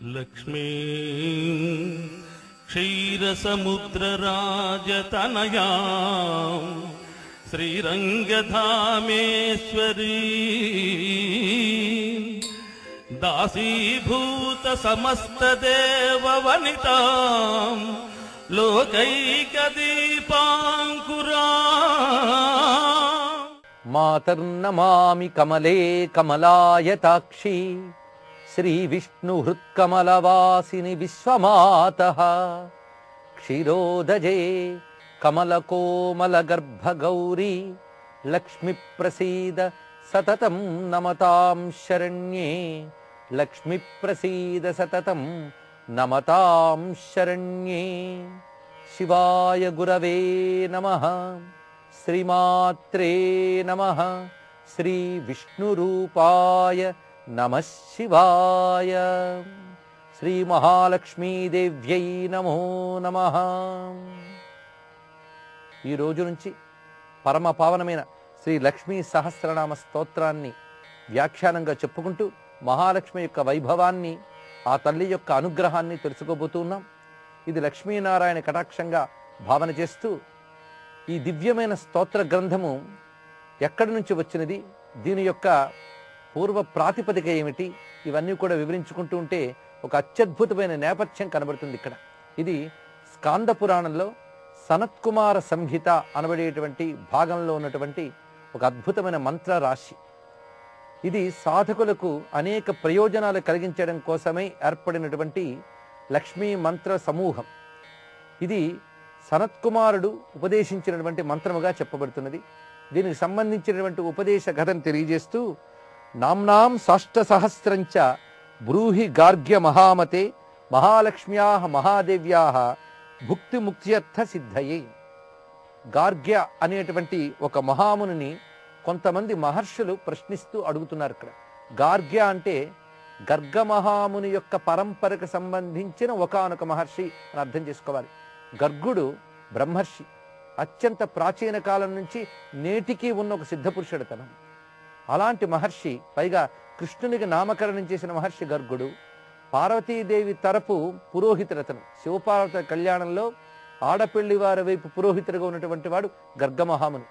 లక్ష్మీ క్షీరసముద్రరాజతనయా శ్రీరంగధామేశ్వరీ దాసీభూత సమస్తదేవ వనితా లోకైకదీపాంకురా మాతర్నమామి కమలే కమలాయతాక్షి శ్రీవిష్ణుహృత్కమలవాసిని విశ్వమాత క్షీరోదజే కమలకోమలగర్భగౌరీ లక్ష్మి ప్రసీద సతతం నమతాం శరణ్యే లక్ష్మి ప్రసీద సతతం నమతాం శరణ్యే శివాయ గురవే నమః శ్రీమాత్రే నమ శ్రీ విష్ణురూపాయ నమ శివాయ శ్రీ మహాలక్ష్మీదేవ్యై నమో నమ ఈ రోజు నుంచి పరమ పావనమైన శ్రీ లక్ష్మీ సహస్రనామ స్తోత్రాన్ని వ్యాఖ్యానంగా చెప్పుకుంటూ మహాలక్ష్మి యొక్క వైభవాన్ని ఆ తల్లి యొక్క అనుగ్రహాన్ని తెలుసుకోబోతూ ఉన్నాం ఇది లక్ష్మీనారాయణ కటాక్షంగా భావన చేస్తూ ఈ దివ్యమైన స్తోత్ర గ్రంథము ఎక్కడి నుంచి వచ్చినది దీని యొక్క పూర్వ ప్రాతిపదిక ఏమిటి ఇవన్నీ కూడా వివరించుకుంటూ ఉంటే ఒక అత్యద్భుతమైన నేపథ్యం కనబడుతుంది ఇక్కడ ఇది స్కాంద పురాణంలో సనత్కుమార సంహిత అనబడేటువంటి భాగంలో ఉన్నటువంటి ఒక అద్భుతమైన మంత్ర రాశి ఇది సాధకులకు అనేక ప్రయోజనాలు కలిగించడం కోసమై ఏర్పడినటువంటి లక్ష్మీ మంత్ర సమూహం ఇది సనత్కుమారుడు ఉపదేశించినటువంటి మంత్రముగా చెప్పబడుతున్నది దీనికి సంబంధించినటువంటి ఉపదేశ కథను తెలియజేస్తూ నామ్నాం సాష్ట సహస్రంచ బ్రూహి గార్గ్య మహామతే మహాలక్ష్మ్యా మహాదేవ్యా భుక్తి ముక్త్యర్థ సిద్ధయే గార్గ్య అనేటువంటి ఒక మహామునిని కొంతమంది మహర్షులు ప్రశ్నిస్తూ అడుగుతున్నారు ఇక్కడ గార్గ్య అంటే గర్గ మహాముని యొక్క పరంపరకు సంబంధించిన ఒకానొక మహర్షి అని అర్థం చేసుకోవాలి గర్గుడు బ్రహ్మర్షి అత్యంత ప్రాచీన కాలం నుంచి నేటికి ఉన్న ఒక సిద్ధపురుషుడు తను అలాంటి మహర్షి పైగా కృష్ణునికి నామకరణం చేసిన మహర్షి గర్గుడు పార్వతీదేవి తరపు పురోహితుడతను శివపార్వత కళ్యాణంలో ఆడపెళ్లి వారి వైపు పురోహితుడిగా ఉన్నటువంటి వాడు గర్గమహాముని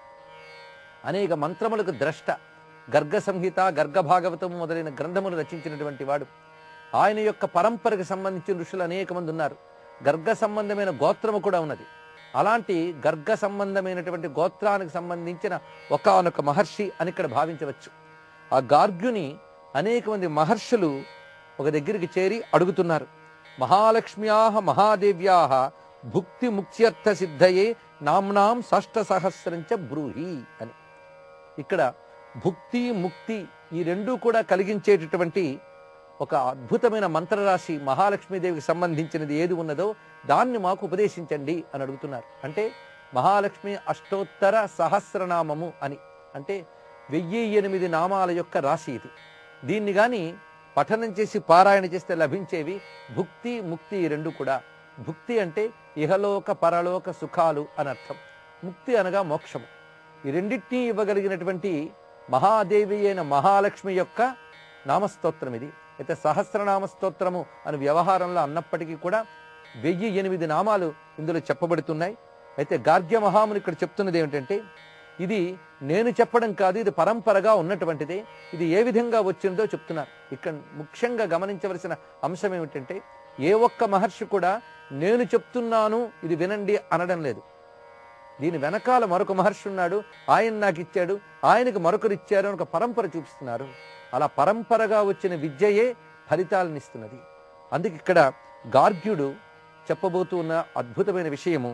అనేక మంత్రములకు ద్రష్ట గర్గ సంహిత గర్గ భాగవతం మొదలైన గ్రంథములు రచించినటువంటి వాడు ఆయన యొక్క పరంపరకు సంబంధించిన ఋషులు అనేక మంది ఉన్నారు గర్గ సంబంధమైన గోత్రము కూడా ఉన్నది అలాంటి గర్గ సంబంధమైనటువంటి గోత్రానికి సంబంధించిన ఒకానొక మహర్షి అని ఇక్కడ భావించవచ్చు ఆ గార్గ్యుని అనేక మంది మహర్షులు ఒక దగ్గరికి చేరి అడుగుతున్నారు మహాలక్ష్మ్యా మహాదేవ్యా భుక్తి ముక్త్యర్థ సిద్ధయే నామ్నాం షష్ట సహస్రంచ బ్రూహి అని ఇక్కడ భుక్తి ముక్తి ఈ రెండూ కూడా కలిగించేటటువంటి ఒక అద్భుతమైన మంత్రరాశి మహాలక్ష్మీదేవికి సంబంధించినది ఏది ఉన్నదో దాన్ని మాకు ఉపదేశించండి అని అడుగుతున్నారు అంటే మహాలక్ష్మి అష్టోత్తర సహస్రనామము అని అంటే వెయ్యి ఎనిమిది నామాల యొక్క రాశి ఇది దీన్ని గాని పఠనం చేసి పారాయణ చేస్తే లభించేవి భుక్తి ముక్తి ఈ రెండు కూడా భుక్తి అంటే ఇహలోక పరలోక సుఖాలు అని అర్థం ముక్తి అనగా మోక్షము ఈ రెండింటినీ ఇవ్వగలిగినటువంటి మహాదేవి అయిన మహాలక్ష్మి యొక్క నామస్తోత్రం ఇది అయితే సహస్రనామ స్తోత్రము అని వ్యవహారంలో అన్నప్పటికీ కూడా వెయ్యి ఎనిమిది నామాలు ఇందులో చెప్పబడుతున్నాయి అయితే గార్గ్య మహాముని ఇక్కడ చెప్తున్నది ఏమిటంటే ఇది నేను చెప్పడం కాదు ఇది పరంపరగా ఉన్నటువంటిదే ఇది ఏ విధంగా వచ్చిందో చెప్తున్నారు ఇక్కడ ముఖ్యంగా గమనించవలసిన అంశం ఏమిటంటే ఏ ఒక్క మహర్షి కూడా నేను చెప్తున్నాను ఇది వినండి అనడం లేదు దీని వెనకాల మరొక మహర్షి ఉన్నాడు ఆయన నాకు ఇచ్చాడు ఆయనకు మరొకరు ఇచ్చారు అని ఒక పరంపర చూపిస్తున్నారు అలా పరంపరగా వచ్చిన విద్యయే ఫలితాలను ఇస్తున్నది అందుకే ఇక్కడ గార్గ్యుడు చెప్పబోతూ ఉన్న అద్భుతమైన విషయము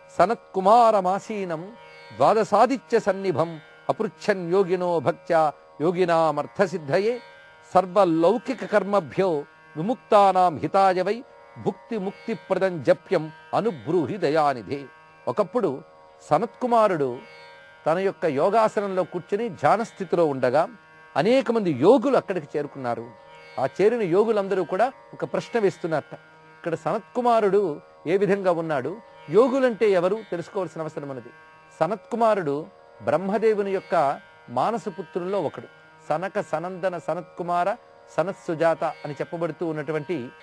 సనత్కుమారమాసీనం ద్వాదసాదిత్య సన్నిభం అపృచ్ఛన్ యోగినో భక్త్యా యోగినామర్థసిద్ధయే సర్వలౌకిక కర్మభ్యో విముక్తానాం హితాయ వై భుక్తి ముక్తి ప్రదం జప్యం అనుబ్రూహి దయానిధే ఒకప్పుడు సనత్కుమారుడు తన యొక్క యోగాసనంలో కూర్చుని ధ్యానస్థితిలో ఉండగా అనేక మంది యోగులు అక్కడికి చేరుకున్నారు ఆ చేరిన యోగులందరూ కూడా ఒక ప్రశ్న వేస్తున్నారట ఇక్కడ సనత్కుమారుడు ఏ విధంగా ఉన్నాడు యోగులంటే ఎవరు తెలుసుకోవాల్సిన అవసరం ఉన్నది సనత్కుమారుడు బ్రహ్మదేవుని యొక్క మానసపుత్రుల్లో ఒకడు సనక సనందన సనత్కుమార సనత్సుజాత అని చెప్పబడుతూ ఉన్నటువంటి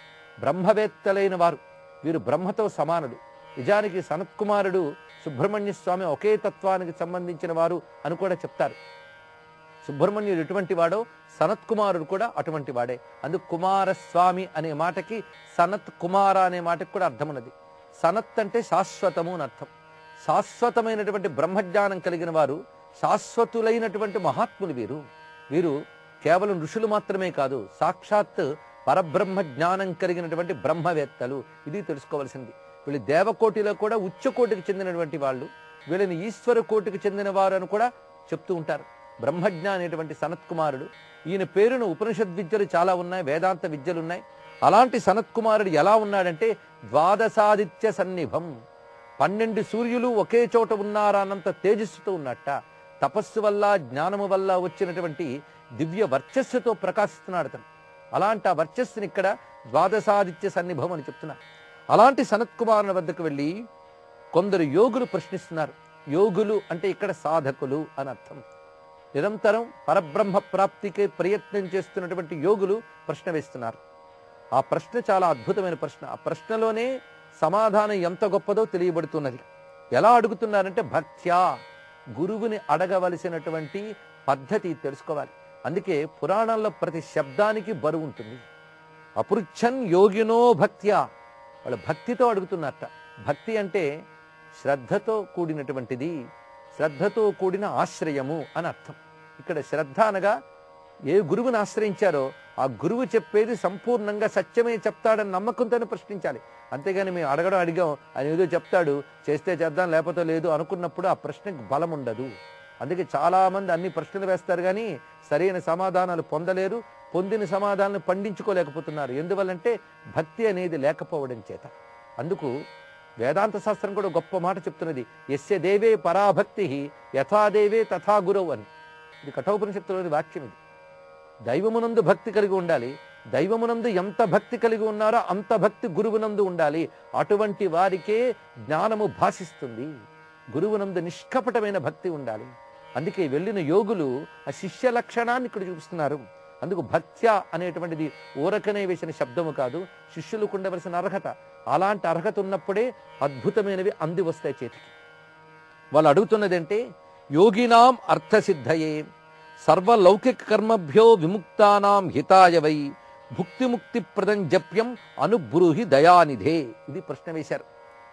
బ్రహ్మవేత్తలైన వారు వీరు బ్రహ్మతో సమానుడు నిజానికి సనత్కుమారుడు సుబ్రహ్మణ్య స్వామి ఒకే తత్వానికి సంబంధించిన వారు అని కూడా చెప్తారు సుబ్రహ్మణ్యుడు ఎటువంటి వాడో సనత్ కుమారుడు కూడా అటువంటి వాడే అందుకు కుమారస్వామి అనే మాటకి సనత్ కుమార అనే మాటకి కూడా అర్థం ఉన్నది సనత్ అంటే శాశ్వతము అని అర్థం శాశ్వతమైనటువంటి బ్రహ్మజ్ఞానం కలిగిన వారు శాశ్వతులైనటువంటి మహాత్ములు వీరు వీరు కేవలం ఋషులు మాత్రమే కాదు సాక్షాత్ పరబ్రహ్మ జ్ఞానం కలిగినటువంటి బ్రహ్మవేత్తలు ఇది తెలుసుకోవాల్సింది వీళ్ళు దేవకోటిలో కూడా ఉచ్చకోటికి చెందినటువంటి వాళ్ళు వీళ్ళని ఈశ్వర కోటికి చెందిన వారు అని కూడా చెప్తూ ఉంటారు బ్రహ్మజ్ఞ అనేటువంటి సనత్ కుమారుడు ఈయన పేరును ఉపనిషద్ విద్యలు చాలా ఉన్నాయి వేదాంత విద్యలు ఉన్నాయి అలాంటి సనత్ కుమారుడు ఎలా ఉన్నాడంటే ద్వాదశాదిత్య సన్నిభం పన్నెండు సూర్యులు ఒకే చోట ఉన్నారన్నంత తేజస్సుతో ఉన్నట్ట తపస్సు వల్ల జ్ఞానము వల్ల వచ్చినటువంటి దివ్య వర్చస్సుతో ప్రకాశిస్తున్నాడు అతను అలాంటి ఆ వర్చస్సుని ఇక్కడ ద్వాదశాదిత్య సన్నిభం అని చెప్తున్నారు అలాంటి సనత్ కుమారుని వద్దకు వెళ్ళి కొందరు యోగులు ప్రశ్నిస్తున్నారు యోగులు అంటే ఇక్కడ సాధకులు అని అర్థం నిరంతరం పరబ్రహ్మ ప్రాప్తికి ప్రయత్నం చేస్తున్నటువంటి యోగులు ప్రశ్న వేస్తున్నారు ఆ ప్రశ్న చాలా అద్భుతమైన ప్రశ్న ఆ ప్రశ్నలోనే సమాధానం ఎంత గొప్పదో తెలియబడుతున్నది ఎలా అడుగుతున్నారంటే భక్త్యా గురువుని అడగవలసినటువంటి పద్ధతి తెలుసుకోవాలి అందుకే పురాణంలో ప్రతి శబ్దానికి బరువు ఉంటుంది అపృచ్ఛన్ యోగినో భక్త్యా వాళ్ళు భక్తితో అడుగుతున్నారట భక్తి అంటే శ్రద్ధతో కూడినటువంటిది శ్రద్ధతో కూడిన ఆశ్రయము అని అర్థం ఇక్కడ శ్రద్ధ అనగా ఏ గురువుని ఆశ్రయించారో ఆ గురువు చెప్పేది సంపూర్ణంగా సత్యమే చెప్తాడని నమ్మకంతోనే ప్రశ్నించాలి అంతేగాని మేము అడగడం అడిగాం ఆయన ఏదో చెప్తాడు చేస్తే చేద్దాం లేకపోతే లేదు అనుకున్నప్పుడు ఆ ప్రశ్నకు బలం ఉండదు అందుకే చాలా మంది అన్ని ప్రశ్నలు వేస్తారు కానీ సరైన సమాధానాలు పొందలేరు పొందిన సమాధానాలను పండించుకోలేకపోతున్నారు ఎందువల్లంటే భక్తి అనేది లేకపోవడం చేత అందుకు వేదాంత శాస్త్రం కూడా గొప్ప మాట చెప్తున్నది ఎస్య దేవే పరాభక్తి యథాదేవే తథా గురవు అని ఇది కఠోపనిషత్తులోని వాక్యం ఇది దైవమునందు భక్తి కలిగి ఉండాలి దైవమునందు ఎంత భక్తి కలిగి ఉన్నారో అంత భక్తి గురువునందు ఉండాలి అటువంటి వారికే జ్ఞానము భాషిస్తుంది గురువునందు నిష్కపటమైన భక్తి ఉండాలి అందుకే వెళ్ళిన యోగులు ఆ శిష్య లక్షణాన్ని ఇక్కడ చూపిస్తున్నారు అందుకు భక్త్య అనేటువంటిది ఊరకనే వేసిన శబ్దము కాదు శిష్యులకు ఉండవలసిన అర్హత అలాంటి అర్హత ఉన్నప్పుడే అద్భుతమైనవి అంది వస్తాయి చేతికి వాళ్ళు అడుగుతున్నది అంటే యోగినాం అర్థసిద్ధయే సర్వలౌకిక కర్మభ్యో విముక్తానాం హితాయ వై భుక్తిముక్తి ప్రదం జప్యం అనుబ్రూహి దయానిధే ఇది ప్రశ్న వేశారు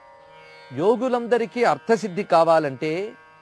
యోగులందరికీ అర్థసిద్ధి కావాలంటే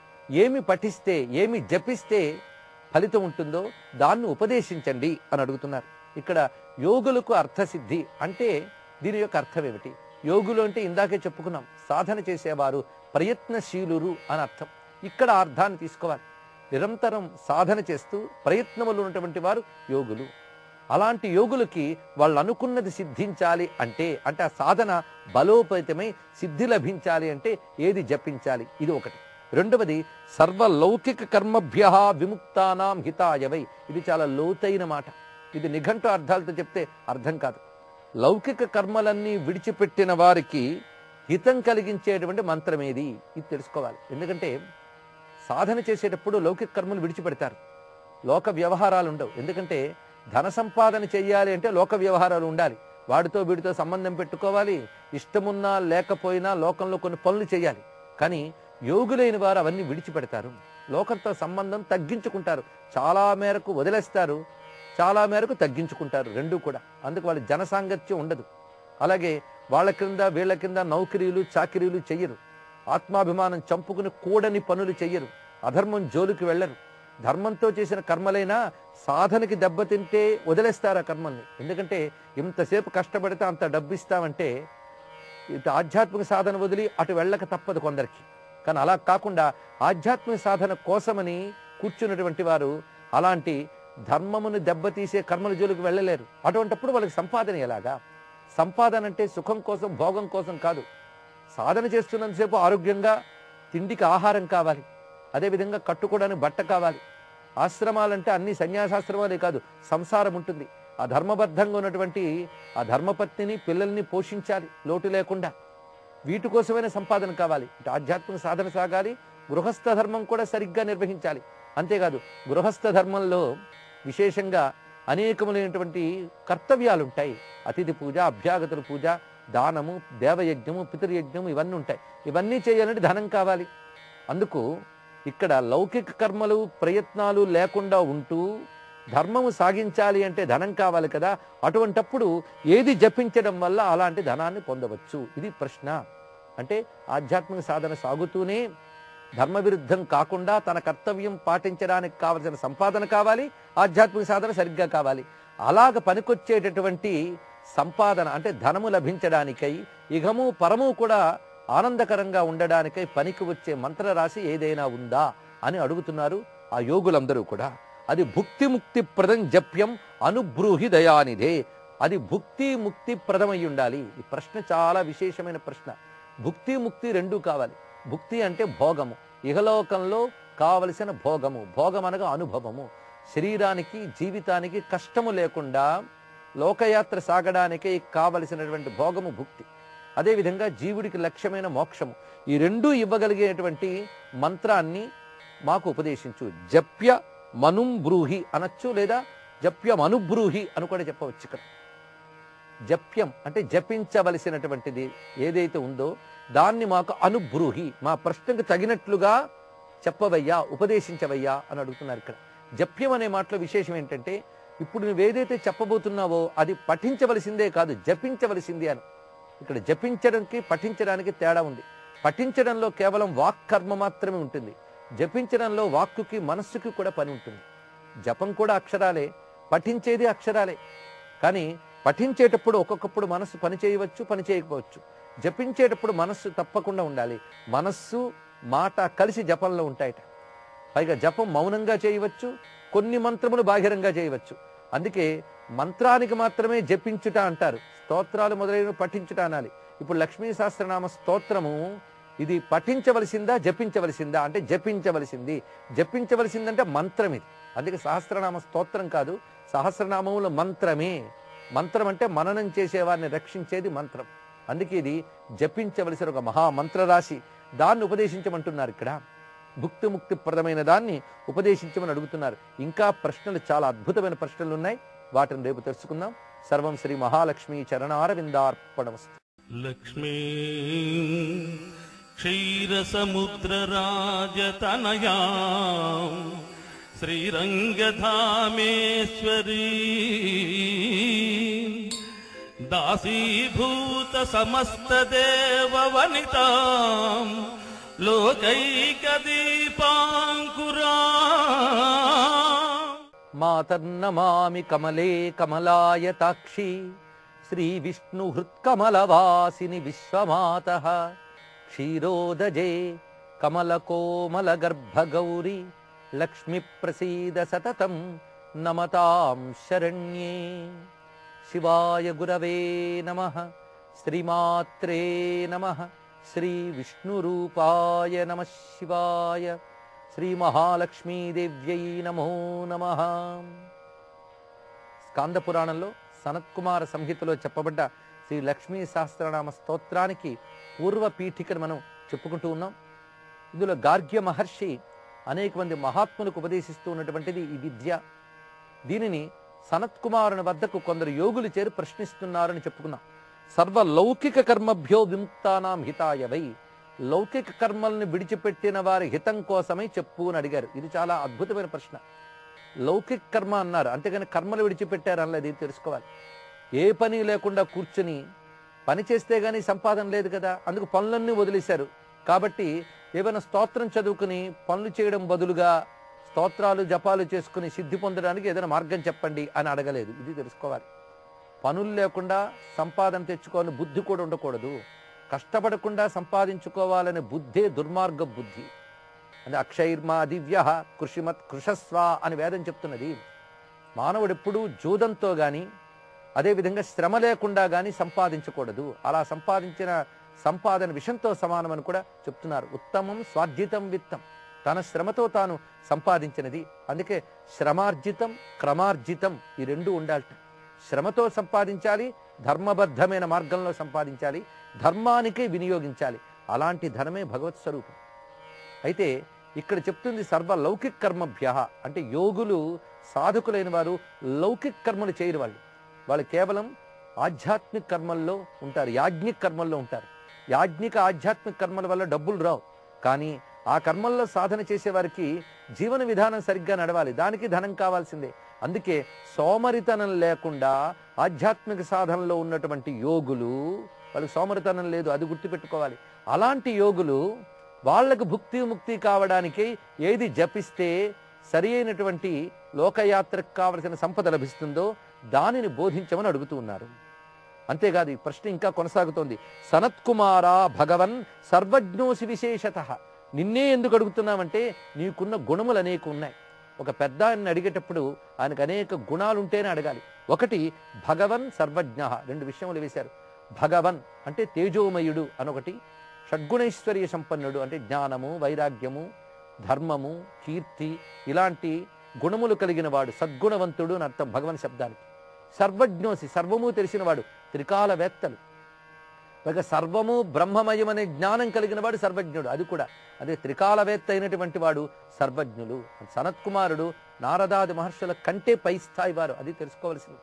ఏమి పఠిస్తే ఏమి జపిస్తే ఫలితం ఉంటుందో దాన్ని ఉపదేశించండి అని అడుగుతున్నారు ఇక్కడ యోగులకు అర్థసిద్ధి అంటే దీని యొక్క అర్థం ఏమిటి యోగులు అంటే ఇందాకే చెప్పుకున్నాం సాధన చేసేవారు ప్రయత్నశీలురు అని అర్థం ఇక్కడ ఆ అర్థాన్ని తీసుకోవాలి నిరంతరం సాధన చేస్తూ ప్రయత్నములు ఉన్నటువంటి వారు యోగులు అలాంటి యోగులకి వాళ్ళు అనుకున్నది సిద్ధించాలి అంటే అంటే ఆ సాధన బలోపేతమై సిద్ధి లభించాలి అంటే ఏది జపించాలి ఇది ఒకటి రెండవది సర్వలౌకిక కర్మభ్య విముక్తానాం హితాయవై ఇది చాలా లోతైన మాట ఇది నిఘంటు అర్థాలతో చెప్తే అర్థం కాదు లౌకిక కర్మలన్నీ విడిచిపెట్టిన వారికి హితం కలిగించేటువంటి మంత్రం ఏది ఇది తెలుసుకోవాలి ఎందుకంటే సాధన చేసేటప్పుడు లౌకిక కర్మలు విడిచిపెడతారు లోక వ్యవహారాలు ఉండవు ఎందుకంటే ధన సంపాదన చెయ్యాలి అంటే లోక వ్యవహారాలు ఉండాలి వాడితో వీడితో సంబంధం పెట్టుకోవాలి ఇష్టమున్నా లేకపోయినా లోకంలో కొన్ని పనులు చేయాలి కానీ యోగులైన వారు అవన్నీ విడిచిపెడతారు లోకంతో సంబంధం తగ్గించుకుంటారు చాలా మేరకు వదిలేస్తారు చాలా మేరకు తగ్గించుకుంటారు రెండూ కూడా అందుకు వాళ్ళ జనసాంగత్యం ఉండదు అలాగే వాళ్ళ కింద వీళ్ళ కింద నౌకరీలు చాకిరీలు చెయ్యరు ఆత్మాభిమానం చంపుకుని కూడని పనులు చెయ్యరు అధర్మం జోలికి వెళ్ళరు ధర్మంతో చేసిన కర్మలైనా సాధనకి దెబ్బతింటే వదిలేస్తారు ఆ కర్మల్ని ఎందుకంటే ఇంతసేపు కష్టపడితే అంత డబ్బు ఇస్తామంటే ఇటు ఆధ్యాత్మిక సాధన వదిలి అటు వెళ్ళక తప్పదు కొందరికి కానీ అలా కాకుండా ఆధ్యాత్మిక సాధన కోసమని కూర్చున్నటువంటి వారు అలాంటి ధర్మమును దెబ్బతీసే కర్మల జోలికి వెళ్ళలేరు అటువంటప్పుడు వాళ్ళకి సంపాదన ఎలాగా సంపాదన అంటే సుఖం కోసం భోగం కోసం కాదు సాధన చేస్తున్నంతసేపు ఆరోగ్యంగా తిండికి ఆహారం కావాలి అదేవిధంగా కట్టుకోవడానికి బట్ట కావాలి ఆశ్రమాలంటే అన్ని సన్యాసాశ్రమాలే కాదు సంసారం ఉంటుంది ఆ ధర్మబద్ధంగా ఉన్నటువంటి ఆ ధర్మపత్నిని పిల్లల్ని పోషించాలి లోటు లేకుండా వీటి కోసమైనా సంపాదన కావాలి ఇటు ఆధ్యాత్మిక సాధన సాగాలి గృహస్థ ధర్మం కూడా సరిగ్గా నిర్వహించాలి అంతేకాదు గృహస్థ ధర్మంలో విశేషంగా అనేకములైనటువంటి కర్తవ్యాలు ఉంటాయి అతిథి పూజ అభ్యాగతుల పూజ దానము దేవయజ్ఞము పితృయజ్ఞము ఇవన్నీ ఉంటాయి ఇవన్నీ చేయాలంటే ధనం కావాలి అందుకు ఇక్కడ లౌకిక కర్మలు ప్రయత్నాలు లేకుండా ఉంటూ ధర్మము సాగించాలి అంటే ధనం కావాలి కదా అటువంటప్పుడు ఏది జపించడం వల్ల అలాంటి ధనాన్ని పొందవచ్చు ఇది ప్రశ్న అంటే ఆధ్యాత్మిక సాధన సాగుతూనే ధర్మ విరుద్ధం కాకుండా తన కర్తవ్యం పాటించడానికి కావలసిన సంపాదన కావాలి ఆధ్యాత్మిక సాధన సరిగ్గా కావాలి అలాగ పనికొచ్చేటటువంటి సంపాదన అంటే ధనము లభించడానికై ఇహము పరము కూడా ఆనందకరంగా ఉండడానికై పనికి వచ్చే మంత్రరాశి ఏదైనా ఉందా అని అడుగుతున్నారు ఆ యోగులందరూ కూడా అది భుక్తి ముక్తి ప్రదం జప్యం అనుబ్రూహి దయానిధే అది భుక్తి ముక్తి ప్రదమై ఉండాలి ఈ ప్రశ్న చాలా విశేషమైన ప్రశ్న భుక్తి ముక్తి రెండూ కావాలి భుక్తి అంటే భోగము ఇహలోకంలో కావలసిన భోగము భోగం అనగా అనుభవము శరీరానికి జీవితానికి కష్టము లేకుండా లోకయాత్ర సాగడానికి కావలసినటువంటి భోగము భుక్తి అదేవిధంగా జీవుడికి లక్ష్యమైన మోక్షము ఈ రెండూ ఇవ్వగలిగేటువంటి మంత్రాన్ని మాకు ఉపదేశించు జప్య మనుం బ్రూహి అనొచ్చు లేదా జప్యం అనుబ్రూహి అని కూడా చెప్పవచ్చు ఇక్కడ జప్యం అంటే జపించవలసినటువంటిది ఏదైతే ఉందో దాన్ని మాకు అనుబ్రూహి మా ప్రశ్నకు తగినట్లుగా చెప్పవయ్యా ఉపదేశించవయ్యా అని అడుగుతున్నారు ఇక్కడ జప్యం అనే మాటలో విశేషం ఏంటంటే ఇప్పుడు నువ్వు ఏదైతే చెప్పబోతున్నావో అది పఠించవలసిందే కాదు జపించవలసిందే అని ఇక్కడ జపించడానికి పఠించడానికి తేడా ఉంది పఠించడంలో కేవలం వాక్ కర్మ మాత్రమే ఉంటుంది జపించడంలో వాక్కుకి మనస్సుకి కూడా పని ఉంటుంది జపం కూడా అక్షరాలే పఠించేది అక్షరాలే కానీ పఠించేటప్పుడు ఒక్కొక్కప్పుడు మనస్సు పని చేయవచ్చు పని చేయకపోవచ్చు జపించేటప్పుడు మనస్సు తప్పకుండా ఉండాలి మనస్సు మాట కలిసి జపంలో ఉంటాయట పైగా జపం మౌనంగా చేయవచ్చు కొన్ని మంత్రములు బాహిరంగా చేయవచ్చు అందుకే మంత్రానికి మాత్రమే జపించుట అంటారు స్తోత్రాలు మొదలైనవి పఠించుట అనాలి ఇప్పుడు లక్ష్మీ సహస్రనామ స్తోత్రము ఇది పఠించవలసిందా జపించవలసిందా అంటే జపించవలసింది జపించవలసిందంటే మంత్రం ఇది అందుకే సహస్రనామ స్తోత్రం కాదు సహస్రనామముల మంత్రమే మంత్రం అంటే మననం చేసేవారిని రక్షించేది మంత్రం అందుకే ఇది జపించవలసిన ఒక మహామంత్ర రాశి దాన్ని ఉపదేశించమంటున్నారు ఇక్కడ భుక్తి ముక్తి ప్రదమైన దాన్ని ఉపదేశించమని అడుగుతున్నారు ఇంకా ప్రశ్నలు చాలా అద్భుతమైన ప్రశ్నలు ఉన్నాయి వాటిని రేపు తెలుసుకుందాం సర్వం శ్రీ మహాలక్ష్మి చరణారవిందార్పణమస్తు లక్ష్మీ క్షీరసముద్రరాజతనయా శ్రీరంగధామేశ్వరీ దాసీభూత సమస్త దేవ వనిత లోకైక దీపాంకురా మాతర్నమామి కమలే కమలాయతాక్షి శ్రీ విష్ణు హృత్కమలవాసిని విశ్వమాత క్షీరోదజే కమలకోమల గర్భగౌరి లక్ష్మి ప్రసీద సతతం నమతాం శరణ్యే శివాయ గురవే నమ శ్రీమాత్రే నమ శ్రీ విష్ణురూపాయ నమ శివాయ శ్రీ మహాలక్ష్మీదేవ్యై నమో నమ స్కాంద పురాణంలో సనత్కుమార సంహితలో చెప్పబడ్డ శ్రీ లక్ష్మీ సహస్రనామ స్తోత్రానికి పూర్వ పీఠికను మనం చెప్పుకుంటూ ఉన్నాం ఇందులో గార్గ్య మహర్షి అనేక మంది మహాత్ములకు ఉపదేశిస్తూ ఉన్నటువంటిది ఈ విద్య దీనిని సనత్కుమారుని వద్దకు కొందరు యోగులు చేరి ప్రశ్నిస్తున్నారని చెప్పుకున్నాం సర్వ లౌకిక కర్మభ్యో విముక్తానాం హితాయ వై లౌకిక కర్మల్ని విడిచిపెట్టిన వారి హితం కోసమై చెప్పు అని అడిగారు ఇది చాలా అద్భుతమైన ప్రశ్న లౌకిక కర్మ అన్నారు అంతేగాని కర్మలు విడిచిపెట్టారు అనలేదు ఇది తెలుసుకోవాలి ఏ పని లేకుండా కూర్చుని పని చేస్తే గానీ సంపాదన లేదు కదా అందుకు పనులన్నీ వదిలేశారు కాబట్టి ఏమైనా స్తోత్రం చదువుకుని పనులు చేయడం బదులుగా స్తోత్రాలు జపాలు చేసుకుని సిద్ధి పొందడానికి ఏదైనా మార్గం చెప్పండి అని అడగలేదు ఇది తెలుసుకోవాలి పనులు లేకుండా సంపాదన తెచ్చుకోవాలని బుద్ధి కూడా ఉండకూడదు కష్టపడకుండా సంపాదించుకోవాలనే బుద్ధే దుర్మార్గ బుద్ధి అంటే అక్షైర్మా దివ్య కృషిమత్ కృషస్వ అని వేదం చెప్తున్నది మానవుడు ఎప్పుడూ జూదంతో గాని అదేవిధంగా శ్రమ లేకుండా గాని సంపాదించకూడదు అలా సంపాదించిన సంపాదన విషంతో సమానమని కూడా చెప్తున్నారు ఉత్తమం స్వార్జితం విత్తం తన శ్రమతో తాను సంపాదించినది అందుకే శ్రమార్జితం క్రమార్జితం ఈ రెండు ఉండాలట శ్రమతో సంపాదించాలి ధర్మబద్ధమైన మార్గంలో సంపాదించాలి ధర్మానికే వినియోగించాలి అలాంటి ధనమే భగవత్ స్వరూపం అయితే ఇక్కడ చెప్తుంది సర్వ లౌకిక కర్మభ్య అంటే యోగులు సాధకులైన వారు లౌకిక కర్మలు చేయరు వాళ్ళు వాళ్ళు కేవలం ఆధ్యాత్మిక కర్మల్లో ఉంటారు యాజ్ఞిక కర్మల్లో ఉంటారు యాజ్ఞిక ఆధ్యాత్మిక కర్మల వల్ల డబ్బులు రావు కానీ ఆ కర్మల్లో సాధన చేసే వారికి జీవన విధానం సరిగ్గా నడవాలి దానికి ధనం కావాల్సిందే అందుకే సోమరితనం లేకుండా ఆధ్యాత్మిక సాధనలో ఉన్నటువంటి యోగులు వాళ్ళకి సోమరితనం లేదు అది గుర్తుపెట్టుకోవాలి అలాంటి యోగులు వాళ్ళకు భుక్తి ముక్తి కావడానికి ఏది జపిస్తే సరి అయినటువంటి లోకయాత్రకు కావలసిన సంపద లభిస్తుందో దానిని బోధించమని అడుగుతూ ఉన్నారు అంతేకాదు ఈ ప్రశ్న ఇంకా కొనసాగుతోంది సనత్కుమారా భగవన్ సర్వజ్ఞోసి విశేషత నిన్నే ఎందుకు అడుగుతున్నామంటే నీకున్న గుణములు అనేక ఉన్నాయి ఒక పెద్ద ఆయన్ని అడిగేటప్పుడు ఆయనకు అనేక గుణాలు ఉంటేనే అడగాలి ఒకటి భగవన్ సర్వజ్ఞ రెండు విషయములు వేశారు భగవన్ అంటే తేజోమయుడు అనొకటి షడ్గుణైశ్వర్య సంపన్నుడు అంటే జ్ఞానము వైరాగ్యము ధర్మము కీర్తి ఇలాంటి గుణములు కలిగిన వాడు సద్గుణవంతుడు అని అర్థం భగవన్ శబ్దానికి సర్వజ్ఞోసి సర్వము తెలిసినవాడు త్రికాలవేత్తలు పైగా సర్వము బ్రహ్మమయం అనే జ్ఞానం కలిగిన వాడు సర్వజ్ఞుడు అది కూడా అదే త్రికాలవేత్త అయినటువంటి వాడు సర్వజ్ఞులు సనత్కుమారుడు నారదాది మహర్షుల కంటే పై స్థాయి వారు అది తెలుసుకోవలసింది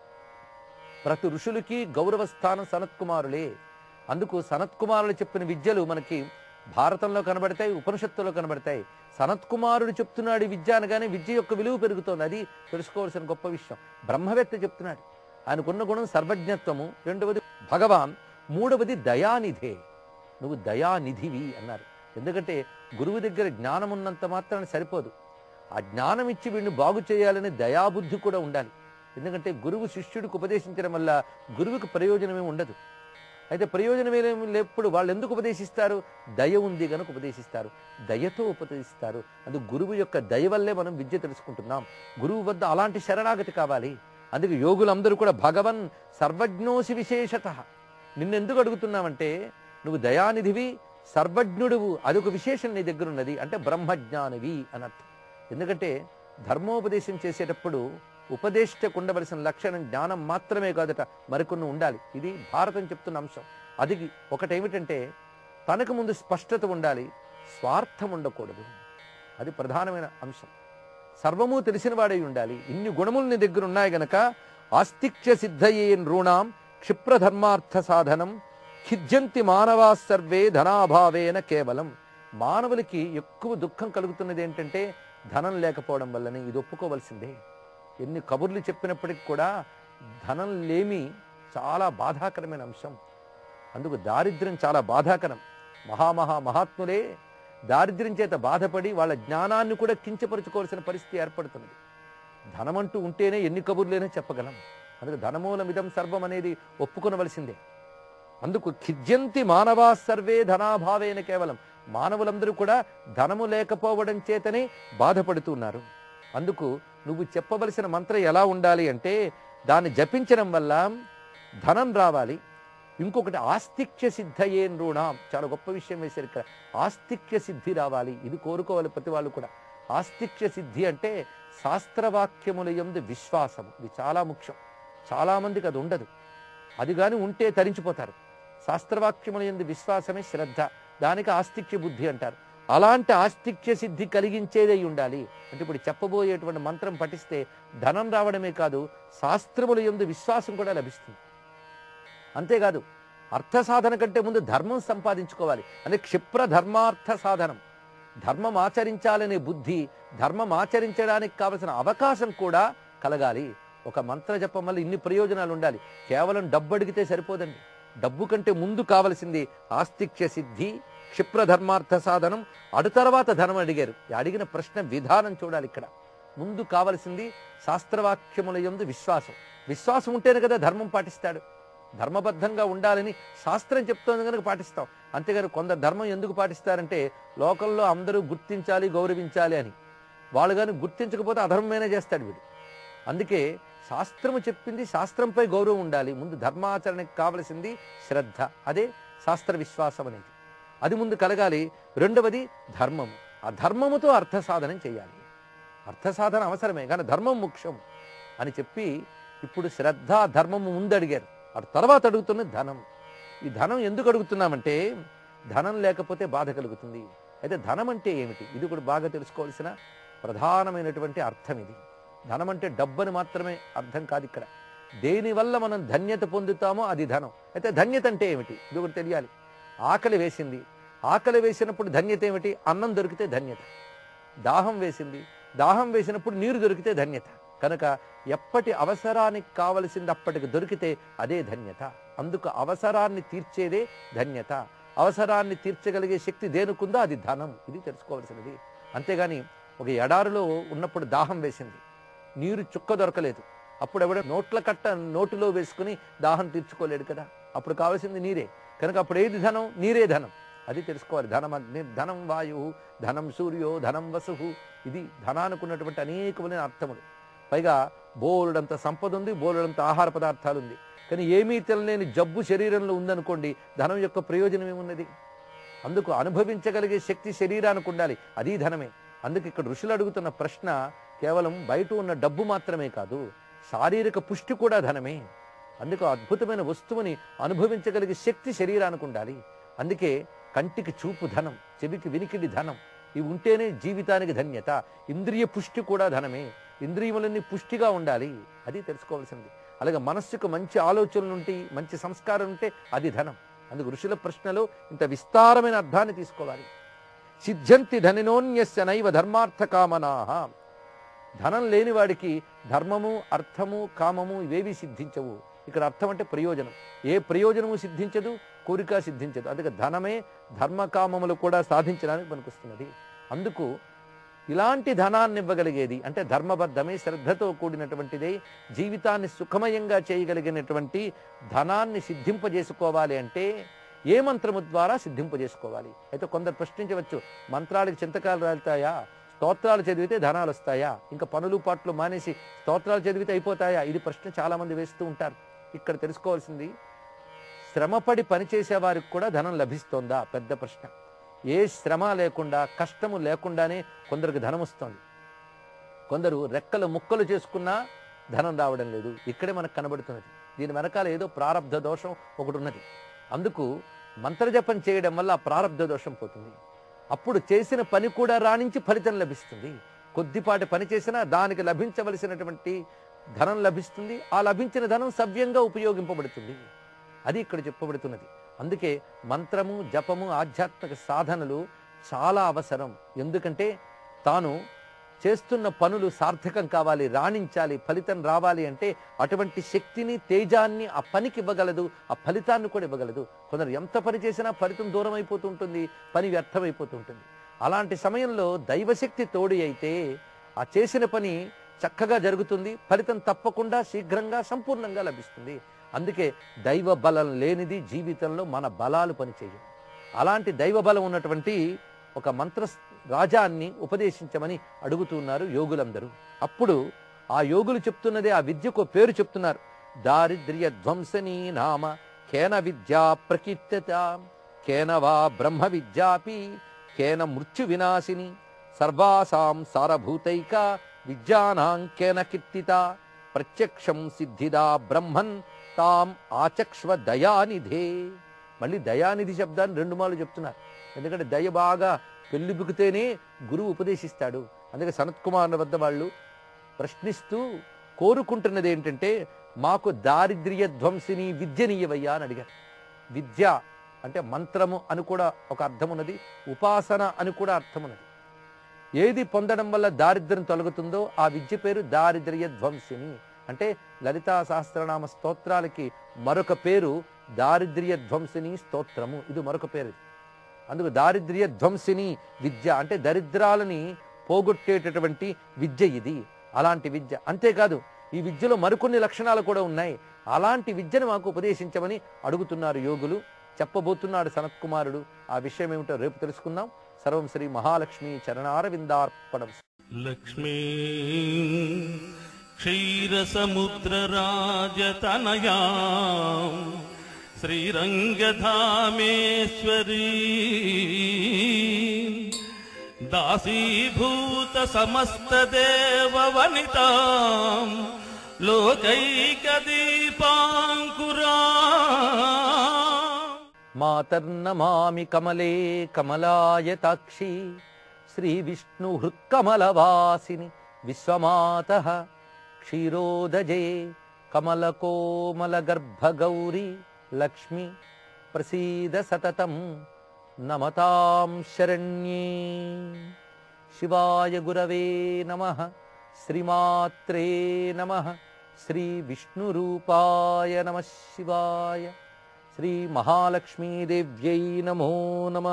ప్రతి ఋషులకి గౌరవ స్థానం సనత్కుమారులే అందుకు సనత్కుమారులు చెప్పిన విద్యలు మనకి భారతంలో కనబడతాయి ఉపనిషత్తులో కనబడతాయి సనత్కుమారుడు చెప్తున్నాడు ఈ విద్య అనగానే విద్య యొక్క విలువ పెరుగుతోంది అది తెలుసుకోవాల్సిన గొప్ప విషయం బ్రహ్మవేత్త చెప్తున్నాడు ఆయనకున్న గుణం సర్వజ్ఞత్వము రెండవది భగవాన్ మూడవది దయానిధే నువ్వు దయానిధివి అన్నారు ఎందుకంటే గురువు దగ్గర జ్ఞానం ఉన్నంత మాత్రాన సరిపోదు ఆ జ్ఞానం ఇచ్చి వీడిని బాగు చేయాలనే దయాబుద్ధి కూడా ఉండాలి ఎందుకంటే గురువు శిష్యుడికి ఉపదేశించడం వల్ల గురువుకి ప్రయోజనమే ఉండదు అయితే ప్రయోజనమే లేప్పుడు వాళ్ళు ఎందుకు ఉపదేశిస్తారు దయ ఉంది కనుక ఉపదేశిస్తారు దయతో ఉపదేశిస్తారు అందుకు గురువు యొక్క దయ వల్లే మనం విద్య తెలుసుకుంటున్నాం గురువు వద్ద అలాంటి శరణాగతి కావాలి అందుకే యోగులందరూ కూడా భగవన్ సర్వజ్ఞోసి విశేషత నిన్నెందుకు అడుగుతున్నామంటే నువ్వు దయానిధివి సర్వజ్ఞుడువు అదొక విశేషం నీ దగ్గర ఉన్నది అంటే బ్రహ్మజ్ఞానివి అని అర్థం ఎందుకంటే ధర్మోపదేశం చేసేటప్పుడు ఉపదేశకు ఉండవలసిన లక్షణం జ్ఞానం మాత్రమే కాదట మరికొన్ని ఉండాలి ఇది భారతం చెప్తున్న అంశం అది ఒకటేమిటంటే తనకు ముందు స్పష్టత ఉండాలి స్వార్థం ఉండకూడదు అది ప్రధానమైన అంశం సర్వము తెలిసిన వాడై ఉండాలి ఇన్ని గుణములు నీ దగ్గర ఉన్నాయి గనక ఆస్తిక్య సిద్ధయే నృణాం క్షిప్రధర్మార్థ సాధనం ఖిద్యంతి మానవా సర్వే ధనాభావేన కేవలం మానవులకి ఎక్కువ దుఃఖం కలుగుతున్నది ఏంటంటే ధనం లేకపోవడం వల్లనే ఇది ఒప్పుకోవలసిందే ఎన్ని కబుర్లు చెప్పినప్పటికి కూడా ధనం లేమి చాలా బాధాకరమైన అంశం అందుకు దారిద్ర్యం చాలా బాధాకరం మహామహా మహాత్ములే దారిద్ర్యం చేత బాధపడి వాళ్ళ జ్ఞానాన్ని కూడా కించపరుచుకోవాల్సిన పరిస్థితి ఏర్పడుతున్నది ధనమంటూ ఉంటేనే ఎన్ని కబుర్లేనే చెప్పగలం అందుకు ధనమూలమిదం సర్వం అనేది ఒప్పుకొనవలసిందే అందుకు ఖిద్యంతి మానవా సర్వే ధనాభావేన కేవలం మానవులందరూ కూడా ధనము లేకపోవడం చేతనే బాధపడుతున్నారు అందుకు నువ్వు చెప్పవలసిన మంత్రం ఎలా ఉండాలి అంటే దాన్ని జపించడం వల్ల ధనం రావాలి ఇంకొకటి ఆస్తిక్య సిద్ధయే నృణాం చాలా గొప్ప విషయం వేశారు ఇక్కడ ఆస్తిక్య సిద్ధి రావాలి ఇది కోరుకోవాలి ప్రతి వాళ్ళు కూడా ఆస్తిక్య సిద్ధి అంటే శాస్త్రవాక్యముల యందు విశ్వాసము ఇది చాలా ముఖ్యం చాలా మందికి అది ఉండదు అది కానీ ఉంటే తరించిపోతారు శాస్త్రవాక్యముల యందు విశ్వాసమే శ్రద్ధ దానికి ఆస్తిక్య బుద్ధి అంటారు అలాంటి ఆస్తిక్య సిద్ధి కలిగించేదై ఉండాలి అంటే ఇప్పుడు చెప్పబోయేటువంటి మంత్రం పఠిస్తే ధనం రావడమే కాదు శాస్త్రముల యందు విశ్వాసం కూడా లభిస్తుంది అంతేకాదు అర్థ సాధన కంటే ముందు ధర్మం సంపాదించుకోవాలి అంటే క్షిప్ర ధర్మార్థ సాధనం ధర్మం ఆచరించాలనే బుద్ధి ధర్మం ఆచరించడానికి కావలసిన అవకాశం కూడా కలగాలి ఒక మంత్ర జపం వల్ల ఇన్ని ప్రయోజనాలు ఉండాలి కేవలం డబ్బు అడిగితే సరిపోదండి డబ్బు కంటే ముందు కావలసింది ఆస్తిక్య సిద్ధి క్షిప్ర ధర్మార్థ సాధనం అడు తర్వాత ధనం అడిగారు ఈ అడిగిన ప్రశ్న విధానం చూడాలి ఇక్కడ ముందు కావలసింది శాస్త్రవాక్యముల యందు విశ్వాసం విశ్వాసం ఉంటేనే కదా ధర్మం పాటిస్తాడు ధర్మబద్ధంగా ఉండాలని శాస్త్రం చెప్తోంది కనుక పాటిస్తాం అంతేగాని కొందరు ధర్మం ఎందుకు పాటిస్తారంటే లోకంలో అందరూ గుర్తించాలి గౌరవించాలి అని వాళ్ళు కానీ గుర్తించకపోతే అధర్మమైనా చేస్తాడు వీడు అందుకే శాస్త్రము చెప్పింది శాస్త్రంపై గౌరవం ఉండాలి ముందు ధర్మాచరణకి కావలసింది శ్రద్ధ అదే శాస్త్ర విశ్వాసం అనేది అది ముందు కలగాలి రెండవది ధర్మము ఆ ధర్మముతో అర్థ సాధనం చేయాలి అర్థ సాధన అవసరమే కానీ ధర్మం ముఖ్యం అని చెప్పి ఇప్పుడు శ్రద్ధ ధర్మము ముందు అడిగారు ఆ తర్వాత అడుగుతున్న ధనం ఈ ధనం ఎందుకు అడుగుతున్నామంటే ధనం లేకపోతే బాధ కలుగుతుంది అయితే ధనం అంటే ఏమిటి ఇది కూడా బాగా తెలుసుకోవాల్సిన ప్రధానమైనటువంటి అర్థం ఇది ధనం అంటే డబ్బని మాత్రమే అర్థం కాదు ఇక్కడ దేనివల్ల మనం ధన్యత పొందుతామో అది ధనం అయితే ధన్యత అంటే ఏమిటి ఇది ఒకటి తెలియాలి ఆకలి వేసింది ఆకలి వేసినప్పుడు ధన్యత ఏమిటి అన్నం దొరికితే ధన్యత దాహం వేసింది దాహం వేసినప్పుడు నీరు దొరికితే ధన్యత కనుక ఎప్పటి అవసరానికి కావలసింది అప్పటికి దొరికితే అదే ధన్యత అందుకు అవసరాన్ని తీర్చేదే ధన్యత అవసరాన్ని తీర్చగలిగే శక్తి దేనికుందో అది ధనం ఇది తెలుసుకోవాల్సినది అంతేగాని ఒక ఎడారిలో ఉన్నప్పుడు దాహం వేసింది నీరు చుక్క దొరకలేదు అప్పుడు ఎవడ నోట్ల కట్ట నోటిలో వేసుకుని దాహం తీర్చుకోలేడు కదా అప్పుడు కావాల్సింది నీరే కనుక అప్పుడు ఏది ధనం నీరే ధనం అది తెలుసుకోవాలి ధనం అగ్ని ధనం వాయువు ధనం సూర్యో ధనం వసువు ఇది ధనానికి ఉన్నటువంటి అనేకమైన అర్థములు పైగా బోలుడంత సంపద ఉంది బోలుడంత ఆహార పదార్థాలు ఉంది కానీ ఏమీ తెలియని జబ్బు శరీరంలో ఉందనుకోండి ధనం యొక్క ప్రయోజనం ఏమున్నది అందుకు అనుభవించగలిగే శక్తి శరీరానికి ఉండాలి అది ధనమే అందుకు ఇక్కడ ఋషులు అడుగుతున్న ప్రశ్న కేవలం బయట ఉన్న డబ్బు మాత్రమే కాదు శారీరక పుష్టి కూడా ధనమే అందుకు అద్భుతమైన వస్తువుని అనుభవించగలిగే శక్తి శరీరానికి ఉండాలి అందుకే కంటికి చూపు ధనం చెవికి వినికిడి ధనం ఇవి ఉంటేనే జీవితానికి ధన్యత ఇంద్రియ పుష్టి కూడా ధనమే ఇంద్రియములన్నీ పుష్టిగా ఉండాలి అది తెలుసుకోవాల్సింది అలాగే మనస్సుకు మంచి ఆలోచనలు ఉంటాయి మంచి సంస్కారం ఉంటే అది ధనం అందుకు ఋషుల ప్రశ్నలో ఇంత విస్తారమైన అర్థాన్ని తీసుకోవాలి సిద్ధ్యంతి ధనినోన్యస్య నైవ ధర్మార్థ కామనాహ ధనం లేని వాడికి ధర్మము అర్థము కామము ఇవేవి సిద్ధించవు ఇక్కడ అర్థం అంటే ప్రయోజనం ఏ ప్రయోజనము సిద్ధించదు కోరిక సిద్ధించదు అందుకే ధనమే ధర్మకామములు కూడా సాధించడానికి పనికొస్తున్నది అందుకు ఇలాంటి ధనాన్ని ఇవ్వగలిగేది అంటే ధర్మబద్ధమే శ్రద్ధతో కూడినటువంటిదే జీవితాన్ని సుఖమయంగా చేయగలిగినటువంటి ధనాన్ని సిద్ధింపజేసుకోవాలి అంటే ఏ మంత్రము ద్వారా సిద్ధింపజేసుకోవాలి అయితే కొందరు ప్రశ్నించవచ్చు మంత్రాలకు చింతకాలు రాలుతాయా స్తోత్రాలు చదివితే ధనాలు వస్తాయా ఇంకా పనులు పాటలు మానేసి స్తోత్రాలు చదివితే అయిపోతాయా ఇది ప్రశ్న చాలా మంది వేస్తూ ఉంటారు ఇక్కడ తెలుసుకోవాల్సింది శ్రమపడి పనిచేసే వారికి కూడా ధనం లభిస్తోందా పెద్ద ప్రశ్న ఏ శ్రమ లేకుండా కష్టము లేకుండానే కొందరికి ధనం వస్తుంది కొందరు రెక్కలు ముక్కలు చేసుకున్నా ధనం రావడం లేదు ఇక్కడే మనకు కనబడుతున్నది దీని వెనకాల ఏదో ప్రారంధ దోషం ఒకటి ఉన్నది అందుకు మంత్రజపం చేయడం వల్ల ఆ ప్రారంధ దోషం పోతుంది అప్పుడు చేసిన పని కూడా రాణించి ఫలితం లభిస్తుంది కొద్దిపాటి పని చేసినా దానికి లభించవలసినటువంటి ధనం లభిస్తుంది ఆ లభించిన ధనం సవ్యంగా ఉపయోగింపబడుతుంది అది ఇక్కడ చెప్పబడుతున్నది అందుకే మంత్రము జపము ఆధ్యాత్మిక సాధనలు చాలా అవసరం ఎందుకంటే తాను చేస్తున్న పనులు సార్థకం కావాలి రాణించాలి ఫలితం రావాలి అంటే అటువంటి శక్తిని తేజాన్ని ఆ పనికి ఇవ్వగలదు ఆ ఫలితాన్ని కూడా ఇవ్వగలదు కొందరు ఎంత పని చేసినా ఫలితం దూరం అయిపోతూ ఉంటుంది పని వ్యర్థమైపోతూ ఉంటుంది అలాంటి సమయంలో దైవశక్తి తోడి అయితే ఆ చేసిన పని చక్కగా జరుగుతుంది ఫలితం తప్పకుండా శీఘ్రంగా సంపూర్ణంగా లభిస్తుంది అందుకే దైవ బలం లేనిది జీవితంలో మన బలాలు పనిచేయవు అలాంటి దైవ బలం ఉన్నటువంటి ఒక మంత్ర రాజాన్ని ఉపదేశించమని అడుగుతున్నారు యోగులందరూ అప్పుడు ఆ యోగులు చెప్తున్నదే ఆ విద్యకు పేరు చెప్తున్నారు దారిద్ర్య ధ్వంసనీ నామ కేన విద్యా ప్రకీర్తత కేన వా బ్రహ్మ విద్యాపి కేన మృత్యు వినాశిని సర్వాసాం సారభూతైక విద్యానాం కేన కీర్తిత ప్రత్యక్షం సిద్ధిదా బ్రహ్మన్ తాం ఆచక్ష్వ దయానిధే మళ్ళీ దయానిధి శబ్దాన్ని రెండు మార్లు చెప్తున్నారు ఎందుకంటే దయ బాగా పెళ్ళిబుకితేనే గురువు ఉపదేశిస్తాడు అందుకే సనత్ కుమార్ వద్ద వాళ్ళు ప్రశ్నిస్తూ కోరుకుంటున్నది ఏంటంటే మాకు దారిద్ర్య ధ్వంసిని విద్యనీయవయ్యా అని అడిగారు విద్య అంటే మంత్రము అని కూడా ఒక అర్థం ఉన్నది ఉపాసన అని కూడా అర్థం ఉన్నది ఏది పొందడం వల్ల దారిద్ర్యం తొలగుతుందో ఆ విద్య పేరు దారిద్ర్య ధ్వంసిని అంటే లలితా సహస్రనామ స్తోత్రాలకి మరొక పేరు దారిద్ర్య ధ్వంసిని స్తోత్రము ఇది మరొక పేరు ఇది. అందుకు దారిద్ర్య ధ్వంసిని విద్య అంటే దరిద్రాలని పోగొట్టేటటువంటి విద్య ఇది అలాంటి విద్య అంతేకాదు ఈ విద్యలో మరికొన్ని లక్షణాలు కూడా ఉన్నాయి అలాంటి విద్యను మాకు ఉపదేశించమని అడుగుతున్నారు యోగులు చెప్పబోతున్నాడు సనత్ కుమారుడు ఆ విషయం ఏమిటో రేపు తెలుసుకుందాం సర్వం శ్రీ మహాలక్ష్మి చరణారవిందార్పణం లక్ష్మీ క్షీరసముద్రరాజతనయా శ్రీరంగధామేశ్వరీ దాసీభూత సమస్తదేవవనితా లోకైకదీపాంకురా మాతర్నమామి కమలే కమలాయతాక్షి శ్రీ విష్ణు హృత్కమలవాసిని విశ్వమాత క్షీరోదజే కమలకోమల గర్భగౌరి లక్ష్మి ప్రసీద సతతం నమతాం శరణ్యే శివాయ గురవే నమ శ్రీమాత్రే నమ శ్రీ విష్ణురూపాయ నమ శివాయ శ్రీ మహాలక్ష్మీదేవ్యై నమో నమ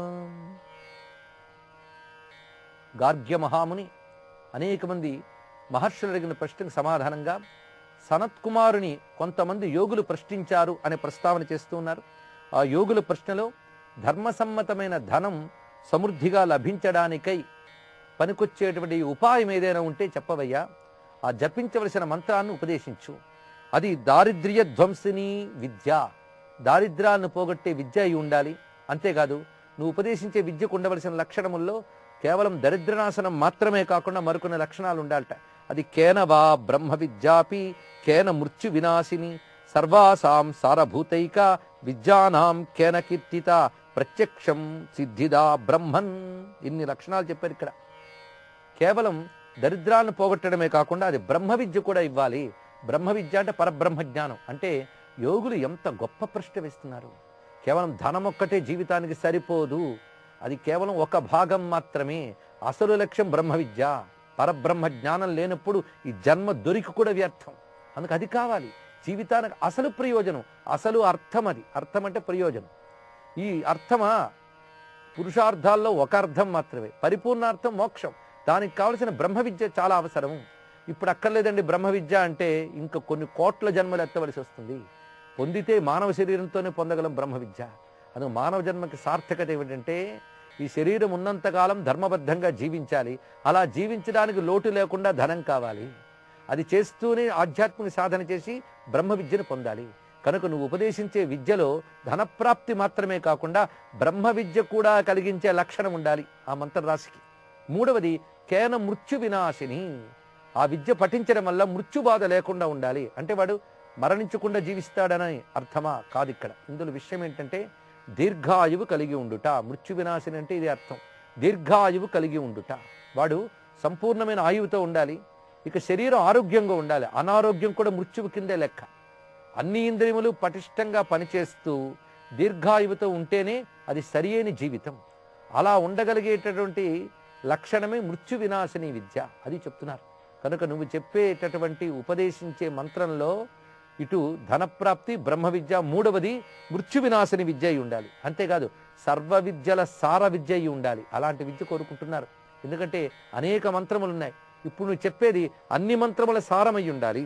గార్గ్య మహాముని అనేక మంది మహర్షులు అడిగిన ప్రశ్నకు సమాధానంగా సనత్కుమారుని కొంతమంది యోగులు ప్రశ్నించారు అనే ప్రస్తావన చేస్తూ ఉన్నారు ఆ యోగుల ప్రశ్నలో ధర్మసమ్మతమైన ధనం సమృద్ధిగా లభించడానికై పనికొచ్చేటువంటి ఉపాయం ఏదైనా ఉంటే చెప్పవయ్యా ఆ జపించవలసిన మంత్రాన్ని ఉపదేశించు అది దారిద్ర్య ధ్వంసిని విద్య దారిద్ర్యాలను పోగొట్టే విద్య అయి ఉండాలి అంతేకాదు నువ్వు ఉపదేశించే విద్యకు ఉండవలసిన లక్షణముల్లో కేవలం దరిద్రనాశనం మాత్రమే కాకుండా మరికొన్ని లక్షణాలు ఉండాలట అది కేన వా బ్రహ్మ విద్యాపి కేన మృత్యు వినాశిని సర్వాసాం సారభూతైక విద్యానాం కేన కీర్తిత ప్రత్యక్షం సిద్ధిదా బ్రహ్మన్ ఇన్ని లక్షణాలు చెప్పారు ఇక్కడ కేవలం దరిద్రాలను పోగొట్టడమే కాకుండా అది బ్రహ్మ విద్య కూడా ఇవ్వాలి బ్రహ్మ విద్య అంటే పరబ్రహ్మ జ్ఞానం అంటే యోగులు ఎంత గొప్ప ప్రశ్న వేస్తున్నారు కేవలం ధనం ఒక్కటే జీవితానికి సరిపోదు అది కేవలం ఒక భాగం మాత్రమే అసలు లక్ష్యం బ్రహ్మ విద్య పరబ్రహ్మ జ్ఞానం లేనప్పుడు ఈ జన్మ దొరికి కూడా వ్యర్థం అందుకు అది కావాలి జీవితానికి అసలు ప్రయోజనం అసలు అర్థం అది అర్థం అంటే ప్రయోజనం ఈ అర్థమా పురుషార్థాల్లో ఒక అర్థం మాత్రమే పరిపూర్ణార్థం మోక్షం దానికి కావలసిన బ్రహ్మ విద్య చాలా అవసరం ఇప్పుడు అక్కర్లేదండి బ్రహ్మ విద్య అంటే ఇంకా కొన్ని కోట్ల జన్మలు ఎత్తవలసి వస్తుంది పొందితే మానవ శరీరంతోనే పొందగలం బ్రహ్మ విద్య అందుకు మానవ జన్మకి సార్థకత ఏమిటంటే ఈ శరీరం ఉన్నంతకాలం ధర్మబద్ధంగా జీవించాలి అలా జీవించడానికి లోటు లేకుండా ధనం కావాలి అది చేస్తూనే ఆధ్యాత్మిక సాధన చేసి బ్రహ్మ విద్యను పొందాలి కనుక నువ్వు ఉపదేశించే విద్యలో ధనప్రాప్తి మాత్రమే కాకుండా బ్రహ్మ విద్య కూడా కలిగించే లక్షణం ఉండాలి ఆ మంత్రరాశికి మూడవది కేన మృత్యు వినాశిని ఆ విద్య పఠించడం వల్ల మృత్యు బాధ లేకుండా ఉండాలి అంటే వాడు మరణించకుండా జీవిస్తాడని అర్థమా కాదు ఇక్కడ ఇందులో విషయం ఏంటంటే దీర్ఘాయువు కలిగి ఉండుట మృత్యు వినాశిని అంటే ఇది అర్థం దీర్ఘాయువు కలిగి ఉండుట వాడు సంపూర్ణమైన ఆయువుతో ఉండాలి ఇక శరీరం ఆరోగ్యంగా ఉండాలి అనారోగ్యం కూడా మృత్యువు కిందే లెక్క అన్ని ఇంద్రియములు పటిష్టంగా పనిచేస్తూ దీర్ఘాయువుతో ఉంటేనే అది సరియైన జీవితం అలా ఉండగలిగేటటువంటి లక్షణమే మృత్యు వినాశిని విద్య అది చెప్తున్నారు కనుక నువ్వు చెప్పేటటువంటి ఉపదేశించే మంత్రంలో ఇటు ధనప్రాప్తి బ్రహ్మ విద్య మూడవది మృత్యు వినాశిని విద్య అయి ఉండాలి అంతేకాదు సర్వ విద్యల సార విద్య అయి ఉండాలి అలాంటి విద్య కోరుకుంటున్నారు ఎందుకంటే అనేక మంత్రములు ఉన్నాయి ఇప్పుడు నువ్వు చెప్పేది అన్ని మంత్రముల సారమై ఉండాలి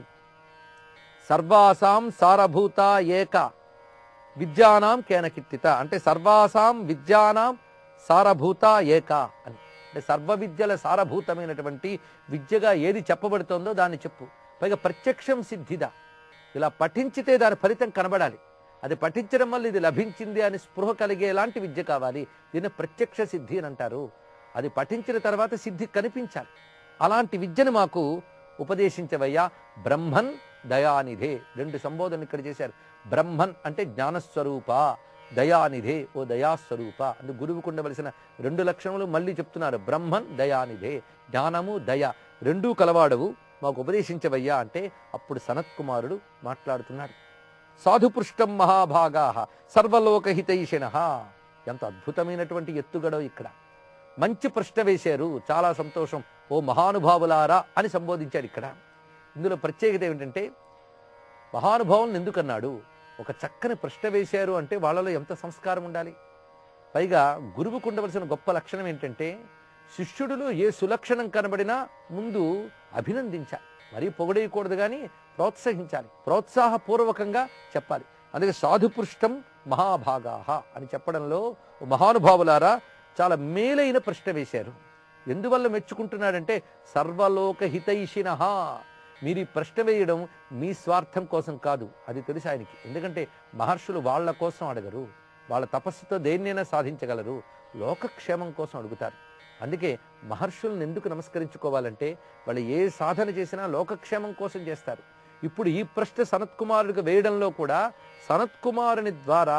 సర్వాసాం సారభూత ఏక విద్యానాం కేనకిత్తిత అంటే సర్వాసాం విద్యానాం సారభూత ఏక అని అంటే సర్వ విద్యల సారభూతమైనటువంటి విద్యగా ఏది చెప్పబడుతోందో దాన్ని చెప్పు పైగా ప్రత్యక్షం సిద్ధిద ఇలా పఠించితే దాని ఫలితం కనబడాలి అది పఠించడం వల్ల ఇది లభించింది అని స్పృహ కలిగేలాంటి విద్య కావాలి దీన్ని ప్రత్యక్ష సిద్ధి అని అంటారు అది పఠించిన తర్వాత సిద్ధి కనిపించాలి అలాంటి విద్యను మాకు ఉపదేశించవయ్యా బ్రహ్మన్ దయానిధే రెండు సంబోధనలు ఇక్కడ చేశారు బ్రహ్మన్ అంటే జ్ఞానస్వరూప దయానిధే ఓ దయాస్వరూప అందుకు గురువుకు ఉండవలసిన రెండు లక్షణములు మళ్ళీ చెప్తున్నారు బ్రహ్మన్ దయానిధే జ్ఞానము దయ రెండూ కలవాడవు మాకు ఉపదేశించవయ్యా అంటే అప్పుడు సనత్కుమారుడు మాట్లాడుతున్నాడు సాధుపృష్టం మహాభాగా సర్వలోకహితైషిణ ఎంత అద్భుతమైనటువంటి ఎత్తుగడో ఇక్కడ మంచి ప్రశ్న వేశారు చాలా సంతోషం ఓ మహానుభావులారా అని సంబోధించాడు ఇక్కడ ఇందులో ప్రత్యేకత ఏమిటంటే మహానుభావులను ఎందుకన్నాడు ఒక చక్కని ప్రశ్న వేశారు అంటే వాళ్ళలో ఎంత సంస్కారం ఉండాలి పైగా గురువుకు ఉండవలసిన గొప్ప లక్షణం ఏంటంటే శిష్యుడిలో ఏ సులక్షణం కనబడినా ముందు అభినందించాలి మరీ పొగడేయకూడదు కానీ ప్రోత్సహించాలి ప్రోత్సాహపూర్వకంగా చెప్పాలి అందుకే సాధుపృష్టం మహాభాగాహ అని చెప్పడంలో ఓ మహానుభావులారా చాలా మేలైన ప్రశ్న వేశారు ఎందువల్ల మెచ్చుకుంటున్నాడంటే సర్వలోక హితైషిణ మీరు ఈ ప్రశ్న వేయడం మీ స్వార్థం కోసం కాదు అది తెలుసు ఆయనకి ఎందుకంటే మహర్షులు వాళ్ళ కోసం అడగరు వాళ్ళ తపస్సుతో దేన్నైనా సాధించగలరు లోకక్షేమం కోసం అడుగుతారు అందుకే మహర్షులను ఎందుకు నమస్కరించుకోవాలంటే వాళ్ళు ఏ సాధన చేసినా లోకక్షేమం కోసం చేస్తారు ఇప్పుడు ఈ ప్రశ్న సనత్కుమారుడికి వేయడంలో కూడా సనత్కుమారుని ద్వారా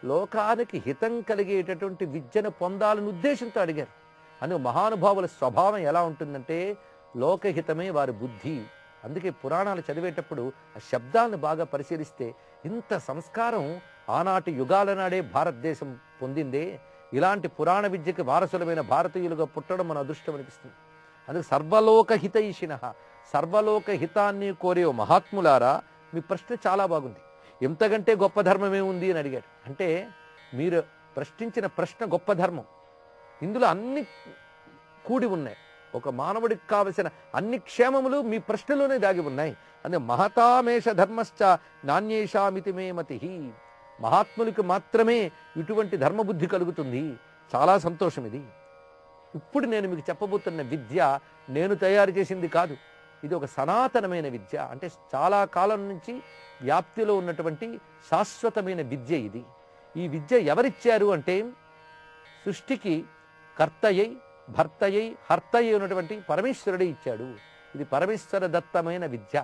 లోకానికి హితం కలిగేటటువంటి విద్యను పొందాలని ఉద్దేశంతో అడిగారు అందుకు మహానుభావుల స్వభావం ఎలా ఉంటుందంటే లోకహితమే వారి బుద్ధి అందుకే పురాణాలు చదివేటప్పుడు ఆ శబ్దాలను బాగా పరిశీలిస్తే ఇంత సంస్కారం ఆనాటి యుగాల నాడే భారతదేశం పొందిందే ఇలాంటి పురాణ విద్యకి వారసులమైన భారతీయులుగా పుట్టడం మన అదృష్టం అనిపిస్తుంది అందుకే సర్వలోక హితైషిణ సర్వలోక హితాన్ని కోరే ఓ మహాత్ములారా మీ ప్రశ్న చాలా బాగుంది ఎంతకంటే గొప్ప ధర్మం ఏముంది అని అడిగాడు అంటే మీరు ప్రశ్నించిన ప్రశ్న గొప్ప ధర్మం ఇందులో అన్ని కూడి ఉన్నాయి ఒక మానవుడికి కావలసిన అన్ని క్షేమములు మీ ప్రశ్నలోనే దాగి ఉన్నాయి అంటే మహతామేష ధర్మశ్చ నాణ్యేషామితి మే మతి మహాత్ములకు మాత్రమే ఇటువంటి ధర్మబుద్ధి కలుగుతుంది చాలా సంతోషం ఇది ఇప్పుడు నేను మీకు చెప్పబోతున్న విద్య నేను తయారు చేసింది కాదు ఇది ఒక సనాతనమైన విద్య అంటే చాలా కాలం నుంచి వ్యాప్తిలో ఉన్నటువంటి శాశ్వతమైన విద్య ఇది ఈ విద్య ఎవరిచ్చారు అంటే సృష్టికి కర్తయ్యై భర్తయ్యై హర్తయ్యి ఉన్నటువంటి పరమేశ్వరుడే ఇచ్చాడు ఇది పరమేశ్వర దత్తమైన విద్య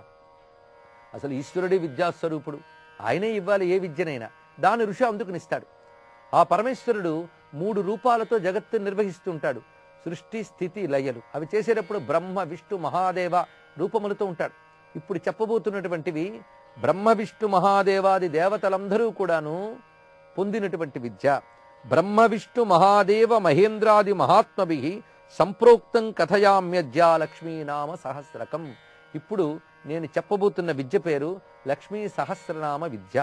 అసలు ఈశ్వరుడే విద్యాస్వరూపుడు ఆయనే ఇవ్వాలి ఏ విద్యనైనా దాని ఋషి అందుకునిస్తాడు ఆ పరమేశ్వరుడు మూడు రూపాలతో జగత్తును నిర్వహిస్తుంటాడు సృష్టి స్థితి లయలు అవి చేసేటప్పుడు బ్రహ్మ విష్ణు మహాదేవ రూపములతో ఉంటాడు ఇప్పుడు చెప్పబోతున్నటువంటివి బ్రహ్మ విష్ణు మహాదేవాది దేవతలందరూ కూడాను పొందినటువంటి విద్య బ్రహ్మ విష్ణు మహాదేవ మహేంద్రాది మహాత్మభి సంప్రోక్తం కథయామ్యజ్యా లక్ష్మీనామ సహస్రకం ఇప్పుడు నేను చెప్పబోతున్న విద్య పేరు లక్ష్మీ సహస్రనామ విద్య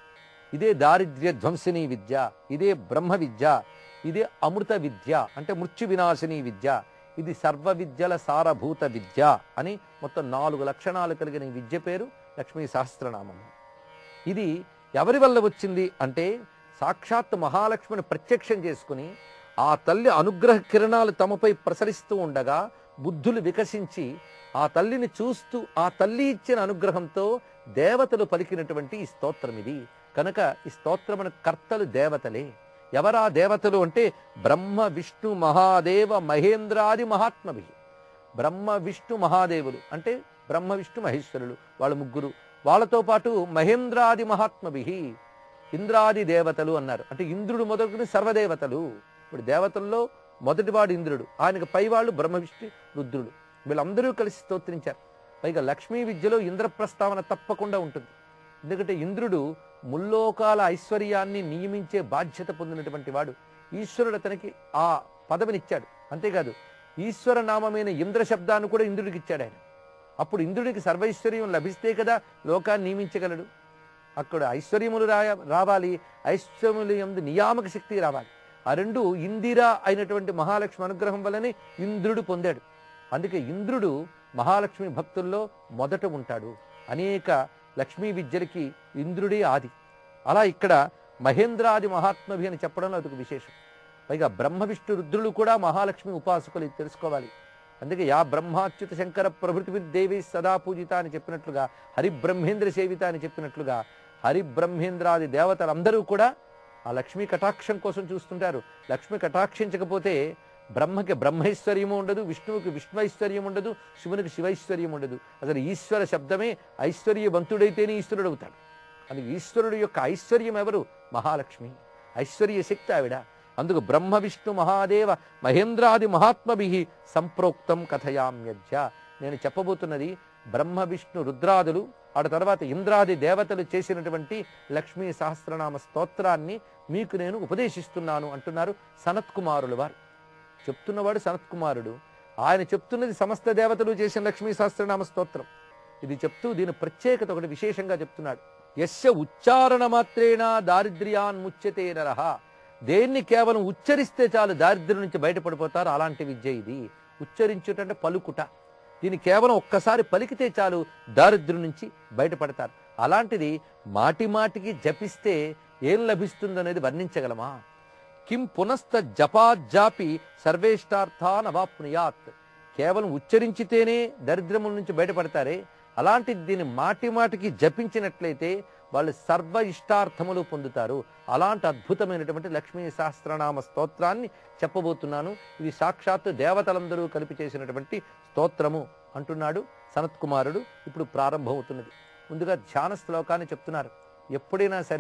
ఇదే దారిద్ర్య ధ్వంసిని విద్య ఇదే బ్రహ్మ విద్య ఇదే అమృత విద్య అంటే మృత్యు వినాశిని విద్య ఇది సర్వ విద్యల సారభూత విద్య అని మొత్తం నాలుగు లక్షణాలు కలిగిన ఈ విద్య పేరు లక్ష్మీ సహస్రనామము ఇది ఎవరి వల్ల వచ్చింది అంటే సాక్షాత్ మహాలక్ష్మిని ప్రత్యక్షం చేసుకుని ఆ తల్లి అనుగ్రహ కిరణాలు తమపై ప్రసరిస్తూ ఉండగా బుద్ధులు వికసించి ఆ తల్లిని చూస్తూ ఆ తల్లి ఇచ్చిన అనుగ్రహంతో దేవతలు పలికినటువంటి ఈ స్తోత్రం ఇది కనుక ఈ స్తోత్రమున కర్తలు దేవతలే ఎవరా దేవతలు అంటే బ్రహ్మ విష్ణు మహాదేవ మహేంద్రాది మహాత్మవి బ్రహ్మ విష్ణు మహాదేవులు అంటే బ్రహ్మ విష్ణు మహేశ్వరులు వాళ్ళ ముగ్గురు వాళ్ళతో పాటు మహేంద్రాది మహాత్మభి ఇంద్రాది దేవతలు అన్నారు అంటే ఇంద్రుడు మొదలుకుని సర్వదేవతలు ఇప్పుడు దేవతల్లో మొదటివాడు ఇంద్రుడు ఆయనకు పైవాళ్ళు బ్రహ్మ విష్ణు రుద్రుడు వీళ్ళందరూ కలిసి స్తోత్రించారు పైగా లక్ష్మీ విద్యలో ఇంద్ర ప్రస్తావన తప్పకుండా ఉంటుంది ఎందుకంటే ఇంద్రుడు ముల్లోకాల ఐశ్వర్యాన్ని నియమించే బాధ్యత పొందినటువంటి వాడు ఈశ్వరుడు అతనికి ఆ పదవినిచ్చాడు అంతేకాదు ఈశ్వర నామమైన ఇంద్ర శబ్దాన్ని కూడా ఇంద్రుడికి ఇచ్చాడు ఆయన అప్పుడు ఇంద్రుడికి సర్వైశ్వర్యం లభిస్తే కదా లోకాన్ని నియమించగలడు అక్కడ ఐశ్వర్యములు రా రావాలి ఐశ్వర్యములు ఎందు నియామక శక్తి రావాలి ఆ రెండు ఇందిరా అయినటువంటి మహాలక్ష్మి అనుగ్రహం వల్లనే ఇంద్రుడు పొందాడు అందుకే ఇంద్రుడు మహాలక్ష్మి భక్తుల్లో మొదట ఉంటాడు అనేక లక్ష్మీ విద్యలకి ఇంద్రుడే ఆది అలా ఇక్కడ మహేంద్రాది మహాత్మభి అని చెప్పడంలో అదొక విశేషం పైగా బ్రహ్మ విష్ణు రుద్రులు కూడా మహాలక్ష్మి ఉపాసకులు ఇది తెలుసుకోవాలి అందుకే యా బ్రహ్మాచ్యుత శంకర ప్రభృతి దేవి సదా పూజిత అని చెప్పినట్లుగా హరిబ్రహ్మేంద్ర సేవిత అని చెప్పినట్లుగా హరిబ్రహ్మేంద్రాది దేవతలందరూ కూడా ఆ లక్ష్మీ కటాక్షం కోసం చూస్తుంటారు లక్ష్మి కటాక్షించకపోతే బ్రహ్మకి బ్రహ్మైశ్వర్యము ఉండదు విష్ణువుకి విష్ణువైశ్వర్యం ఉండదు శివునికి శివైశ్వర్యం ఉండదు అసలు ఈశ్వర శబ్దమే ఐశ్వర్యవంతుడైతేనే ఈశ్వరుడు అవుతాడు అందుకు ఈశ్వరుడు యొక్క ఐశ్వర్యం ఎవరు మహాలక్ష్మి ఐశ్వర్య శక్తి ఆవిడ అందుకు బ్రహ్మ విష్ణు మహాదేవ మహేంద్రాది మహాత్మభి సంప్రోక్తం కథయామ్యజ్య నేను చెప్పబోతున్నది బ్రహ్మ విష్ణు రుద్రాదులు ఆ తర్వాత ఇంద్రాది దేవతలు చేసినటువంటి లక్ష్మీ సహస్రనామ స్తోత్రాన్ని మీకు నేను ఉపదేశిస్తున్నాను అంటున్నారు సనత్ కుమారులు వారు చెప్తున్నవాడు సనత్ కుమారుడు ఆయన చెప్తున్నది సమస్త దేవతలు చేసిన లక్ష్మీ సహస్రనామ స్తోత్రం ఇది చెప్తూ దీని ప్రత్యేకత ఒకటి విశేషంగా చెప్తున్నాడు యస్య ఉచ్చారణ మాత్రేణ దారిద్ర్యాన్ ముచ్యతే నరహ దేన్ని కేవలం ఉచ్చరిస్తే చాలు దారిద్ర్యం నుంచి బయటపడిపోతారు అలాంటి విద్య ఇది ఉచ్చరించుటంటే పలుకుట దీన్ని కేవలం ఒక్కసారి పలికితే చాలు దారిద్ర్యం నుంచి బయటపడతారు అలాంటిది మాటి మాటికి జపిస్తే ఏం లభిస్తుందనేది వర్ణించగలమా కిం పునస్త జపాజాపి సర్వేష్టార్థాన్ అవాప్నుయాత్ కేవలం ఉచ్చరించితేనే దరిద్రముల నుంచి బయటపడతారే అలాంటి దీన్ని మాటి మాటికి జపించినట్లయితే వాళ్ళు సర్వ ఇష్టార్థములు పొందుతారు అలాంటి అద్భుతమైనటువంటి లక్ష్మీ సహస్రనామ స్తోత్రాన్ని చెప్పబోతున్నాను ఇది సాక్షాత్తు దేవతలందరూ కలిపి చేసినటువంటి స్తోత్రము అంటున్నాడు సనత్ కుమారుడు ఇప్పుడు ప్రారంభమవుతున్నది ముందుగా ధ్యాన శ్లోకాన్ని చెప్తున్నారు ఎప్పుడైనా సరే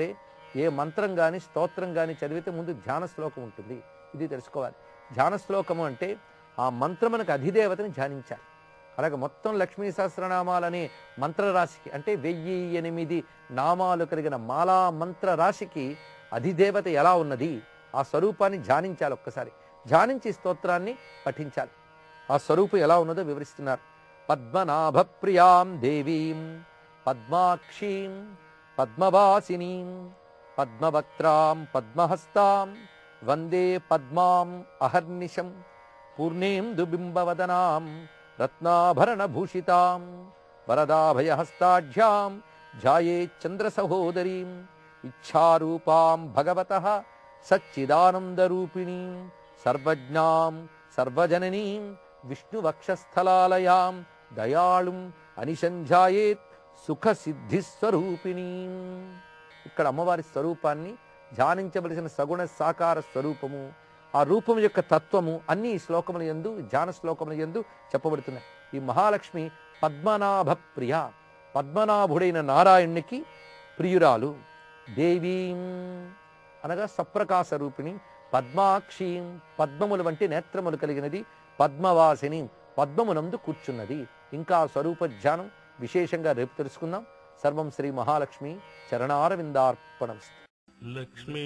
ఏ మంత్రం కానీ స్తోత్రం కానీ చదివితే ముందు ధ్యాన శ్లోకం ఉంటుంది ఇది తెలుసుకోవాలి ధ్యాన శ్లోకము అంటే ఆ మంత్రమునకు అధిదేవతని ధ్యానించాలి అలాగే మొత్తం లక్ష్మీ సహస్రనామాలనే మంత్రరాశికి అంటే వెయ్యి ఎనిమిది నామాలు కలిగిన మాలా మంత్ర రాశికి అధిదేవత ఎలా ఉన్నది ఆ స్వరూపాన్ని ధ్యానించాలి ఒక్కసారి ధ్యానించి స్తోత్రాన్ని పఠించాలి ఆ స్వరూపం ఎలా ఉన్నదో వివరిస్తున్నారు పద్మనాభ ప్రియాం దేవీం పద్మాక్షీం పద్మవాసినీం పద్మవక్త్రాం పద్మహస్తాం వందే పద్మాం అహర్నిశం పూర్ణేందుబింబవదనాం రత్నాభరణభూషితాం వరదాభయహస్తాఢ్యాం ధ్యాయేచ్చంద్రసహోదరీం ఇచ్ఛారూపాం భగవతః సచ్చిదానందరూపిణీం సర్వజ్ఞాం సర్వజననీం విష్ణువక్షస్థలాలయాం దయాళుం అనిసంధ్యాయేత్ సుఖసిద్ధిస్వరూపిణీం ఇక్కడ అమ్మవారి స్వరూపాన్ని ధ్యానించవలసిన సగుణ సాకార స్వరూపము ఆ రూపం యొక్క తత్వము అన్ని ఈ శ్లోకముల యందు ధ్యాన శ్లోకముల యందు చెప్పబడుతున్నాయి ఈ మహాలక్ష్మి పద్మనాభ ప్రియ పద్మనాభుడైన నారాయణునికి ప్రియురాలు దేవీం అనగా సప్రకాశ రూపిణి పద్మాక్షీం పద్మములు వంటి నేత్రములు కలిగినది పద్మవాసిని పద్మమునందు కూర్చున్నది ఇంకా ఆ స్వరూప ధ్యానం విశేషంగా రేపు తెలుసుకుందాం సర్వం శ్రీ మహాలక్ష్మి చరణారవిందార్పణం లక్ష్మీ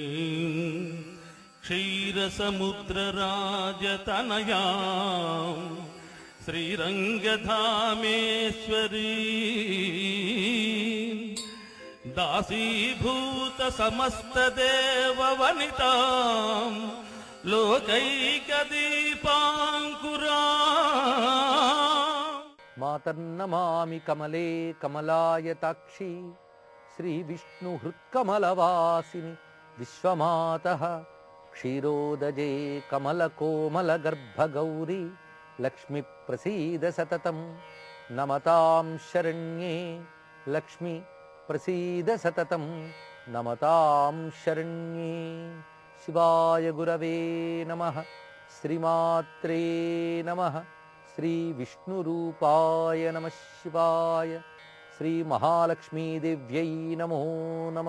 క్షీరసముద్రరాజతనయా శ్రీరంగధామేశ్వరీ దాసీభూత సమస్తదేవవనితా లోకైకదీపాంకురా మాతర్నమామి కమలే కమలాయతాక్షి శ్రీ విష్ణు హృత్కమలవాసిని విశ్వమాత క్షీరోదజే కమల కోమల గర్భగౌరి లక్ష్మి ప్రసీద సతతం నమతాం శరణ్యే లక్ష్మి ప్రసీద సతతం నమతాం శరణ్యే శివాయ గురవే నమ శ్రీమాత్రే నమ శ్రీ విష్ణురూపాయ నమ శివాయ శ్రీ మహాలక్ష్మీదేవ్యై నమో నమ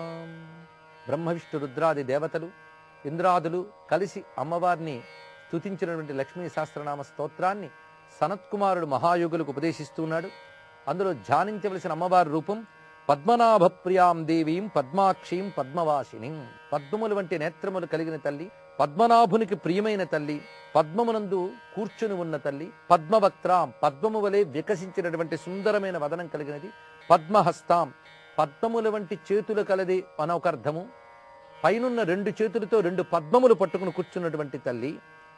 బ్రహ్మ విష్ణు రుద్రాది దేవతలు ఇంద్రాదులు కలిసి అమ్మవారిని స్తుతించినటువంటి లక్ష్మీ సహస్రనామ స్తోత్రాన్ని సనత్కుమారుడు మహాయోగులకు ఉపదేశిస్తున్నాడు అందులో ధ్యానించవలసిన అమ్మవారి రూపం పద్మనాభ ప్రియాం దేవీం పద్మాక్షీం పద్మవాసినిం పద్మములు వంటి నేత్రములు కలిగిన తల్లి పద్మనాభునికి ప్రియమైన తల్లి పద్మమునందు కూర్చుని ఉన్న తల్లి పద్మవక్త్రాం పద్మము వలె వికసించినటువంటి సుందరమైన వదనం కలిగినది పద్మహస్తాం పద్మముల వంటి చేతులు కలది అనొక అర్థము పైనున్న రెండు చేతులతో రెండు పద్మములు పట్టుకుని కూర్చున్నటువంటి తల్లి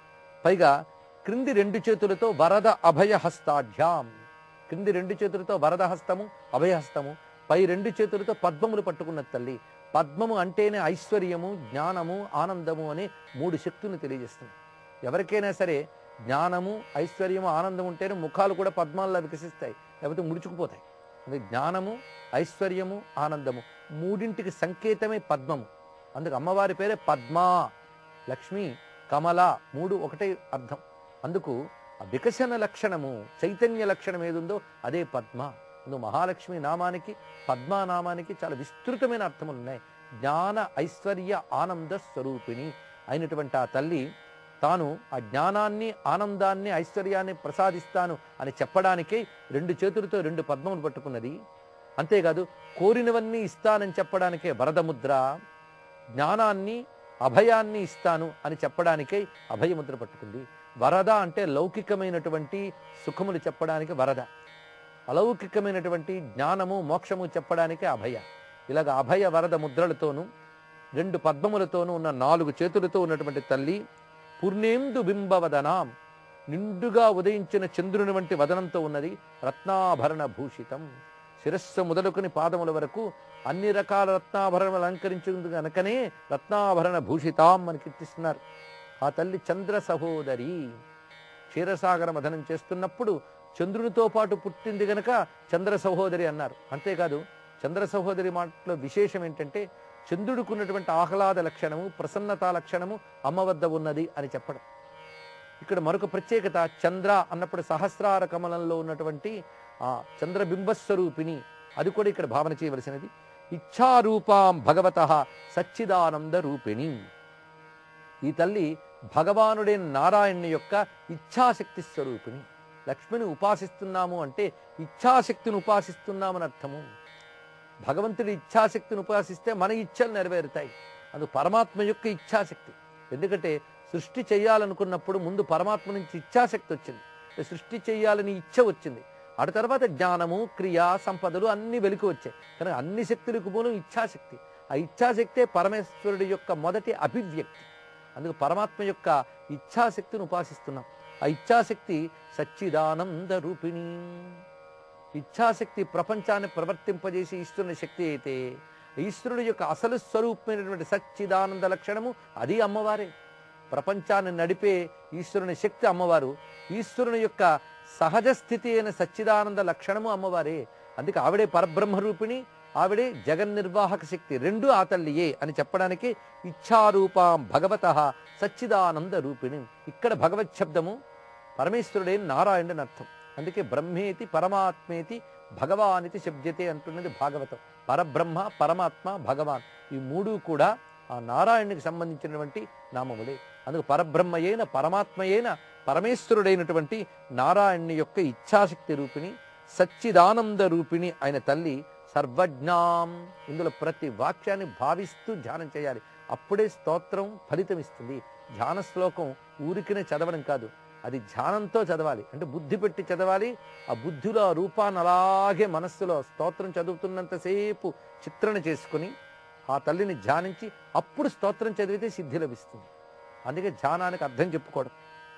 పైగా క్రింది రెండు చేతులతో వరద అభయ హస్తాఢ్యాం క్రింది రెండు చేతులతో వరద హస్తము అభయహస్తము పై రెండు చేతులతో పద్మములు పట్టుకున్న తల్లి పద్మము అంటేనే ఐశ్వర్యము జ్ఞానము ఆనందము అనే మూడు శక్తులను తెలియజేస్తుంది ఎవరికైనా సరే జ్ఞానము ఐశ్వర్యము ఆనందం ఉంటేనే ముఖాలు కూడా పద్మాల్లో వికసిస్తాయి లేకపోతే ముడుచుకుపోతాయి అందుకే జ్ఞానము ఐశ్వర్యము ఆనందము మూడింటికి సంకేతమే పద్మము అందుకు అమ్మవారి పేరే పద్మా లక్ష్మి కమల మూడు ఒకటే అర్థం అందుకు ఆ వికసన లక్షణము చైతన్య లక్షణం ఏదుందో అదే పద్మ అందుకు మహాలక్ష్మి నామానికి పద్మా నామానికి చాలా విస్తృతమైన అర్థములు ఉన్నాయి జ్ఞాన ఐశ్వర్య ఆనంద స్వరూపిణి అయినటువంటి ఆ తల్లి తాను ఆ జ్ఞానాన్ని ఆనందాన్ని ఐశ్వర్యాన్ని ప్రసాదిస్తాను అని చెప్పడానికే రెండు చేతులతో రెండు పద్మములు పట్టుకున్నది అంతేకాదు కోరినవన్నీ ఇస్తానని చెప్పడానికే వరదముద్ర జ్ఞానాన్ని అభయాన్ని ఇస్తాను అని చెప్పడానికే అభయముద్ర పట్టుకుంది వరద అంటే లౌకికమైనటువంటి సుఖములు చెప్పడానికి వరద అలౌకికమైనటువంటి జ్ఞానము మోక్షము చెప్పడానికే అభయ ఇలాగ అభయ వరద ముద్రలతోనూ రెండు పద్మములతోనూ ఉన్న నాలుగు చేతులతో ఉన్నటువంటి తల్లి పూర్ణేందు బింబవదనాం నిండుగా ఉదయించిన చంద్రుని వంటి వదనంతో ఉన్నది రత్నాభరణ భూషితం శిరస్సు మొదలుకొని పాదముల వరకు అన్ని రకాల రత్నాభరణలు అలంకరించింది కనుకనే రత్నాభరణ భూషితాం అని కీర్తిస్తున్నారు ఆ తల్లి చంద్ర సహోదరి క్షీరసాగర మథనం చేస్తున్నప్పుడు చంద్రునితో పాటు పుట్టింది గనక చంద్ర సహోదరి అన్నారు అంతేకాదు చంద్ర సహోదరి మాటలో విశేషం ఏంటంటే చంద్రుడికున్నటువంటి ఆహ్లాద లక్షణము ప్రసన్నతా లక్షణము అమ్మ వద్ద ఉన్నది అని చెప్పడం ఇక్కడ మరొక ప్రత్యేకత చంద్ర అన్నప్పుడు సహస్రార కమలంలో ఉన్నటువంటి ఆ చంద్రబింబస్వరూపిణి అది కూడా ఇక్కడ భావన చేయవలసినది ఇచ్ఛారూపాం భగవత సచ్చిదానంద రూపిణి ఈ తల్లి భగవానుడైన నారాయణుని యొక్క ఇచ్ఛాశక్తి స్వరూపిణి లక్ష్మిని ఉపాసిస్తున్నాము అంటే ఇచ్ఛాశక్తిని ఉపాసిస్తున్నామని అర్థము భగవంతుడి ఇచ్ఛాశక్తిని ఉపాసిస్తే మన ఇచ్ఛలు నెరవేరుతాయి అందుకు పరమాత్మ యొక్క ఇచ్ఛాశక్తి ఎందుకంటే సృష్టి చేయాలనుకున్నప్పుడు ముందు పరమాత్మ నుంచి ఇచ్ఛాశక్తి వచ్చింది సృష్టి చేయాలని ఇచ్ఛ వచ్చింది ఆ తర్వాత జ్ఞానము క్రియ సంపదలు అన్ని వెలికి వచ్చాయి కనుక అన్ని శక్తులకు మూలం ఇచ్ఛాశక్తి ఆ ఇచ్ఛాశక్తే పరమేశ్వరుడి యొక్క మొదటి అభివ్యక్తి అందుకు పరమాత్మ యొక్క ఇచ్ఛాశక్తిని ఉపాసిస్తున్నాం ఆ ఇచ్ఛాశక్తి సచ్చిదానంద రూపిణి ఇచ్ఛాశక్తి ప్రపంచాన్ని ప్రవర్తింపజేసి ఈశ్వరుని శక్తి అయితే ఈశ్వరుడు యొక్క అసలు స్వరూపమైనటువంటి సచ్చిదానంద లక్షణము అది అమ్మవారే ప్రపంచాన్ని నడిపే ఈశ్వరుని శక్తి అమ్మవారు ఈశ్వరుని యొక్క సహజ స్థితి అయిన సచ్చిదానంద లక్షణము అమ్మవారే అందుకే ఆవిడే పరబ్రహ్మ రూపిణి ఆవిడే జగన్నిర్వాహక శక్తి రెండు ఆ తల్లియే అని చెప్పడానికి ఇచ్ఛారూపాం భగవత సచ్చిదానంద రూపిణి ఇక్కడ భగవత్ శబ్దము పరమేశ్వరుడైన నారాయణుడని అర్థం అందుకే బ్రహ్మేతి పరమాత్మేతి భగవానితి శబ్దతే అంటున్నది భాగవతం పరబ్రహ్మ పరమాత్మ భగవాన్ ఈ మూడు కూడా ఆ నారాయణునికి సంబంధించినటువంటి నామములే అందుకు పరబ్రహ్మయైన పరమాత్మయైన పరమేశ్వరుడైనటువంటి నారాయణుని యొక్క ఇచ్ఛాశక్తి రూపిణి సచ్చిదానంద రూపిణి అయిన తల్లి సర్వజ్ఞాం ఇందులో ప్రతి వాక్యాన్ని భావిస్తూ ధ్యానం చేయాలి అప్పుడే స్తోత్రం ఫలితం ఇస్తుంది ధ్యాన శ్లోకం ఊరికినే చదవడం కాదు అది ధ్యానంతో చదవాలి అంటే బుద్ధి పెట్టి చదవాలి ఆ బుద్ధిలో ఆ రూపాన్ని అలాగే మనస్సులో స్తోత్రం చదువుతున్నంతసేపు చిత్రణ చేసుకుని ఆ తల్లిని ధ్యానించి అప్పుడు స్తోత్రం చదివితే సిద్ధి లభిస్తుంది అందుకే ధ్యానానికి అర్థం చెప్పుకోవడం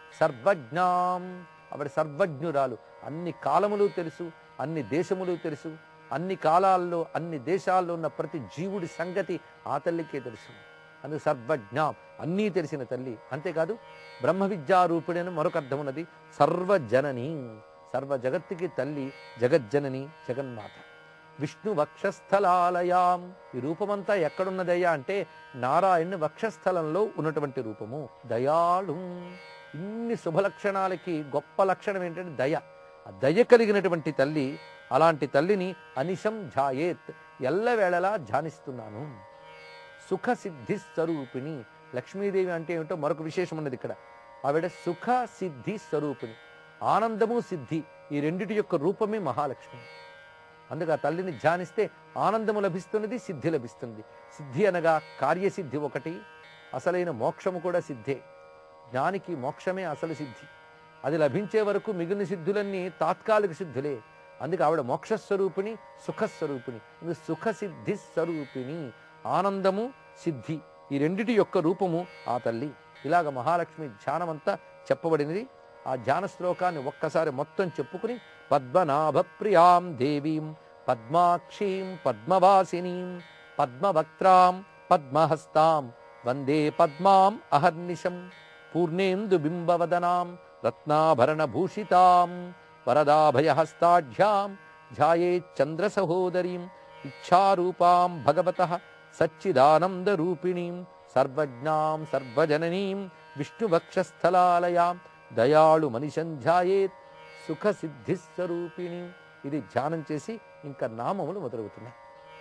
సర్వజ్ఞాం ఆవిడ సర్వజ్ఞురాలు అన్ని కాలములు తెలుసు అన్ని దేశములు తెలుసు అన్ని కాలాల్లో అన్ని దేశాల్లో ఉన్న ప్రతి జీవుడి సంగతి ఆ తల్లికే తెలుసు అందుకు సర్వజ్ఞాం అన్నీ తెలిసిన తల్లి అంతేకాదు బ్రహ్మ విద్యారూపిణి అని మరొక అర్థం ఉన్నది సర్వజనని సర్వ జగత్తుకి తల్లి జగజ్జనని జగన్మాత విష్ణు వక్షస్థలాలయాం ఈ రూపమంతా ఎక్కడున్నదయ్యా అంటే నారాయణ వక్షస్థలంలో ఉన్నటువంటి రూపము దయాళు ఇన్ని శుభలక్షణాలకి గొప్ప లక్షణం ఏంటంటే దయ ఆ దయ కలిగినటువంటి తల్లి అలాంటి తల్లిని అనిశం ఝాయేత్ ఎల్లవేళలా ధ్యానిస్తున్నాను సుఖ సిద్ధి స్వరూపిణి లక్ష్మీదేవి అంటే ఏమిటో మరొక విశేషం ఉన్నది ఇక్కడ ఆవిడ సుఖ సిద్ధి స్వరూపిణి ఆనందము సిద్ధి ఈ రెండిటి యొక్క రూపమే మహాలక్ష్మి అందుకు ఆ తల్లిని ధ్యానిస్తే ఆనందము లభిస్తున్నది సిద్ధి లభిస్తుంది సిద్ధి అనగా కార్యసిద్ధి ఒకటి అసలైన మోక్షము కూడా సిద్ధే జ్ఞానికి మోక్షమే అసలు సిద్ధి అది లభించే వరకు మిగిలిన సిద్ధులన్నీ తాత్కాలిక సిద్ధులే అందుకే ఆవిడ మోక్షస్వరూపిణి సుఖస్వరూపిణి ఇది సుఖ సిద్ధి స్వరూపిణి ఆనందము సిద్ధి ఈ రెండిటి యొక్క రూపము ఆ తల్లి ఇలాగ మహాలక్ష్మి ధ్యానమంతా చెప్పబడినది ఆ ధ్యాన శ్లోకాన్ని ఒక్కసారి మొత్తం చెప్పుకుని పద్మనాభ ప్రియాం దేవీం పద్మాక్షీం పద్మవాసినీం పద్మవక్త్రాం పద్మహస్తాం వందే పద్మాం అహర్నిశం పూర్ణేందు బింబవదనాం రత్నాభరణ భూషితాం వరదాభయహస్తాఢ్యాం ధ్యాయేచ్చంద్ర సహోదరీం ఇచ్ఛారూపాం భగవత సచ్చిదానందరూపిణీం సర్వజ్ఞాం సర్వజననీం విష్ణువక్షస్థలాలయాం దయాళు మనిషం ధ్యాయేత్ సుఖ సిద్ధిస్వరూపిణి ఇది ధ్యానం చేసి ఇంకా నామములు మొదలవుతున్నాయి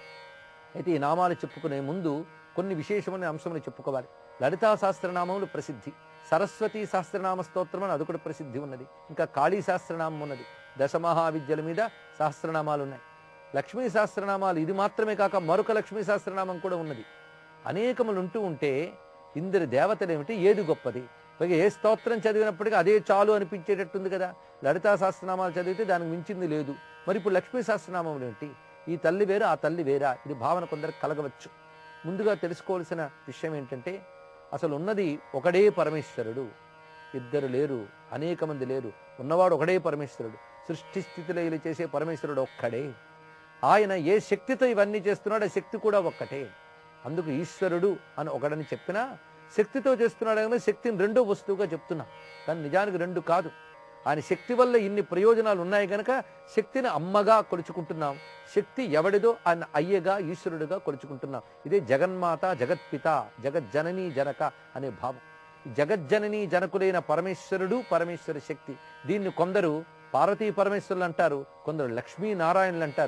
అయితే ఈ నామాలు చెప్పుకునే ముందు కొన్ని విశేషమైన అంశములు చెప్పుకోవాలి లలితా సహస్రనామములు ప్రసిద్ధి సరస్వతి సహస్రనామ స్తోత్రం అని అది కూడా ప్రసిద్ధి ఉన్నది ఇంకా కాళీ సహస్రనామం ఉన్నది దశమహావిద్యల మీద సహస్రనామాలు ఉన్నాయి లక్ష్మీ సహస్రనామాలు ఇది మాత్రమే కాక మరొక లక్ష్మీ సహస్రనామం కూడా ఉన్నది అనేకములు ఉంటూ ఉంటే ఇందరి దేవతలు ఏమిటి ఏది గొప్పది పైగా ఏ స్తోత్రం చదివినప్పటికీ అదే చాలు అనిపించేటట్టుంది కదా లలితా సహస్రనామాలు చదివితే దానికి మించింది లేదు మరి ఇప్పుడు లక్ష్మీ సహస్రనామం ఏమిటి ఈ తల్లి వేరు ఆ తల్లి వేరా ఇది భావన కొందరికి కలగవచ్చు ముందుగా తెలుసుకోవాల్సిన విషయం ఏంటంటే అసలు ఉన్నది ఒకడే పరమేశ్వరుడు ఇద్దరు లేరు అనేక మంది లేరు ఉన్నవాడు ఒకడే పరమేశ్వరుడు సృష్టి స్థితిలో ఇలా చేసే పరమేశ్వరుడు ఒక్కడే ఆయన ఏ శక్తితో ఇవన్నీ చేస్తున్నాడో ఆ శక్తి కూడా ఒక్కటే అందుకు ఈశ్వరుడు అని ఒకడని చెప్పినా శక్తితో చేస్తున్నాడు కానీ శక్తిని రెండో వస్తువుగా చెప్తున్నా కానీ నిజానికి రెండు కాదు ఆయన శక్తి వల్ల ఇన్ని ప్రయోజనాలు ఉన్నాయి కనుక శక్తిని అమ్మగా కొలుచుకుంటున్నాం శక్తి ఎవడిదో ఆయన అయ్యగా ఈశ్వరుడుగా కొలుచుకుంటున్నాం ఇదే జగన్మాత జగత్పిత జగజ్జనని జనక అనే భావం ఈ జగజ్జనని జనకులైన పరమేశ్వరుడు పరమేశ్వర శక్తి దీన్ని కొందరు పార్వతీ పరమేశ్వరులు అంటారు కొందరు లక్ష్మీ నారాయణులు అంటారు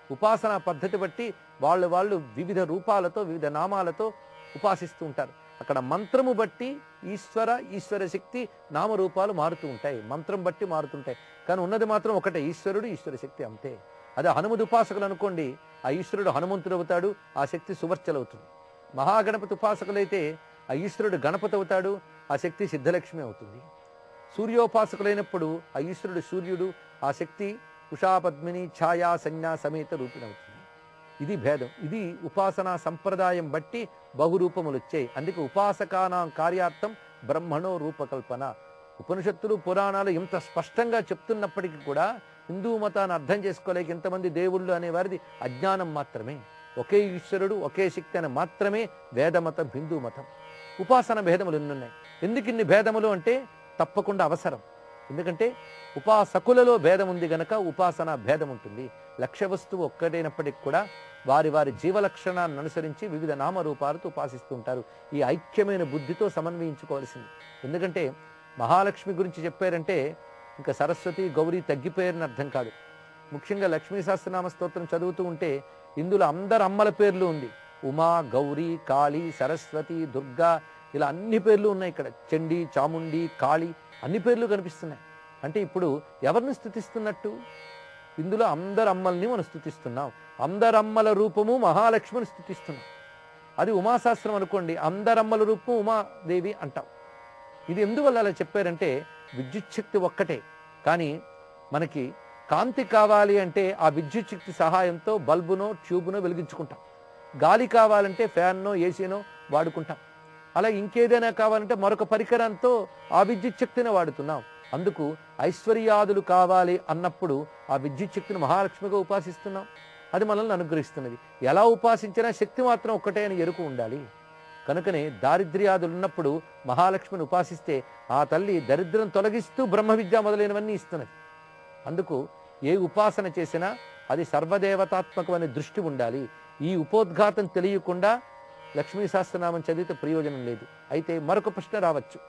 ఉపాసన పద్ధతి బట్టి వాళ్ళు వాళ్ళు వివిధ రూపాలతో వివిధ నామాలతో ఉపాసిస్తూ ఉంటారు అక్కడ మంత్రము బట్టి ఈశ్వర ఈశ్వర శక్తి నామరూపాలు మారుతూ ఉంటాయి మంత్రం బట్టి మారుతుంటాయి కానీ ఉన్నది మాత్రం ఒకటే ఈశ్వరుడు ఈశ్వర శక్తి అంతే అదే హనుమతి ఉపాసకులు అనుకోండి ఆ ఈశ్వరుడు హనుమంతుడు అవుతాడు ఆ శక్తి సువర్చలు అవుతుంది మహాగణపతి ఉపాసకులైతే ఆ ఈశ్వరుడు గణపతి అవుతాడు ఆ శక్తి సిద్ధలక్ష్మి అవుతుంది సూర్యోపాసకులైనప్పుడు ఆ ఈశ్వరుడు సూర్యుడు ఆ శక్తి ఉషా పద్మిని ఛాయా సంజ్ఞా సమేత రూపిణవుతుంది ఇది భేదం ఇది ఉపాసనా సంప్రదాయం బట్టి బహురూపములు వచ్చాయి అందుకే ఉపాసకానా కార్యార్థం బ్రహ్మణో రూపకల్పన ఉపనిషత్తులు పురాణాలు ఇంత స్పష్టంగా చెప్తున్నప్పటికీ కూడా హిందూ మతాన్ని అర్థం చేసుకోలేక ఇంతమంది దేవుళ్ళు అనేవారిది అజ్ఞానం మాత్రమే ఒకే ఈశ్వరుడు ఒకే శక్తి అని మాత్రమే వేదమతం హిందూ మతం ఉపాసన భేదములు ఎన్నున్నాయి ఎందుకు ఇన్ని భేదములు అంటే తప్పకుండా అవసరం ఎందుకంటే ఉపాసకులలో భేదం ఉంది గనక ఉపాసన భేదం ఉంటుంది లక్ష్య వస్తువు ఒక్కటైనప్పటికీ కూడా వారి వారి జీవ లక్షణాన్ని అనుసరించి వివిధ నామరూపాలతో ఉపాసిస్తూ ఉంటారు ఈ ఐక్యమైన బుద్ధితో సమన్వయించుకోవాల్సింది ఎందుకంటే మహాలక్ష్మి గురించి చెప్పారంటే ఇంకా సరస్వతి గౌరీ తగ్గిపోయారని అర్థం కాదు ముఖ్యంగా లక్ష్మీ సహస్రనామ స్తోత్రం చదువుతూ ఉంటే ఇందులో అందరు అమ్మల పేర్లు ఉంది ఉమా గౌరీ కాళీ సరస్వతి దుర్గా ఇలా అన్ని పేర్లు ఉన్నాయి ఇక్కడ చండి చాముండి కాళీ అన్ని పేర్లు కనిపిస్తున్నాయి అంటే ఇప్పుడు ఎవరిని స్థుతిస్తున్నట్టు ఇందులో అందరు అమ్మల్ని మనం స్థుతిస్తున్నాం అందరమ్మల రూపము మహాలక్ష్మిని స్థుతిస్తున్నాం అది ఉమాశాస్త్రం అనుకోండి అందరమ్మల రూపం ఉమాదేవి అంటాం ఇది ఎందువల్ల అలా చెప్పారంటే విద్యుత్ శక్తి ఒక్కటే కానీ మనకి కాంతి కావాలి అంటే ఆ విద్యుత్ శక్తి సహాయంతో బల్బునో ట్యూబ్నో వెలిగించుకుంటాం గాలి కావాలంటే ఫ్యాన్నో ఏసీనో వాడుకుంటాం అలా ఇంకేదైనా కావాలంటే మరొక పరికరంతో ఆ విద్యుత్ శక్తిని వాడుతున్నాం అందుకు ఐశ్వర్యాదులు కావాలి అన్నప్పుడు ఆ విద్యుత్ శక్తిని మహాలక్ష్మిగా ఉపాసిస్తున్నాం అది మనల్ని అనుగ్రహిస్తున్నది ఎలా ఉపాసించినా శక్తి మాత్రం ఒక్కటే అని ఎరుకు ఉండాలి కనుకనే దారిద్ర్యాదులు ఉన్నప్పుడు మహాలక్ష్మిని ఉపాసిస్తే ఆ తల్లి దరిద్రం తొలగిస్తూ బ్రహ్మ విద్య మొదలైనవన్నీ ఇస్తున్నది అందుకు ఏ ఉపాసన చేసినా అది సర్వదేవతాత్మకమైన దృష్టి ఉండాలి ఈ ఉపోద్ఘాతం తెలియకుండా లక్ష్మీ సహస్రనామం చదివితే ప్రయోజనం లేదు అయితే మరొక ప్రశ్న రావచ్చు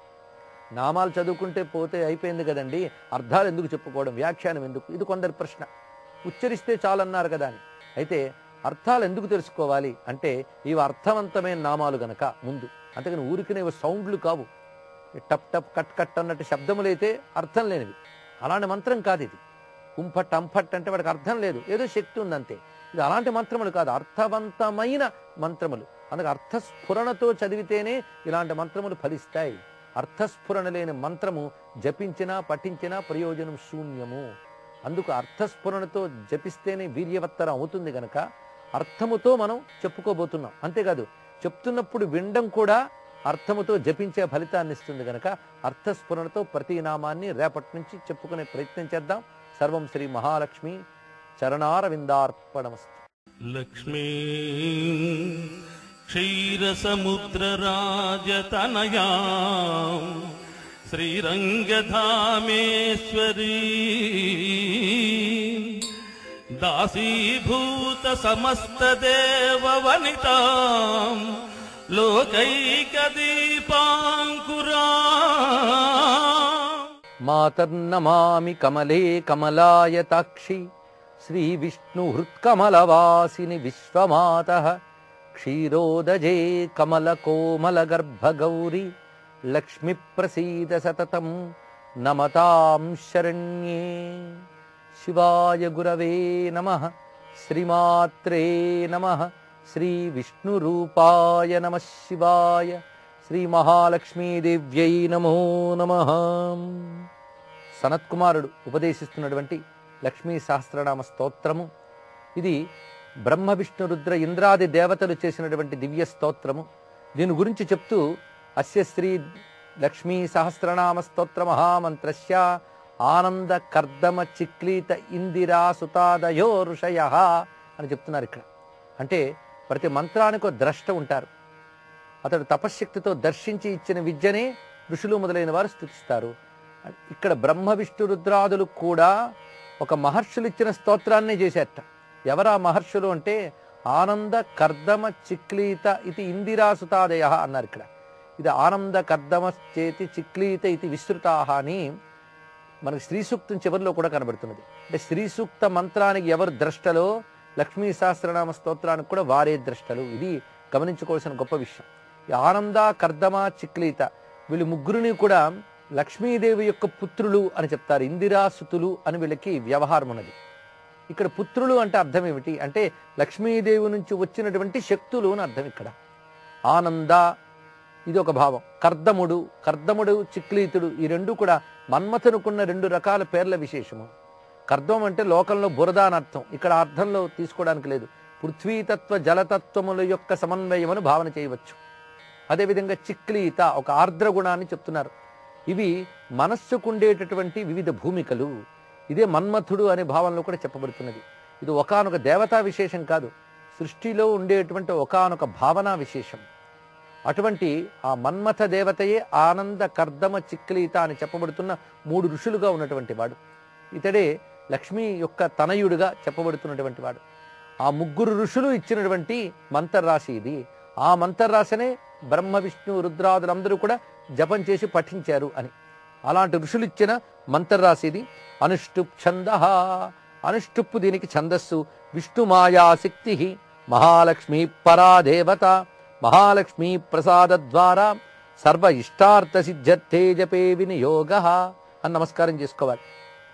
నామాలు చదువుకుంటే పోతే అయిపోయింది కదండి అర్థాలు ఎందుకు చెప్పుకోవడం వ్యాఖ్యానం ఎందుకు ఇది కొందరి ప్రశ్న ఉచ్చరిస్తే చాలన్నారు కదా అని అయితే అర్థాలు ఎందుకు తెలుసుకోవాలి అంటే ఇవి అర్థవంతమైన నామాలు గనక ముందు అంతేగాని ఊరికినే ఇవి సౌండ్లు కావు ఈ టప్ టప్ కట్ కట్ అన్నట్టు శబ్దములైతే అర్థం లేనివి అలాంటి మంత్రం కాదు ఇది కుంఫట్ అంఫట్ అంటే వాడికి అర్థం లేదు ఏదో శక్తి ఉందంతే ఇది అలాంటి మంత్రములు కాదు అర్థవంతమైన మంత్రములు అందుకే అర్థస్ఫురణతో చదివితేనే ఇలాంటి మంత్రములు ఫలిస్తాయి అర్థస్ఫురణ లేని మంత్రము జపించినా పఠించినా ప్రయోజనం శూన్యము అందుకు అర్థస్ఫురణతో జపిస్తేనే వీర్యవత్తరం అవుతుంది గనక అర్థముతో మనం చెప్పుకోబోతున్నాం అంతేకాదు చెప్తున్నప్పుడు వినడం కూడా అర్థముతో జపించే ఫలితాన్ని ఇస్తుంది గనక అర్థస్ఫురణతో ప్రతి నామాన్ని రేపటి నుంచి చెప్పుకునే ప్రయత్నం చేద్దాం సర్వం శ్రీ మహాలక్ష్మి చరణారవిందార్పణమస్తు లక్ష్మీ క్షీరసముద్రరాజతనయా శ్రీరంగధామేశ్వరీ దాసీభూత సమస్తదేవవనితా లోకైకదీపాంకురా మాతర్నమామి కమలే కమలాయతాక్షి శ్రీ విష్ణు హృత్కమలవాసిని విశ్వమాత క్షీరోదజే కమల కోమల గర్భ గౌరి లక్ష్మి ప్రసీద సతతం నమతాం శరణ్యే శివాయ గురవే నమ శ్రీమాత్రే నమ శ్రీ విష్ణురూపాయ నమ శివాయ శ్రీ మహాలక్ష్మీదేవ్యై నమో నమ సనత్కుమారుడు ఉపదేశిస్తున్నటువంటి లక్ష్మీ సహస్రనామ స్తోత్రము ఇది బ్రహ్మ విష్ణు రుద్ర ఇంద్రాది దేవతలు చేసినటువంటి దివ్య స్తోత్రము దీని గురించి చెప్తూ అస్య శ్రీ లక్ష్మీ సహస్రనామ స్తోత్ర మహామంత్రస్య ఆనంద కర్దమ చిక్లీత ఇందిరా సుతాదయో ఋషయ అని చెప్తున్నారు ఇక్కడ అంటే ప్రతి మంత్రానికి ఒక ద్రష్ట ఉంటారు అతడు తపశ్శక్తితో దర్శించి ఇచ్చిన విద్యనే ఋషులు మొదలైన వారు స్థుతిస్తారు ఇక్కడ బ్రహ్మ విష్ణు రుద్రాదులు కూడా ఒక మహర్షులు ఇచ్చిన స్తోత్రాన్నే చేశారట ఎవరా మహర్షులు అంటే ఆనంద కర్దమ చిక్లీత ఇది ఇందిరాసుతాదయ అన్నారు ఇక్కడ ఇది ఆనంద కర్దమ చేతి చిక్లీత ఇది విస్తృతాహ అని మనకి శ్రీ సూక్తం చివరిలో కూడా కనబడుతున్నది అంటే శ్రీ సూక్త మంత్రానికి ఎవరు ద్రష్టలో లక్ష్మీ సహస్రనామ స్తోత్రానికి కూడా వారే ద్రష్టలు ఇది గమనించుకోవాల్సిన గొప్ప విషయం ఈ ఆనంద కర్దమ చిక్లీత వీళ్ళు ముగ్గురిని కూడా లక్ష్మీదేవి యొక్క పుత్రులు అని చెప్తారు ఇందిరాసుతులు అని వీళ్ళకి వ్యవహారం ఉన్నది ఇక్కడ పుత్రులు అంటే అర్థం ఏమిటి అంటే లక్ష్మీదేవి నుంచి వచ్చినటువంటి శక్తులు అని అర్థం ఇక్కడ ఆనంద ఇది ఒక భావం కర్దముడు కర్దముడు చిక్లీతుడు ఈ రెండు కూడా మన్మథనుకున్న రెండు రకాల పేర్ల విశేషము కర్దం అంటే లోకంలో బురద అని అర్థం ఇక్కడ ఆ అర్థంలో తీసుకోవడానికి లేదు పృథ్వీతత్వ జలతత్వముల యొక్క సమన్వయమును భావన చేయవచ్చు అదేవిధంగా చిక్లీత ఒక ఆర్ద్ర గుణాన్ని చెప్తున్నారు ఇవి మనస్సుకు ఉండేటటువంటి వివిధ భూమికలు ఇదే మన్మథుడు అనే భావనలో కూడా చెప్పబడుతున్నది ఇది ఒకానొక దేవతా విశేషం కాదు సృష్టిలో ఉండేటువంటి ఒకానొక భావనా విశేషం అటువంటి ఆ మన్మథ దేవతయే ఆనంద కర్దమ చిక్లీత అని చెప్పబడుతున్న మూడు ఋషులుగా ఉన్నటువంటి వాడు ఇతడే లక్ష్మి యొక్క తనయుడుగా చెప్పబడుతున్నటువంటి వాడు ఆ ముగ్గురు ఋషులు ఇచ్చినటువంటి మంతర్రాశి ఇది ఆ మంతర్రాశనే బ్రహ్మ విష్ణు రుద్రాదులందరూ కూడా జపం చేసి పఠించారు అని అలాంటి ఋషులు ఇచ్చిన మంతర్రాశి ఇది అనుష్టుప్ ఛంద అనుష్టుప్పు దీనికి ఛందస్సు విష్ణు మాయా శక్తి మహాలక్ష్మి పరాదేవత మహాలక్ష్మి ప్రసాద ద్వారా సర్వ ఇష్టార్థ సిద్ధ్యర్థే జపే వినియోగ అని నమస్కారం చేసుకోవాలి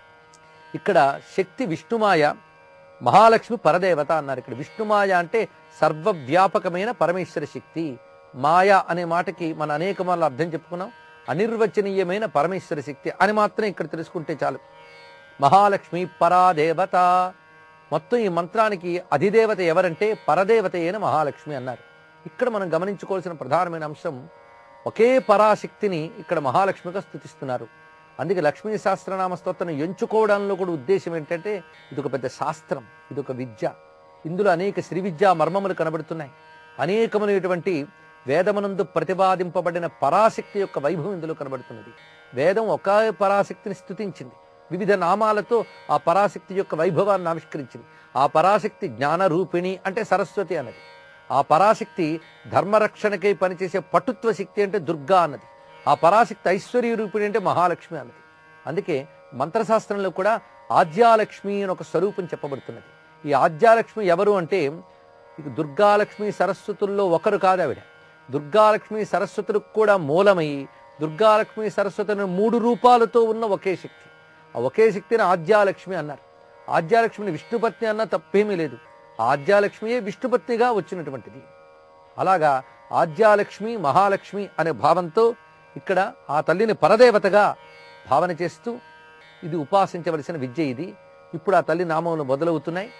ఇక్కడ శక్తి విష్ణుమాయ మహాలక్ష్మి పరదేవత అన్నారు ఇక్కడ విష్ణుమాయ అంటే సర్వవ్యాపకమైన పరమేశ్వర శక్తి మాయ అనే మాటకి మన అనేక మార్లు అర్థం చెప్పుకున్నాం అనిర్వచనీయమైన పరమేశ్వర శక్తి అని మాత్రం ఇక్కడ తెలుసుకుంటే చాలు మహాలక్ష్మి పరాదేవత మొత్తం ఈ మంత్రానికి అధిదేవత ఎవరంటే పరదేవత అయిన మహాలక్ష్మి అన్నారు ఇక్కడ మనం గమనించుకోవాల్సిన ప్రధానమైన అంశం ఒకే పరాశక్తిని ఇక్కడ మహాలక్ష్మిగా స్థుతిస్తున్నారు అందుకే లక్ష్మీ సహస్రనామ స్తోత్రం ఎంచుకోవడంలో కూడా ఉద్దేశం ఏంటంటే ఇది ఒక పెద్ద శాస్త్రం ఇది ఒక విద్య ఇందులో అనేక శ్రీ విద్యా మర్మములు కనబడుతున్నాయి అనేకమైనటువంటి వేదమునందు ప్రతిపాదింపబడిన పరాశక్తి యొక్క వైభవం ఇందులో కనబడుతున్నది వేదం ఒకే పరాశక్తిని స్థుతించింది వివిధ నామాలతో ఆ పరాశక్తి యొక్క వైభవాన్ని ఆవిష్కరించింది ఆ పరాశక్తి జ్ఞాన రూపిణి అంటే సరస్వతి అన్నది ఆ పరాశక్తి ధర్మరక్షణకై పనిచేసే పటుత్వ శక్తి అంటే దుర్గా అన్నది ఆ పరాశక్తి ఐశ్వర్య రూపిణి అంటే మహాలక్ష్మి అన్నది అందుకే మంత్రశాస్త్రంలో కూడా ఆద్యాలక్ష్మి అని ఒక స్వరూపం చెప్పబడుతున్నది ఈ ఆద్యాలక్ష్మి ఎవరు అంటే ఇక దుర్గాలక్ష్మి సరస్వతుల్లో ఒకరు కాదు ఆవిడ దుర్గాలక్ష్మి సరస్వతులకు కూడా మూలమై దుర్గాలక్ష్మి సరస్వతులను మూడు రూపాలతో ఉన్న ఒకే శక్తి ఆ ఒకే శక్తిని ఆద్యాలక్ష్మి అన్నారు ఆద్యాలక్ష్మిని విష్ణుపత్ని అన్న తప్పేమీ లేదు ఆద్యాలక్ష్మియే విష్ణుపత్నిగా వచ్చినటువంటిది అలాగా ఆద్యాలక్ష్మి మహాలక్ష్మి అనే భావంతో ఇక్కడ ఆ తల్లిని పరదేవతగా భావన చేస్తూ ఇది ఉపాసించవలసిన విద్య ఇది ఇప్పుడు ఆ తల్లి నామములు మొదలవుతున్నాయి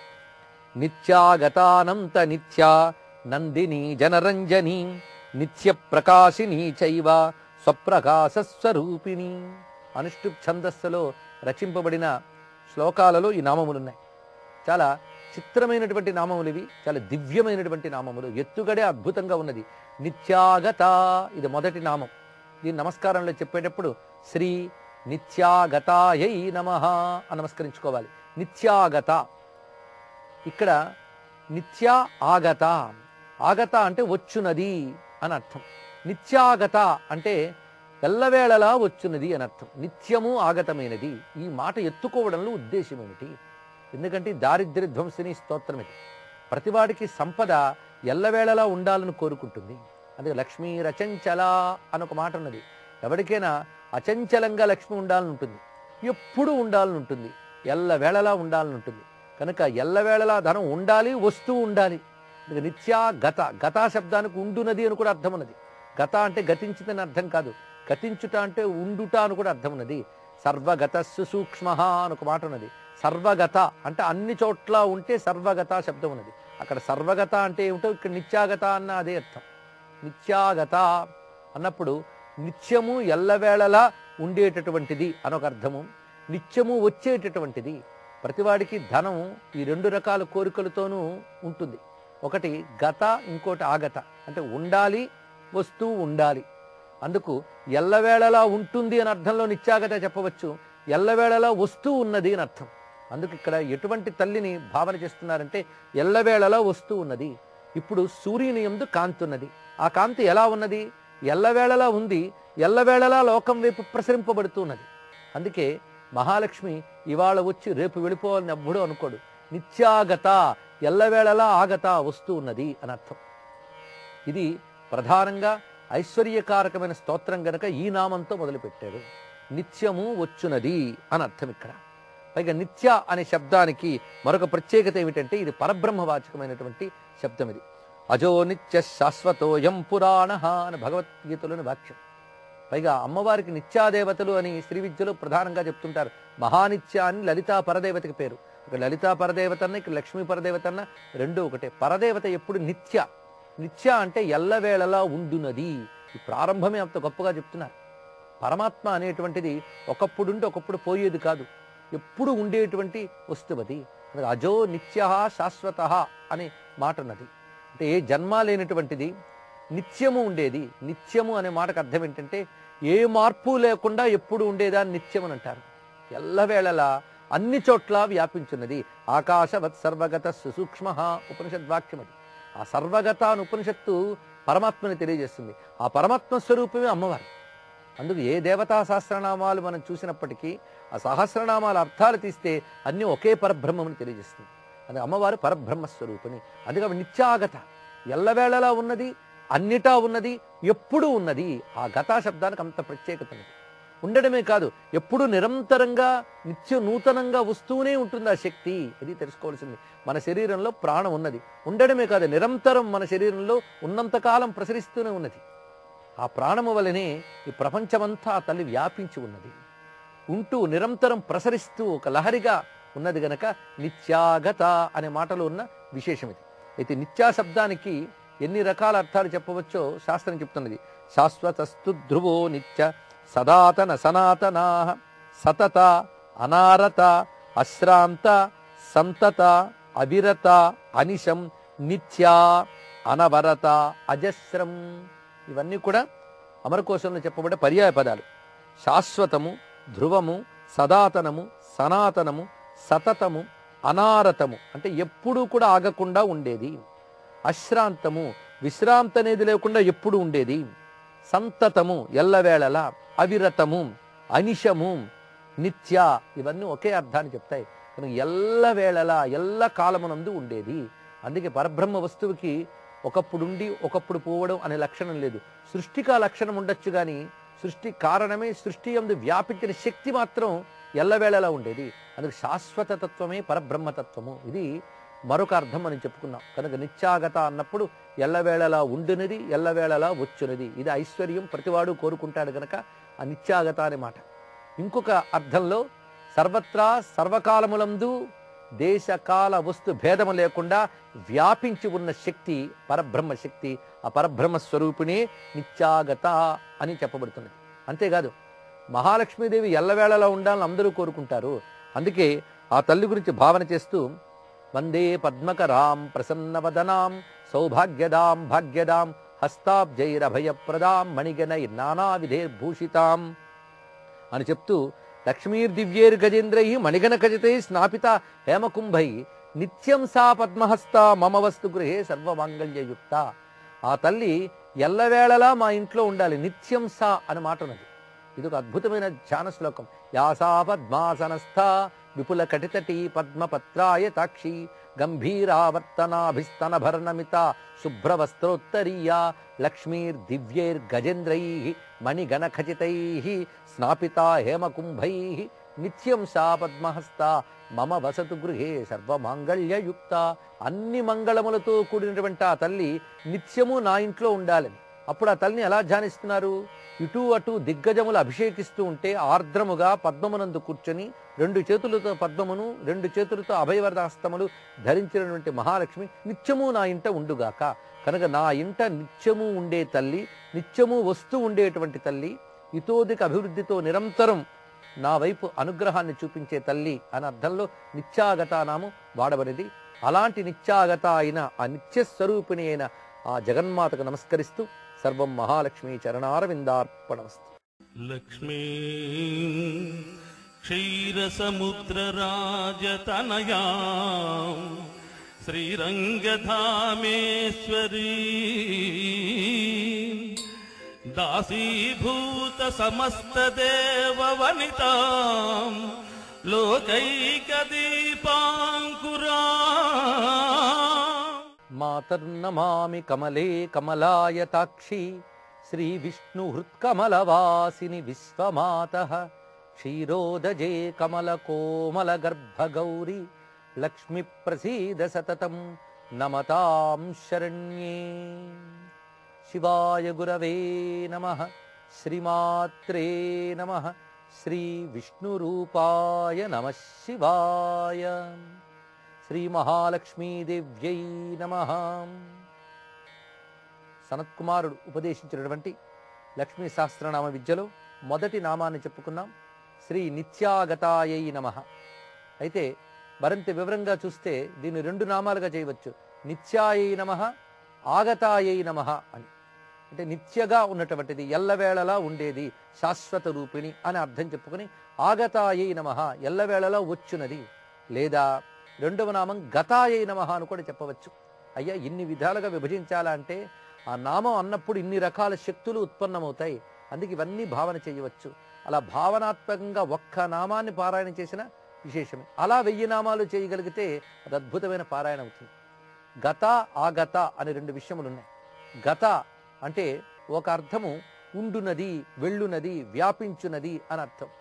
నిత్యాగతానంత నిత్య నందిని జనరంజని నిత్య ప్రకాశిని చైవ స్వప్రకాశ స్వరూపిణి అనుష్ఠుప్ ఛందస్సులో రచింపబడిన శ్లోకాలలో ఈ నామములున్నాయి చాలా చిత్రమైనటువంటి నామములు ఇవి చాలా దివ్యమైనటువంటి నామములు ఎత్తుగడే అద్భుతంగా ఉన్నది నిత్యాగత ఇది మొదటి నామం దీని నమస్కారంలో చెప్పేటప్పుడు శ్రీ నిత్యాగతాయై నమ అని నమస్కరించుకోవాలి నిత్యాగత ఇక్కడ నిత్య ఆగత ఆగత అంటే వచ్చునది అని అర్థం నిత్యాగత అంటే ఎల్లవేళలా వచ్చున్నది అని అర్థం నిత్యము ఆగతమైనది ఈ మాట ఎత్తుకోవడంలో ఉద్దేశం ఏమిటి ఎందుకంటే దారిద్ర్య ధ్వంసిని స్తోత్రం ఇది ప్రతివాడికి సంపద ఎల్లవేళలా ఉండాలని కోరుకుంటుంది అందుకే లక్ష్మీ రచంచల అని ఒక మాట ఉన్నది ఎవరికైనా అచంచలంగా లక్ష్మి ఉండాలని ఉంటుంది ఎప్పుడు ఉండాలని ఉంటుంది ఎల్లవేళలా ఉండాలని ఉంటుంది కనుక ఎల్లవేళలా ధనం ఉండాలి వస్తూ ఉండాలి అందుకే నిత్యా గత గతా శబ్దానికి ఉండునది అని కూడా అర్థం ఉన్నది గత అంటే గతించిందని అర్థం కాదు గతించుట అంటే ఉండుట అని కూడా అర్థం ఉన్నది సర్వగత సూక్ష్మ అని ఒక మాట ఉన్నది సర్వగత అంటే అన్ని చోట్ల ఉంటే సర్వగత శబ్దం ఉన్నది అక్కడ సర్వగత అంటే ఏమిటో ఇక్కడ నిత్యాగత అన్న అదే అర్థం నిత్యాగత అన్నప్పుడు నిత్యము ఎల్లవేళలా ఉండేటటువంటిది అనొక అర్థము నిత్యము వచ్చేటటువంటిది ప్రతివాడికి ధనం ఈ రెండు రకాల కోరికలతోనూ ఉంటుంది ఒకటి గత ఇంకోటి ఆగత అంటే ఉండాలి వస్తూ ఉండాలి అందుకు ఎల్లవేళలా ఉంటుంది అని అర్థంలో నిత్యాగత చెప్పవచ్చు ఎల్లవేళలా వస్తూ ఉన్నది అని అర్థం అందుకు ఇక్కడ ఎటువంటి తల్లిని భావన చేస్తున్నారంటే ఎల్లవేళలా వస్తూ ఉన్నది ఇప్పుడు సూర్యుని ఎందు కాంతి ఉన్నది ఆ కాంతి ఎలా ఉన్నది ఎల్లవేళలా ఉంది ఎల్లవేళలా లోకం వైపు ప్రసరింపబడుతూ ఉన్నది అందుకే మహాలక్ష్మి ఇవాళ వచ్చి రేపు వెళ్ళిపోవాలని ఎవ్వడూ అనుకోడు నిత్యాగత ఎల్లవేళలా ఆగత వస్తూ ఉన్నది అని అర్థం ఇది ప్రధానంగా ఐశ్వర్యకారకమైన స్తోత్రం గనక ఈ నామంతో మొదలుపెట్టాడు నిత్యము వచ్చునది అని అర్థం ఇక్కడ పైగా నిత్య అనే శబ్దానికి మరొక ప్రత్యేకత ఏమిటంటే ఇది పరబ్రహ్మవాచకమైనటువంటి శబ్దం ఇది అజో నిత్య శాశ్వతోయం పురాణ అని భగవద్గీతలోని వాక్యం పైగా అమ్మవారికి నిత్యాదేవతలు అని శ్రీ విద్యలో ప్రధానంగా చెప్తుంటారు మహానిత్య అని లలితా పరదేవతకి పేరు ఇక్కడ లలితా పరదేవత అన్న ఇక్కడ లక్ష్మీ పరదేవత అన్న రెండు ఒకటే పరదేవత ఎప్పుడు నిత్య నిత్య అంటే ఎల్లవేళలా ఉండునది ఈ ప్రారంభమే అంత గొప్పగా చెప్తున్నారు పరమాత్మ అనేటువంటిది ఒకప్పుడుండి ఒకప్పుడు పోయేది కాదు ఎప్పుడు ఉండేటువంటి వస్తువు అది అందుకే అజో నిత్య శాశ్వత అనే మాట ఉన్నది అంటే ఏ జన్మ లేనటువంటిది నిత్యము ఉండేది నిత్యము అనే మాటకు అర్థం ఏంటంటే ఏ మార్పు లేకుండా ఎప్పుడు ఉండేదా నిత్యం అని అంటారు ఎల్లవేళలా అన్ని చోట్ల వ్యాపించున్నది ఆకాశవత్ సర్వగత సుసూక్ష్మ ఉపనిషద్వాక్యం అది ఆ సర్వగత అని ఉపనిషత్తు పరమాత్మని తెలియజేస్తుంది ఆ పరమాత్మ స్వరూపమే అమ్మవారు అందుకు ఏ దేవతా సహస్రనామాలు మనం చూసినప్పటికీ ఆ సహస్రనామాల అర్థాలు తీస్తే అన్నీ ఒకే పరబ్రహ్మని తెలియజేస్తుంది అందుకే అమ్మవారు పరబ్రహ్మ స్వరూపిణి అందుకే ఆవిడ నిత్యాగత ఎల్లవేళలా ఉన్నది అన్నిటా ఉన్నది ఎప్పుడూ ఉన్నది ఆ గతా శబ్దానికి అంత ప్రత్యేకత ఉన్నది ఉండడమే కాదు ఎప్పుడు నిరంతరంగా నిత్య నూతనంగా వస్తూనే ఉంటుంది ఆ శక్తి ఇది తెలుసుకోవాల్సింది మన శరీరంలో ప్రాణం ఉన్నది ఉండడమే కాదు నిరంతరం మన శరీరంలో ఉన్నంతకాలం ప్రసరిస్తూనే ఉన్నది ఆ ప్రాణము వలనే ఈ ప్రపంచమంతా ఆ తల్లి వ్యాపించి ఉన్నది ఉంటూ నిరంతరం ప్రసరిస్తూ ఒక లహరిగా ఉన్నది గనక నిత్యాగత అనే మాటలో ఉన్న విశేషం ఇది అయితే నిత్యా శబ్దానికి ఎన్ని రకాల అర్థాలు చెప్పవచ్చో శాస్త్రం చెప్తున్నది శాశ్వతస్తు ధ్రువో నిత్య సదాతన సనాతనా సతత అనారత అశ్రాంత సంతత అవిరత అనిశం నిత్య అనవరత అజస్రం ఇవన్నీ కూడా అమరకోశంలో చెప్పబడే పర్యాయ పదాలు శాశ్వతము ధ్రువము సదాతనము సనాతనము సతతము అనారతము అంటే ఎప్పుడూ కూడా ఆగకుండా ఉండేది అశ్రాంతము విశ్రాంతి అనేది లేకుండా ఎప్పుడు ఉండేది సంతతము ఎల్లవేళలా అవిరతము అనిశము నిత్య ఇవన్నీ ఒకే అర్థాన్ని చెప్తాయి కనుక ఎల్లవేళలా ఎల్ల కాలమునందు ఉండేది అందుకే పరబ్రహ్మ వస్తువుకి ఒకప్పుడుండి ఒకప్పుడు పోవడం అనే లక్షణం లేదు సృష్టికి ఆ లక్షణం ఉండొచ్చు కానీ సృష్టి కారణమే సృష్టి ఎందు వ్యాపించిన శక్తి మాత్రం ఎల్లవేళలా ఉండేది అందుకు శాశ్వత తత్వమే పరబ్రహ్మతత్వము ఇది మరొక అర్థం మనం చెప్పుకున్నాం కనుక నిత్యాగత అన్నప్పుడు ఎల్లవేళలా ఉండునది ఎల్లవేళలా వచ్చునది ఇది ఐశ్వర్యం ప్రతివాడు కోరుకుంటాడు గనక ఆ నిత్యాగత అనే మాట ఇంకొక అర్థంలో సర్వత్రా సర్వకాలములందు దేశకాల వస్తు భేదము లేకుండా వ్యాపించి ఉన్న శక్తి పరబ్రహ్మ శక్తి ఆ పరబ్రహ్మ స్వరూపిణే నిత్యాగత అని చెప్పబడుతున్నది అంతేకాదు మహాలక్ష్మీదేవి ఎల్లవేళలా ఉండాలని అందరూ కోరుకుంటారు అందుకే ఆ తల్లి గురించి భావన చేస్తూ వందే పద్మకరాం ప్రసన్నవదనాం సౌభాగ్యదాం భాగ్యదాం హస్తాబ్జైరభయప్రదాం మణిగణై నానావిధేర్భూషితాం అని చెప్తూ లక్ష్మీర్దివ్యేర్ గజేంద్రై మణిగణ ఖజితై స్నాపిత హేమకుంభై నిత్యం సా పద్మహస్త మమ వస్తు గృహే సర్వమాంగళ్యయుక్త ఆ తల్లి ఎల్లవేళలా మా ఇంట్లో ఉండాలి నిత్యం సా అని మాట ఉన్నది ఇది ఒక అద్భుతమైన ధ్యాన శ్లోకం యాసా పద్మాసనస్థ విపుల కటితటి పద్మపత్రాయ తాక్షి గంభీరావర్తనాభిస్తన భర్ణమిత శుభ్రవస్త్రోత్తరీయ లక్ష్మీర్దివ్యైర్ గజేంద్రై మణిగణ ఖచితై స్నాపిత హేమకుంభై నిత్యం సా పద్మహస్త మమ వసతు గృహే సర్వమాంగళ్యయుక్త అన్ని మంగళములతో కూడినటువంటి ఆ తల్లి నిత్యము నా ఇంట్లో ఉండాలని అప్పుడు ఆ తల్లిని ఎలా ధ్యానిస్తున్నారు ఇటు అటు దిగ్గజములు అభిషేకిస్తూ ఉంటే ఆర్ద్రముగా పద్మమునందు కూర్చొని రెండు చేతులతో పద్మమును రెండు చేతులతో అభయవరదాస్తములు ధరించినటువంటి మహాలక్ష్మి నిత్యము నా ఇంట ఉండుగాక కనుక నా ఇంట నిత్యము ఉండే తల్లి నిత్యము వస్తూ ఉండేటువంటి తల్లి ఇతోదిక అభివృద్ధితో నిరంతరం నా వైపు అనుగ్రహాన్ని చూపించే తల్లి అనే అర్థంలో నిత్యాగత నాము వాడబడింది అలాంటి నిత్యాగత అయిన ఆ నిత్యస్వరూపిణి అయిన ఆ జగన్మాతకు నమస్కరిస్తూ సర్వం మహాలక్ష్మి చరణారవిందార్పణమస్తు లక్ష్మీ క్షీరసముద్రరాజతనయా శ్రీరంగధామేశ్వరీ దాసీభూత సమస్తదేవ వనితా లోకైక దీపాంకురా మాతర్నమామి కమలే కమలాయతాక్షి శ్రీ విష్ణు హృత్కమలవాసిని విశ్వమాత క్షీరోదజే కమల కోమల గర్భగౌరి లక్ష్మి ప్రసీద సతతం నమతాం శరణ్యే శివాయ గురవే నమ శ్రీమాత్రే నమ శ్రీ విష్ణురూపాయ నమ శివాయ శ్రీ మహాలక్ష్మీదేవ్యై నమ సనత్కుమారుడు ఉపదేశించినటువంటి లక్ష్మీ సహస్రనామ విద్యలో మొదటి నామాన్ని చెప్పుకున్నాం శ్రీ నిత్యాగతాయై నమ అయితే మరింత వివరంగా చూస్తే దీన్ని రెండు నామాలుగా చేయవచ్చు నిత్యాయై నమ ఆగతాయై నమ అని అంటే నిత్యగా ఉన్నటువంటిది ఎల్లవేళలా ఉండేది శాశ్వత రూపిణి అని అర్థం చెప్పుకొని ఆగతాయై నమ ఎల్లవేళలా వచ్చునది లేదా రెండవ నామం గతాయై నమ అని కూడా చెప్పవచ్చు అయ్యా ఇన్ని విధాలుగా విభజించాలా అంటే ఆ నామం అన్నప్పుడు ఇన్ని రకాల శక్తులు ఉత్పన్నమవుతాయి అందుకే ఇవన్నీ భావన చేయవచ్చు అలా భావనాత్మకంగా ఒక్క నామాన్ని పారాయణ చేసిన విశేషమే అలా వెయ్యి నామాలు చేయగలిగితే అది అద్భుతమైన పారాయణ అవుతుంది గత ఆగత అనే రెండు విషయములు ఉన్నాయి గత అంటే ఒక అర్థము ఉండునది వెళ్ళునది వ్యాపించునది అని అర్థం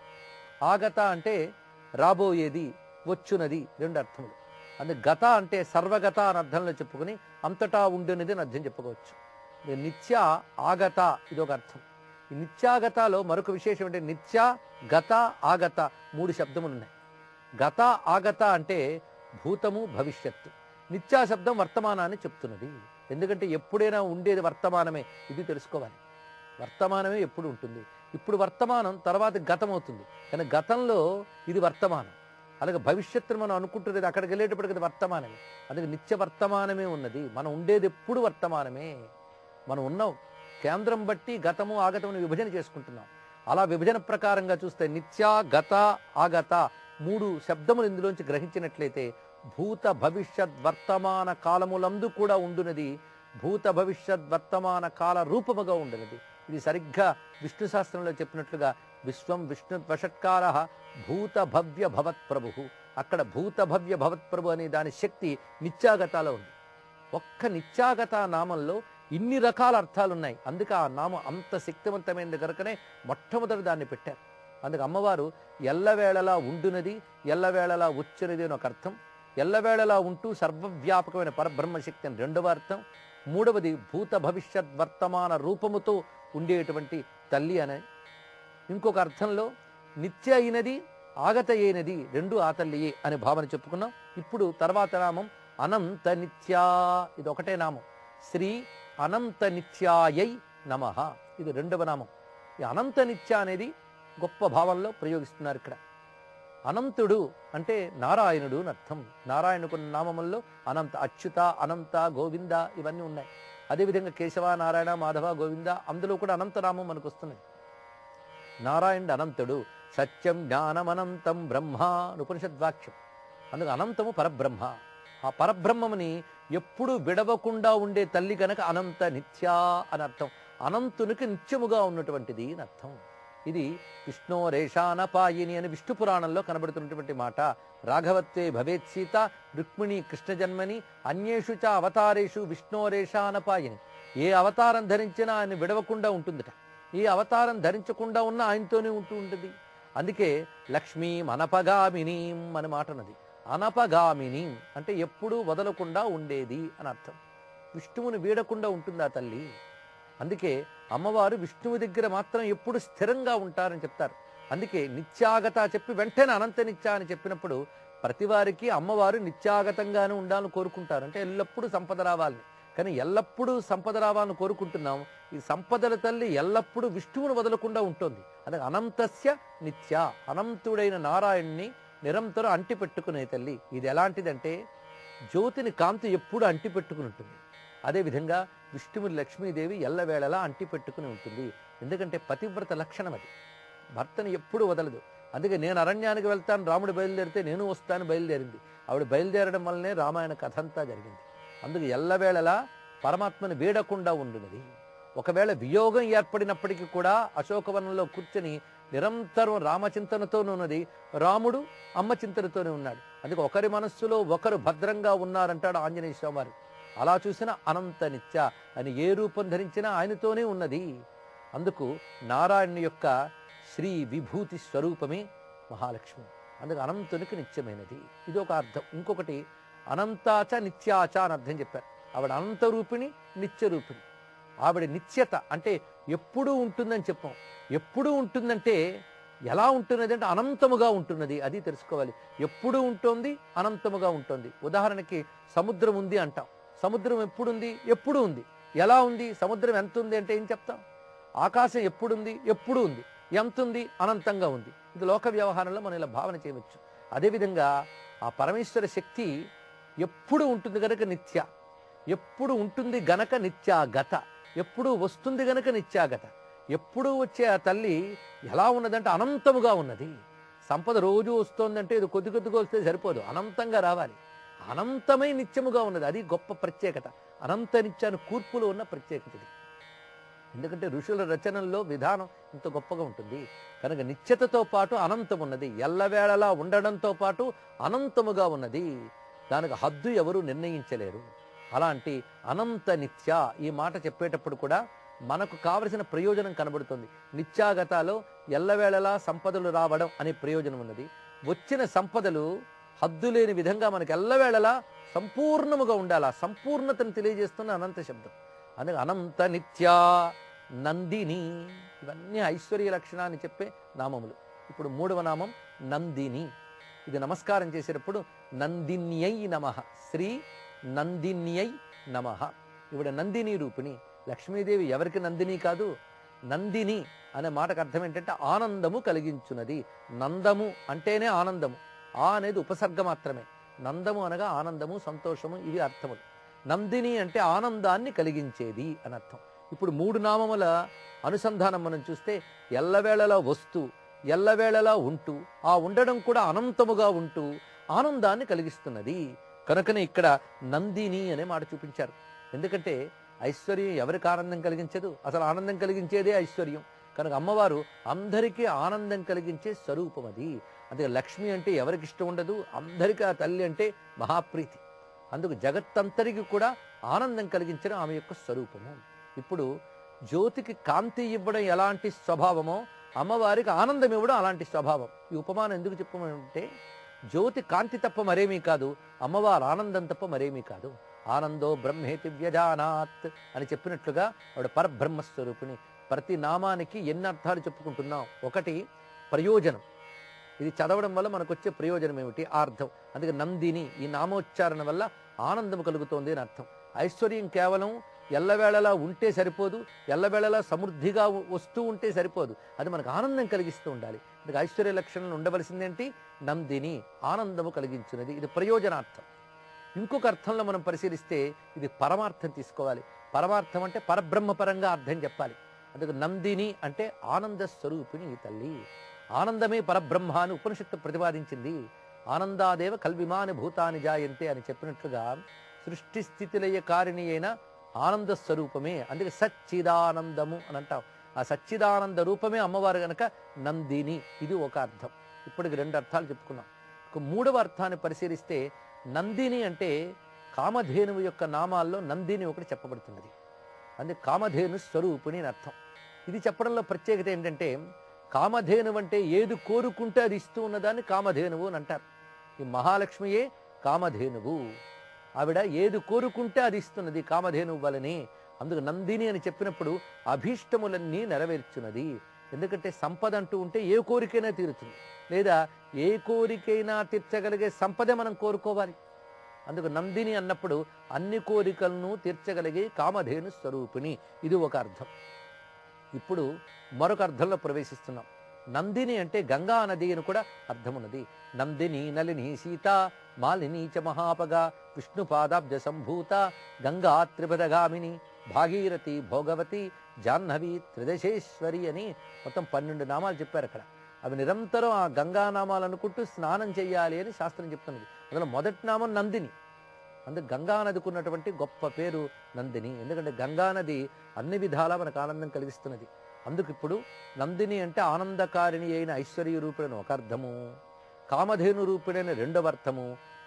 ఆగత అంటే రాబోయేది వచ్చునది రెండు అర్థములు అందుకే గత అంటే సర్వగత అని అర్థంలో చెప్పుకుని అంతటా ఉండునది అని అర్థం చెప్పుకోవచ్చు ఇది నిత్య ఆగత ఇది ఒక అర్థం ఈ నిత్యాగతలో మరొక విశేషం అంటే నిత్య గత ఆగత మూడు శబ్దములు ఉన్నాయి గత ఆగత అంటే భూతము భవిష్యత్తు నిత్యా శబ్దం వర్తమానాన్ని చెప్తున్నది ఎందుకంటే ఎప్పుడైనా ఉండేది వర్తమానమే ఇది తెలుసుకోవాలి వర్తమానమే ఎప్పుడు ఉంటుంది ఇప్పుడు వర్తమానం తర్వాత గతం అవుతుంది కానీ గతంలో ఇది వర్తమానం అలాగే భవిష్యత్తును మనం అనుకుంటున్నది అక్కడికి వెళ్ళేటప్పటికి అది వర్తమానమే అందుకే నిత్య వర్తమానమే ఉన్నది మనం ఉండేది ఎప్పుడు వర్తమానమే మనం ఉన్నాం కేంద్రం బట్టి గతము ఆగతమును విభజన చేసుకుంటున్నాం అలా విభజన ప్రకారంగా చూస్తే నిత్య గత ఆగత మూడు శబ్దములు ఇందులోంచి గ్రహించినట్లయితే భూత భవిష్యత్ వర్తమాన కాలములందు కూడా ఉండునది భూత భవిష్యత్ వర్తమాన కాల రూపముగా ఉండునది ఇది సరిగ్గా విష్ణు శాస్త్రంలో చెప్పినట్లుగా విశ్వం విష్ణు వషట్కార భూత భవ్య భవత్ ప్రభు అక్కడ భూత భవ్య భవత్ ప్రభు అనే దాని శక్తి నిత్యాగతాలో ఉంది ఒక్క నిత్యాగత నామంలో ఇన్ని రకాల అర్థాలు ఉన్నాయి అందుకే ఆ నామం అంత శక్తివంతమైనది కనుకనే మొట్టమొదటి దాన్ని పెట్టారు అందుకే అమ్మవారు ఎల్లవేళలా ఉండునది ఎల్లవేళలా వచ్చినది అని ఒక అర్థం ఎల్లవేళలా ఉంటూ సర్వవ్యాపకమైన పరబ్రహ్మశక్తి అని రెండవ అర్థం మూడవది భూత భవిష్యత్ వర్తమాన రూపముతో ఉండేటువంటి తల్లి అనే ఇంకొక అర్థంలో నిత్య అయినది ఆగత అయినది రెండు ఆ తల్లియే అనే భావన చెప్పుకున్నాం ఇప్పుడు తర్వాత నామం అనంత నిత్యా ఇది ఒకటే నామం శ్రీ అనంత నిత్యాయై నమ ఇది రెండవ నామం ఈ అనంత నిత్య అనేది గొప్ప భావంలో ప్రయోగిస్తున్నారు ఇక్కడ అనంతుడు అంటే నారాయణుడు అని అర్థం నారాయణుకున్న నామముల్లో అనంత అచ్యుత అనంత గోవింద ఇవన్నీ ఉన్నాయి అదేవిధంగా కేశవ నారాయణ మాధవ గోవింద అందులో కూడా అనంతనామం మనకు వస్తున్నాయి నారాయణుడు అనంతుడు సత్యం జ్ఞానమనంతం బ్రహ్మ అని ఉపనిషద్వాక్యం అందుకు అనంతము పరబ్రహ్మ ఆ పరబ్రహ్మముని ఎప్పుడు విడవకుండా ఉండే తల్లి గనక అనంత నిత్యా అని అర్థం అనంతునికి నిత్యముగా ఉన్నటువంటిది అని అర్థం ఇది విష్ణోరేషానపాయిని అని విష్ణు పురాణంలో కనబడుతున్నటువంటి మాట రాఘవత్వే భవేత్ సీత రుక్మిణి కృష్ణ జన్మని అన్యేషు చ అవతారేషు విష్ణోరేషానపాయిని ఏ అవతారం ధరించినా ఆయన విడవకుండా ఉంటుందట ఈ అవతారం ధరించకుండా ఉన్న ఆయనతోనే ఉంటూ ఉంటుంది అందుకే లక్ష్మీ అనపగామినీం అని మాట ఉన్నది అనపగామిని అంటే ఎప్పుడూ వదలకుండా ఉండేది అని అర్థం విష్ణువుని వీడకుండా ఉంటుంది ఆ తల్లి అందుకే అమ్మవారు విష్ణువు దగ్గర మాత్రం ఎప్పుడు స్థిరంగా ఉంటారని చెప్తారు అందుకే నిత్యాగత చెప్పి వెంటనే అనంత నిత్య అని చెప్పినప్పుడు ప్రతి వారికి అమ్మవారు నిత్యాగతంగానే ఉండాలని కోరుకుంటారు అంటే ఎల్లప్పుడూ సంపద రావాలని కానీ ఎల్లప్పుడూ సంపద రావాలని కోరుకుంటున్నాం ఈ సంపదల తల్లి ఎల్లప్పుడూ విష్ణువును వదలకుండా ఉంటుంది అదే అనంతస్య నిత్య అనంతుడైన నారాయణ్ణి నిరంతరం అంటి పెట్టుకునే తల్లి ఇది ఎలాంటిదంటే జ్యోతిని కాంతి ఎప్పుడు అంటి పెట్టుకుని ఉంటుంది అదేవిధంగా విష్ణువు లక్ష్మీదేవి ఎల్లవేళలా అంటి పెట్టుకుని ఉంటుంది ఎందుకంటే పతివ్రత లక్షణం అది భర్తను ఎప్పుడు వదలదు అందుకే నేను అరణ్యానికి వెళ్తాను రాముడు బయలుదేరితే నేను వస్తాను బయలుదేరింది ఆవిడ బయలుదేరడం వల్లనే రామాయణ కథ అంతా జరిగింది అందుకు ఎల్లవేళలా పరమాత్మని వీడకుండా ఉండునది ఒకవేళ వియోగం ఏర్పడినప్పటికీ కూడా అశోకవనంలో కూర్చొని నిరంతరం రామచింతనతోనే ఉన్నది రాముడు అమ్మ చింతనతోనే ఉన్నాడు అందుకే ఒకరి మనస్సులో ఒకరు భద్రంగా ఉన్నారంటాడు ఆంజనేయ స్వామి వారు అలా చూసిన అనంత నిత్య అని ఏ రూపం ధరించినా ఆయనతోనే ఉన్నది అందుకు నారాయణుని యొక్క శ్రీ విభూతి స్వరూపమే మహాలక్ష్మి అందుకు అనంతునికి నిత్యమైనది ఇది ఒక అర్థం ఇంకొకటి అనంతాచ నిత్యాచ అని అర్థం చెప్పారు ఆవిడ అనంత రూపిణి నిత్య రూపిణి ఆవిడ నిత్యత అంటే ఎప్పుడూ ఉంటుందని చెప్పాం ఎప్పుడూ ఉంటుందంటే ఎలా ఉంటున్నది అంటే అనంతముగా ఉంటున్నది అది తెలుసుకోవాలి ఎప్పుడు ఉంటుంది అనంతముగా ఉంటుంది ఉదాహరణకి సముద్రం ఉంది అంటాం సముద్రం ఎప్పుడుంది ఎప్పుడు ఉంది ఎలా ఉంది సముద్రం ఎంత ఉంది అంటే ఏం చెప్తాం ఆకాశం ఎప్పుడుంది ఎప్పుడు ఉంది ఎంత ఉంది అనంతంగా ఉంది ఇది లోక వ్యవహారంలో మనం ఇలా భావన చేయవచ్చు అదేవిధంగా ఆ పరమేశ్వర శక్తి ఎప్పుడు ఉంటుంది గనక నిత్య ఎప్పుడు ఉంటుంది గనక నిత్యాగత ఎప్పుడు వస్తుంది గనక నిత్యాగత ఎప్పుడు వచ్చే ఆ తల్లి ఎలా ఉన్నదంటే అనంతముగా ఉన్నది సంపద రోజు వస్తోందంటే ఇది కొద్ది కొద్దిగా వస్తే సరిపోదు అనంతంగా రావాలి అనంతమై నిత్యముగా ఉన్నది అది గొప్ప ప్రత్యేకత అనంత నిత్యాన్ని కూర్పులో ఉన్న ప్రత్యేకత ఇది ఎందుకంటే ఋషుల రచనల్లో విధానం ఇంత గొప్పగా ఉంటుంది కనుక నిత్యతతో పాటు అనంతం ఉన్నది ఎల్లవేళలా ఉండడంతో పాటు అనంతముగా ఉన్నది దానికి హద్దు ఎవరు నిర్ణయించలేరు అలాంటి అనంత నిత్య ఈ మాట చెప్పేటప్పుడు కూడా మనకు కావలసిన ప్రయోజనం కనబడుతుంది నిత్యాగతాలో ఎల్లవేళలా సంపదలు రావడం అనే ప్రయోజనం ఉన్నది వచ్చిన సంపదలు హద్దు లేని విధంగా మనకి ఎల్లవేళలా సంపూర్ణముగా ఉండాలి ఆ సంపూర్ణతను తెలియజేస్తున్న అనంత శబ్దం అందుకే అనంత నిత్య నందిని ఇవన్నీ ఐశ్వర్య లక్షణాన్ని చెప్పే నామములు ఇప్పుడు మూడవ నామం నందిని ఇది నమస్కారం చేసేటప్పుడు నందిన్యై నమ శ్రీ నందిన్యై నమ ఇవిడ నందిని రూపిణి లక్ష్మీదేవి ఎవరికి నందిని కాదు నందిని అనే మాటకు అర్థం ఏంటంటే ఆనందము కలిగించున్నది నందము అంటేనే ఆనందము ఆ అనేది ఉపసర్గ మాత్రమే నందము అనగా ఆనందము సంతోషము ఇవి అర్థములు నందిని అంటే ఆనందాన్ని కలిగించేది అని అర్థం ఇప్పుడు మూడు నామముల అనుసంధానం మనం చూస్తే ఎల్లవేళలా వస్తూ ఎల్లవేళలా ఉంటూ ఆ ఉండడం కూడా అనంతముగా ఉంటూ ఆనందాన్ని కలిగిస్తున్నది కనుకనే ఇక్కడ నందిని అనే మాట చూపించారు ఎందుకంటే ఐశ్వర్యం ఎవరికి ఆనందం కలిగించదు అసలు ఆనందం కలిగించేదే ఐశ్వర్యం కనుక అమ్మవారు అందరికీ ఆనందం కలిగించే స్వరూపం అది అందుకే లక్ష్మి అంటే ఎవరికి ఇష్టం ఉండదు అందరికీ ఆ తల్లి అంటే మహాప్రీతి అందుకు జగత్తంతరికి కూడా ఆనందం కలిగించడం ఆమె యొక్క స్వరూపము ఇప్పుడు జ్యోతికి కాంతి ఇవ్వడం ఎలాంటి స్వభావమో అమ్మవారికి ఆనందం ఇవ్వడం అలాంటి స్వభావం ఈ ఉపమానం ఎందుకు చెప్పమంటే జ్యోతి కాంతి తప్ప మరేమీ కాదు అమ్మవారు ఆనందం తప్ప మరేమీ కాదు ఆనందో బ్రహ్మేతి వ్యజానాత్ అని చెప్పినట్లుగా ఆవిడ పరబ్రహ్మ స్వరూపిణి ప్రతి నామానికి ఎన్ని అర్థాలు చెప్పుకుంటున్నాం ఒకటి ప్రయోజనం ఇది చదవడం వల్ల మనకు వచ్చే ప్రయోజనం ఏమిటి ఆ అర్థం అందుకే నందిని ఈ నామోచ్చారణ వల్ల ఆనందం కలుగుతోంది అని అర్థం ఐశ్వర్యం కేవలం ఎల్లవేళలా ఉంటే సరిపోదు ఎల్లవేళలా సమృద్ధిగా వ- వస్తూ ఉంటే సరిపోదు అది మనకు ఆనందం కలిగిస్తూ ఉండాలి అందుకే ఐశ్వర్య లక్షణాలు ఉండవలసిందేంటి నందిని ఆనందము కలిగించినది ఇది ప్రయోజనార్థం ఇంకొక అర్థంలో మనం పరిశీలిస్తే ఇది పరమార్థం తీసుకోవాలి పరమార్థం అంటే పరబ్రహ్మపరంగా అర్థం చెప్పాలి అందుకు నందిని అంటే ఆనంద స్వరూపిణి ఈ తల్లి ఆనందమే పరబ్రహ్మ అని ఉపనిషత్తు ప్రతిపాదించింది ఆనందాదేవ కల్విమాని భూతాని జాయంతే అని చెప్పినట్లుగా సృష్టి స్థితిలయ కారిణి అయిన ఆనంద స్వరూపమే అందుకే సచ్చిదానందము అని అంటాం ఆ సచ్చిదానంద రూపమే అమ్మవారు గనక నందిని ఇది ఒక అర్థం ఇప్పటికి రెండు అర్థాలు చెప్పుకున్నాం ఒక మూడవ అర్థాన్ని పరిశీలిస్తే నందిని అంటే కామధేనువు యొక్క నామాల్లో నందిని ఒకటి చెప్పబడుతున్నది అందుకే కామధేను స్వరూపిణి అని అర్థం ఇది చెప్పడంలో ప్రత్యేకత ఏంటంటే కామధేనువు అంటే ఏది కోరుకుంటే అది ఇస్తూ ఉన్నదాన్ని కామధేనువు అని అంటారు ఈ మహాలక్ష్మియే కామధేనువు ఆవిడ ఏది కోరుకుంటే అది ఇస్తున్నది కామధేనువు వలనే అందుకు నందిని అని చెప్పినప్పుడు అభీష్టములన్నీ నెరవేర్చున్నది ఎందుకంటే సంపద అంటూ ఉంటే ఏ కోరికైనా తీరుతుంది లేదా ఏ కోరికైనా తీర్చగలిగే సంపద మనం కోరుకోవాలి అందుకు నందిని అన్నప్పుడు అన్ని కోరికలను తీర్చగలిగే కామధేను స్వరూపిణి ఇది ఒక అర్థం ఇప్పుడు మరొక అర్థంలో ప్రవేశిస్తున్నాం నందిని అంటే గంగా నది అని కూడా అర్థమున్నది నందిని నలిని సీత మాలిని చ మహాపగా విష్ణుపాదాబ్జ సంభూత గంగా త్రిపదగామిని భాగీరథి భోగవతి జాహ్నవి త్రిదశేశ్వరి అని మొత్తం పన్నెండు నామాలు చెప్పారు అక్కడ అవి నిరంతరం ఆ గంగా నామాలు అనుకుంటూ స్నానం చేయాలి అని శాస్త్రం చెప్తున్నది అందులో మొదటి నామం నందిని అందుకు గంగా నదికి ఉన్నటువంటి గొప్ప పేరు నందిని ఎందుకంటే గంగా నది అన్ని విధాలా మనకు ఆనందం కలిగిస్తున్నది అందుకు ఇప్పుడు నందిని అంటే ఆనందకారిణి అయిన ఐశ్వర్య రూపుడైన ఒక అర్థము కామధేను రూపుడైన రెండవ అర్థము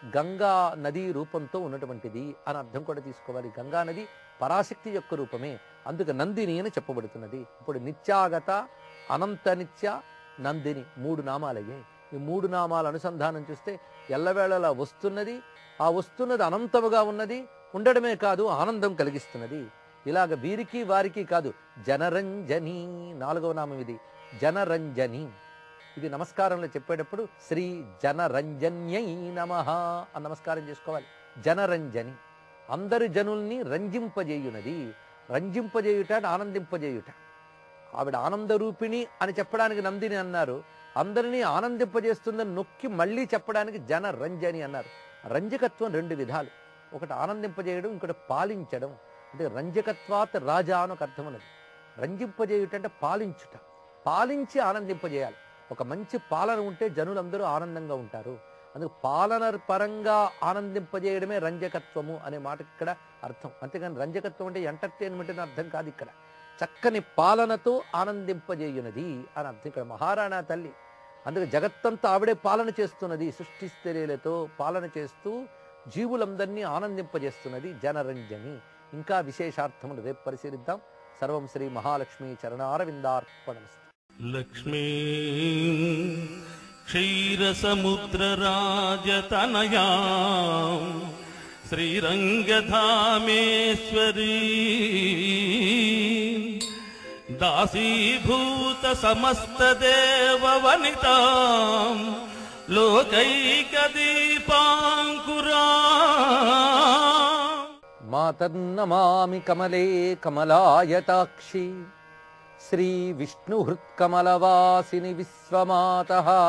గంగా నది రూపంతో ఉన్నటువంటిది అని అర్థం కూడా తీసుకోవాలి గంగా నది పరాశక్తి యొక్క రూపమే అందుకు నందిని అని చెప్పబడుతున్నది ఇప్పుడు నిత్యాగత అనంత నిత్య నందిని మూడు నామాలయ్యాయి ఈ మూడు నామాల అనుసంధానం చూస్తే ఎల్లవేళలా వస్తున్నది ఆ వస్తున్నది అనంతముగా ఉన్నది ఉండడమే కాదు ఆనందం కలిగిస్తున్నది ఇలాగ వీరికి వారికి కాదు జనరంజని నాలుగవ నామం ఇది జనరంజని ఇది నమస్కారంలో చెప్పేటప్పుడు శ్రీ జనరంజన్యై నమ అని నమస్కారం చేసుకోవాలి జనరంజని అందరి జనుల్ని రంజింపజేయునది రంజింపజేయుట అంటే ఆనందింపజేయుట ఆవిడ ఆనందరూపిణి అని చెప్పడానికి నందిని అన్నారు అందరినీ ఆనందింపజేస్తుందని నొక్కి మళ్ళీ చెప్పడానికి జనరంజని అన్నారు రంజకత్వం రెండు విధాలు ఒకటి ఆనందింపజేయడం ఇంకొకటి పాలించడం అంటే రంజకత్వాత్ రాజా అని ఒక అర్థం ఉన్నది రంజింపజేయుట అంటే పాలించుట పాలించి ఆనందింపజేయాలి ఒక మంచి పాలన ఉంటే జనులందరూ ఆనందంగా ఉంటారు అందుకు పాలన పరంగా ఆనందింపజేయడమే రంజకత్వము అనే మాటకి ఇక్కడ అర్థం అంతేగాని రంజకత్వం అంటే ఎంటర్టైన్మెంట్ అని అర్థం కాదు ఇక్కడ చక్కని పాలనతో ఆనందింపజేయునది అని అర్థం ఇక్కడ మహారాణా తల్లి అందుకే జగత్తంతా ఆవిడే పాలన చేస్తున్నది సృష్టి స్థిరేలతో పాలన చేస్తూ జీవులందరినీ ఆనందింపజేస్తున్నది జనరంజని ఇంకా విశేషార్థములు రేపు పరిశీలిద్దాం సర్వం శ్రీ మహాలక్ష్మి చరణారవిందార్పణమస్తు లక్ష్మీ క్షీరసముద్రరాజతనయా శ్రీరంగధామేశ్వరీ దాసీభూత సమస్తదేవవనితా లోకైకదీపాంకురా మాతర్నమామి కమలే కమలాయతాక్షి శ్రీ విష్ణుహృత్కమలవాసిని విశ్వమాత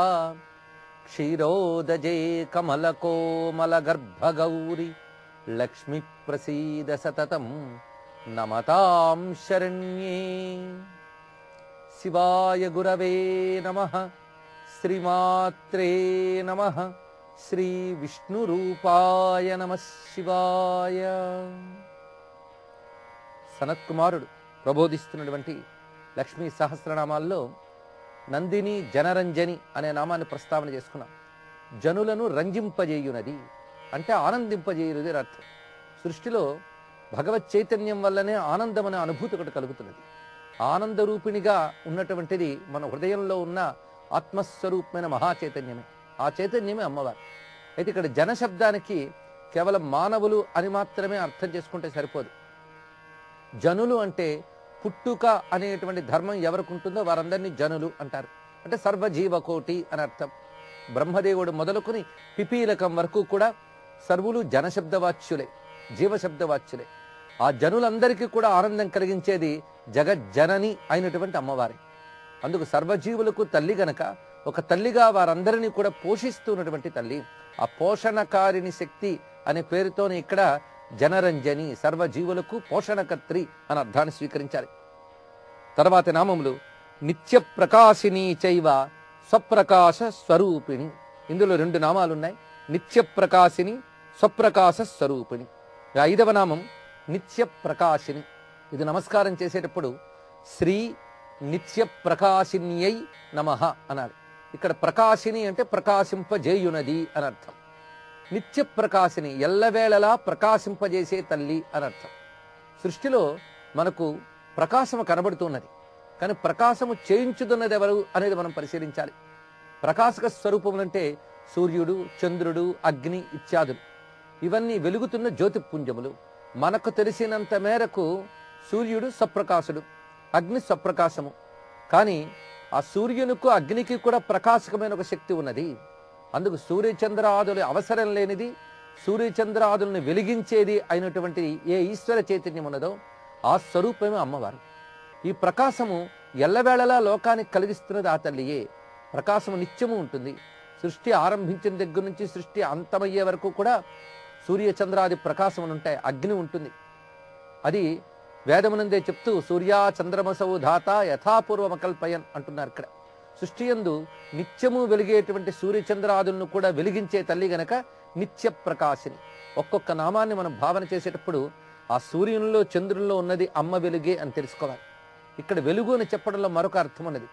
క్షీరోదజే కమలకోమలగర్భగౌరి లక్ష్మి ప్రసీద సతతం నమతాం శరణ్యే శివాయ గురవే నమ శ్రీమాత్రే నమ శ్రీ విష్ణురూపాయ నమ శివాయ సనత్కుమారుడు ప్రబోధిస్తున్నటువంటి లక్ష్మీ సహస్రనామాల్లో నందిని జనరంజని అనే నామాన్ని ప్రస్తావన చేసుకున్నాం జనులను రంజింపజేయునది అంటే ఆనందింపజేయునది అని అర్థం సృష్టిలో భగవత్ చైతన్యం వల్లనే ఆనందం అనే అనుభూతి ఒకటి కలుగుతున్నది ఆనందరూపిణిగా ఉన్నటువంటిది మన హృదయంలో ఉన్న ఆత్మస్వరూపమైన మహా చైతన్యమే ఆ చైతన్యమే అమ్మవారు అయితే ఇక్కడ జన శబ్దానికి కేవలం మానవులు అని మాత్రమే అర్థం చేసుకుంటే సరిపోదు జనులు అంటే పుట్టుక అనేటువంటి ధర్మం ఎవరికి ఉంటుందో వారందరినీ జనులు అంటారు అంటే సర్వజీవకోటి అని అర్థం బ్రహ్మదేవుడు మొదలుకొని పిపీలకం వరకు కూడా సర్వులు జనశబ్దవాచ్యులే జీవశబ్దవాచ్యులే ఆ జనులందరికీ కూడా ఆనందం కలిగించేది జగజ్జనని అయినటువంటి అమ్మవారి అందుకు సర్వజీవులకు తల్లి గనక ఒక తల్లిగా వారందరినీ కూడా పోషిస్తున్నటువంటి తల్లి ఆ పోషణకారిణి శక్తి అనే పేరుతోనే ఇక్కడ జనరంజని సర్వజీవులకు పోషణకర్త్రి అని అర్థాన్ని స్వీకరించాలి తర్వాత నామములు నిత్య ప్రకాశిని చైవ స్వప్రకాశ స్వరూపిణి ఇందులో రెండు నామాలు ఉన్నాయి నిత్య ప్రకాశిని స్వప్రకాశ స్వరూపిణి ఈ ఐదవ నామం నిత్య ప్రకాశిని ఇది నమస్కారం చేసేటప్పుడు శ్రీ నిత్య ప్రకాశిన్యై నమ అనాలి ఇక్కడ ప్రకాశిని అంటే ప్రకాశింపజేయునది అని అర్థం నిత్య ప్రకాశిని ఎల్లవేళలా ప్రకాశింపజేసే తల్లి అని అర్థం సృష్టిలో మనకు ప్రకాశము కనబడుతున్నది కానీ ప్రకాశము చేయించుతున్నది ఎవరు అనేది మనం పరిశీలించాలి ప్రకాశక స్వరూపములంటే సూర్యుడు చంద్రుడు అగ్ని ఇత్యాదులు ఇవన్నీ వెలుగుతున్న జ్యోతిపుంజములు మనకు తెలిసినంత మేరకు సూర్యుడు స్వప్రకాశుడు అగ్ని స్వప్రకాశము కానీ ఆ సూర్యునికు అగ్నికి కూడా ప్రకాశకమైన ఒక శక్తి ఉన్నది అందుకు సూర్యచంద్రాదుల అవసరం లేనిది సూర్యచంద్రాదులను వెలిగించేది అయినటువంటి ఏ ఈశ్వర చైతన్యం ఉన్నదో ఆ స్వరూపమే అమ్మవారు ఈ ప్రకాశము ఎల్లవేళలా లోకానికి కలిగిస్తున్నది ఆ తల్లియే ప్రకాశము నిత్యము ఉంటుంది సృష్టి ఆరంభించిన దగ్గర నుంచి సృష్టి అంతమయ్యే వరకు కూడా సూర్యచంద్రాది ప్రకాశములు ఉంటాయి అగ్ని ఉంటుంది అది వేదమునందే చెప్తూ సూర్యా చంద్రమసౌ ధాత యథాపూర్వమకల్పయన్ అంటున్నారు ఇక్కడ సృష్టి యందు నిత్యము వెలిగేటువంటి సూర్యచంద్రాదులను కూడా వెలిగించే తల్లి గనక నిత్య ప్రకాశిని ఒక్కొక్క నామాన్ని మనం భావన చేసేటప్పుడు ఆ సూర్యునిలో చంద్రునిలో ఉన్నది అమ్మ వెలుగే అని తెలుసుకోవాలి ఇక్కడ వెలుగు అని చెప్పడంలో మరొక అర్థం ఉన్నది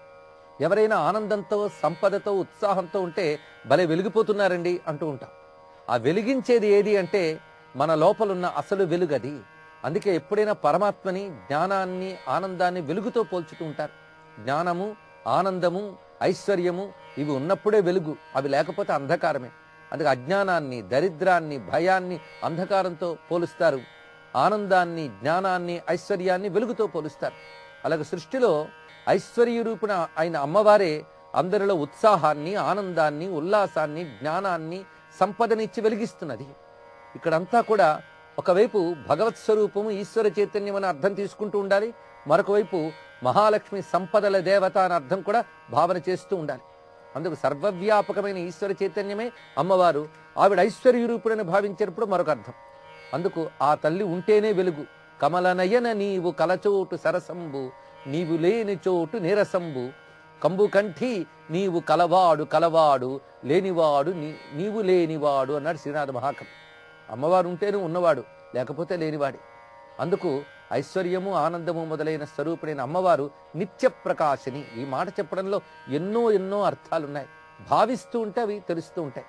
ఎవరైనా ఆనందంతో సంపదతో ఉత్సాహంతో ఉంటే భలే వెలిగిపోతున్నారండి అంటూ ఉంటాం ఆ వెలిగించేది ఏది అంటే మన లోపలున్న అసలు వెలుగది అందుకే ఎప్పుడైనా పరమాత్మని జ్ఞానాన్ని ఆనందాన్ని వెలుగుతో పోల్చుతూ ఉంటారు జ్ఞానము ఆనందము ఐశ్వర్యము ఇవి ఉన్నప్పుడే వెలుగు అవి లేకపోతే అంధకారమే అందుకే అజ్ఞానాన్ని దరిద్రాన్ని భయాన్ని అంధకారంతో పోలుస్తారు ఆనందాన్ని జ్ఞానాన్ని ఐశ్వర్యాన్ని వెలుగుతో పోలుస్తారు అలాగే సృష్టిలో ఐశ్వర్య రూపున అయిన అమ్మవారే అందరిలో ఉత్సాహాన్ని ఆనందాన్ని ఉల్లాసాన్ని జ్ఞానాన్ని సంపదనిచ్చి వెలిగిస్తున్నది ఇక్కడంతా కూడా ఒకవైపు భగవత్ స్వరూపము ఈశ్వర చైతన్యం అని అర్థం తీసుకుంటూ ఉండాలి మరొక వైపు మహాలక్ష్మి సంపదల దేవత అని అర్థం కూడా భావన చేస్తూ ఉండాలి అందుకు సర్వవ్యాపకమైన ఈశ్వర చైతన్యమే అమ్మవారు ఆవిడ ఐశ్వర్య రూపుడని భావించినప్పుడు మరొక అర్థం అందుకు ఆ తల్లి ఉంటేనే వెలుగు కమలనయన నీవు కలచోటు సరసంబు నీవు లేని చోటు నీరసంబు కంబు కంఠి నీవు కలవాడు కలవాడు లేనివాడు నీ- నీవు లేనివాడు అన్నాడు శ్రీనాథ మహాకవి అమ్మవారు ఉంటేనే ఉన్నవాడు లేకపోతే లేనివాడి అందుకు ఐశ్వర్యము ఆనందము మొదలైన స్వరూపుడైన అమ్మవారు నిత్య ప్రకాశిని ఈ మాట చెప్పడంలో ఎన్నో ఎన్నో అర్థాలున్నాయి భావిస్తూ ఉంటే అవి తెలుస్తూ ఉంటాయి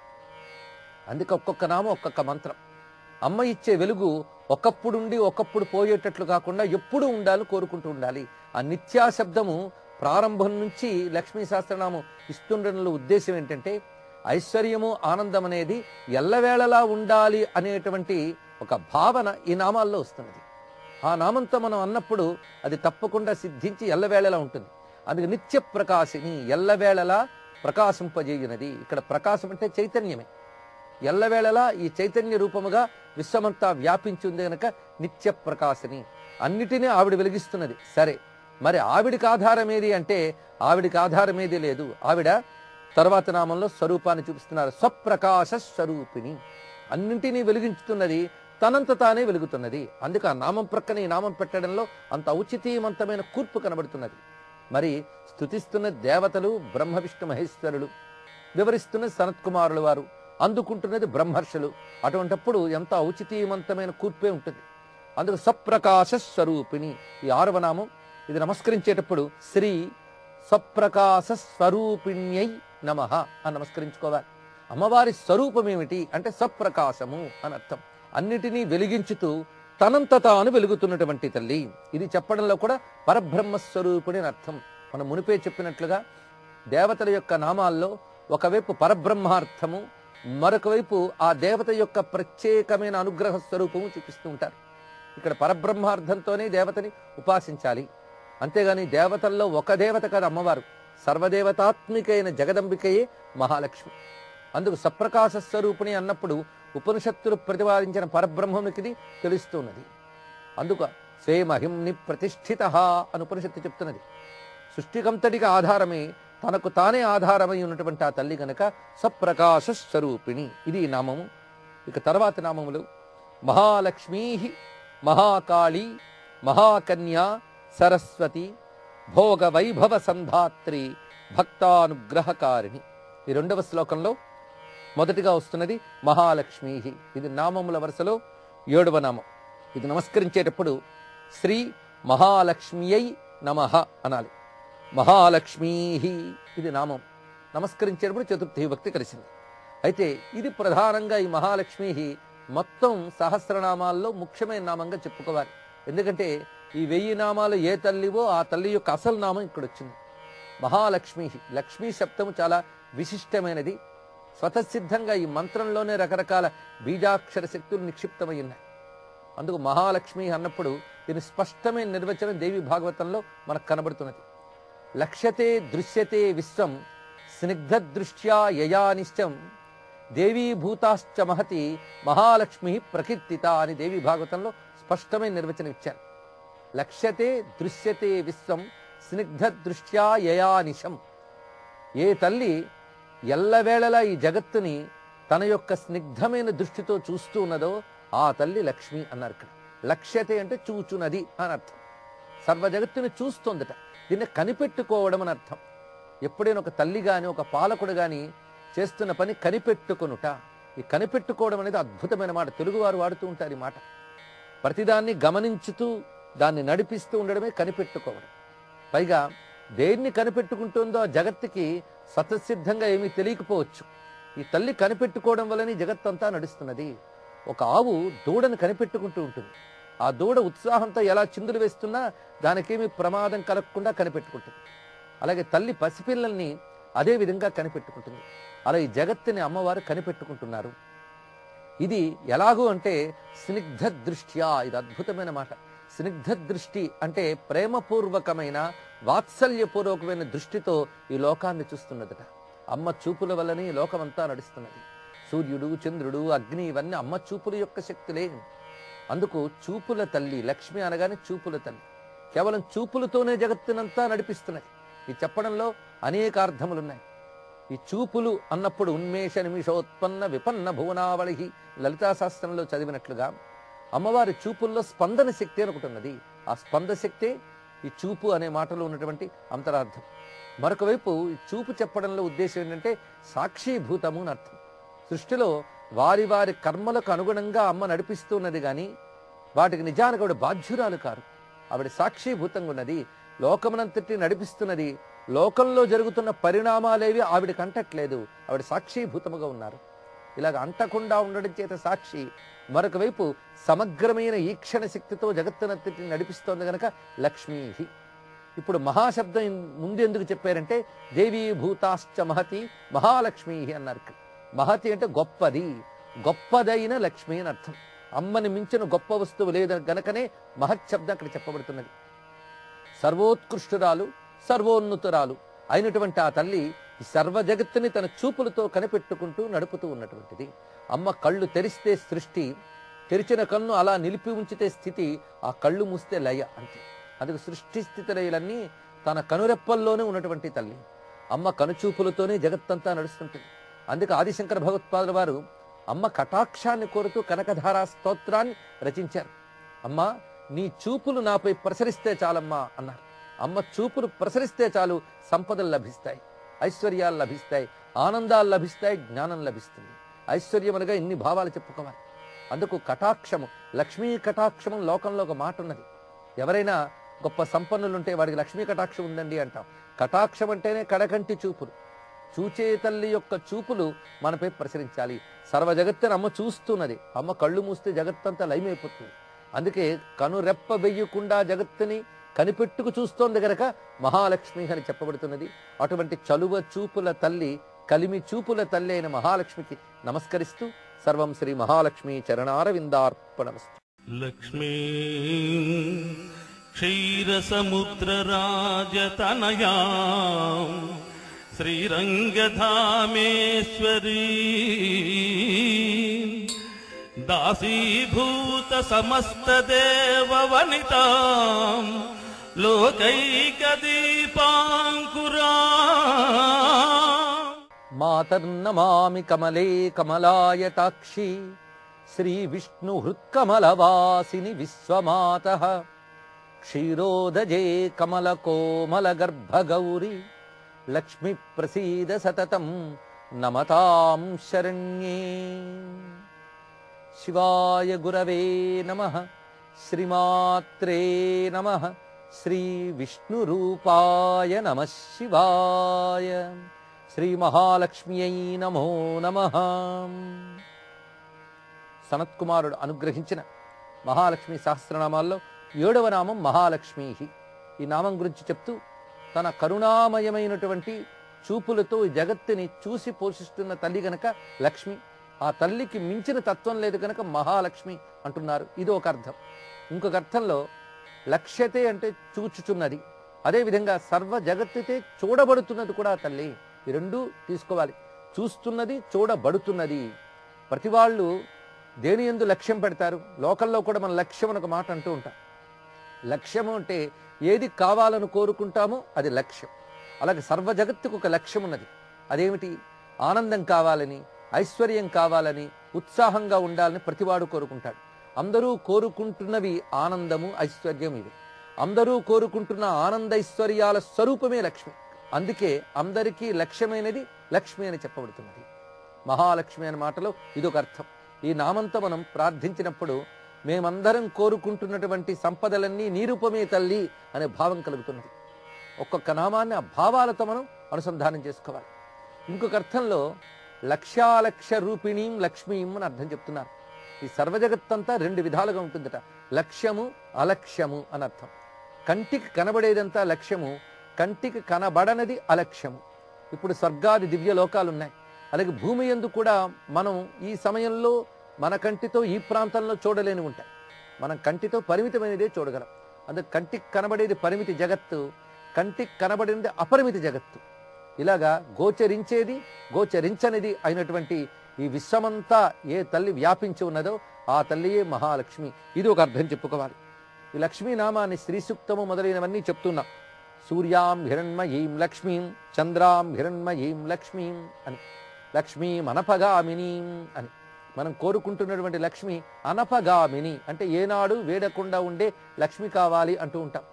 అందుకే ఒక్కొక్క నామం ఒక్కొక్క మంత్రం అమ్మ ఇచ్చే వెలుగు ఒకప్పుడుండి ఒకప్పుడు పోయేటట్లు కాకుండా ఎప్పుడూ ఉండాలి కోరుకుంటూ ఉండాలి ఆ నిత్యా శబ్దము ప్రారంభం నుంచి లక్ష్మీ సహస్రనామం ఇస్తుండడంలో ఉద్దేశం ఏంటంటే ఐశ్వర్యము ఆనందం అనేది ఎల్లవేళలా ఉండాలి అనేటువంటి ఒక భావన ఈ నామాల్లో వస్తున్నది ఆ నామంతో మనం అన్నప్పుడు అది తప్పకుండా సిద్ధించి ఎల్లవేళలా ఉంటుంది అందుకే నిత్య ప్రకాశిని ఎల్లవేళలా ప్రకాశింపజేయునది ఇక్కడ ప్రకాశం అంటే చైతన్యమే ఎల్లవేళలా ఈ చైతన్య రూపముగా విశ్వమంతా వ్యాపించి ఉంది గనక నిత్య ప్రకాశిని అన్నిటినీ ఆవిడ వెలిగిస్తున్నది సరే మరి ఆవిడికి ఆధారం ఏది అంటే ఆవిడికి ఆధారం ఏది లేదు ఆవిడ తర్వాత నామంలో స్వరూపాన్ని చూపిస్తున్నారు స్వప్రకాశ స్వరూపిణి అన్నింటినీ వెలిగించుతున్నది తనంత తానే వెలుగుతున్నది అందుకే ఆ నామం ప్రక్కన ఈ నామం పెట్టడంలో అంత ఔచితీయవంతమైన కూర్పు కనబడుతున్నది మరి స్తుతిస్తున్న దేవతలు బ్రహ్మ విష్ణు మహేశ్వరులు వివరిస్తున్న సనత్కుమారుల వారు అందుకుంటున్నది బ్రహ్మర్షులు అటువంటప్పుడు ఎంత ఔచితీయవంతమైన కూర్పే ఉంటుంది అందుకు సప్రకాశ స్వరూపిణి ఈ ఆరవ నామం ఇది నమస్కరించేటప్పుడు శ్రీ సప్రకాశ స్వరూపిణ్యై నమ అని నమస్కరించుకోవాలి అమ్మవారి స్వరూపం ఏమిటి అంటే సప్రకాశము అని అర్థం అన్నిటినీ వెలిగించుతూ తనంత తాను వెలుగుతున్నటువంటి తల్లి ఇది చెప్పడంలో కూడా పరబ్రహ్మ స్వరూపుడి అని అర్థం మనం మునిపే చెప్పినట్లుగా దేవతల యొక్క నామాల్లో ఒకవైపు పరబ్రహ్మార్థము మరొక వైపు ఆ దేవత యొక్క ప్రత్యేకమైన అనుగ్రహ స్వరూపము చూపిస్తూ ఉంటారు ఇక్కడ పరబ్రహ్మార్థంతోనే దేవతని ఉపాసించాలి అంతేగాని దేవతల్లో ఒక దేవత కాదు అమ్మవారు సర్వదేవతాత్మికైన జగదంబికయే మహాలక్ష్మి అందుకు సప్రకాశ స్వరూపిణి అన్నప్పుడు ఉపనిషత్తులు ప్రతిపాదించిన పరబ్రహ్మమునికి తెలుస్తున్నది అందుకు స్వే మహిమ్ని ప్రతిష్ఠిత అని ఉపనిషత్తు చెప్తున్నది సృష్టికంతటికి ఆధారమే తనకు తానే ఆధారమై ఉన్నటువంటి ఆ తల్లి గనక సప్రకాశ స్వరూపిణి ఇది ఈ నామము ఇక తర్వాత నామములు మహాలక్ష్మీ మహాకాళీ మహాకన్యా సరస్వతి భోగ వైభవ సంధాత్రి భక్తానుగ్రహకారిణి ఈ రెండవ శ్లోకంలో మొదటిగా వస్తున్నది మహాలక్ష్మీ ఇది నామముల వరుసలో ఏడవ నామం ఇది నమస్కరించేటప్పుడు శ్రీ మహాలక్ష్మియై నమ అనాలి మహాలక్ష్మీ ఇది నామం నమస్కరించేటప్పుడు చతుర్థి విభక్తి కలిసింది అయితే ఇది ప్రధానంగా ఈ మహాలక్ష్మి మొత్తం సహస్రనామాల్లో ముఖ్యమైన నామంగా చెప్పుకోవాలి ఎందుకంటే ఈ వెయ్యి నామాలు ఏ తల్లివో ఆ తల్లి యొక్క అసలు నామం ఇక్కడ వచ్చింది మహాలక్ష్మి లక్ష్మీ శబ్దము చాలా విశిష్టమైనది స్వతసిద్ధంగా ఈ మంత్రంలోనే రకరకాల బీజాక్షర శక్తులు నిక్షిప్తమై ఉన్నాయి అందుకు మహాలక్ష్మి అన్నప్పుడు దీని స్పష్టమైన నిర్వచనం దేవి భాగవతంలో మనకు కనబడుతున్నది లక్ష్యతే దృశ్యతే విశ్వం స్నిగ్ధ దృష్ట్యా యయానిశ్చం దేవీ భూతాశ్చ మహతి మహాలక్ష్మి ప్రకీర్తిత అని దేవి భాగవతంలో స్పష్టమైన నిర్వచనం ఇచ్చారు లక్ష్యతే దృశ్యతే విశ్వం స్నిగ్ధ దృష్ట్యా యయానిశం ఏ తల్లి ఎల్లవేళలా ఈ జగత్తుని తన యొక్క స్నిగ్ధమైన దృష్టితో చూస్తూ ఉన్నదో ఆ తల్లి లక్ష్మి అన్నారు ఇక్కడ లక్ష్యతే అంటే చూచునది అని అర్థం సర్వ జగత్తుని చూస్తోందట దీన్ని కనిపెట్టుకోవడం అని అర్థం ఎప్పుడైనా ఒక తల్లి గాని ఒక పాలకుడు గాని చేస్తున్న పని కనిపెట్టుకొనుట ఈ కనిపెట్టుకోవడం అనేది అద్భుతమైన మాట తెలుగువారు వాడుతూ ఉంటారు ఈ మాట ప్రతిదాన్ని గమనించుతూ దాన్ని నడిపిస్తూ ఉండడమే కనిపెట్టుకోవడం పైగా దేన్ని కనిపెట్టుకుంటుందో ఆ జగత్తుకి స్వతసిద్ధంగా ఏమీ తెలియకపోవచ్చు ఈ తల్లి కనిపెట్టుకోవడం వల్లనే జగత్తంతా నడుస్తున్నది ఒక ఆవు దూడను కనిపెట్టుకుంటూ ఉంటుంది ఆ దూడ ఉత్సాహంతో ఎలా చిందులు వేస్తున్నా దానికేమీ ప్రమాదం కలగకుండా కనిపెట్టుకుంటుంది అలాగే తల్లి పసిపిల్లల్ని అదే విధంగా కనిపెట్టుకుంటుంది అలా ఈ జగత్తుని అమ్మవారు కనిపెట్టుకుంటున్నారు ఇది ఎలాగూ అంటే స్నిగ్ధ దృష్ట్యా ఇది అద్భుతమైన మాట స్నిగ్ధ దృష్టి అంటే ప్రేమపూర్వకమైన వాత్సల్యపూర్వకమైన దృష్టితో ఈ లోకాన్ని చూస్తున్నదట అమ్మ చూపుల వల్లనే ఈ లోకమంతా నడుస్తున్నది సూర్యుడు చంద్రుడు అగ్ని ఇవన్నీ అమ్మ చూపుల యొక్క శక్తులే అందుకు చూపుల తల్లి లక్ష్మి అనగానే చూపుల తల్లి కేవలం చూపులతోనే జగత్తునంతా నడిపిస్తున్నది ఈ చెప్పడంలో అనేక అర్థములున్నాయి ఈ చూపులు అన్నప్పుడు ఉన్మేష నిమిషోత్పన్న విపన్న భువనావళి లలితా శాస్త్రంలో చదివినట్లుగా అమ్మవారి చూపుల్లో స్పందన శక్తి అని ఒకటి ఉన్నది ఆ స్పంద శక్తే ఈ చూపు అనే మాటలో ఉన్నటువంటి అంతరార్థం మరొక వైపు ఈ చూపు చెప్పడంలో ఉద్దేశం ఏంటంటే సాక్షిభూతము అని అర్థం సృష్టిలో వారి వారి కర్మలకు అనుగుణంగా అమ్మ నడిపిస్తున్నది కానీ వాటికి నిజానికి ఆవిడ బాధ్యురాలు కారు ఆవిడ సాక్షిభూతంగా ఉన్నది లోకమునంతటి నడిపిస్తున్నది లోకంలో జరుగుతున్న పరిణామాలేవి ఆవిడకి అంటట్లేదు ఆవిడ సాక్షిభూతముగా ఉన్నారు ఇలాగ అంటకుండా ఉండడం చేత సాక్షి మరొక వైపు సమగ్రమైన ఈక్షణ శక్తితో జగత్తునంతటిని నడిపిస్తోంది గనక లక్ష్మీ ఇప్పుడు మహాశబ్దం ఇన్- ముందు ఎందుకు చెప్పారంటే దేవీ భూతాశ్చ మహతి మహాలక్ష్మీ అన్నారు ఇక్కడ. మహతి అంటే గొప్పది గొప్పదైన లక్ష్మి అని అర్థం అమ్మని మించిన గొప్ప వస్తువు లేదని గనకనే మహత్ శబ్దం అక్కడ చెప్పబడుతున్నది సర్వోత్కృష్టురాలు సర్వోన్నతురాలు అయినటువంటి ఆ తల్లి ఈ సర్వ జగత్తుని తన చూపులతో కనిపెట్టుకుంటూ నడుపుతూ ఉన్నటువంటిది అమ్మ కళ్ళు తెరిస్తే సృష్టి తెరిచిన కన్ను అలా నిలిపి ఉంచితే స్థితి ఆ కళ్ళు మూస్తే లయ అంతే అందుకు సృష్టి స్థితి లయలన్నీ తన కనురెప్పల్లోనే ఉన్నటువంటి తల్లి అమ్మ కనుచూపులతోనే జగత్తంతా నడుస్తుంటుంది అందుకే ఆదిశంకర భగవత్పాదుల వారు అమ్మ కటాక్షాన్ని కోరుతూ కనకధారా స్తోత్రాన్ని రచించారు అమ్మా నీ చూపులు నాపై ప్రసరిస్తే చాలమ్మా అన్నారు అమ్మ చూపులు ప్రసరిస్తే చాలు సంపదలు లభిస్తాయి ఐశ్వర్యాలు లభిస్తాయి ఆనందాలు లభిస్తాయి జ్ఞానం లభిస్తుంది ఐశ్వర్యం అనగా ఇన్ని భావాలు చెప్పుకోవాలి అందుకు కటాక్షము లక్ష్మీ కటాక్షము లోకంలో ఒక మాట ఉన్నది ఎవరైనా గొప్ప సంపన్నులు ఉంటే వాడికి లక్ష్మీ కటాక్షం ఉందండి అంటాం కటాక్షం అంటేనే కడకంటి చూపులు చూచే తల్లి యొక్క చూపులు మనపై ప్రసరించాలి సర్వ జగత్తుని అమ్మ చూస్తున్నది అమ్మ కళ్ళు మూస్తే జగత్తంతా లయమైపోతుంది అందుకే కనురెప్ప వెయ్యకుండా జగత్తుని కనిపెట్టుకు చూస్తోంది గనక మహాలక్ష్మి అని చెప్పబడుతున్నది అటువంటి చలువ చూపుల తల్లి కలిమి చూపుల తల్లి అయిన మహాలక్ష్మికి నమస్కరిస్తూ సర్వం శ్రీ మహాలక్ష్మి చరణారవిందార్పణమస్తు లక్ష్మీ క్షీరసముద్రరాజతనయా శ్రీరంగధామేశ్వరీ దాసీభూత సమస్తదేవ వనితా లోకైకదీపాంకురా మాతర్నమామి కమలే కమలాయతాక్షి శ్రీ విష్ణు హృత్కమలవాసిని విశ్వమాత క్షీరోదజే కమల కోమల గర్భగౌరి లక్ష్మి ప్రసీద సతతం నమతాం శరణ్యే శివాయ గురవే నమ శ్రీమాత్రే నమ శ్రీ విష్ణురూపాయ నమ శివాయ శ్రీ మహాలక్ష్మ్యై నమో నమ సనత్కుమారుడు అనుగ్రహించిన మహాలక్ష్మి సహస్రనామాల్లో ఏడవ నామం మహాలక్ష్మీ ఈ నామం గురించి చెప్తూ తన కరుణామయమైనటువంటి చూపులతో ఈ జగత్తుని చూసి పోషిస్తున్న తల్లి గనక లక్ష్మి ఆ తల్లికి మించిన తత్వం లేదు కనుక మహాలక్ష్మి అంటున్నారు ఇది ఒక అర్థం ఇంకొక అర్థంలో లక్ష్యతే అంటే చూచుచున్నది అదేవిధంగా సర్వ జగత్తుతే చూడబడుతున్నది కూడా ఆ తల్లి ఈ రెండు తీసుకోవాలి చూస్తున్నది చూడబడుతున్నది ప్రతి వాళ్ళు దేని ఎందు లక్ష్యం పెడతారు లోకల్లో కూడా మన లక్ష్యం అని ఒక మాట అంటూ ఉంటాం లక్ష్యము అంటే ఏది కావాలని కోరుకుంటామో అది లక్ష్యం అలాగే సర్వ జగత్తుకు ఒక లక్ష్యం ఉన్నది అదేమిటి ఆనందం కావాలని ఐశ్వర్యం కావాలని ఉత్సాహంగా ఉండాలని ప్రతివాడు కోరుకుంటాడు అందరూ కోరుకుంటున్నవి ఆనందము ఐశ్వర్యం ఇవి అందరూ కోరుకుంటున్న ఆనందైశ్వర్యాల స్వరూపమే లక్ష్మి అందుకే అందరికీ లక్ష్యమైనది లక్ష్మి అని చెప్పబడుతున్నది మహాలక్ష్మి అనే మాటలో ఇదొక అర్థం ఈ నామంతో మనం ప్రార్థించినప్పుడు మేమందరం కోరుకుంటున్నటువంటి సంపదలన్నీ నీరూపమే తల్లి అనే భావం కలుగుతున్నది ఒక్కొక్క నామాన్ని ఆ భావాలతో మనం అనుసంధానం చేసుకోవాలి ఇంకొక అర్థంలో లక్ష్యాలక్ష రూపిణీం లక్ష్మీం అని అర్థం చెప్తున్నారు ఈ సర్వజగత్తంతా రెండు విధాలుగా ఉంటుందట లక్ష్యము అలక్ష్యము అని అర్థం కంటికి కనబడేదంతా లక్ష్యము కంటికి కనబడనది అలక్ష్యము ఇప్పుడు స్వర్గాది దివ్య లోకాలు ఉన్నాయి అలాగే భూమి ఎందు కూడా మనం ఈ సమయంలో మన కంటితో ఈ ప్రాంతంలో చూడలేని ఉంటాయి మనం కంటితో పరిమితమైనదే చూడగలం అందుకే కంటికి కనబడేది పరిమితి జగత్తు కంటికి కనబడినది అపరిమితి జగత్తు ఇలాగా గోచరించేది గోచరించనిది అయినటువంటి ఈ విశ్వమంతా ఏ తల్లి వ్యాపించి ఉన్నదో ఆ తల్లియే మహాలక్ష్మి ఇది ఒక అర్థం చెప్పుకోవాలి ఈ లక్ష్మీ నామాన్ని శ్రీ సూక్తము మొదలైనవన్నీ చెప్తున్నాం సూర్యాం హిరణ్మయీం లక్ష్మీం చంద్రాం హిరణ్మయీం లక్ష్మీం అని లక్ష్మీం అనపగామినీం అని మనం కోరుకుంటున్నటువంటి లక్ష్మి అనపగామిని అంటే ఏనాడు వేడకుండా ఉండే లక్ష్మి కావాలి అంటూ ఉంటాం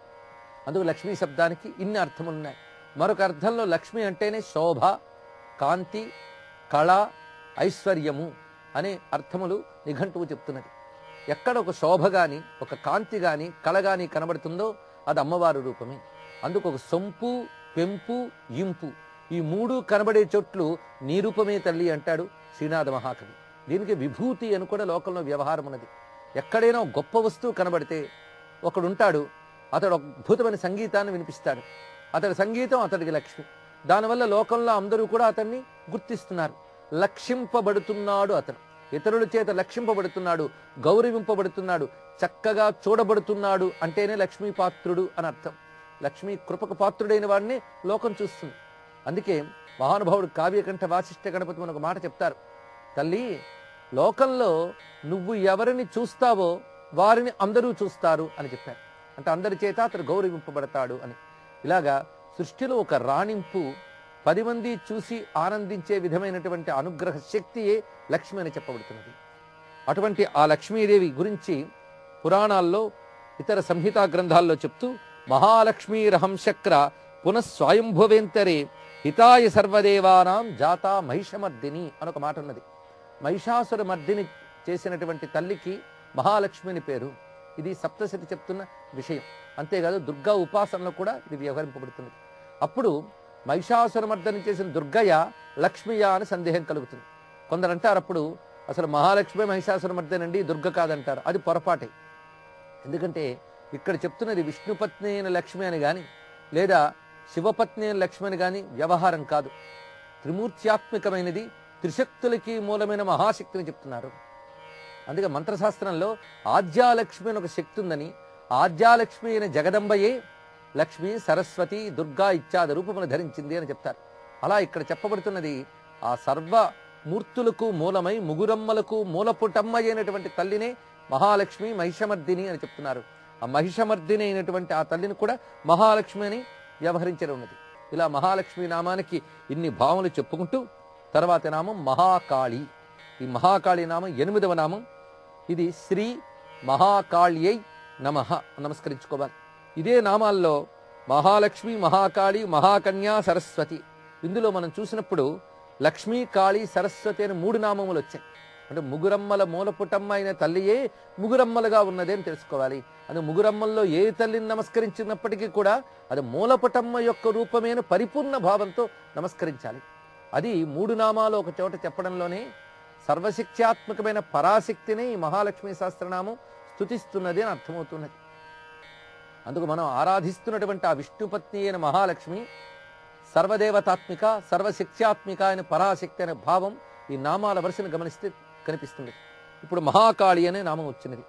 అందుకు లక్ష్మీ శబ్దానికి ఇన్ని అర్థములు ఉన్నాయి మరొక అర్థంలో లక్ష్మి అంటేనే శోభ కాంతి కళ ఐశ్వర్యము అనే అర్థములు నిఘంటువు చెప్తున్నది ఎక్కడ ఒక శోభ గాని ఒక కాంతి గాని కళ గాని కనబడుతుందో అది అమ్మవారి రూపమే అందుకు ఒక సొంపు పెంపు ఇంపు ఈ మూడు కనబడే చోట్లు నీ రూపమే తల్లి అంటాడు శ్రీనాథ మహాకవి దీనికి విభూతి అని కూడా లోకంలో వ్యవహారం ఉన్నది ఎక్కడైనా ఒక గొప్ప వస్తువు కనబడితే ఒకడుంటాడు అతడు ఒక అద్భుతమైన సంగీతాన్ని వినిపిస్తాడు అతడి సంగీతం అతడికి లక్ష్మి దానివల్ల లోకంలో అందరూ కూడా అతన్ని గుర్తిస్తున్నారు లక్షింపబడుతున్నాడు అతను ఇతరుల చేత లక్షింపబడుతున్నాడు గౌరవింపబడుతున్నాడు చక్కగా చూడబడుతున్నాడు అంటేనే లక్ష్మీ పాత్రుడు అని అర్థం లక్ష్మీ కృపకు పాత్రుడైన వాడిని లోకం చూస్తుంది అందుకే మహానుభావుడు కావ్యకంఠ వాసిష్ఠ గణపతి మనకు మాట చెప్తారు తల్లి లోకంలో నువ్వు ఎవరిని చూస్తావో వారిని అందరూ చూస్తారు అని చెప్పారు అంటే అందరి చేత అతడు గౌరవింపబడతాడు అని ఇలాగా సృష్టిలో ఒక రాణింపు పది మంది చూసి ఆనందించే విధమైనటువంటి అనుగ్రహ శక్తియే లక్ష్మి అని చెప్పబడుతున్నది అటువంటి ఆ లక్ష్మీదేవి గురించి పురాణాల్లో ఇతర సంహితా గ్రంథాల్లో చెప్తూ మహాలక్ష్మీరహం శక్ర పునఃస్వయంభువేంతరే హితాయ సర్వదేవానాం జాతా మహిషమర్దిని అనొక మాట ఉన్నది మహిషాసుర మర్దిని చేసినటువంటి తల్లికి మహాలక్ష్మిని పేరు ఇది సప్తశతి చెప్తున్న విషయం అంతేకాదు దుర్గా ఉపాసనలో కూడా ఇది వ్యవహరింపబడుతున్నది అప్పుడు మహిషాసురమర్దనం చేసిన దుర్గయ్య లక్ష్మియ అని సందేహం కలుగుతుంది కొందరు అంటారు అప్పుడు అసలు మహాలక్ష్మి మహిషాసురమర్దనండి దుర్గ కాదంటారు అది పొరపాటే ఎందుకంటే ఇక్కడ చెప్తున్నది విష్ణుపత్ని అయిన లక్ష్మి అని కానీ లేదా శివపత్ని అయిన లక్ష్మి అని కానీ వ్యవహారం కాదు త్రిమూర్త్యాత్మికమైనది త్రిశక్తులకి మూలమైన మహాశక్తిని చెప్తున్నారు అందుకే మంత్రశాస్త్రంలో ఆద్యాలక్ష్మి అని ఒక శక్తి ఉందని ఆద్యాలక్ష్మి అయిన జగదంబయే లక్ష్మి సరస్వతి దుర్గా ఇత్యాది రూపమును ధరించింది అని చెప్తారు అలా ఇక్కడ చెప్పబడుతున్నది ఆ సర్వ మూర్తులకు మూలమై ముగురమ్మలకు మూలపుటమ్మ అయినటువంటి తల్లినే మహాలక్ష్మి మహిషమర్దిని అని చెప్తున్నారు ఆ మహిషమర్దిని అయినటువంటి ఆ తల్లిని కూడా మహాలక్ష్మి అని వ్యవహరించడం ఉన్నది ఇలా మహాలక్ష్మి నామానికి ఇన్ని భావనలు చెప్పుకుంటూ తర్వాత నామం మహాకాళి ఈ మహాకాళి నామం ఎనిమిదవ నామం ఇది శ్రీ మహాకాళ్యై నమ నమస్కరించుకోవాలి ఇదే నామాల్లో మహాలక్ష్మి మహాకాళి మహాకన్యా సరస్వతి ఇందులో మనం చూసినప్పుడు లక్ష్మీ కాళి సరస్వతి అని మూడు నామములు వచ్చాయి అంటే ముగురమ్మల మూలపుటమ్మ అయిన తల్లియే ముగురమ్మలుగా ఉన్నది అని తెలుసుకోవాలి అది ముగురమ్మల్లో ఏ తల్లిని నమస్కరించినప్పటికీ కూడా అది మూలపుటమ్మ యొక్క రూపమైన పరిపూర్ణ భావంతో నమస్కరించాలి అది మూడు నామాలు ఒక చోట చెప్పడంలోనే సర్వశిక్షాత్మకమైన పరాశక్తిని ఈ మహాలక్ష్మి సహస్రనామం స్తుతిస్తున్నది అని అర్థమవుతున్నది అందుకు మనం ఆరాధిస్తున్నటువంటి ఆ విష్ణుపత్ని అయిన మహాలక్ష్మి సర్వదేవతాత్మిక సర్వశిక్షాత్మిక అయిన పరాశక్తి అనే భావం ఈ నామాల వరుసను గమనిస్తే కనిపిస్తుంది ఇప్పుడు మహాకాళి అనే నామం వచ్చినది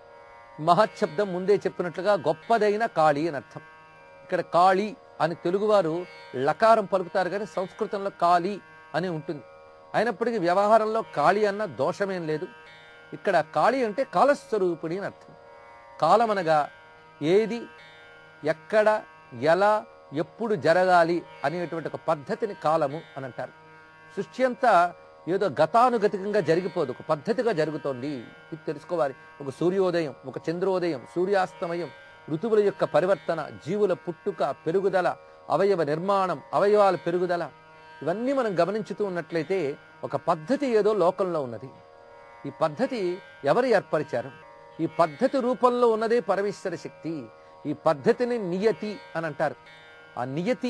మహశబ్దం ముందే చెప్పినట్లుగా గొప్పదైన కాళి అని అర్థం ఇక్కడ కాళి అని తెలుగువారు లకారం పలుకుతారు కానీ సంస్కృతంలో కాళి అని ఉంటుంది అయినప్పటికీ వ్యవహారంలో కాళి అన్న దోషమేం లేదు ఇక్కడ కాళి అంటే కాలస్వరూపిణి అని అర్థం కాలమనగా ఏది ఎక్కడ ఎలా ఎప్పుడు జరగాలి అనేటువంటి ఒక పద్ధతిని కాలము అని అంటారు సృష్టి అంతా ఏదో గతానుగతికంగా జరిగిపోదు ఒక పద్ధతిగా జరుగుతోంది ఇది తెలుసుకోవాలి ఒక సూర్యోదయం ఒక చంద్రోదయం సూర్యాస్తమయం ఋతువుల యొక్క పరివర్తన జీవుల పుట్టుక పెరుగుదల అవయవ నిర్మాణం అవయవాల పెరుగుదల ఇవన్నీ మనం గమనించుతూ ఉన్నట్లయితే ఒక పద్ధతి ఏదో లోకంలో ఉన్నది ఈ పద్ధతి ఎవరు ఏర్పరిచారు ఈ పద్ధతి రూపంలో ఉన్నదే పరమేశ్వర శక్తి ఈ పద్ధతిని నియతి అని అంటారు ఆ నియతి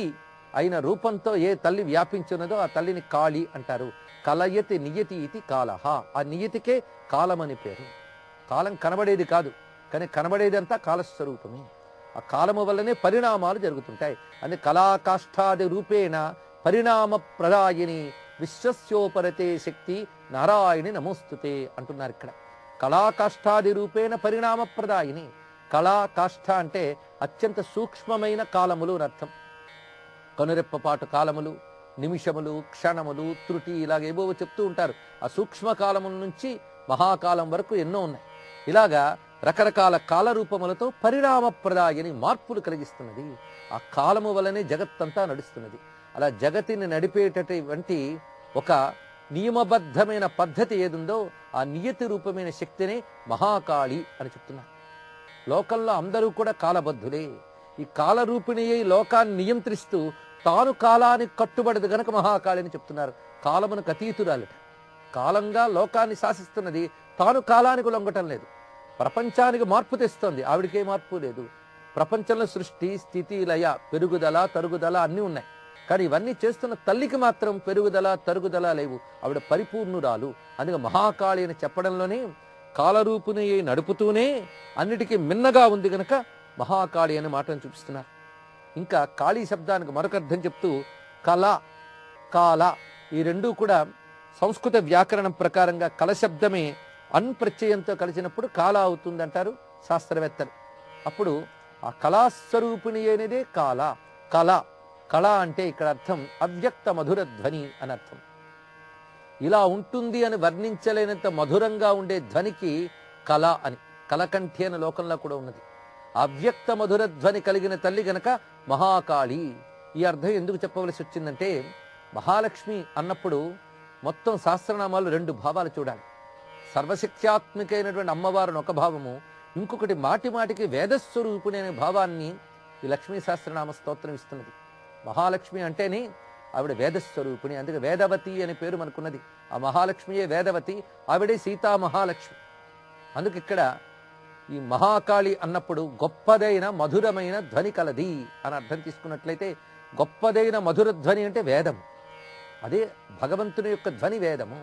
అయిన రూపంతో ఏ తల్లి వ్యాపించున్నదో ఆ తల్లిని కాళి అంటారు కలయతి నియతి ఇది కాలహ ఆ నియతికే కాలం అని పేరు కాలం కనబడేది కాదు కానీ కనబడేదంతా కాలస్వరూపమే ఆ కాలము వల్లనే పరిణామాలు జరుగుతుంటాయి అందుకే కళాకాష్ఠాది రూపేణ పరిణామ ప్రదాయిని విశ్వస్యోపరతే శక్తి నారాయణి నమోస్తుతే అంటున్నారు ఇక్కడ కళాకాష్ఠాది రూపేణ పరిణామ ప్రదాయిని కళాకాష్ఠ అంటే అత్యంత సూక్ష్మమైన కాలములు అని అర్థం కనురెప్పపాటు కాలములు నిమిషములు క్షణములు త్రుటి ఇలాగేవో చెప్తూ ఉంటారు ఆ సూక్ష్మ కాలముల నుంచి మహాకాలం వరకు ఎన్నో ఉన్నాయి ఇలాగా రకరకాల కాల రూపములతో పరిణామప్రదాయని మార్పులు కలిగిస్తున్నది ఆ కాలము వలనే జగత్తంతా నడుస్తున్నది అలా జగతిని నడిపేటటువంటి ఒక నియమబద్ధమైన పద్ధతి ఏదుందో ఆ నియతి రూపమైన శక్తినే మహాకాళి అని చెప్తున్నారు లోకంలో అందరూ కూడా కాలబద్ధులే ఈ కాలరూపిణి అయి లోకాన్ని నియంత్రిస్తూ తాను కాలానికి కట్టుబడదు గనక మహాకాళి అని చెప్తున్నారు కాలమునకు అతీతురాలిట కాలంగా లోకాన్ని శాసిస్తున్నది తాను కాలానికి లొంగటం లేదు ప్రపంచానికి మార్పు తెస్తోంది ఆవిడకే మార్పు లేదు ప్రపంచంలో సృష్టి స్థితి లయ పెరుగుదల తరుగుదల అన్నీ ఉన్నాయి కానీ ఇవన్నీ చేస్తున్న తల్లికి మాత్రం పెరుగుదల తరుగుదల లేవు ఆవిడ పరిపూర్ణురాలు అందుకే మహాకాళి అని చెప్పడంలోనే కాలరూపుని అయి నడుపుతూనే అన్నిటికీ మిన్నగా ఉంది గనక మహాకాళి అనే మాటను చూపిస్తున్నారు ఇంకా కాళీ శబ్దానికి మరొక అర్థం చెప్తూ కళ కాల ఈ రెండూ కూడా సంస్కృత వ్యాకరణం ప్రకారంగా కల శబ్దమే అన్ ప్రత్యయంతో కలిసినప్పుడు కాల అవుతుంది అంటారు శాస్త్రవేత్తలు అప్పుడు ఆ కళాస్వరూపిణి అనేదే కాల కళ కళ అంటే ఇక్కడ అర్థం అవ్యక్త మధుర ధ్వని అని అర్థం ఇలా ఉంటుంది అని వర్ణించలేనంత మధురంగా ఉండే ధ్వనికి కళ అని కలకంఠి అనే లోకంలో కూడా ఉన్నది అవ్యక్త మధుర ధ్వని కలిగిన తల్లి గనక మహాకాళి ఈ అర్థం ఎందుకు చెప్పవలసి వచ్చిందంటే మహాలక్ష్మి అన్నప్పుడు మొత్తం సహస్రనామాలు రెండు భావాలు చూడాలి సర్వశక్త్యాత్మికైనటువంటి అమ్మవారిని ఒక భావము ఇంకొకటి మాటి మాటికి వేదస్వరూపుని అనే భావాన్ని ఈ లక్ష్మీ సహస్రనామ స్తోత్రం ఇస్తున్నది మహాలక్ష్మి అంటేనే ఆవిడ వేదస్వరూపిణి అందుకే వేదవతి అనే పేరు మనకున్నది ఆ మహాలక్ష్మియే వేదవతి ఆవిడే సీతా మహాలక్ష్మి అందుకు ఇక్కడ ఈ మహాకాళి అన్నప్పుడు గొప్పదైన మధురమైన ధ్వని కలది అని అర్థం తీసుకున్నట్లయితే గొప్పదైన మధుర ధ్వని అంటే వేదము అదే భగవంతుని యొక్క ధ్వని వేదము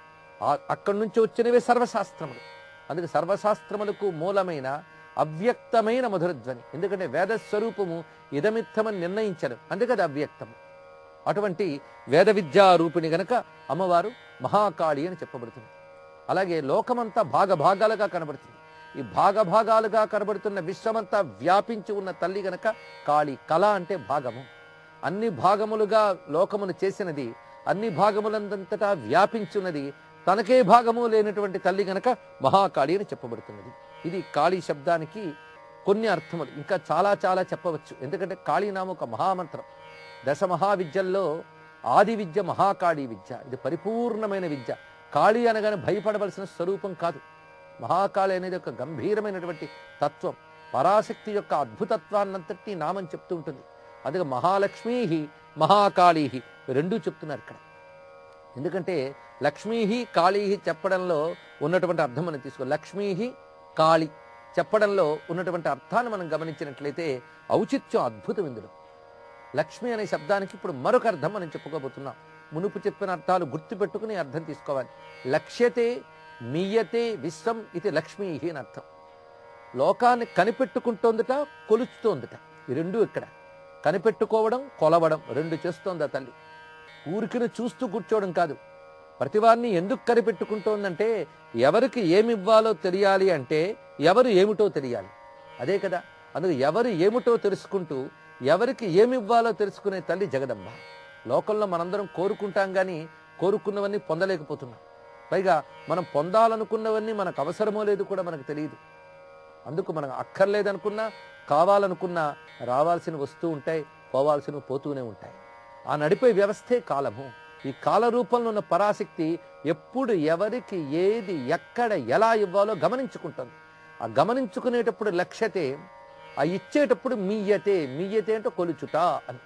ఆ- అక్కడి నుంచి వచ్చినవే సర్వశాస్త్రములు అందుకే సర్వశాస్త్రములకు మూలమైన అవ్యక్తమైన మధుర ధ్వని ఎందుకంటే వేద స్వరూపము ఇదమిత్తమని నిర్ణయించరు అందుకే అది అవ్యక్తము అటువంటి వేద విద్యా రూపిణి గనక అమ్మవారు మహాకాళి అని చెప్పబడుతుంది అలాగే లోకమంతా భాగభాగాలుగా కనబడుతుంది ఈ భాగభాగాలుగా కనబడుతున్న విశ్వమంతా వ్యాపించి ఉన్న తల్లి గనక కాళి కళ అంటే భాగము అన్ని భాగములుగా లోకమును చేసినది అన్ని భాగములందంతటా వ్యాపించున్నది తనకే భాగము లేనటువంటి తల్లి గనక మహాకాళి అని చెప్పబడుతున్నది ఇది కాళీ శబ్దానికి కొన్ని అర్థములు ఇంకా చాలా చాలా చెప్పవచ్చు ఎందుకంటే కాళీనామ ఒక మహామంత్రం దశ మహావిద్యల్లో ఆది విద్య మహాకాళీ విద్య ఇది పరిపూర్ణమైన విద్య కాళీ అనగానే భయపడవలసిన స్వరూపం కాదు మహాకాళి అనేది ఒక గంభీరమైనటువంటి తత్వం పరాశక్తి యొక్క అద్భుతత్వాన్నంతటి నామం చెప్తూ ఉంటుంది అందుకే మహాలక్ష్మీ మహాకాళీ రెండూ చెప్తున్నారు ఇక్కడ ఎందుకంటే లక్ష్మీ కాళీ చెప్పడంలో ఉన్నటువంటి అర్థం మనం తీసుకో లక్ష్మీ కాళి చెప్పడంలో ఉన్నటువంటి అర్థాన్ని మనం గమనించినట్లయితే ఔచిత్యం అద్భుతం ఇందులో లక్ష్మి అనే శబ్దానికి ఇప్పుడు మరొక అర్థం మనం చెప్పుకోబోతున్నాం మునుపు చెప్పిన అర్థాలు గుర్తుపెట్టుకుని అర్థం తీసుకోవాలి లక్ష్యతే మీయతే విశ్వం ఇది లక్ష్మీ అని అర్థం లోకాన్ని కనిపెట్టుకుంటోందట కొలుచుతోందట ఈ రెండు ఇక్కడ కనిపెట్టుకోవడం కొలవడం రెండు చేస్తోంది ఆ తల్లి ఊరికిని చూస్తూ కూర్చోవడం కాదు ప్రతివారిని ఎందుకు కనిపెట్టుకుంటోందంటే ఎవరికి ఏమి ఇవ్వాలో తెలియాలి అంటే ఎవరు ఏమిటో తెలియాలి అదే కదా అందుకు ఎవరు ఏమిటో తెలుసుకుంటూ ఎవరికి ఏమి ఇవ్వాలో తెలుసుకునే తల్లి జగదంబ లోకంలో మనందరం కోరుకుంటాం కానీ కోరుకున్నవన్నీ పొందలేకపోతున్నాం పైగా మనం పొందాలనుకున్నవన్నీ మనకు అవసరమో లేదు కూడా మనకు తెలియదు అందుకు మనం అక్కర్లేదనుకున్నా కావాలనుకున్నా రావాల్సిన వస్తూ ఉంటాయి పోవాల్సినవి పోతూనే ఉంటాయి ఆ నడిపే వ్యవస్థే కాలము ఈ కాల రూపంలో ఉన్న పరాశక్తి ఎప్పుడు ఎవరికి ఏది ఎక్కడ ఎలా ఇవ్వాలో గమనించుకుంటుంది ఆ గమనించుకునేటప్పుడు లక్ష్యతే ఆ ఇచ్చేటప్పుడు మీయతే మీయతే అంటే కొలుచుట అని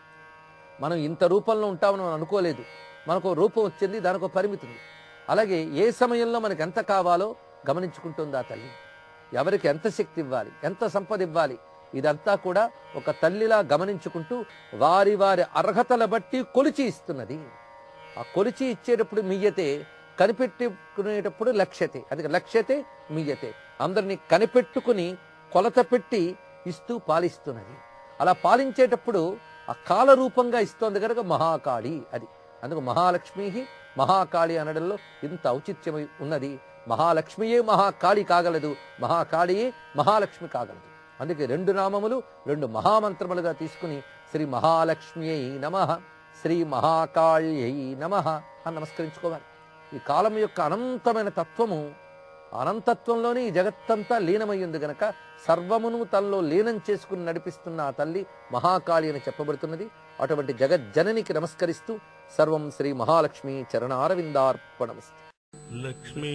మనం ఇంత రూపంలో ఉంటామని మనం అనుకోలేదు మనకు ఓ రూపం వచ్చింది దానికి ఒక పరిమితి ఉంది అలాగే ఏ సమయంలో మనకు ఎంత కావాలో గమనించుకుంటుంది ఆ తల్లి ఎవరికి ఎంత శక్తి ఇవ్వాలి ఎంత సంపద ఇవ్వాలి ఇదంతా కూడా ఒక తల్లిలా గమనించుకుంటూ వారి వారి అర్హతల బట్టి కొలిచి ఇస్తున్నది ఆ కొలిచి ఇచ్చేటప్పుడు మియ్యతే కనిపెట్టుకునేటప్పుడు లక్ష్యతే అందుకే లక్ష్యతే మియ్యతే అందరినీ కనిపెట్టుకుని కొలత పెట్టి ఇస్తూ పాలిస్తున్నది అలా పాలించేటప్పుడు ఆ కాల రూపంగా ఇస్తోంది కనుక మహాకాళి అది అందుకు మహాలక్ష్మి మహాకాళి అనడంలో ఇంత ఔచిత్యమై ఉన్నది మహాలక్ష్మియే మహాకాళి కాగలదు మహాకాళియే మహాలక్ష్మి కాగలదు అందుకే రెండు నామములు రెండు మహామంత్రములుగా తీసుకుని శ్రీ మహాలక్ష్మియై నమ శ్రీ మహాకాళ్యై నమ అని నమస్కరించుకోవాలి ఈ కాలం యొక్క అనంతమైన తత్వము అనంతత్వంలోనే ఈ జగత్తంతా లీనమయ్యింది గనక సర్వమును తనలో లీనం చేసుకుని నడిపిస్తున్న ఆ తల్లి మహాకాళి అని చెప్పబడుతున్నది అటువంటి జగజ్జననికి నమస్కరిస్తూ సర్వం శ్రీ మహాలక్ష్మి చరణారవిందార్పణమస్తు లక్ష్మీ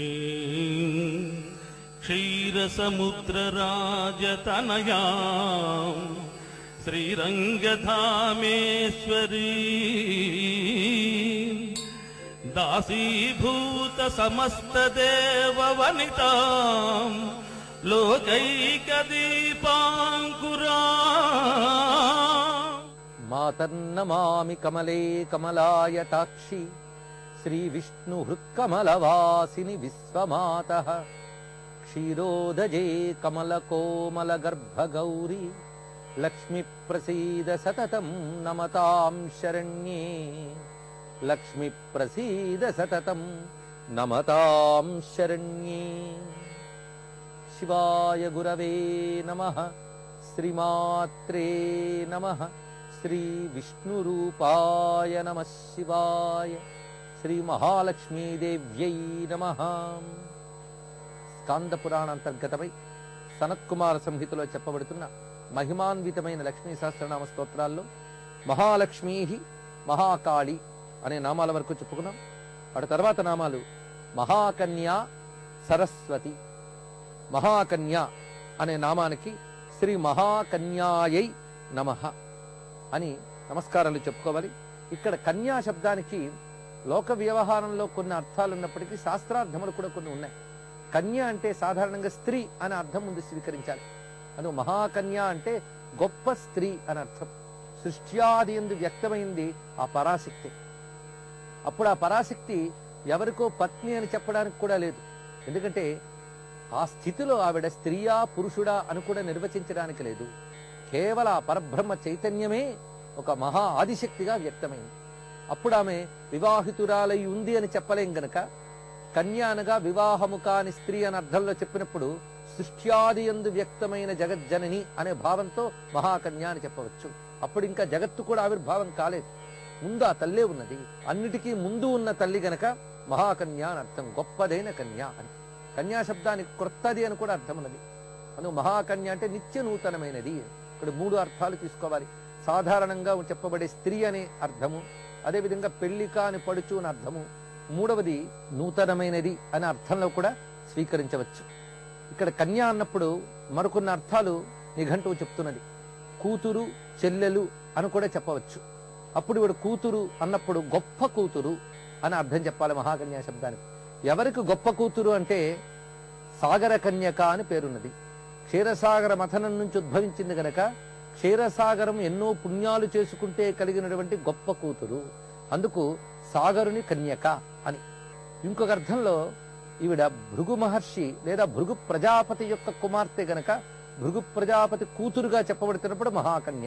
క్షీరసముద్రరాజతనయా శ్రీరంగధామేశ్వరీ దాసీభూత సమస్త దేవవనిత లోకైక దీపాంకురా మాతన్నమామి కమలే కమలాయటాక్షి శ్రీ విష్ణు హృత్కమలవాసిని విశ్వమాత క్షీరోదజే కమల కోమల గర్భ గౌరీ లక్ష్మి ప్రసీద సతతం నమతాం శరణ్యే లక్ష్మి ప్రసీద సతతం నమతాం శరణ్యే శివాయ గురవే నమ శ్రీమాత్రే నమ శ్రీ విష్ణురూపాయ నమ శివాయ శ్రీ మహాలక్ష్మీదేవ్యై నమ స్కాంద పురాణ అంతర్గతమై సనత్కుమార సంహితలో చెప్పబడుతున్న మహిమాన్వితమైన లక్ష్మీ సహస్రనామ స్తోత్రాల్లో మహాలక్ష్మీ మహాకాళి అనే నామాల వరకు చెప్పుకున్నాం వాటి తర్వాత నామాలు మహాకన్యా సరస్వతి మహాకన్య అనే నామానికి శ్రీ మహాకన్యాయై నమ అని నమస్కారాలు చెప్పుకోవాలి ఇక్కడ కన్యా శబ్దానికి లోక వ్యవహారంలో కొన్ని అర్థాలు ఉన్నప్పటికీ శాస్త్రార్థములు కూడా కొన్ని ఉన్నాయి కన్య అంటే సాధారణంగా స్త్రీ అనే అర్థం ముందు స్వీకరించాలి అందుకు మహాకన్య అంటే గొప్ప స్త్రీ అని అర్థం సృష్ట్యాది ఎందు వ్యక్తమైంది ఆ పరాశక్తి అప్పుడు ఆ పరాశక్తి ఎవరికో పత్ని అని చెప్పడానికి కూడా లేదు ఎందుకంటే ఆ స్థితిలో ఆవిడ స్త్రీయా పురుషుడా అని కూడా నిర్వచించడానికి లేదు కేవల ఆ పరబ్రహ్మ చైతన్యమే ఒక మహా ఆదిశక్తిగా వ్యక్తమైంది అప్పుడు ఆమె వివాహితురాలై ఉంది అని చెప్పలేం గనక కన్య అనగా వివాహము కాని స్త్రీ అని అర్థంలో చెప్పినప్పుడు సృష్ట్యాది ఎందు వ్యక్తమైన జగజ్జనని అనే భావంతో మహాకన్య అని చెప్పవచ్చు అప్పుడు ఇంకా జగత్తు కూడా ఆవిర్భావం కాలేదు ముందు ఆ తల్లే ఉన్నది అన్నిటికీ ముందు ఉన్న తల్లి గనక మహాకన్య అని అర్థం గొప్పదైన కన్య అని కన్యా శబ్దానికి క్రొత్తది అని కూడా అర్థం ఉన్నది అందుకు మహాకన్య అంటే నిత్య నూతనమైనది ఇక్కడ మూడు అర్థాలు తీసుకోవాలి సాధారణంగా చెప్పబడే స్త్రీ అనే అర్థము అదేవిధంగా పెళ్లి కాని పడుచు అని అర్థము మూడవది నూతనమైనది అనే అర్థంలో కూడా స్వీకరించవచ్చు ఇక్కడ కన్య అన్నప్పుడు మరికొన్ని అర్థాలు నిఘంటువు చెప్తున్నది కూతురు చెల్లెలు అని కూడా చెప్పవచ్చు అప్పుడు ఇవిడ కూతురు అన్నప్పుడు గొప్ప కూతురు అని అర్థం చెప్పాలి మహాకన్యా శబ్దానికి ఎవరికి గొప్ప కూతురు అంటే సాగర కన్యక అని పేరున్నది క్షీరసాగర మథనం నుంచి ఉద్భవించింది గనక క్షీరసాగరం ఎన్నో పుణ్యాలు చేసుకుంటే కలిగినటువంటి గొప్ప కూతురు అందుకు సాగరుని కన్యక అని ఇంకొక అర్థంలో ఈవిడ భృగు మహర్షి లేదా భృగు ప్రజాపతి యొక్క కుమార్తె గనక భృగు ప్రజాపతి కూతురుగా చెప్పబడుతున్నప్పుడు మహాకన్య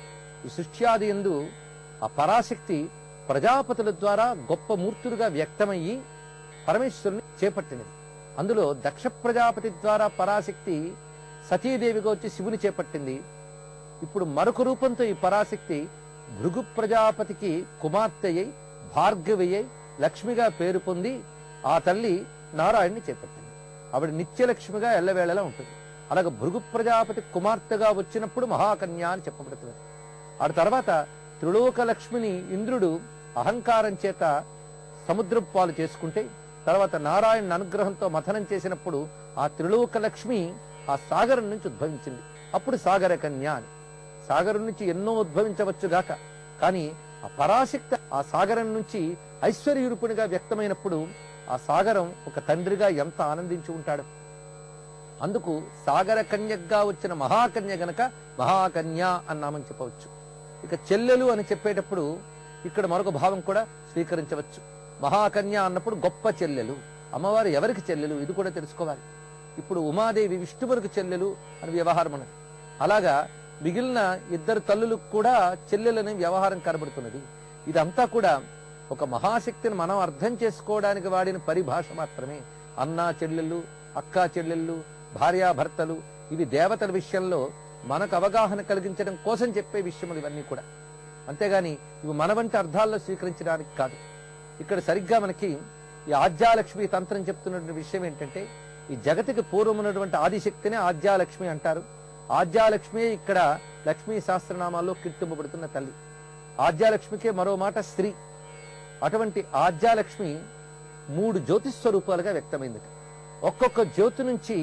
ఈ సృష్ట్యాది ఎందు ఆ పరాశక్తి ప్రజాపతుల ద్వారా గొప్ప మూర్తులుగా వ్యక్తమయ్యి పరమేశ్వరుని చేపట్టినది అందులో దక్ష ప్రజాపతి ద్వారా పరాశక్తి సతీదేవిగా వచ్చి శివుని చేపట్టింది ఇప్పుడు మరొక రూపంతో ఈ పరాశక్తి భృగు ప్రజాపతికి కుమార్తె అయి భార్గవి అయి లక్ష్మిగా పేరు పొంది ఆ తల్లి నారాయణ్ణి చేపట్టింది ఆవిడ నిత్యలక్ష్మిగా ఎల్లవేళలా ఉంటుంది అలాగే భృగు ప్రజాపతి కుమార్తెగా వచ్చినప్పుడు మహాకన్య అని చెప్పబడుతుంది ఆ తర్వాత త్రిలోక లక్ష్మిని ఇంద్రుడు అహంకారం చేత సముద్రపు పాలు చేసుకుంటే తర్వాత నారాయణ అనుగ్రహంతో మథనం చేసినప్పుడు ఆ త్రిలోక లక్ష్మి ఆ సాగరం నుంచి ఉద్భవించింది అప్పుడు సాగర కన్య అని సాగరం నుంచి ఎన్నో ఉద్భవించవచ్చు గాక కానీ ఆ పరాశక్తి ఆ సాగరం నుంచి ఐశ్వర్యరూపునిగా వ్యక్తమైనప్పుడు ఆ సాగరం ఒక తండ్రిగా ఎంత ఆనందించి ఉంటాడు అందుకు సాగర కన్యగా వచ్చిన మహాకన్య గనక మహాకన్య అన్నామని చెప్పవచ్చు ఇక చెల్లెలు అని చెప్పేటప్పుడు ఇక్కడ మరొక భావం కూడా స్వీకరించవచ్చు మహాకన్య అన్నప్పుడు గొప్ప చెల్లెలు అమ్మవారు ఎవరికి చెల్లెలు ఇది కూడా తెలుసుకోవాలి ఇప్పుడు ఉమాదేవి విష్ణువులకు చెల్లెలు అని వ్యవహారం ఉన్నది అలాగా మిగిలిన ఇద్దరు తల్లులకు కూడా చెల్లెలని వ్యవహారం కనబడుతున్నది ఇదంతా కూడా ఒక మహాశక్తిని మనం అర్థం చేసుకోవడానికి వాడిన పరిభాష మాత్రమే అన్నా చెల్లెళ్ళు అక్కా చెల్లెళ్ళు భార్యాభర్తలు ఇవి దేవతల విషయంలో మనకు అవగాహన కలిగించడం కోసం చెప్పే విషయములు ఇవన్నీ కూడా అంతేగాని ఇవి మన వంటి అర్థాల్లో స్వీకరించడానికి కాదు ఇక్కడ సరిగ్గా మనకి ఈ ఆద్యాలక్ష్మి తంత్రం చెప్తున్నటువంటి విషయం ఏంటంటే ఈ జగతికి పూర్వం ఉన్నటువంటి ఆదిశక్తినే ఆద్యాలక్ష్మి అంటారు ఆద్యాలక్ష్మి ఇక్కడ లక్ష్మీ సహస్రనామాల్లో కీర్తింపబడుతున్న తల్లి ఆద్యాలక్ష్మికే మరో మాట స్త్రీ అటువంటి ఆద్యాలక్ష్మి మూడు జ్యోతిస్వరూపాలుగా వ్యక్తమైంది ఒక్కొక్క జ్యోతి నుంచి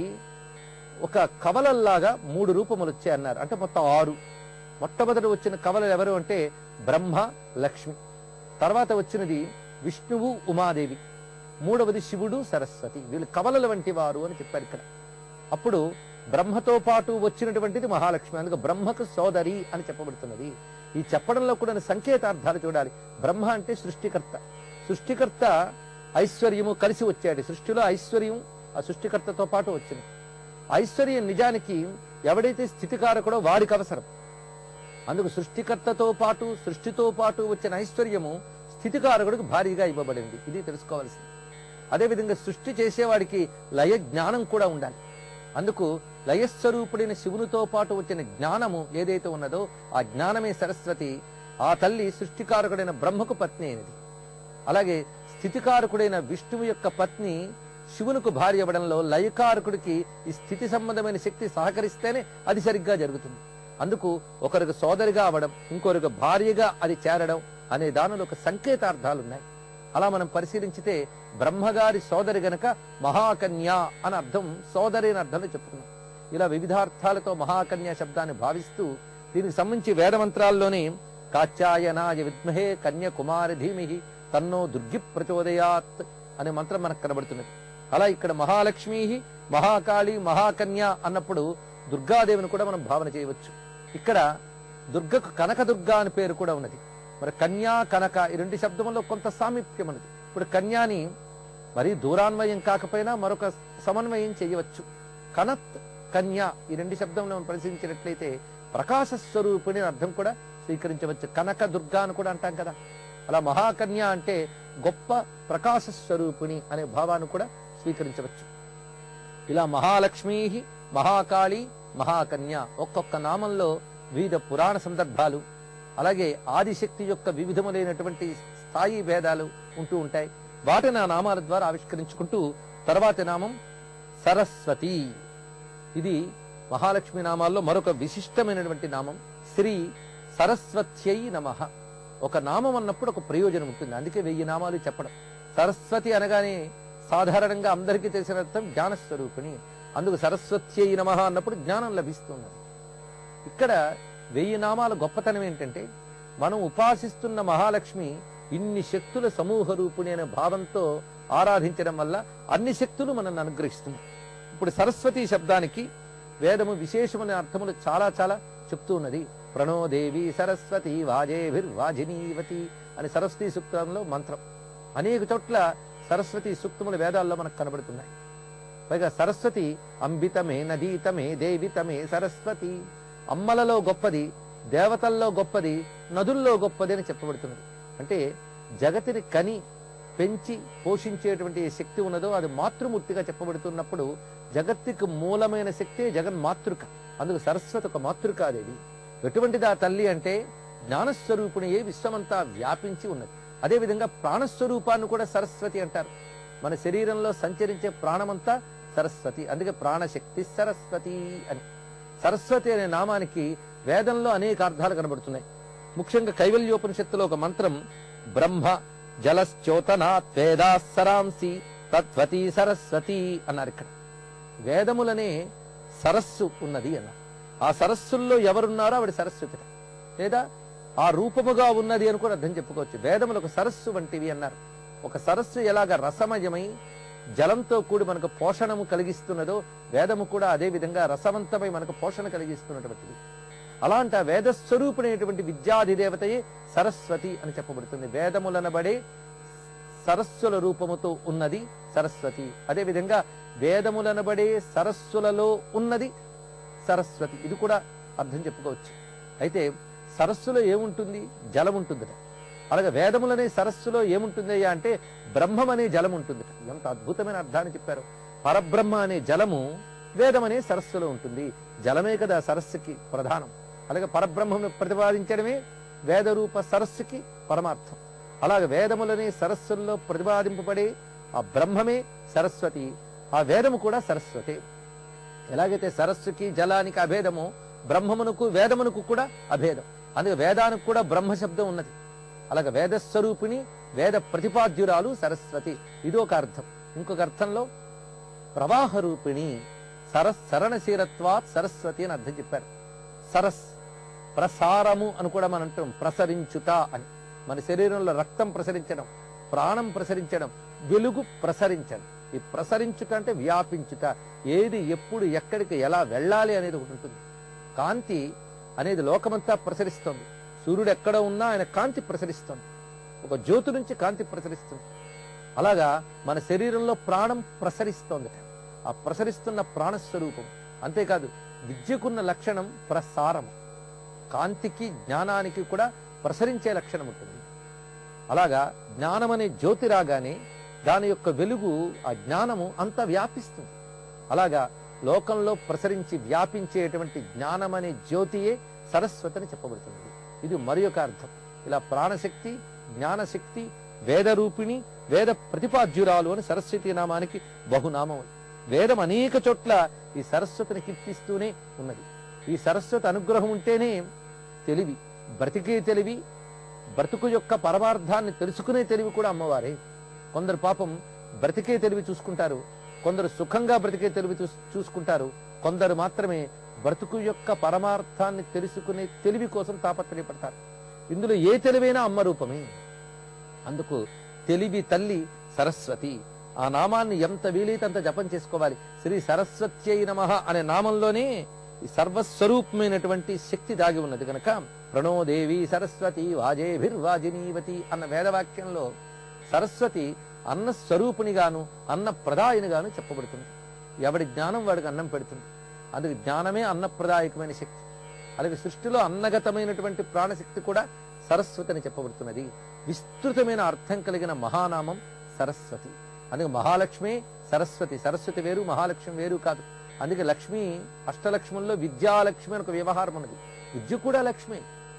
ఒక కవలల్లాగా మూడు రూపములు వచ్చాయి అన్నారు అంటే మొత్తం ఆరు మొట్టమొదటి వచ్చిన కవలలు ఎవరు అంటే బ్రహ్మ లక్ష్మి తర్వాత వచ్చినది విష్ణువు ఉమాదేవి మూడవది శివుడు సరస్వతి వీళ్ళు కవలల వంటి వారు అని చెప్పారు ఇక్కడ అప్పుడు బ్రహ్మతో పాటు వచ్చినటువంటిది మహాలక్ష్మి అందుకు బ్రహ్మకు సోదరి అని చెప్పబడుతున్నది ఈ చెప్పడంలో కూడా సంకేతార్థాలు చూడాలి బ్రహ్మ అంటే సృష్టికర్త సృష్టికర్త ఐశ్వర్యము కలిసి వచ్చాడు సృష్టిలో ఐశ్వర్యం ఆ సృష్టికర్తతో పాటు వచ్చింది ఐశ్వర్యం నిజానికి ఎవడైతే స్థితికారకుడో వాడికి అవసరం అందుకు సృష్టికర్తతో పాటు సృష్టితో పాటు వచ్చిన ఐశ్వర్యము స్థితికారకుడికి భారీగా ఇవ్వబడింది ఇది తెలుసుకోవాల్సింది అదేవిధంగా సృష్టి చేసేవాడికి లయ జ్ఞానం కూడా ఉండాలి అందుకు లయస్వరూపుడైన శివునితో పాటు వచ్చిన జ్ఞానము ఏదైతే ఉన్నదో ఆ జ్ఞానమే సరస్వతి ఆ తల్లి సృష్టికారకుడైన బ్రహ్మకు పత్ని అయినది అలాగే స్థితికారకుడైన విష్ణువు యొక్క పత్ని శివునికి భార్య అవ్వడంలో లయకారకుడికి ఈ స్థితి సంబంధమైన శక్తి సహకరిస్తేనే అది సరిగ్గా జరుగుతుంది అందుకు ఒకరికి సోదరిగా అవ్వడం ఇంకొకరికి భార్యగా అది చేరడం అనే దానిలో ఒక సంకేతార్థాలు ఉన్నాయి అలా మనం పరిశీలించితే బ్రహ్మగారి సోదరి గనక మహాకన్య అని అర్థం సోదరి అని అర్థంలో చెప్పుకున్నాం ఇలా వివిధార్థాలతో మహాకన్య శబ్దాన్ని భావిస్తూ దీనికి సంబంధించి వేదమంత్రాల్లోనే కాచాయనాయ విద్మహే కన్యకుమారి ధీమిహి తన్నో దుర్గి ప్రచోదయాత్ అనే మంత్రం మనకు కనబడుతున్నది అలా ఇక్కడ మహాలక్ష్మి మహాకాళి మహాకన్య అన్నప్పుడు దుర్గాదేవిని కూడా మనం భావన చేయవచ్చు ఇక్కడ దుర్గకు కనకదుర్గ అని పేరు కూడా ఉన్నది మరి కన్యా కనక ఈ రెండు శబ్దములో కొంత సామీప్యం ఉన్నది ఇప్పుడు కన్యాని మరి దూరాన్వయం కాకపోయినా మరొక సమన్వయం చేయవచ్చు కనత్ కన్యా ఈ రెండు శబ్దంలో మనం పరిశీలించినట్లయితే ప్రకాశ స్వరూపిణి అని అర్థం కూడా స్వీకరించవచ్చు కనక దుర్గా అని కూడా అంటాం కదా అలా మహాకన్య అంటే గొప్ప ప్రకాశ స్వరూపిణి అనే భావాన్ని కూడా స్వీకరించవచ్చు ఇలా మహాలక్ష్మీ మహాకాళి మహాకన్య ఒక్కొక్క నామంలో వివిధ పురాణ సందర్భాలు అలాగే ఆదిశక్తి యొక్క వివిధములైనటువంటి స్థాయి భేదాలు ఉంటూ ఉంటాయి వాటిని ఆ నామాల ద్వారా ఆవిష్కరించుకుంటూ తర్వాతి నామం సరస్వతి ఇది మహాలక్ష్మి నామాల్లో మరొక విశిష్టమైనటువంటి నామం శ్రీ సరస్వత్యై నమః ఒక నామం అన్నప్పుడు ఒక ప్రయోజనం ఉంటుంది అందుకే వెయ్యి నామాలు చెప్పడం సరస్వతి అనగానే సాధారణంగా అందరికీ తెలిసిన అర్థం జ్ఞానస్వరూపిణి అందుకు సరస్వత్యై నమః అన్నప్పుడు జ్ఞానం లభిస్తుంది ఇక్కడ వెయ్యి నామాల గొప్పతనం ఏంటంటే మనం ఉపాసిస్తున్న మహాలక్ష్మి ఇన్ని శక్తుల సమూహ రూపిణి అనే భావంతో ఆరాధించడం వల్ల అన్ని శక్తులు మనల్ని అనుగ్రహిస్తుంది ఇప్పుడు సరస్వతి శబ్దానికి వేదము విశేషమైన అర్థములు చాలా చాలా చెప్తూ ఉన్నది ప్రణో దేవి సరస్వతి వాజేభిర్వాజినీవతి అని సరస్వతి సూక్తంలో మంత్రం అనేక చోట్ల సరస్వతి సూక్తములు వేదాల్లో మనకు కనబడుతున్నాయి పైగా సరస్వతి అంబితమే నదీతమే దేవితమే సరస్వతి అమ్మలలో గొప్పది దేవతల్లో గొప్పది నదుల్లో గొప్పది అని చెప్పబడుతున్నది అంటే జగతిని కని పెంచి పోషించేటువంటి ఏ శక్తి ఉన్నదో అది మాతృమూర్తిగా చెప్పబడుతున్నప్పుడు జగత్తుకు మూలమైన శక్తి జగన్మాతృక అందుకు సరస్వతి ఒక మాతృకాదేవి ఎటువంటిది ఆ తల్లి అంటే జ్ఞానస్వరూపిణియే విశ్వమంతా వ్యాపించి ఉన్నది అదేవిధంగా ప్రాణస్వరూపాన్ని కూడా సరస్వతి అంటారు మన శరీరంలో సంచరించే ప్రాణమంతా సరస్వతి అందుకే ప్రాణశక్తి సరస్వతి అని సరస్వతి అనే నామానికి వేదంలో అనేక అర్థాలు కనబడుతున్నాయి ముఖ్యంగా కైవల్యోపనిషత్తులో ఒక మంత్రం బ్రహ్మ జలశ్చోతనాత్ వేదాసరాంసి తత్వతి సరస్వతి అన్నారు ఇక్కడ వేదములనే సరస్సు ఉన్నది అన్నారు ఆ సరస్సుల్లో ఎవరున్నారో ఆవిడ సరస్వతి లేదా ఆ రూపముగా ఉన్నది అని కూడా అర్థం చెప్పుకోవచ్చు వేదములు ఒక సరస్సు వంటివి అన్నారు ఒక సరస్సు ఎలాగ రసమయమై జలంతో కూడి మనకు పోషణము కలిగిస్తున్నదో వేదము కూడా అదే విధంగా రసవంతమై మనకు పోషణ కలిగిస్తున్నటువంటిది అలాంటి ఆ వేద స్వరూపుడైనటువంటి విద్యాధిదేవతయే సరస్వతి అని చెప్పబడుతుంది వేదములనబడే సరస్సుల రూపముతో ఉన్నది సరస్వతి అదే విధంగా వేదములనబడే సరస్సులలో ఉన్నది సరస్వతి ఇది కూడా అర్థం చెప్పుకోవచ్చు అయితే సరస్సులో ఏముంటుంది జలం ఉంటుందట అలాగే వేదములనే సరస్సులో ఏముంటుంది అయ్యా అంటే బ్రహ్మం అనే జలం ఉంటుందట ఎంత అద్భుతమైన అర్థాన్ని చెప్పారు పరబ్రహ్మ అనే జలము వేదం అనే సరస్సులో ఉంటుంది జలమే కదా సరస్సుకి ప్రధానం అలాగే పరబ్రహ్మను ప్రతిపాదించడమే వేదరూప సరస్సుకి పరమార్థం అలాగే వేదములనే సరస్సుల్లో ప్రతిపాదింపబడే ఆ బ్రహ్మమే సరస్వతి ఆ వేదము కూడా సరస్వతి ఎలాగైతే సరస్సుకి జలానికి అభేదమో బ్రహ్మమునకు వేదమునకు కూడా అభేదం అందుకే వేదానికి కూడా బ్రహ్మ శబ్దం ఉన్నది అలాగే వేదస్వరూపిణి వేద ప్రతిపాద్యురాలు సరస్వతి ఇది ఒక అర్థం ఇంకొక అర్థంలో ప్రవాహ రూపిణి సరస్ సరణశీలత్వాత్ సరస్వతి అని అర్థం చెప్పారు సరస్ ప్రసారము అని కూడా మనం అంటాం ప్రసరించుట అని మన శరీరంలో రక్తం ప్రసరించడం ప్రాణం ప్రసరించడం వెలుగు ప్రసరించడం ఈ ప్రసరించుట అంటే వ్యాపించుట ఏది ఎప్పుడు ఎక్కడికి ఎలా వెళ్ళాలి అనేది ఒకటి ఉంటుంది కాంతి అనేది లోకమంతా ప్రసరిస్తోంది సూర్యుడు ఎక్కడ ఉన్నా ఆయన కాంతి ప్రసరిస్తోంది ఒక జ్యోతి నుంచి కాంతి ప్రసరిస్తుంది అలాగా మన శరీరంలో ప్రాణం ప్రసరిస్తోంది ఆ ప్రసరిస్తున్న ప్రాణస్వరూపం అంతేకాదు విద్యకున్న లక్షణం ప్రసారం కాంతికి జ్ఞానానికి కూడా ప్రసరించే లక్షణం ఉంటుంది అలాగా జ్ఞానం అనే జ్యోతి రాగానే దాని యొక్క వెలుగు ఆ జ్ఞానము అంత వ్యాపిస్తుంది అలాగా లోకంలో ప్రసరించి వ్యాపించేటువంటి జ్ఞానం అనే జ్యోతియే సరస్వతి అని చెప్పబడుతుంది ఇది మరి ఒక అర్థం ఇలా ప్రాణశక్తి జ్ఞానశక్తి వేద రూపిణి వేద ప్రతిపాద్యురాలు అని సరస్వతి నామానికి బహునామం ఉంది. వేదం అనేక చోట్ల ఈ సరస్వతిని కీర్తిస్తూనే ఉన్నది ఈ సరస్వతి అనుగ్రహం ఉంటేనే తెలివి బ్రతికే తెలివి బ్రతుకు యొక్క పరమార్థాన్ని తెలుసుకునే తెలివి కూడా అమ్మవారే కొందరు పాపం బ్రతికే తెలివి చూసుకుంటారు కొందరు సుఖంగా బ్రతికే తెలివి చూస్- చూసుకుంటారు కొందరు మాత్రమే బ్రతుకు యొక్క పరమార్థాన్ని తెలుసుకునే తెలివి కోసం తాపత్రయపడతారు ఇందులో ఏ తెలివైనా అమ్మ రూపమే అందుకు తెలివి తల్లి సరస్వతి ఆ నామాన్ని ఎంత వీలైతే అంత జపం చేసుకోవాలి శ్రీ సరస్వత్యై నమ అనే నామంలోనే ఈ సర్వస్వరూపమైనటువంటి శక్తి దాగి ఉన్నది గనక ప్రణోదేవి సరస్వతి వాజేభిర్వాజినీవతి అన్న వేదవాక్యంలో సరస్వతి అన్న స్వరూపునిగాను అన్న ప్రదాయునిగాను చెప్పబడుతుంది ఎవడి జ్ఞానం వాడికి అన్నం పెడుతుంది అందుకు జ్ఞానమే అన్నప్రదాయకమైన శక్తి అలాగే సృష్టిలో అన్నగతమైనటువంటి ప్రాణశక్తి కూడా సరస్వతి అని చెప్పబడుతున్నది విస్తృతమైన అర్థం కలిగిన మహానామం సరస్వతి అందుకే మహాలక్ష్మి సరస్వతి సరస్వతి వేరు మహాలక్ష్మి వేరు కాదు అందుకే లక్ష్మి అష్టలక్ష్ముల్లో విద్యాలక్ష్మి అని ఒక వ్యవహారం ఉన్నది విద్య కూడా లక్ష్మి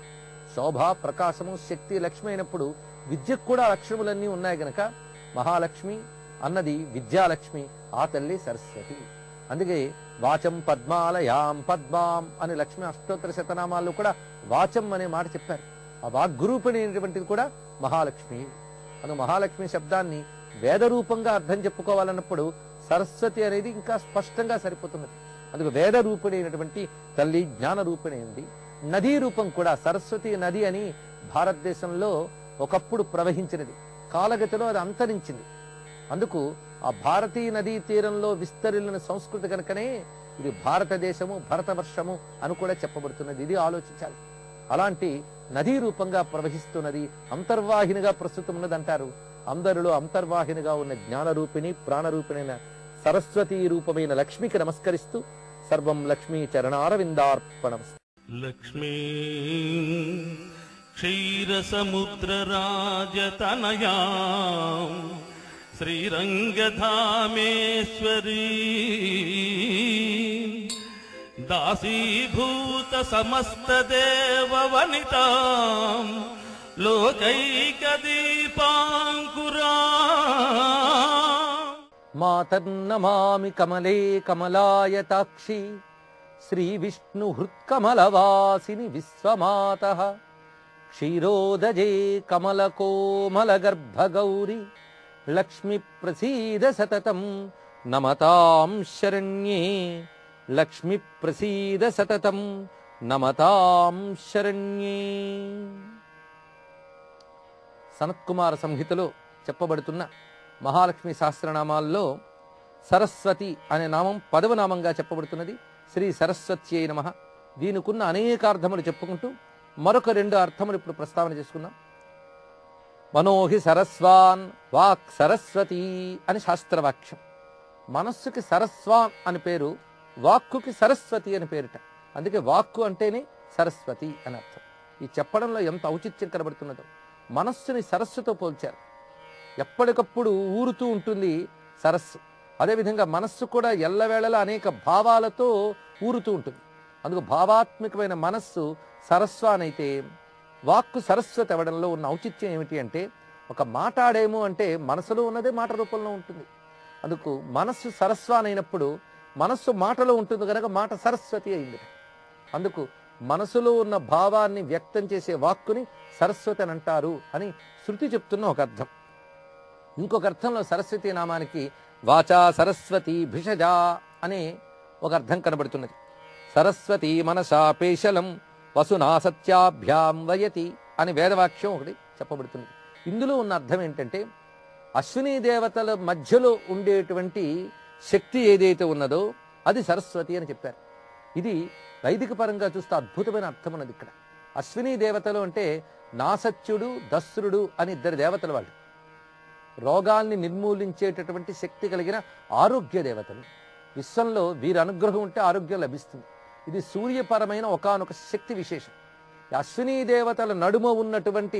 శోభ ప్రకాశము శక్తి లక్ష్మి అయినప్పుడు విద్యకు కూడా లక్ష్యములన్నీ ఉన్నాయి గనక మహాలక్ష్మి అన్నది విద్యాలక్ష్మి ఆ తల్లి సరస్వతి అందుకే వాచం పద్మాలయాం పద్మాం అని లక్ష్మి అష్టోత్తర శతనామాల్లో కూడా వాచం అనే మాట చెప్పారు ఆ వాగ్గురూపిణైనటువంటిది కూడా మహాలక్ష్మి అందుకు మహాలక్ష్మి శబ్దాన్ని వేద రూపంగా అర్థం చెప్పుకోవాలన్నప్పుడు సరస్వతి అనేది ఇంకా స్పష్టంగా సరిపోతున్నది అందుకు వేద రూపిణైనటువంటి తల్లి జ్ఞాన రూపిణైంది నదీ రూపం కూడా సరస్వతి నది అని భారతదేశంలో ఒకప్పుడు ప్రవహించినది కాలగతిలో అది అంతరించింది అందుకు ఆ భారతీయ నదీ తీరంలో విస్తరిల్లిన సంస్కృతి కనుకనే ఇది భారతదేశము భరతవర్షము అని కూడా చెప్పబడుతున్నది ఇది ఆలోచించాలి అలాంటి నదీ రూపంగా ప్రవహిస్తున్నది అంతర్వాహినిగా ప్రస్తుతం ఉన్నదంటారు అందరిలో అంతర్వాహినిగా ఉన్న జ్ఞానరూపిణి ప్రాణరూపిణైన సరస్వతీ రూపమైన లక్ష్మికి నమస్కరిస్తూ సర్వం లక్ష్మీ చరణారవిందార్పణం లక్ష్మీ క్షీరసముద్రరాజతనయా శ్రీరంగధామేశ్వరీ దాసీభూత సమస్త దేవ వనిత లోకైకదీపాంకురా మాతర్నమామి కమలే కమలాయతాక్షి శ్రీ విష్ణు హృత్కమలవాసిని విశ్వమాత క్షీరోదజే కమలకోమల గర్భగౌరి లక్ష్మి ప్రసీద సతతం నమతాం శరణ్యే లక్ష్మి ప్రసీద సతతం నమతాం శరణ్యే సనత్కుమార సంహితలో చెప్పబడుతున్న మహాలక్ష్మి సహస్రనామాల్లో సరస్వతి అనే నామం పదవ నామంగా చెప్పబడుతున్నది శ్రీ సరస్వతి అయిన నమ దీనికున్న అనేక అర్థములు చెప్పుకుంటూ మరొక రెండు అర్థములు ఇప్పుడు ప్రస్తావన చేసుకుందాం మనోహి సరస్వాన్ వాక్ సరస్వతి అని శాస్త్రవాక్యం మనస్సుకి సరస్వాన్ అని పేరు వాక్కుకి సరస్వతి అని పేరుట అందుకే వాక్కు అంటేనే సరస్వతి అని అర్థం ఈ చెప్పడంలో ఎంత ఔచిత్యం కనబడుతున్నదో మనస్సుని సరస్సుతో పోల్చారు ఎప్పటికప్పుడు ఊరుతూ ఉంటుంది సరస్సు అదేవిధంగా మనస్సు కూడా ఎల్లవేళలా అనేక భావాలతో ఊరుతూ ఉంటుంది అందుకు భావాత్మకమైన మనస్సు సరస్వానైతే వాక్కు సరస్వతి అవ్వడంలో ఉన్న ఔచిత్యం ఏమిటి అంటే ఒక మాట్లాడేము అంటే మనసులో ఉన్నదే మాట రూపంలో ఉంటుంది అందుకు మనస్సు సరస్వానైనప్పుడు మనస్సు మాటలో ఉంటుంది కనుక మాట సరస్వతి అయింది అందుకు మనసులో ఉన్న భావాన్ని వ్యక్తం చేసే వాక్కుని సరస్వతి అని అంటారు అని శృతి చెప్తున్న ఒక అర్థం ఇంకొక అర్థంలో సరస్వతి నామానికి వాచా సరస్వతి భిషజా అనే ఒక అర్థం కనబడుతున్నది సరస్వతి మనసా పేశలం వసునా సత్యాభ్యాం వయతి అని వేదవాక్యం ఒకటి చెప్పబడుతుంది ఇందులో ఉన్న అర్థం ఏంటంటే అశ్విని దేవతల మధ్యలో ఉండేటువంటి శక్తి ఏదైతే ఉన్నదో అది సరస్వతి అని చెప్పారు ఇది వైదిక పరంగా చూస్తే అద్భుతమైన అర్థం ఉన్నది ఇక్కడ అశ్విని దేవతలు అంటే నాసత్యుడు దస్రుడు అని ఇద్దరు దేవతలు వాళ్ళు రోగాల్ని నిర్మూలించేటటువంటి శక్తి కలిగిన ఆరోగ్య దేవతలు విశ్వంలో వీరి అనుగ్రహం ఉంటే ఆరోగ్యం లభిస్తుంది ఇది సూర్యపరమైన ఒకానొక శక్తి విశేషం ఈ అశ్విని దేవతల నడుమ ఉన్నటువంటి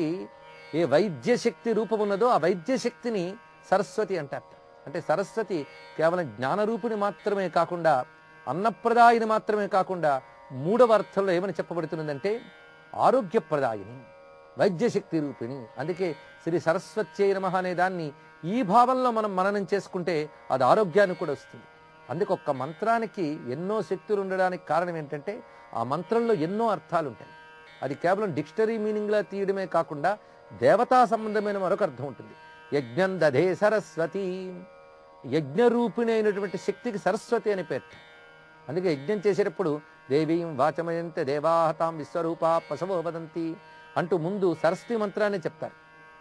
ఏ వైద్య శక్తి రూపం ఉన్నదో ఆ వైద్య శక్తిని సరస్వతి అంటారట అంటే సరస్వతి కేవలం జ్ఞానరూపిణి మాత్రమే కాకుండా అన్నప్రదాయిని మాత్రమే కాకుండా మూడవ అర్థంలో ఏమని చెప్పబడుతున్నదంటే ఆరోగ్యప్రదాయిని వైద్యశక్తి రూపిణి అందుకే శ్రీ సరస్వత్యై నమ అనే దాన్ని ఈ భావంలో మనం మననం చేసుకుంటే అది ఆరోగ్యానికి కూడా వస్తుంది అందుకే ఒక్క మంత్రానికి ఎన్నో శక్తులు ఉండడానికి కారణం ఏంటంటే ఆ మంత్రంలో ఎన్నో అర్థాలు ఉంటాయి అది కేవలం డిక్షనరీ మీనింగ్లా తీయడమే కాకుండా దేవతా సంబంధమైన మరొక అర్థం ఉంటుంది యజ్ఞం దధే సరస్వతి యజ్ఞరూపిణి అయినటువంటి శక్తికి సరస్వతి అని పేరు అందుకే యజ్ఞం చేసేటప్పుడు దేవీం వాచమయంతే దేవాహతాం విశ్వరూపా పశవో వదంతి అంటూ ముందు సరస్వతి మంత్రాన్ని చెప్తారు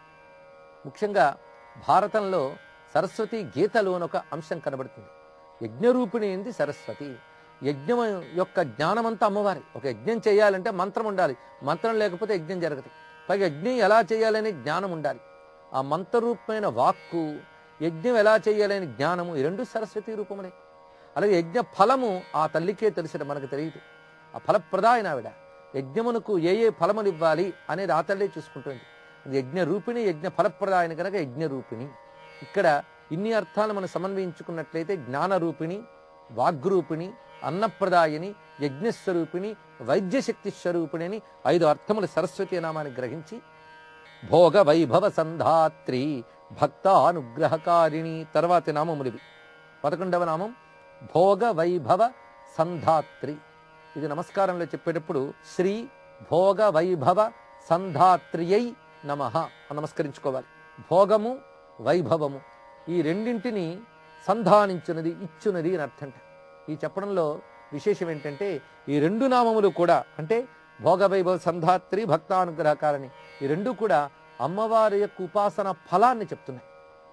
ముఖ్యంగా భారతంలో సరస్వతి గీతలు అని ఒక అంశం కనబడుతుంది యజ్ఞరూపిణి ఏంది సరస్వతి యజ్ఞం యొక్క జ్ఞానమంతా అమ్మవారి ఒక యజ్ఞం చేయాలంటే మంత్రం ఉండాలి మంత్రం లేకపోతే యజ్ఞం జరగదు పైగా యజ్ఞం ఎలా చేయాలనే జ్ఞానం ఉండాలి ఆ మంత్రరూపమైన వాక్కు యజ్ఞం ఎలా చేయాలనే జ్ఞానము ఈ రెండు సరస్వతి రూపములే అలాగే యజ్ఞ ఫలము ఆ తల్లికే తెలిసిన మనకు తెలియదు ఆ ఫలప్రదాయన ఆవిడ యజ్ఞమునకు ఏ ఏ ఫలములు ఇవ్వాలి అనేది ఆ తల్లే చూసుకుంటుంది యజ్ఞ రూపిణి యజ్ఞ ఫలప్రదాయన కనుక యజ్ఞ రూపిణి ఇక్కడ ఇన్ని అర్థాలు మనం సమన్వయించుకున్నట్లయితే జ్ఞానరూపిణి వాగ్రూపిణి అన్నప్రదాయని యజ్ఞస్వరూపిణి వైద్యశక్తి స్వరూపిణి అని ఐదు అర్థములు సరస్వతి నామాన్ని గ్రహించి భోగ వైభవ సంధాత్రి భక్త అనుగ్రహకారిణి తర్వాతి నామములివి పదకొండవ నామం భోగ వైభవ సంధాత్రి ఇది నమస్కారంలో చెప్పేటప్పుడు శ్రీ భోగ వైభవ సంధాత్రియై నమ నమస్కరించుకోవాలి భోగము వైభవము ఈ రెండింటిని సంధానించున్నది ఇచ్చున్నది అని అర్థంట ఈ చెప్పడంలో విశేషం ఏంటంటే ఈ రెండు నామములు కూడా అంటే భోగవైభవ సంధాత్రి భక్తానుగ్రహకారణి ఈ రెండు కూడా అమ్మవారి యొక్క ఉపాసన ఫలాన్ని చెప్తున్నాయి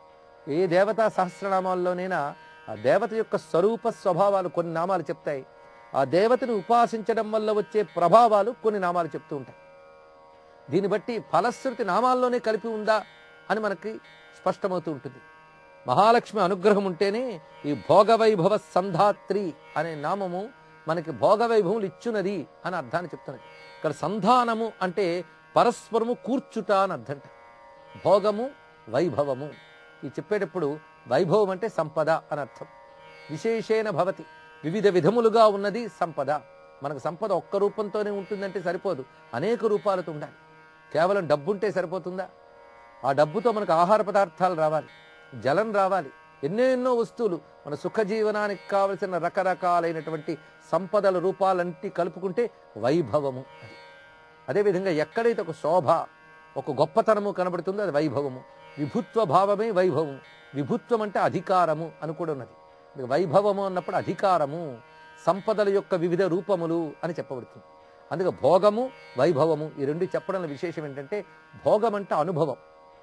ఏ దేవతా సహస్రనామాల్లోనైనా ఆ దేవత యొక్క స్వరూప స్వభావాలు కొన్ని నామాలు చెప్తాయి ఆ దేవతను ఉపాసించడం వల్ల వచ్చే ప్రభావాలు కొన్ని నామాలు చెప్తూ ఉంటాయి దీన్ని బట్టి ఫలశ్రుతి నామాల్లోనే కలిపి ఉందా అని మనకి స్పష్టమవుతూ ఉంటుంది మహాలక్ష్మి అనుగ్రహం ఉంటేనే ఈ భోగవైభవ సంధాత్రి అనే నామము మనకి భోగవైభవం ఇచ్చునది అని అర్థాన్ని చెప్తున్నది ఇక్కడ సంధానము అంటే పరస్పరము కూర్చుట అని అర్థంట భోగము వైభవము ఈ చెప్పేటప్పుడు వైభవం అంటే సంపద అని అర్థం విశేషేణ భవతి వివిధ విధములుగా ఉన్నది సంపద మనకు సంపద ఒక్క రూపంతోనే ఉంటుందంటే సరిపోదు అనేక రూపాలతో ఉండాలి కేవలం డబ్బు ఉంటే సరిపోతుందా ఆ డబ్బుతో మనకు ఆహార పదార్థాలు రావాలి జలం రావాలి ఎన్నో ఎన్నో వస్తువులు మన సుఖ జీవనానికి కావలసిన రకరకాలైనటువంటి సంపదల రూపాలంటి కలుపుకుంటే వైభవము అది అదేవిధంగా ఎక్కడైతే ఒక శోభ ఒక గొప్పతనము కనబడుతుందో అది వైభవము విభుత్వ భావమే వైభవము విభుత్వం అంటే అధికారము అని కూడా ఉన్నది ఇక వైభవము అన్నప్పుడు అధికారము సంపదల యొక్క వివిధ రూపములు అని చెప్పబడుతుంది అందుకే భోగము వైభవము ఈ రెండు చెప్పడంలో విశేషం ఏంటంటే భోగం అంటే అనుభవం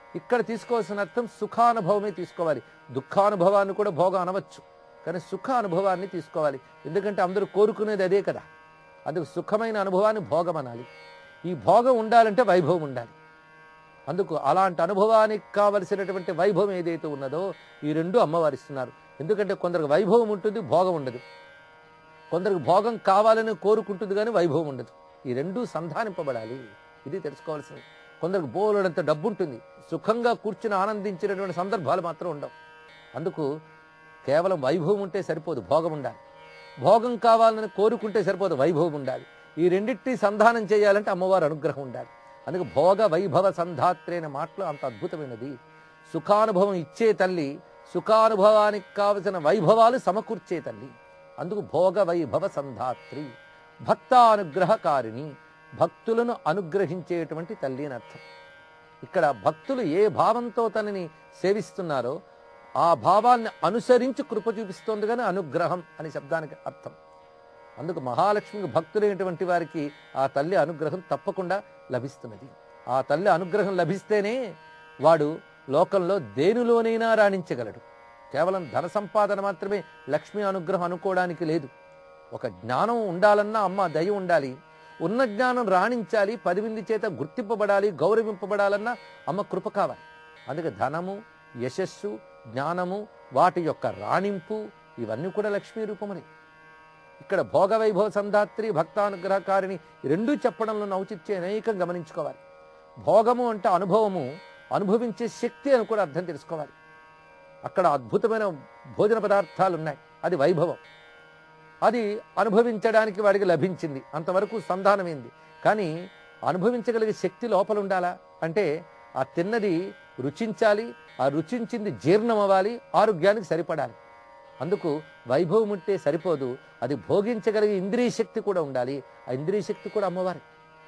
ఇక్కడ తీసుకోవాల్సిన అర్థం సుఖానుభవమే తీసుకోవాలి దుఃఖానుభవాన్ని కూడా భోగం అనవచ్చు కానీ సుఖ అనుభవాన్ని తీసుకోవాలి ఎందుకంటే అందరూ కోరుకునేది అదే కదా అందుకు సుఖమైన అనుభవాన్ని భోగం అనాలి ఈ భోగం ఉండాలంటే వైభవం ఉండాలి అందుకు అలాంటి అనుభవానికి కావలసినటువంటి వైభవం ఏదైతే ఉన్నదో ఈ రెండు అమ్మవారు ఇస్తున్నారు ఎందుకంటే కొందరికి వైభవం ఉంటుంది భోగం ఉండదు కొందరికి భోగం కావాలని కోరుకుంటుంది కానీ వైభవం ఉండదు ఈ రెండు సంధానింపబడాలి ఇది తెలుసుకోవాల్సింది కొందరికి బోలెడంత డబ్బు ఉంటుంది సుఖంగా కూర్చుని ఆనందించినటువంటి సందర్భాలు మాత్రం ఉండవు అందుకు కేవలం వైభవం ఉంటే సరిపోదు భోగం ఉండాలి భోగం కావాలని కోరుకుంటే సరిపోదు వైభవం ఉండాలి ఈ రెండింటినీ సంధానం చేయాలంటే అమ్మవారి అనుగ్రహం ఉండాలి అందుకు భోగ వైభవ సంధాత్రి అనే మాటలు అంత అద్భుతమైనది సుఖానుభవం ఇచ్చే తల్లి సుఖానుభవానికి కావలసిన వైభవాలు సమకూర్చే తల్లి అందుకు భోగ వైభవ సంధాత్రి భక్తానుగ్రహకారిణి భక్తులను అనుగ్రహించేటువంటి తల్లి అని అర్థం ఇక్కడ భక్తులు ఏ భావంతో తనని సేవిస్తున్నారో ఆ భావాన్ని అనుసరించి కృప చూపిస్తోంది కానీ అనుగ్రహం అనే శబ్దానికి అర్థం అందుకు మహాలక్ష్మికి భక్తులైనటువంటి వారికి ఆ తల్లి అనుగ్రహం తప్పకుండా లభిస్తున్నది ఆ తల్లి అనుగ్రహం లభిస్తేనే వాడు లోకంలో దేనిలోనైనా రాణించగలడు కేవలం ధన సంపాదన మాత్రమే లక్ష్మి అనుగ్రహం అనుకోవడానికి లేదు ఒక జ్ఞానం ఉండాలన్నా అమ్మ దయ ఉండాలి ఉన్న జ్ఞానం రాణించాలి పది మంది చేత గుర్తింపబడాలి గౌరవింపబడాలన్నా అమ్మ కృప కావాలి అందుకే ధనము యశస్సు జ్ఞానము వాటి యొక్క రాణింపు ఇవన్నీ కూడా లక్ష్మీ రూపములే ఇక్కడ భోగ వైభవ సంధాత్రి భక్తానుగ్రహకారిణి ఈ రెండూ చెప్పడంలో ఔచిత్యం అనేకం గమనించుకోవాలి భోగము అంటే అనుభవము అనుభవించే శక్తి అని కూడా అర్థం తెలుసుకోవాలి అక్కడ అద్భుతమైన భోజన పదార్థాలు ఉన్నాయి అది వైభవం అది అనుభవించడానికి వాడికి లభించింది అంతవరకు సంధానమైంది కానీ అనుభవించగలిగే శక్తి లోపల ఉండాలా అంటే ఆ తిన్నది రుచించాలి ఆ రుచించింది జీర్ణం అవ్వాలి ఆరోగ్యానికి సరిపడాలి అందుకు వైభవం ఉంటే సరిపోదు అది భోగించగలిగే ఇంద్రియ శక్తి కూడా ఉండాలి ఆ ఇంద్రియ శక్తి కూడా అమ్మవారి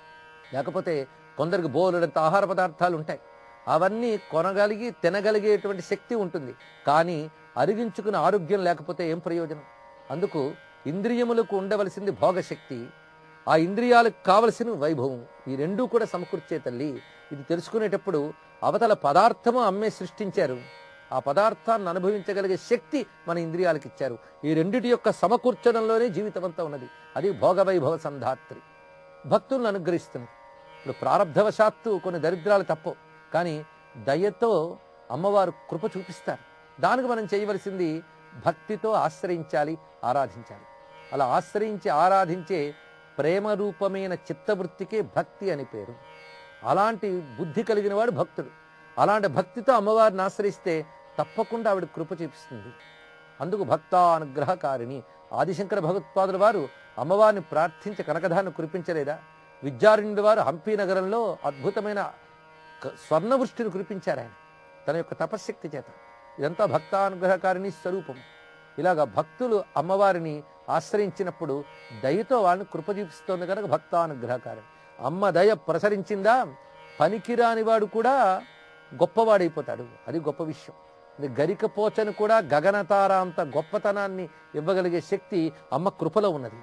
లేకపోతే కొందరికి బోలెడంత ఆహార పదార్థాలు ఉంటాయి అవన్నీ కొనగలిగి తినగలిగేటువంటి శక్తి ఉంటుంది కానీ అరిగించుకుని ఆరోగ్యం లేకపోతే ఏం ప్రయోజనం అందుకు ఇంద్రియములకు ఉండవలసింది భోగశక్తి ఆ ఇంద్రియాలకు కావలసిన వైభవం ఈ రెండూ కూడా సమకూర్చే తల్లి ఇది తెలుసుకునేటప్పుడు అవతల పదార్థము అమ్మే సృష్టించారు ఆ పదార్థాన్ని అనుభవించగలిగే శక్తి మన ఇంద్రియాలకు ఇచ్చారు ఈ రెండిటి యొక్క సమకూర్చడంలోనే జీవితం అంతా ఉన్నది అది భోగవైభవ సంధాత్రి భక్తులను అనుగ్రహిస్తుంది ఇప్పుడు ప్రారంధవశాత్తు కొన్ని దరిద్రాలు తప్పవు కానీ దయతో అమ్మవారు కృప చూపిస్తారు దానికి మనం చేయవలసింది భక్తితో ఆశ్రయించాలి ఆరాధించాలి అలా ఆశ్రయించి ఆరాధించే ప్రేమ రూపమైన చిత్తవృత్తికే భక్తి అని పేరు అలాంటి బుద్ధి కలిగిన వాడు భక్తుడు అలాంటి భక్తితో అమ్మవారిని ఆశ్రయిస్తే తప్పకుండా ఆవిడ కృప చూపిస్తుంది అందుకు భక్తానుగ్రహకారిణి ఆదిశంకర భగవత్పాదుల వారు అమ్మవారిని ప్రార్థించి కనకధాన్ని కురిపించలేదా విద్యారణ్యుడి వారు హంపి నగరంలో అద్భుతమైన క- స్వర్ణవృష్టిని కురిపించారు ఆయన తన యొక్క తపశ్శక్తి చేత ఇదంతా భక్తానుగ్రహకారిణి స్వరూపం ఇలాగ భక్తులు అమ్మవారిని ఆశ్రయించినప్పుడు దయతో వాళ్ళని కృప చూపిస్తోంది కనుక భక్తానుగ్రహకారిణి అమ్మ దయ ప్రసరించిందా పనికిరాని వాడు కూడా గొప్పవాడైపోతాడు అది గొప్ప విషయం ఇది గరికపోచను కూడా గగనతార అంత గొప్పతనాన్ని ఇవ్వగలిగే శక్తి అమ్మ కృపలో ఉన్నది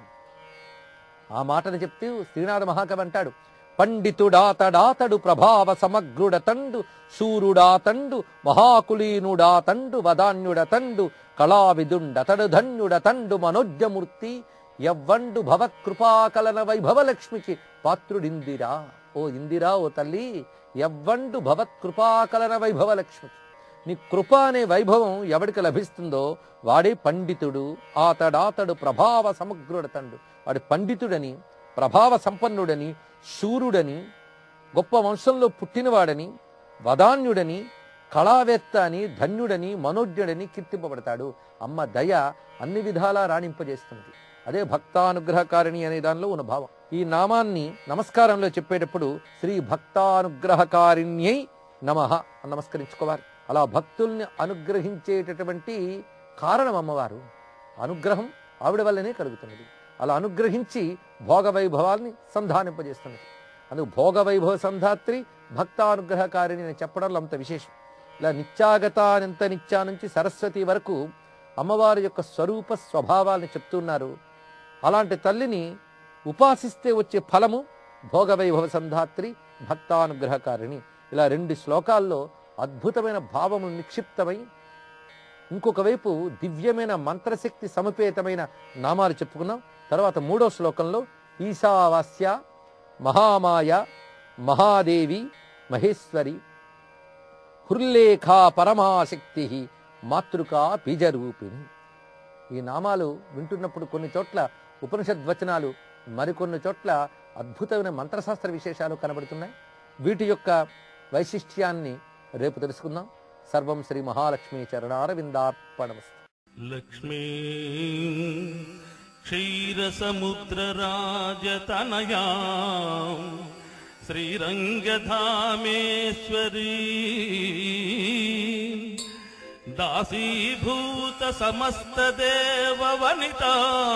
ఆ మాటను చెప్తూ శ్రీనాథ మహాకవి అంటాడు పండితుడాతడాతడు ప్రభావ సమగ్రుడతండు శూరుడాతండు మహాకులీనుడాతండు వదాన్యుడతండు కళావిదుండతడు ధన్యుడతండు మనోజ్ఞమూర్తి ఎవ్వండు భవకృపాకలన వైభవలక్ష్మికి పాత్రుడిందిరా ఓ ఇందిరా ఓ తల్లి ఎవ్వండు భవత్కృపాకలన వైభవలక్ష్మికి నీ కృప అనే వైభవం ఎవడికి లభిస్తుందో వాడే పండితుడు ఆతడాతడు ప్రభావ సమగ్రుడతండు వాడి పండితుడని ప్రభావ సంపన్నుడని శూరుడని గొప్ప వంశంలో పుట్టినవాడని వదాన్యుడని కళావేత్త అని ధన్యుడని మనోజ్ఞుడని కీర్తింపబడతాడు అమ్మ దయ అన్ని విధాలా రాణింపజేస్తుంది అదే భక్తానుగ్రహకారిణి అనే దానిలో ఉన్న భావం ఈ నామాన్ని నమస్కారంలో చెప్పేటప్పుడు శ్రీ భక్తానుగ్రహకారిణ్యై నమః అని నమస్కరించుకోవాలి అలా భక్తుల్ని అనుగ్రహించేటటువంటి కారణం అమ్మవారు అనుగ్రహం ఆవిడ వల్లనే కలుగుతున్నది అలా అనుగ్రహించి భోగ వైభవాల్ని సంధానింపజేస్తున్నది అందుకు భోగ వైభవ సంధాత్రి భక్తానుగ్రహకారిణి అని చెప్పడంలో అంత విశేషం ఇలా నిత్యాగత అనంత నిత్యా నుంచి సరస్వతి వరకు అమ్మవారి యొక్క స్వరూప స్వభావాల్ని చెప్తున్నారు అలాంటి తల్లిని ఉపాసిస్తే వచ్చే ఫలము భోగవైభవ సంధాత్రి భక్తానుగ్రహకారిణి ఇలా రెండు శ్లోకాల్లో అద్భుతమైన భావము నిక్షిప్తమై ఇంకొక వైపు దివ్యమైన మంత్రశక్తి సమపేతమైన నామాలు చెప్పుకున్నాం తర్వాత మూడో శ్లోకంలో ఈశావాస్య మహామాయ మహాదేవి మహేశ్వరి హృల్లేఖా పరమాశక్తి మాతృకా బీజరూపిణి ఈ నామాలు వింటున్నప్పుడు కొన్ని చోట్ల ఉపనిషద్వచనాలు మరికొన్ని చోట్ల అద్భుతమైన మంత్రశాస్త్ర విశేషాలు కనబడుతున్నాయి వీటి యొక్క వైశిష్ట్యాన్ని రేపు తెలుసుకుందాం సర్వం శ్రీ మహాలక్ష్మి చరణారవిందార్పణమస్తు లక్ష్మీ క్షీరసముద్రరాజతనయా శ్రీరంగధామేశ్వరీ దాసీభూత సమస్తదేవవనితా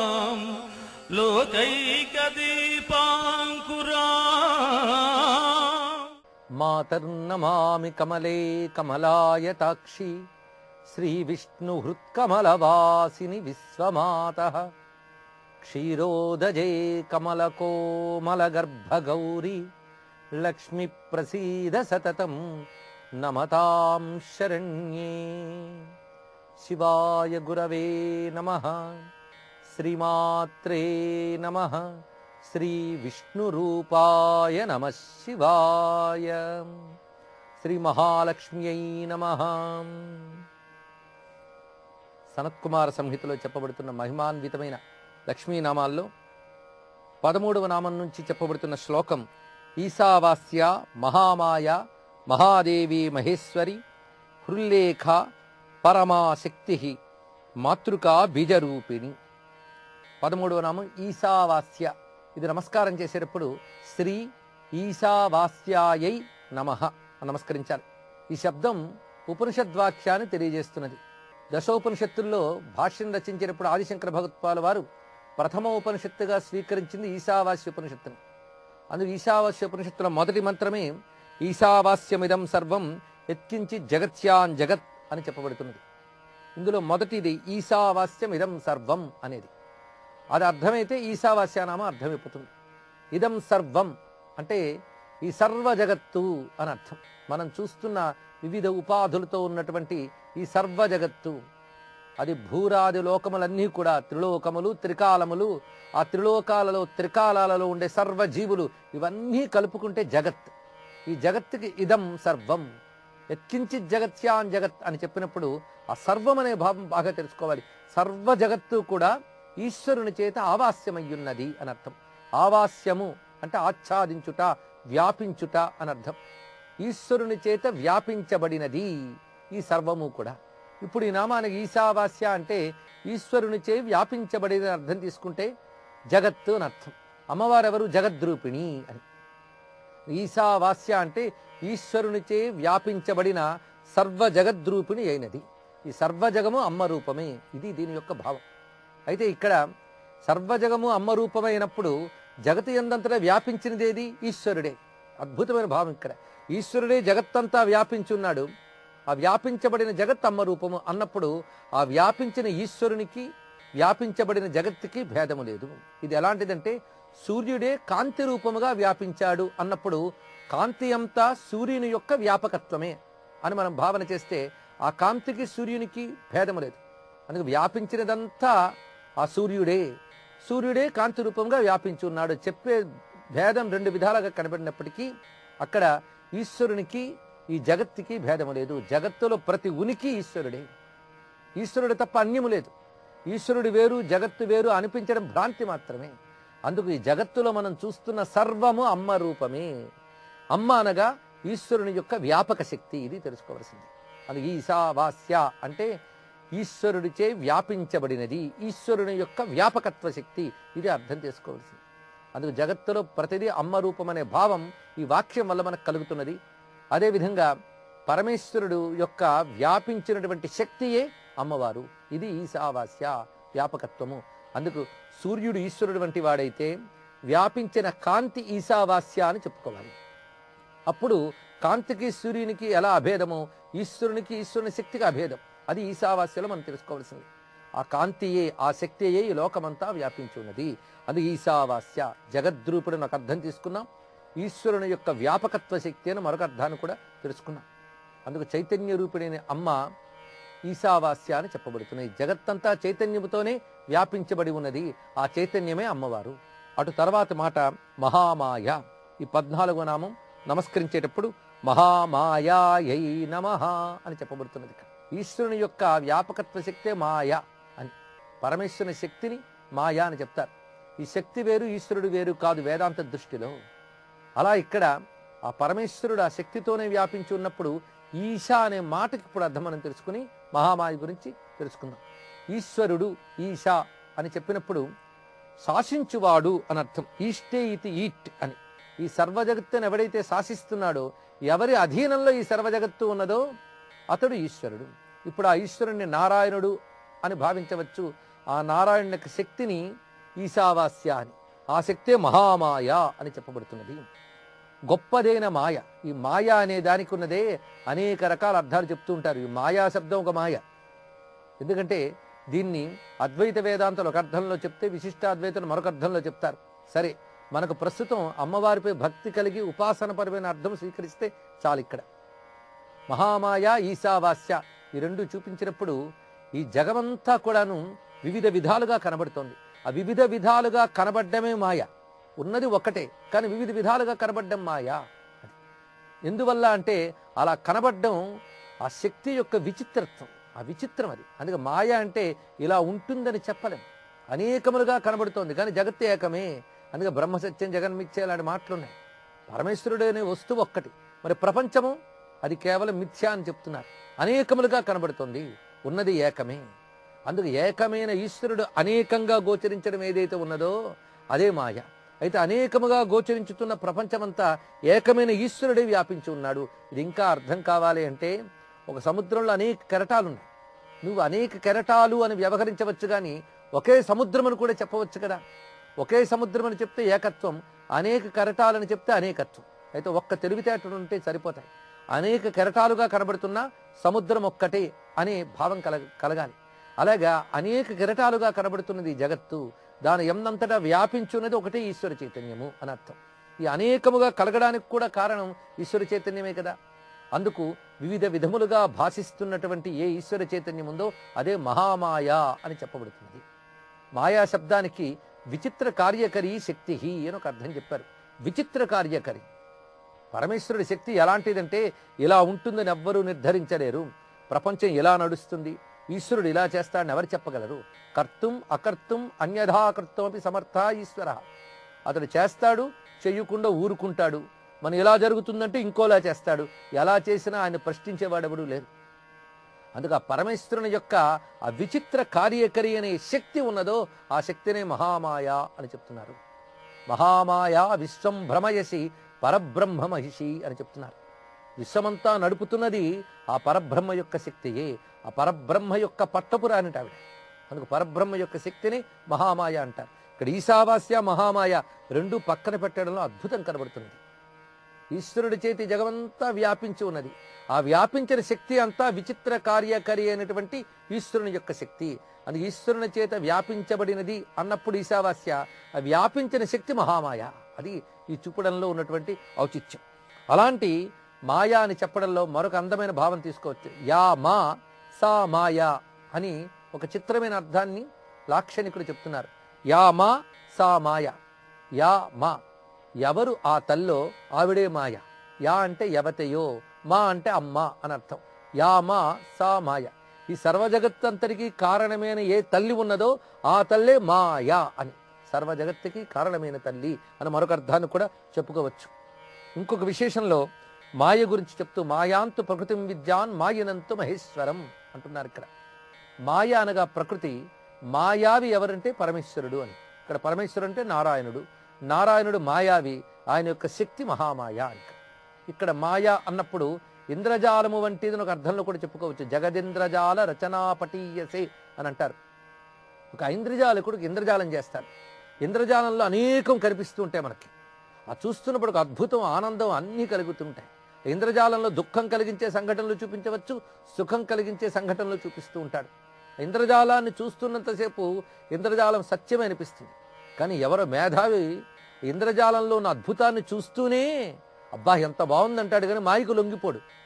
లోకైకదీపాంకురా మాతర్నమామి కమలే కమలాయతాక్షి శ్రీవిష్ణుహృత్కమలవాసిని విశ్వమాత క్షీరోదజే కమలకోమలగర్భగౌరి లక్ష్మి ప్రసీద సతతం నమతాం శరణ్యే శివాయ గురవే నమ శ్రీమాత్రే నమ శ్రీ విష్ణురూపాయ నమ శివాయ శ్రీ మహాలక్ష్మ్యై నమ సనత్కుమార సంహితలో చెప్పబడుతున్న మహిమాన్వితమైన లక్ష్మీనామాల్లో పదమూడవ నామం నుంచి చెప్పబడుతున్న శ్లోకం ఈశావాస్య మహామాయ మహాదేవి మహేశ్వరి హృల్లేఖ పరమాశక్తి మాతృకా బీజరూపిణి పదమూడవ నామం ఈశావాస్య ఇది నమస్కారం చేసేటప్పుడు శ్రీ ఈశావాస్యాయై నమ నమస్కరించాలి ఈ శబ్దం ఉపనిషద్వాక్యాన్ని తెలియజేస్తున్నది దశోపనిషత్తుల్లో భాష్యం రచించినప్పుడు ఆదిశంకర భగవత్పాల వారు ప్రథమ ఉపనిషత్తుగా స్వీకరించింది ఈశావాస్య ఉపనిషత్తుని అందుకు ఈశావాస్య ఉపనిషత్తుల మొదటి మంత్రమే ఈశావాస్యమిదం సర్వం ఎత్కించి జగత్యాన్ జగత్ అని చెప్పబడుతున్నది ఇందులో మొదటిది ఈశావాస్యం ఇదం సర్వం అనేది అది అర్థమైతే ఈశావాస్యానామా అర్థమైపోతుంది ఇదం సర్వం అంటే ఈ సర్వ జగత్తు అని అర్థం మనం చూస్తున్న వివిధ ఉపాధులతో ఉన్నటువంటి ఈ సర్వ జగత్తు అది భూరాది లోకములన్నీ కూడా త్రిలోకములు త్రికాలములు ఆ త్రిలోకాలలో త్రికాలాలలో ఉండే సర్వ జీవులు ఇవన్నీ కలుపుకుంటే జగత్ ఈ జగత్తుకి ఇదం సర్వం ఎత్కించి జగత్యాన్ జగత్ అని చెప్పినప్పుడు ఆ సర్వం అనే భావం బాగా తెలుసుకోవాలి సర్వ జగత్తు కూడా ఈశ్వరుని చేత ఆవాస్యమయ్యున్నది అని అర్థం ఆవాస్యము అంటే ఆచ్ఛాదించుట వ్యాపించుట అని అర్థం ఈశ్వరుని చేత వ్యాపించబడినది ఈ సర్వము కూడా ఇప్పుడు ఈ నామానికి ఈశావాస్య అంటే ఈశ్వరునిచే వ్యాపించబడిన అర్థం తీసుకుంటే జగత్తు అని అర్థం అమ్మవారు ఎవరు జగద్రూపిణి అని ఈశావాస్య అంటే ఈశ్వరునిచే వ్యాపించబడిన సర్వ జగద్రూపిణి అయినది ఈ సర్వజగము అమ్మ రూపమే ఇది దీని యొక్క భావం అయితే ఇక్కడ సర్వజగము అమ్మ రూపమైనప్పుడు జగతి ఎందంతటా వ్యాపించినది ఏది ఈశ్వరుడే అద్భుతమైన భావం ఇక్కడ ఈశ్వరుడే జగత్తంతా వ్యాపించి ఉన్నాడు ఆ వ్యాపించబడిన జగత్ అమ్మ రూపము అన్నప్పుడు ఆ వ్యాపించిన ఈశ్వరునికి వ్యాపించబడిన జగత్తుకి భేదము లేదు ఇది ఎలాంటిదంటే సూర్యుడే కాంతి రూపముగా వ్యాపించాడు అన్నప్పుడు కాంతి అంతా సూర్యుని యొక్క వ్యాపకత్వమే అని మనం భావన చేస్తే ఆ కాంతికి సూర్యునికి భేదము లేదు అందుకు వ్యాపించినదంతా ఆ సూర్యుడే సూర్యుడే కాంతి రూపంగా వ్యాపించి ఉన్నాడు చెప్పే భేదం రెండు విధాలుగా కనబడినప్పటికీ అక్కడ ఈశ్వరునికి ఈ జగత్తుకి భేదము లేదు జగత్తులో ప్రతి ఉనికి ఈశ్వరుడే ఈశ్వరుడు తప్ప అన్యము లేదు ఈశ్వరుడు వేరు జగత్తు వేరు అనిపించడం భ్రాంతి మాత్రమే అందుకు ఈ జగత్తులో మనం చూస్తున్న సర్వము అమ్మ రూపమే అమ్మ అనగా ఈశ్వరుని యొక్క వ్యాపక శక్తి ఇది తెలుసుకోవాల్సింది అది ఈశావాస్య అంటే ఈశ్వరుడిచే వ్యాపించబడినది ఈశ్వరుని యొక్క వ్యాపకత్వ శక్తి ఇది అర్థం చేసుకోవాల్సింది అందుకు జగత్తులో ప్రతిదీ అమ్మ రూపం అనే భావం ఈ వాక్యం వల్ల మనకు కలుగుతున్నది అదేవిధంగా పరమేశ్వరుడు యొక్క వ్యాపించినటువంటి శక్తియే అమ్మవారు ఇది ఈశావాస్య వ్యాపకత్వము అందుకు సూర్యుడు ఈశ్వరుడు వంటి వాడైతే వ్యాపించిన కాంతి ఈశావాస్య అని చెప్పుకోవాలి అప్పుడు కాంతికి సూర్యునికి ఎలా అభేదమో ఈశ్వరునికి ఈశ్వరుని శక్తికి అభేదం అది ఈశావాస్యలో మనం తెలుసుకోవాల్సింది ఆ కాంతియే ఆ శక్తియే ఈ లోకమంతా వ్యాపించి ఉన్నది అది ఈశావాస్య జగద్రూపుడు నాకు అర్థం తీసుకున్నాం ఈశ్వరుని యొక్క వ్యాపకత్వ శక్తి అని మరొక అర్థాన్ని కూడా తెలుసుకున్నాం అందుకు చైతన్య రూపిణి అమ్మ ఈశావాస్య అని చెప్పబడుతున్నాయి జగత్తంతా చైతన్యముతోనే వ్యాపించబడి ఉన్నది ఆ చైతన్యమే అమ్మవారు అటు తర్వాత మాట మహామాయ ఈ పద్నాలుగో నామం నమస్కరించేటప్పుడు మహామాయాయై నమ అని చెప్పబడుతున్నది ఇక్కడ. ఈశ్వరుని యొక్క వ్యాపకత్వ శక్తే మాయ అని పరమేశ్వరుని శక్తిని మాయా అని చెప్తారు ఈ శక్తి వేరు ఈశ్వరుడు వేరు కాదు వేదాంత దృష్టిలో అలా ఇక్కడ ఆ పరమేశ్వరుడు ఆ శక్తితోనే వ్యాపించి ఉన్నప్పుడు ఈశా అనే మాటకి ఇప్పుడు అర్థం మనం తెలుసుకుని మహామాయ గురించి తెలుసుకుందాం ఈశ్వరుడు ఈశా అని చెప్పినప్పుడు శాసించువాడు అని అర్థం ఈష్టే ఇది ఈట్ అని ఈ సర్వజగత్తుని ఎవడైతే శాసిస్తున్నాడో ఎవరి అధీనంలో ఈ సర్వజగత్తు ఉన్నదో అతడు ఈశ్వరుడు ఇప్పుడు ఆ ఈశ్వరుణ్ణి నారాయణుడు అని భావించవచ్చు ఆ నారాయణుని యొక్క శక్తిని ఈశావాస్య అని ఆ శక్తే మహామాయ అని చెప్పబడుతున్నది గొప్పదైన మాయ ఈ మాయ అనే దానికి ఉన్నదే అనేక రకాల అర్థాలు చెప్తూ ఉంటారు ఈ మాయా శబ్దం ఒక మాయ ఎందుకంటే దీన్ని అద్వైత వేదాంతలు ఒక అర్థంలో చెప్తే విశిష్టాద్వైతులు మరొక అర్థంలో చెప్తారు సరే మనకు ప్రస్తుతం అమ్మవారిపై భక్తి కలిగి ఉపాసన పరమైన అర్థం స్వీకరిస్తే చాలు ఇక్కడ మహామాయ ఈశావాస్య ఈ రెండు చూపించినప్పుడు ఈ జగమంతా కూడాను వివిధ విధాలుగా కనబడుతోంది ఆ వివిధ విధాలుగా కనబడ్డమే మాయ ఉన్నది ఒక్కటే కానీ వివిధ విధాలుగా కనబడ్డం మాయ అది. ఎందువల్ల అంటే అలా కనబడ్డం ఆ శక్తి యొక్క విచిత్రత్వం ఆ విచిత్రం అది అందుకే మాయ అంటే ఇలా ఉంటుందని చెప్పలేం అనేకములుగా కనబడుతోంది కానీ జగత్తు ఏకమే అందుకే బ్రహ్మసత్యం జగన్మిథ్య లాంటి మాటలు ఉన్నాయి పరమేశ్వరుడు అనే వస్తువు ఒక్కటి మరి ప్రపంచము అది కేవలం మిథ్య అని చెప్తున్నారు అనేకములుగా కనబడుతోంది ఉన్నది ఏకమే అందుకు ఏకమైన ఈశ్వరుడు అనేకంగా గోచరించడం ఏదైతే ఉన్నదో అదే మాయ అయితే అనేకముగా గోచరించుతున్న ప్రపంచమంతా ఏకమైన ఈశ్వరుడే వ్యాపించి ఉన్నాడు ఇది ఇంకా అర్థం కావాలి అంటే ఒక సముద్రంలో అనేక కెరటాలు ఉన్నాయి నువ్వు అనేక కెరటాలు అని వ్యవహరించవచ్చు కానీ ఒకే సముద్రం అని కూడా చెప్పవచ్చు కదా ఒకే సముద్రం అని చెప్తే ఏకత్వం అనేక కెరటాలని చెప్తే అనేకత్వం అయితే ఒక్క తెలివితేటలు ఉంటే సరిపోతాయి అనేక కెరటాలుగా కనబడుతున్న సముద్రం ఒక్కటే అనే భావం కలగ కలగాలి అలాగా అనేక కెరటాలుగా కనబడుతున్నది ఈ జగత్తు దాని ఎందంతటా వ్యాపించున్నది ఒకటే ఈశ్వర చైతన్యము అని అర్థం ఈ అనేకముగా కలగడానికి కూడా కారణం ఈశ్వర చైతన్యమే కదా అందుకు వివిధ విధములుగా భాషిస్తున్నటువంటి ఏ ఈశ్వర చైతన్యం ఉందో అదే మహామాయ అని చెప్పబడుతున్నది మాయా శబ్దానికి విచిత్ర కార్యకరి శక్తి అని ఒక అర్థం చెప్పారు విచిత్ర కార్యకరి పరమేశ్వరుడి శక్తి ఎలాంటిదంటే ఇలా ఉంటుందని ఎవ్వరూ నిర్ధారించలేరు ప్రపంచం ఎలా నడుస్తుంది ఈశ్వరుడు ఇలా చేస్తాడని ఎవరు చెప్పగలరు కర్తుం అకర్తుం అన్యథా కర్తుమపి సమర్థ ఈశ్వర అతడు చేస్తాడు చెయ్యకుండా ఊరుకుంటాడు మనం ఎలా జరుగుతుందంటే ఇంకోలా చేస్తాడు ఎలా చేసినా ఆయన ప్రశ్నించేవాడెవడూ లేరు అందుకు ఆ పరమేశ్వరుని యొక్క ఆ విచిత్ర కార్యకరి అనే శక్తి ఉన్నదో ఆ శక్తినే మహామాయ అని చెప్తున్నారు మహామాయ విశ్వం భ్రమయసి పరబ్రహ్మ మహిషి అని చెప్తున్నారు విశ్వమంతా నడుపుతున్నది ఆ పరబ్రహ్మ యొక్క శక్తియే ఆ పరబ్రహ్మ యొక్క పట్టపురానిట ఆవిడ అందుకు పరబ్రహ్మ యొక్క శక్తిని మహామాయ అంటారు ఇక్కడ ఈశావాస్య మహామాయ రెండు పక్కన పెట్టడంలో అద్భుతం కనబడుతున్నది ఈశ్వరుడి చేతి జగమంతా వ్యాపించి ఉన్నది ఆ వ్యాపించిన శక్తి అంతా విచిత్ర కార్యకరి అయినటువంటి ఈశ్వరుని యొక్క శక్తి అది ఈశ్వరుని చేత వ్యాపించబడినది అన్నప్పుడు ఈశావాస్య ఆ వ్యాపించిన శక్తి మహామాయ అది ఈ చూపడంలో ఉన్నటువంటి ఔచిత్యం అలాంటి మాయా అని చెప్పడంలో మరొక అందమైన భావం తీసుకోవచ్చు యా మా సా మాయా అని ఒక చిత్రమైన అర్థాన్ని లాక్షణికులు చెప్తున్నారు యా మా సా మాయ యా మా ఎవరు ఆ తల్లో ఆవిడే మాయ యా అంటే యవతయో మా అంటే అమ్మ అని అర్థం యా మా సా మాయ ఈ సర్వజగత్తంతటికి కారణమైన ఏ తల్లి ఉన్నదో ఆ తల్లే మాయా అని సర్వజగత్తుకి కారణమైన తల్లి అని మరొక అర్థాన్ని కూడా చెప్పుకోవచ్చు ఇంకొక విశేషంలో మాయ గురించి చెప్తూ మాయాంతు ప్రకృతిం విద్యాన్ మాయనంతు మహేశ్వరం అంటున్నారు ఇక్కడ మాయ అనగా ప్రకృతి మాయావి ఎవరంటే పరమేశ్వరుడు అని ఇక్కడ పరమేశ్వరుడు అంటే నారాయణుడు నారాయణుడు మాయావి ఆయన యొక్క శక్తి మహామాయ అని ఇక్కడ మాయ అన్నప్పుడు ఇంద్రజాలము వంటిది అని ఒక అర్థంలో కూడా చెప్పుకోవచ్చు జగదింద్రజాల రచనాపటీయసే అని అంటారు ఒక ఇంద్రజాలకుడు ఇంద్రజాలం చేస్తాడు ఇంద్రజాలంలో అనేకం కనిపిస్తూ ఉంటాయి మనకి ఆ చూస్తున్నప్పుడు ఒక అద్భుతం ఆనందం అన్నీ కలుగుతుంటాయి ఇంద్రజాలంలో దుఃఖం కలిగించే సంఘటనలు చూపించవచ్చు సుఖం కలిగించే సంఘటనలు చూపిస్తూ ఉంటాడు ఇంద్రజాలాన్ని చూస్తున్నంతసేపు ఇంద్రజాలం సత్యమే అనిపిస్తుంది కానీ ఎవరో మేధావి ఇంద్రజాలంలో ఉన్న అద్భుతాన్ని చూస్తూనే అబ్బా ఎంత బాగుందంటాడు కానీ మాయకు లొంగిపోడు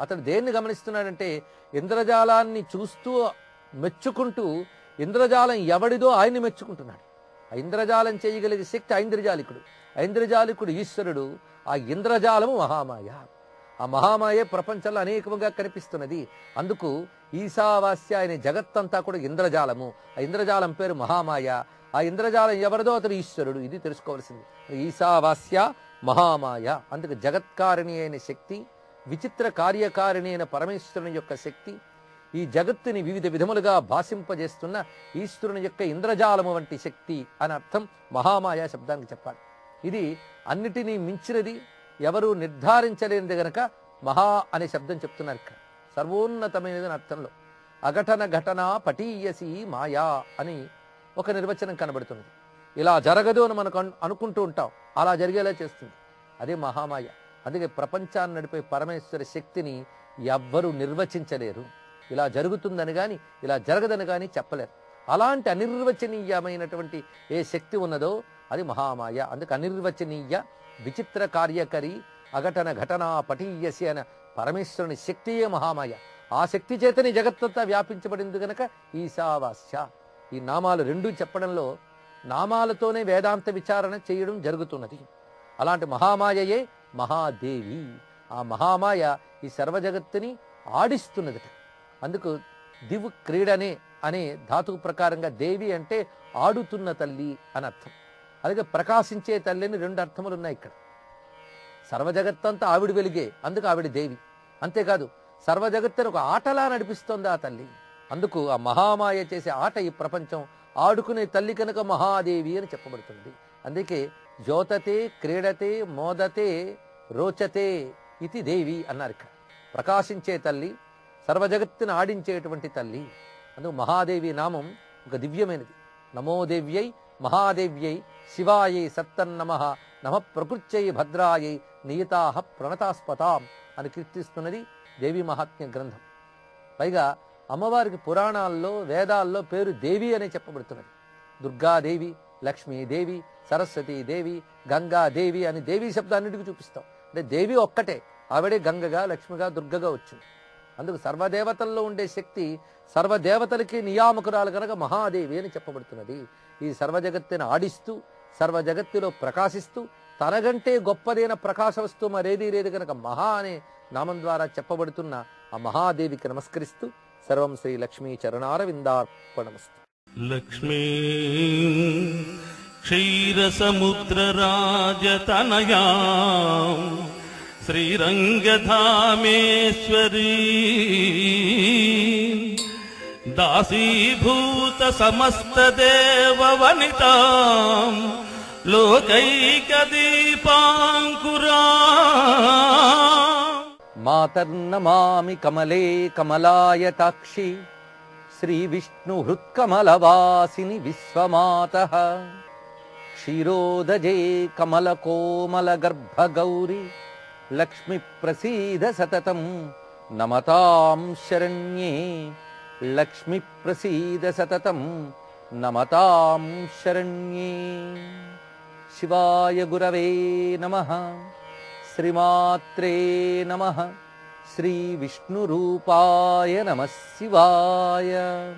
అతడు దేన్ని గమనిస్తున్నాడంటే ఇంద్రజాలాన్ని చూస్తూ మెచ్చుకుంటూ ఇంద్రజాలం ఎవడిదో ఆయన్ని మెచ్చుకుంటున్నాడు ఆ ఇంద్రజాలం చేయగలిగే శక్తి ఐంద్రజాలికుడు ఐంద్రజాలికుడు ఈశ్వరుడు ఆ ఇంద్రజాలము మహామాయ ఆ మహామాయే ప్రపంచంలో అనేకముగా కనిపిస్తున్నది అందుకు ఈశావాస్య అనే జగత్తంతా కూడా ఇంద్రజాలము ఆ ఇంద్రజాలం పేరు మహామాయ ఆ ఇంద్రజాలం ఎవరిదో అతడు ఈశ్వరుడు ఇది తెలుసుకోవాల్సింది ఈశావాస్య మహామాయ అందుకు జగత్కారిణి అయిన శక్తి విచిత్ర కార్యకారిణి అయిన పరమేశ్వరుని యొక్క శక్తి ఈ జగత్తుని వివిధ విధములుగా భాషింపజేస్తున్న ఈశ్వరుని యొక్క ఇంద్రజాలము వంటి శక్తి అని అర్థం మహామాయ శబ్దానికి చెప్పాలి ఇది అన్నిటినీ మించినది ఎవరు నిర్ధారించలేనిది గనక మహా అనే శబ్దం చెప్తున్నారు ఇక్కడ సర్వోన్నతమైనది అని అర్థంలో అఘటన ఘటన పటీయసి మాయా అని ఒక నిర్వచనం కనబడుతున్నది ఇలా జరగదు అని మనకు అను- అనుకుంటూ ఉంటాం అలా జరిగేలా చేస్తుంది అదే మహామాయ అందుకే ప్రపంచాన్ని నడిపే పరమేశ్వర శక్తిని ఎవ్వరూ నిర్వచించలేరు ఇలా జరుగుతుందని కానీ ఇలా జరగదని కానీ చెప్పలేరు అలాంటి అనిర్వచనీయమైనటువంటి ఏ శక్తి ఉన్నదో అది మహామాయ అందుకు అనిర్వచనీయ విచిత్ర కార్యకరి అఘటన ఘటన పటీయసి అనే పరమేశ్వరుని శక్తియే మహామాయ ఆ శక్తి చేతని జగత్తంతా వ్యాపించబడింది గనక ఈశావాస్య ఈ నామాలు రెండు చెప్పడంలో నామాలతోనే వేదాంత విచారణ చేయడం జరుగుతున్నది అలాంటి మహామాయయే మహాదేవి ఆ మహామాయ ఈ సర్వజగత్తుని ఆడిస్తున్నదట అందుకు దివు క్రీడనే అనే ధాతువు ప్రకారంగా దేవి అంటే ఆడుతున్న తల్లి అని అర్థం అలాగే ప్రకాశించే తల్లిని రెండు అర్థములు ఉన్నాయి ఇక్కడ సర్వజగత్తంతా ఆవిడ వెలిగే అందుకు ఆవిడ దేవి అంతేకాదు సర్వజగత్తును ఒక ఆటలా నడిపిస్తోంది ఆ తల్లి అందుకు ఆ మహామాయ చేసే ఆట ఈ ప్రపంచం ఆడుకునే తల్లి కనుక మహాదేవి అని చెప్పబడుతుంది అందుకే జ్యోతతే క్రీడతే మోదతే రోచతే ఇది దేవి అన్నారు ఇక్కడ ప్రకాశించే తల్లి సర్వజగత్తును ఆడించేటువంటి తల్లి అందుకు మహాదేవి నామం ఒక దివ్యమైనది నమో దేవ్యై మహాదేవ్యై శివాయై సత్తన్నమ నమ ప్రకృత్యై భద్రాయై నియతాహ ప్రణతాస్పతాం అని కీర్తిస్తున్నది దేవి మహాత్మ్య గ్రంథం పైగా అమ్మవారికి పురాణాల్లో వేదాల్లో పేరు దేవి అనే చెప్పబడుతున్నది దుర్గాదేవి లక్ష్మీదేవి సరస్వతీదేవి గంగాదేవి అని దేవి శబ్దాన్నిటికి చూపిస్తాం అంటే దేవి ఒక్కటే ఆవిడే గంగగా లక్ష్మిగా దుర్గగా వచ్చింది అందుకు సర్వదేవతల్లో ఉండే శక్తి సర్వదేవతలకి నియామకురాలు కనుక మహాదేవి అని చెప్పబడుతున్నది ఈ సర్వజగత్తుని ఆడిస్తూ సర్వజగత్తులో ప్రకాశిస్తూ తనకంటే గొప్పదైన ప్రకాశ వస్తువు మరేదీ లేదు కనుక మహా అనే నామం ద్వారా చెప్పబడుతున్న ఆ మహాదేవికి నమస్కరిస్తూ సర్వం శ్రీ లక్ష్మీ చరణారవిందార్పణమస్తు లక్ష్మీ క్షీరసముద్రరాజతనయా శ్రీరంగధామేశ్వరీ దాసీభూత సమస్తదేవ వనిత లోకైక దీపాంకురా మాతర్నమామి కమలే కమలాయతాక్షి శ్రీ విష్ణు హృత్కమలవాసిని విశ్వమాత క్షీరోదజే కమల కోమల గర్భ గౌరి లక్ష్మి ప్రసీద సతతం నమతాం శరణ్యే లక్ష్మి ప్రసీద సతతం నమతాం శరణ్యే శివాయ గురవే నమః శ్రీమాత్రే నమ శ్రీ విష్ణురూపాయ నమ శివాయ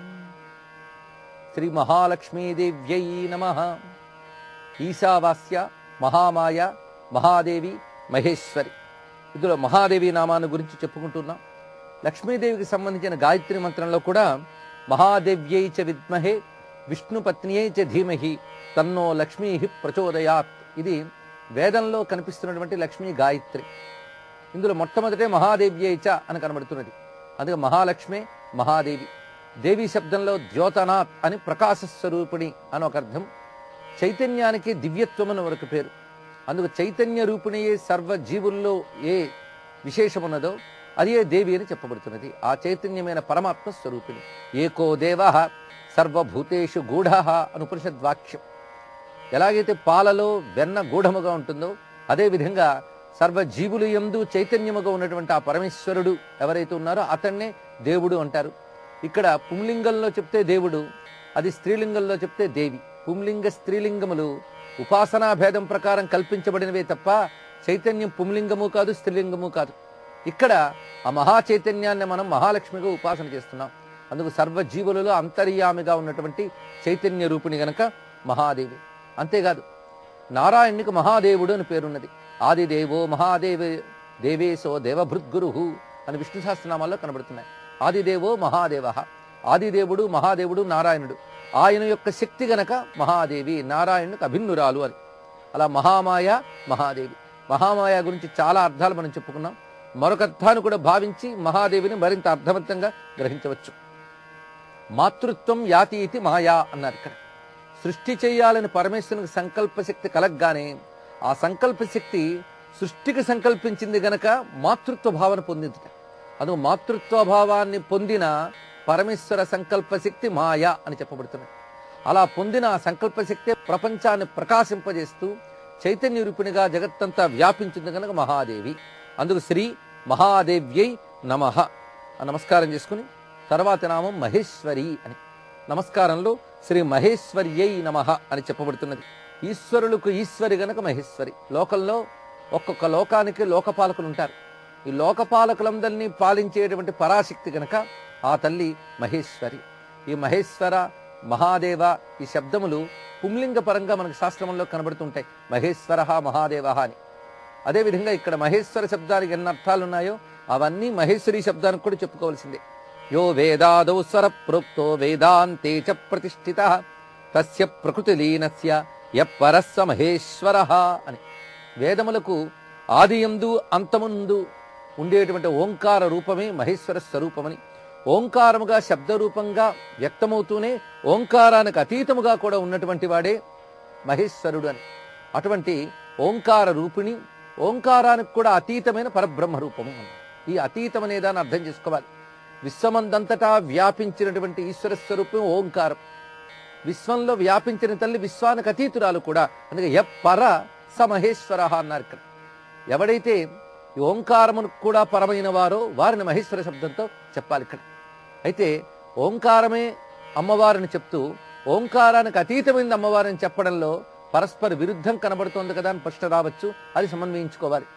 శ్రీ మహాలక్ష్మీదేవ్యై నమ ఈశావాస్య మహామాయ మహాదేవి మహేశ్వరి ఇందులో మహాదేవి నామాన్ని గురించి చెప్పుకుంటున్నాం లక్ష్మీదేవికి సంబంధించిన గాయత్రి మంత్రంలో కూడా మహాదేవ్యై చ విద్మహే విష్ణుపత్నియై చ ధీమహి తన్నో లక్ష్మీ ప్రచోదయాత్ ఇది వేదంలో కనిపిస్తున్నటువంటి లక్ష్మీ గాయత్రి ఇందులో మొట్టమొదటే మహాదేవ్యై చ అని కనబడుతున్నది అందుకే మహాలక్ష్మి మహాదేవి దేవి శబ్దంలో ద్యోతనాథ్ అని ప్రకాశ స్వరూపిణి అని ఒక అర్థం చైతన్యానికి దివ్యత్వం అని ఒక పేరు అందుకు చైతన్య రూపిణియే సర్వ జీవుల్లో ఏ విశేషమున్నదో అదే దేవి అని చెప్పబడుతున్నది ఆ చైతన్యమైన పరమాత్మ స్వరూపిణి ఏకో దేవ సర్వభూతేషు గూఢ అని ఉపనిషద్ వాక్యం ఎలాగైతే పాలలో వెన్న గూఢముగా ఉంటుందో అదే విధంగా సర్వ జీవులు ఎందు చైతన్యముగా ఉన్నటువంటి ఆ పరమేశ్వరుడు ఎవరైతే ఉన్నారో అతన్నే దేవుడు అంటారు ఇక్కడ పుంలింగంలో చెప్తే దేవుడు అది స్త్రీలింగంలో చెప్తే దేవి పుంలింగ స్త్రీలింగములు ఉపాసనా భేదం ప్రకారం కల్పించబడినవే తప్ప చైతన్యం పుంలింగము కాదు స్త్రీలింగము కాదు ఇక్కడ ఆ మహా చైతన్యాన్ని మనం మహాలక్ష్మిగా ఉపాసన చేస్తున్నాం అందుకు సర్వ జీవులలో అంతర్యామిగా ఉన్నటువంటి చైతన్య రూపిణి గనక మహాదేవి అంతేకాదు నారాయణునికి మహాదేవుడు అని పేరున్నది ఆదిదేవో మహాదేవ దేవేశో దేవభృద్గురు అని విష్ణు సహస్రనామాల్లో కనబడుతున్నాయి ఆదిదేవో మహాదేవ ఆదిదేవుడు మహాదేవుడు నారాయణుడు ఆయన యొక్క శక్తి గనక మహాదేవి నారాయణునికి అభిన్నురాలు అని అలా మహామాయ మహాదేవి మహామాయ గురించి చాలా అర్థాలు మనం చెప్పుకున్నాం మరొక అర్థాన్ని కూడా భావించి మహాదేవిని మరింత అర్థవంతంగా గ్రహించవచ్చు మాతృత్వం యాతి ఇది మాయా అన్నారు ఇక్కడ సృష్టి చేయాలని పరమేశ్వరునికి సంకల్ప శక్తి కలగ్గానే ఆ సంకల్ప శక్తి సృష్టికి సంకల్పించింది గనక మాతృత్వ భావన పొందింది అది మాతృత్వ భావాన్ని పొందిన పరమేశ్వర సంకల్ప శక్తి మాయ అని చెప్పబడుతున్నాయి అలా పొందిన ఆ సంకల్ప శక్తి ప్రపంచాన్ని ప్రకాశింపజేస్తూ చైతన్య రూపిణిగా జగత్తంతా వ్యాపించింది కనుక మహాదేవి అందుకు శ్రీ మహాదేవ్యై నమః అని నమస్కారం చేసుకుని తర్వాత నామం మహేశ్వరి అని నమస్కారంలో శ్రీ మహేశ్వర్యై నమః అని చెప్పబడుతున్నది ఈశ్వరులకు ఈశ్వరి గనక మహేశ్వరి లోకంలో ఒక్కొక్క లోకానికి లోకపాలకులు ఉంటారు ఈ లోకపాలకులందరినీ పాలించేటువంటి పరాశక్తి గనక ఆ తల్లి మహేశ్వరి ఈ మహేశ్వర మహాదేవ ఈ శబ్దములు పుంలింగ పరంగా మనకు శాస్త్రంలో కనబడుతుంటాయి మహేశ్వర మహాదేవ అని అదేవిధంగా ఇక్కడ మహేశ్వర శబ్దానికి ఎన్ని అర్థాలు ఉన్నాయో అవన్నీ మహేశ్వరి శబ్దానికి కూడా చెప్పుకోవాల్సిందే యో వేదాదౌ స్వర ప్రోక్తో వేదాంతే చ ప్రతిష్ఠిత తస్య ప్రకృతి లీనస్య యపరస్వ మహేశ్వర అని వేదములకు ఆదియందు అంతముందు ఉండేటువంటి ఓంకార రూపమే మహేశ్వర స్వరూపమని ఓంకారముగా శబ్దరూపంగా వ్యక్తమవుతూనే ఓంకారానికి అతీతముగా కూడా ఉన్నటువంటి వాడే మహేశ్వరుడు అని అటువంటి ఓంకార రూపిణి ఓంకారానికి కూడా అతీతమైన పరబ్రహ్మ రూపము అన్నారు. ఈ అతీతం అనే దాన్ని అర్థం చేసుకోవాలి విశ్వమందంతటా వ్యాపించినటువంటి ఈశ్వర స్వరూపం ఓంకారం విశ్వంలో వ్యాపించిన తల్లి విశ్వానికి అతీతురాలు కూడా అందుకే ఎ పర స మహేశ్వర అన్నారు ఇక్కడ ఎవడైతే ఈ ఓంకారమును కూడా పరమైన వారో వారిని మహేశ్వర శబ్దంతో చెప్పాలి ఇక్కడ అయితే ఓంకారమే అమ్మవారిని చెప్తూ ఓంకారానికి అతీతమైంది అమ్మవారిని చెప్పడంలో పరస్పర విరుద్ధం కనబడుతోంది కదా అని ప్రశ్న రావచ్చు అది సమన్వయించుకోవాలి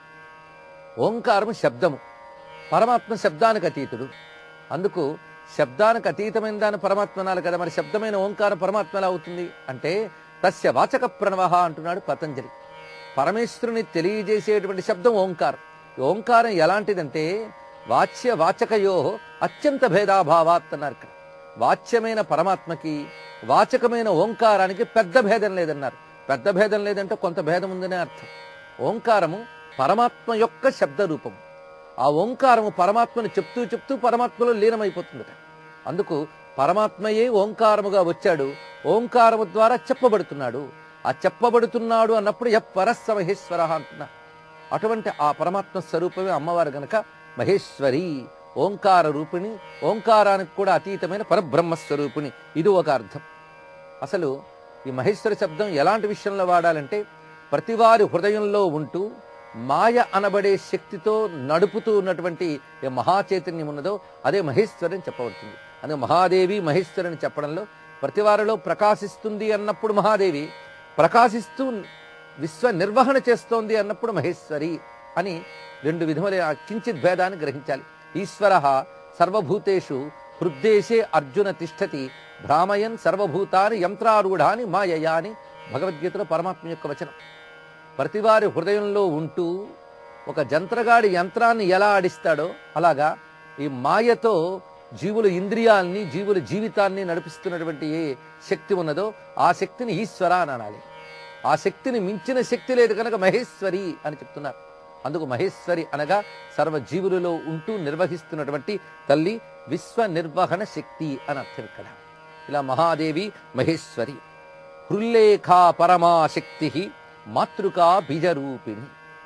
ఓంకారము శబ్దము పరమాత్మ శబ్దానికి అతీతుడు అందుకు శబ్దానికి అతీతమైన దాని పరమాత్మ అనాలి కదా మరి శబ్దమైన ఓంకారం పరమాత్మ ఎలా అవుతుంది అంటే తస్య వాచక ప్రణవ అంటున్నాడు పతంజలి పరమేశ్వరుని తెలియజేసేటువంటి శబ్దం ఓంకారం ఈ ఓంకారం ఎలాంటిదంటే వాచ్య వాచకయో అత్యంత భేదాభావాత్ అన్నారు ఇక్కడ వాచ్యమైన పరమాత్మకి వాచకమైన ఓంకారానికి పెద్ద భేదం లేదన్నారు పెద్ద భేదం లేదంటే కొంత భేదం ఉందనే అర్థం ఓంకారము పరమాత్మ యొక్క శబ్ద రూపం ఆ ఓంకారము పరమాత్మను చెప్తూ చెప్తూ పరమాత్మలో లీనమైపోతుందట అందుకు పరమాత్మయే ఓంకారముగా వచ్చాడు ఓంకారము ద్వారా చెప్పబడుతున్నాడు ఆ చెప్పబడుతున్నాడు అన్నప్పుడు ఎప్ పరస్వ మహేశ్వర అంటున్నా అటువంటి ఆ పరమాత్మ స్వరూపమే అమ్మవారు గనక మహేశ్వరి ఓంకార రూపిణి ఓంకారానికి కూడా అతీతమైన పరబ్రహ్మ స్వరూపిణి ఇది ఒక అర్థం అసలు ఈ మహేశ్వర శబ్దం ఎలాంటి విషయంలో వాడాలంటే ప్రతివారి హృదయంలో ఉంటూ మాయ అనబడే శక్తితో నడుపుతూ ఉన్నటువంటి ఏ మహాచైతన్యం ఉన్నదో అదే మహేశ్వరి అని చెప్పబడుతుంది అందుకే మహాదేవి మహేశ్వరి అని చెప్పడంలో ప్రతివారిలో ప్రకాశిస్తుంది అన్నప్పుడు మహాదేవి ప్రకాశిస్తూ విశ్వ నిర్వహణ చేస్తోంది అన్నప్పుడు మహేశ్వరి అని రెండు విధముల ఆ కించిత్ భేదాన్ని గ్రహించాలి ఈశ్వర సర్వభూతేషు హృద్దేశే అర్జున తిష్టతి భ్రామయన్ సర్వభూతాని యంత్రారూఢాని మాయయా అని భగవద్గీతలో పరమాత్మ యొక్క వచనం ప్రతివారి హృదయంలో ఉంటూ ఒక జంత్రగాడి యంత్రాన్ని ఎలా ఆడిస్తాడో అలాగా ఈ మాయతో జీవుల ఇంద్రియాల్ని జీవుల జీవితాన్ని నడిపిస్తున్నటువంటి ఏ శక్తి ఉన్నదో ఆ శక్తిని ఈశ్వర అని అనాలి ఆ శక్తిని మించిన శక్తి లేదు కనుక మహేశ్వరి అని చెప్తున్నారు అందుకు మహేశ్వరి అనగా సర్వ జీవులలో ఉంటూ నిర్వహిస్తున్నటువంటి తల్లి విశ్వ నిర్వహణ శక్తి అని అర్థం ఇక్కడ ఇలా మహాదేవి మహేశ్వరి హృల్లేఖా పరమాశక్తి మాతృకా బీజరూపిణి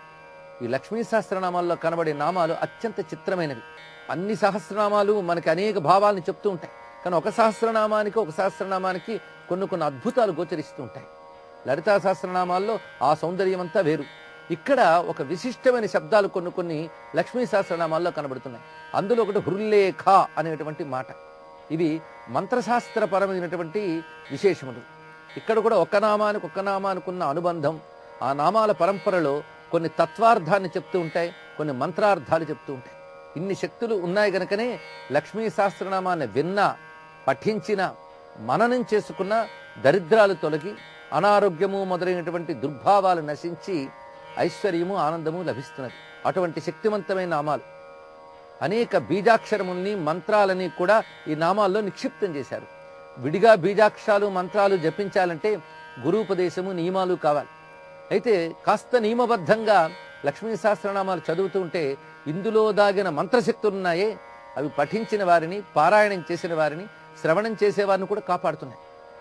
ఈ లక్ష్మీ సహస్రనామాల్లో కనబడే నామాలు అత్యంత చిత్రమైనవి అన్ని సహస్రనామాలు మనకి అనేక భావాలను చెప్తూ ఉంటాయి కానీ ఒక సహస్రనామానికి ఒక సహస్రనామానికి కొన్ని కొన్ని అద్భుతాలు గోచరిస్తూ ఉంటాయి లలితా సహస్రనామాల్లో ఆ సౌందర్యం అంతా వేరు ఇక్కడ ఒక విశిష్టమైన శబ్దాలు కొన్ని కొన్ని లక్ష్మీ సహస్రనామాల్లో కనబడుతున్నాయి అందులో ఒకటి హృల్లేఖ అనేటువంటి మాట ఇవి మంత్రశాస్త్రపరమైనటువంటి విశేషములు ఇక్కడ కూడా ఒక నామానికి ఒక నామానికి ఉన్న అనుబంధం ఆ నామాల పరంపరలో కొన్ని తత్వార్థాన్ని చెప్తూ ఉంటాయి కొన్ని మంత్రార్థాలు చెప్తూ ఉంటాయి ఇన్ని శక్తులు ఉన్నాయి గనుకనే లక్ష్మీ సహస్రనామాన్ని విన్నా పఠించిన మననం చేసుకున్న దరిద్రాలు తొలగి అనారోగ్యము మొదలైనటువంటి దుర్భావాలు నశించి ఐశ్వర్యము ఆనందము లభిస్తున్నది అటువంటి శక్తివంతమైన నామాలు అనేక బీజాక్షరముల్ని మంత్రాలని కూడా ఈ నామాల్లో నిక్షిప్తం చేశారు విడిగా బీజాక్షరాలు మంత్రాలు జపించాలంటే గురూపదేశము నియమాలు కావాలి అయితే కాస్త నియమబద్ధంగా లక్ష్మీ సహస్రనామాలు చదువుతూ ఉంటే ఇందులో దాగిన మంత్రశక్తులున్నాయే అవి పఠించిన వారిని పారాయణం చేసిన వారిని శ్రవణం చేసేవారిని కూడా కాపాడుతున్నాయి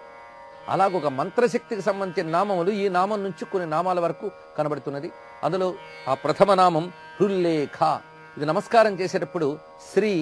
అలాగ ఒక మంత్రశక్తికి సంబంధించిన నామములు ఈ నామం నుంచి కొన్ని నామాల వరకు కనబడుతున్నది అందులో ఆ ప్రథమ నామం హృల్లేఖ ఇది నమస్కారం చేసేటప్పుడు శ్రీ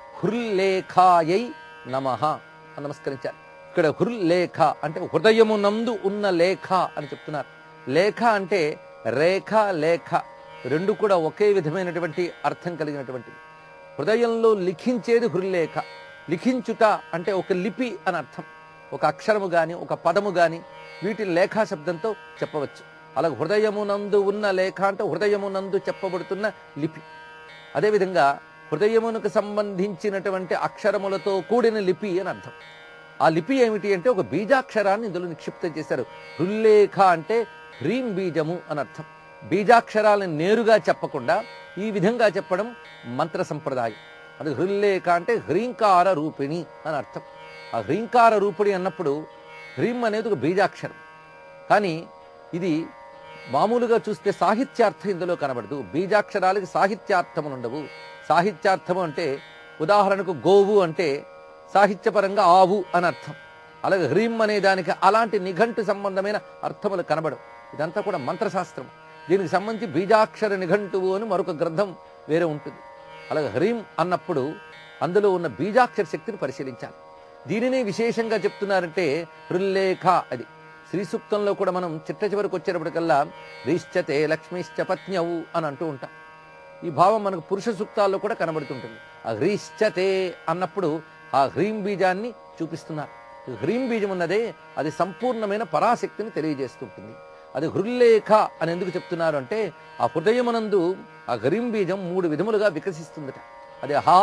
హృల్లేఖాయై నమః అని నమస్కరించారు ఇక్కడ హృల్లేఖ అంటే హృదయము నందు ఉన్న లేఖ అని చెప్తున్నారు లేఖ అంటే రేఖ లేఖ రెండు కూడా ఒకే విధమైనటువంటి అర్థం కలిగినటువంటివి హృదయంలో లిఖించేది హృల్లేఖ లిఖించుట అంటే ఒక లిపి అని అర్థం ఒక అక్షరము గాని ఒక పదము గాని వీటి లేఖా శబ్దంతో చెప్పవచ్చు అలాగే హృదయమునందు ఉన్న లేఖ అంటే హృదయమునందు చెప్పబడుతున్న లిపి అదేవిధంగా హృదయమునకు సంబంధించినటువంటి అక్షరములతో కూడిన లిపి అని అర్థం ఆ లిపి ఏమిటి అంటే ఒక బీజాక్షరాన్ని ఇందులో నిక్షిప్తం చేశారు హృల్లేఖ అంటే హ్రీం బీజము అని అర్థం బీజాక్షరాలను నేరుగా చెప్పకుండా ఈ విధంగా చెప్పడం మంత్ర సంప్రదాయం అది హృల్లేఖ అంటే హ్రీంకార రూపిణి అని అర్థం ఆ హ్రీంకార రూపిణి అన్నప్పుడు హ్రీం అనేది ఒక బీజాక్షరం కానీ ఇది మామూలుగా చూస్తే సాహిత్యార్థం ఇందులో కనబడదు బీజాక్షరాలకి సాహిత్యార్థములు ఉండవు సాహిత్యార్థము అంటే ఉదాహరణకు గోవు అంటే సాహిత్యపరంగా ఆవు అని అర్థం అలాగే హ్రీం అనే దానికి అలాంటి నిఘంటు సంబంధమైన అర్థములు కనబడవు ఇదంతా కూడా మంత్రశాస్త్రం దీనికి సంబంధించి బీజాక్షర నిఘంటువు అని మరొక గ్రంథం వేరే ఉంటుంది అలాగే హ్రీం అన్నప్పుడు అందులో ఉన్న బీజాక్షర శక్తిని పరిశీలించాలి దీనినే విశేషంగా చెప్తున్నారంటే హృల్లేఖ అది శ్రీ సూక్తంలో కూడా మనం చిట్ట చివరికి వచ్చేటప్పటికల్లా రీశ్చతే లక్ష్మీశ్చ పత్న్యవు అని అంటూ ఉంటాం ఈ భావం మనకు పురుష సూక్తాల్లో కూడా కనబడుతుంటుంది ఆ హ్రీశ్చతే అన్నప్పుడు ఆ హ్రీం బీజాన్ని చూపిస్తున్నారు ఈ హ్రీం బీజం ఉన్నదే అది సంపూర్ణమైన పరాశక్తిని తెలియజేస్తుంటుంది అది హృల్లేఖ అని ఎందుకు చెప్తున్నారు అంటే ఆ హృదయమునందు ఆ హ్రీం బీజం మూడు విధములుగా వికసిస్తుందట అది హా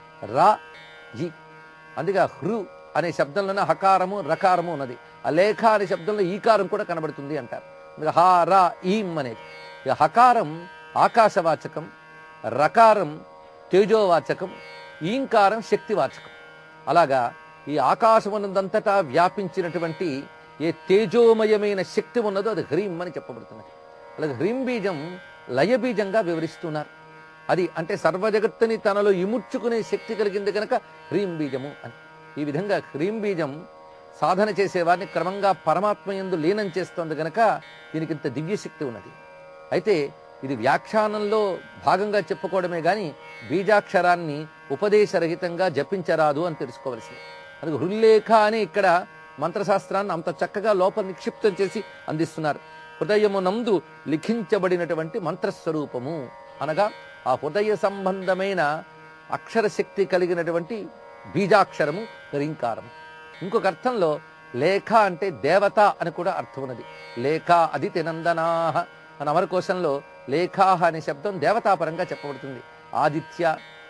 రా జి అందుకే ఆ హృ అనే శబ్దంలోనే హకారము రకారము ఉన్నది ఆ లేఖ అనే శబ్దంలో ఈకారం కూడా కనబడుతుంది అంటారు అందుకే హా రా ఈం అనేది ఇక హకారం ఆకాశవాచకం రకారం తేజోవాచకం ఈంకారం శక్తివాచకం అలాగా ఈ ఆకాశమునందంతటా వ్యాపించినటువంటి ఏ తేజోమయమైన శక్తి ఉన్నదో అది హ్రీం అని చెప్పబడుతున్నది అలాగే హ్రీం బీజం లయబీజంగా వివరిస్తున్నారు అది అంటే సర్వజగత్తుని తనలో ఇముడ్చుకునే శక్తి కలిగింది కనుక హ్రీం బీజము అని ఈ విధంగా హ్రీం బీజం సాధన చేసేవారిని క్రమంగా పరమాత్మ యందు లీనం చేస్తోంది గనక దీనికి ఇంత దివ్య శక్తి ఉన్నది అయితే ఇది వ్యాఖ్యానంలో భాగంగా చెప్పుకోవడమే గాని బీజాక్షరాన్ని ఉపదేశరహితంగా జపించరాదు అని తెలుసుకోవలసింది అది హృల్లేఖ అని ఇక్కడ మంత్రశాస్త్రాన్ని అంత చక్కగా లోపల నిక్షిప్తం చేసి అందిస్తున్నారు హృదయము నందు లిఖించబడినటువంటి మంత్రస్వరూపము అనగా ఆ హృదయ సంబంధమైన అక్షరశక్తి కలిగినటువంటి బీజాక్షరము హ్రీంకారము ఇంకొక అర్థంలో లేఖ అంటే దేవత అని కూడా అర్థం ఉన్నది లేఖ అదితి నందనాహ అని అమరకోశంలో లేఖాహ అనే శబ్దం దేవతాపరంగా చెప్పబడుతుంది ఆదిత్య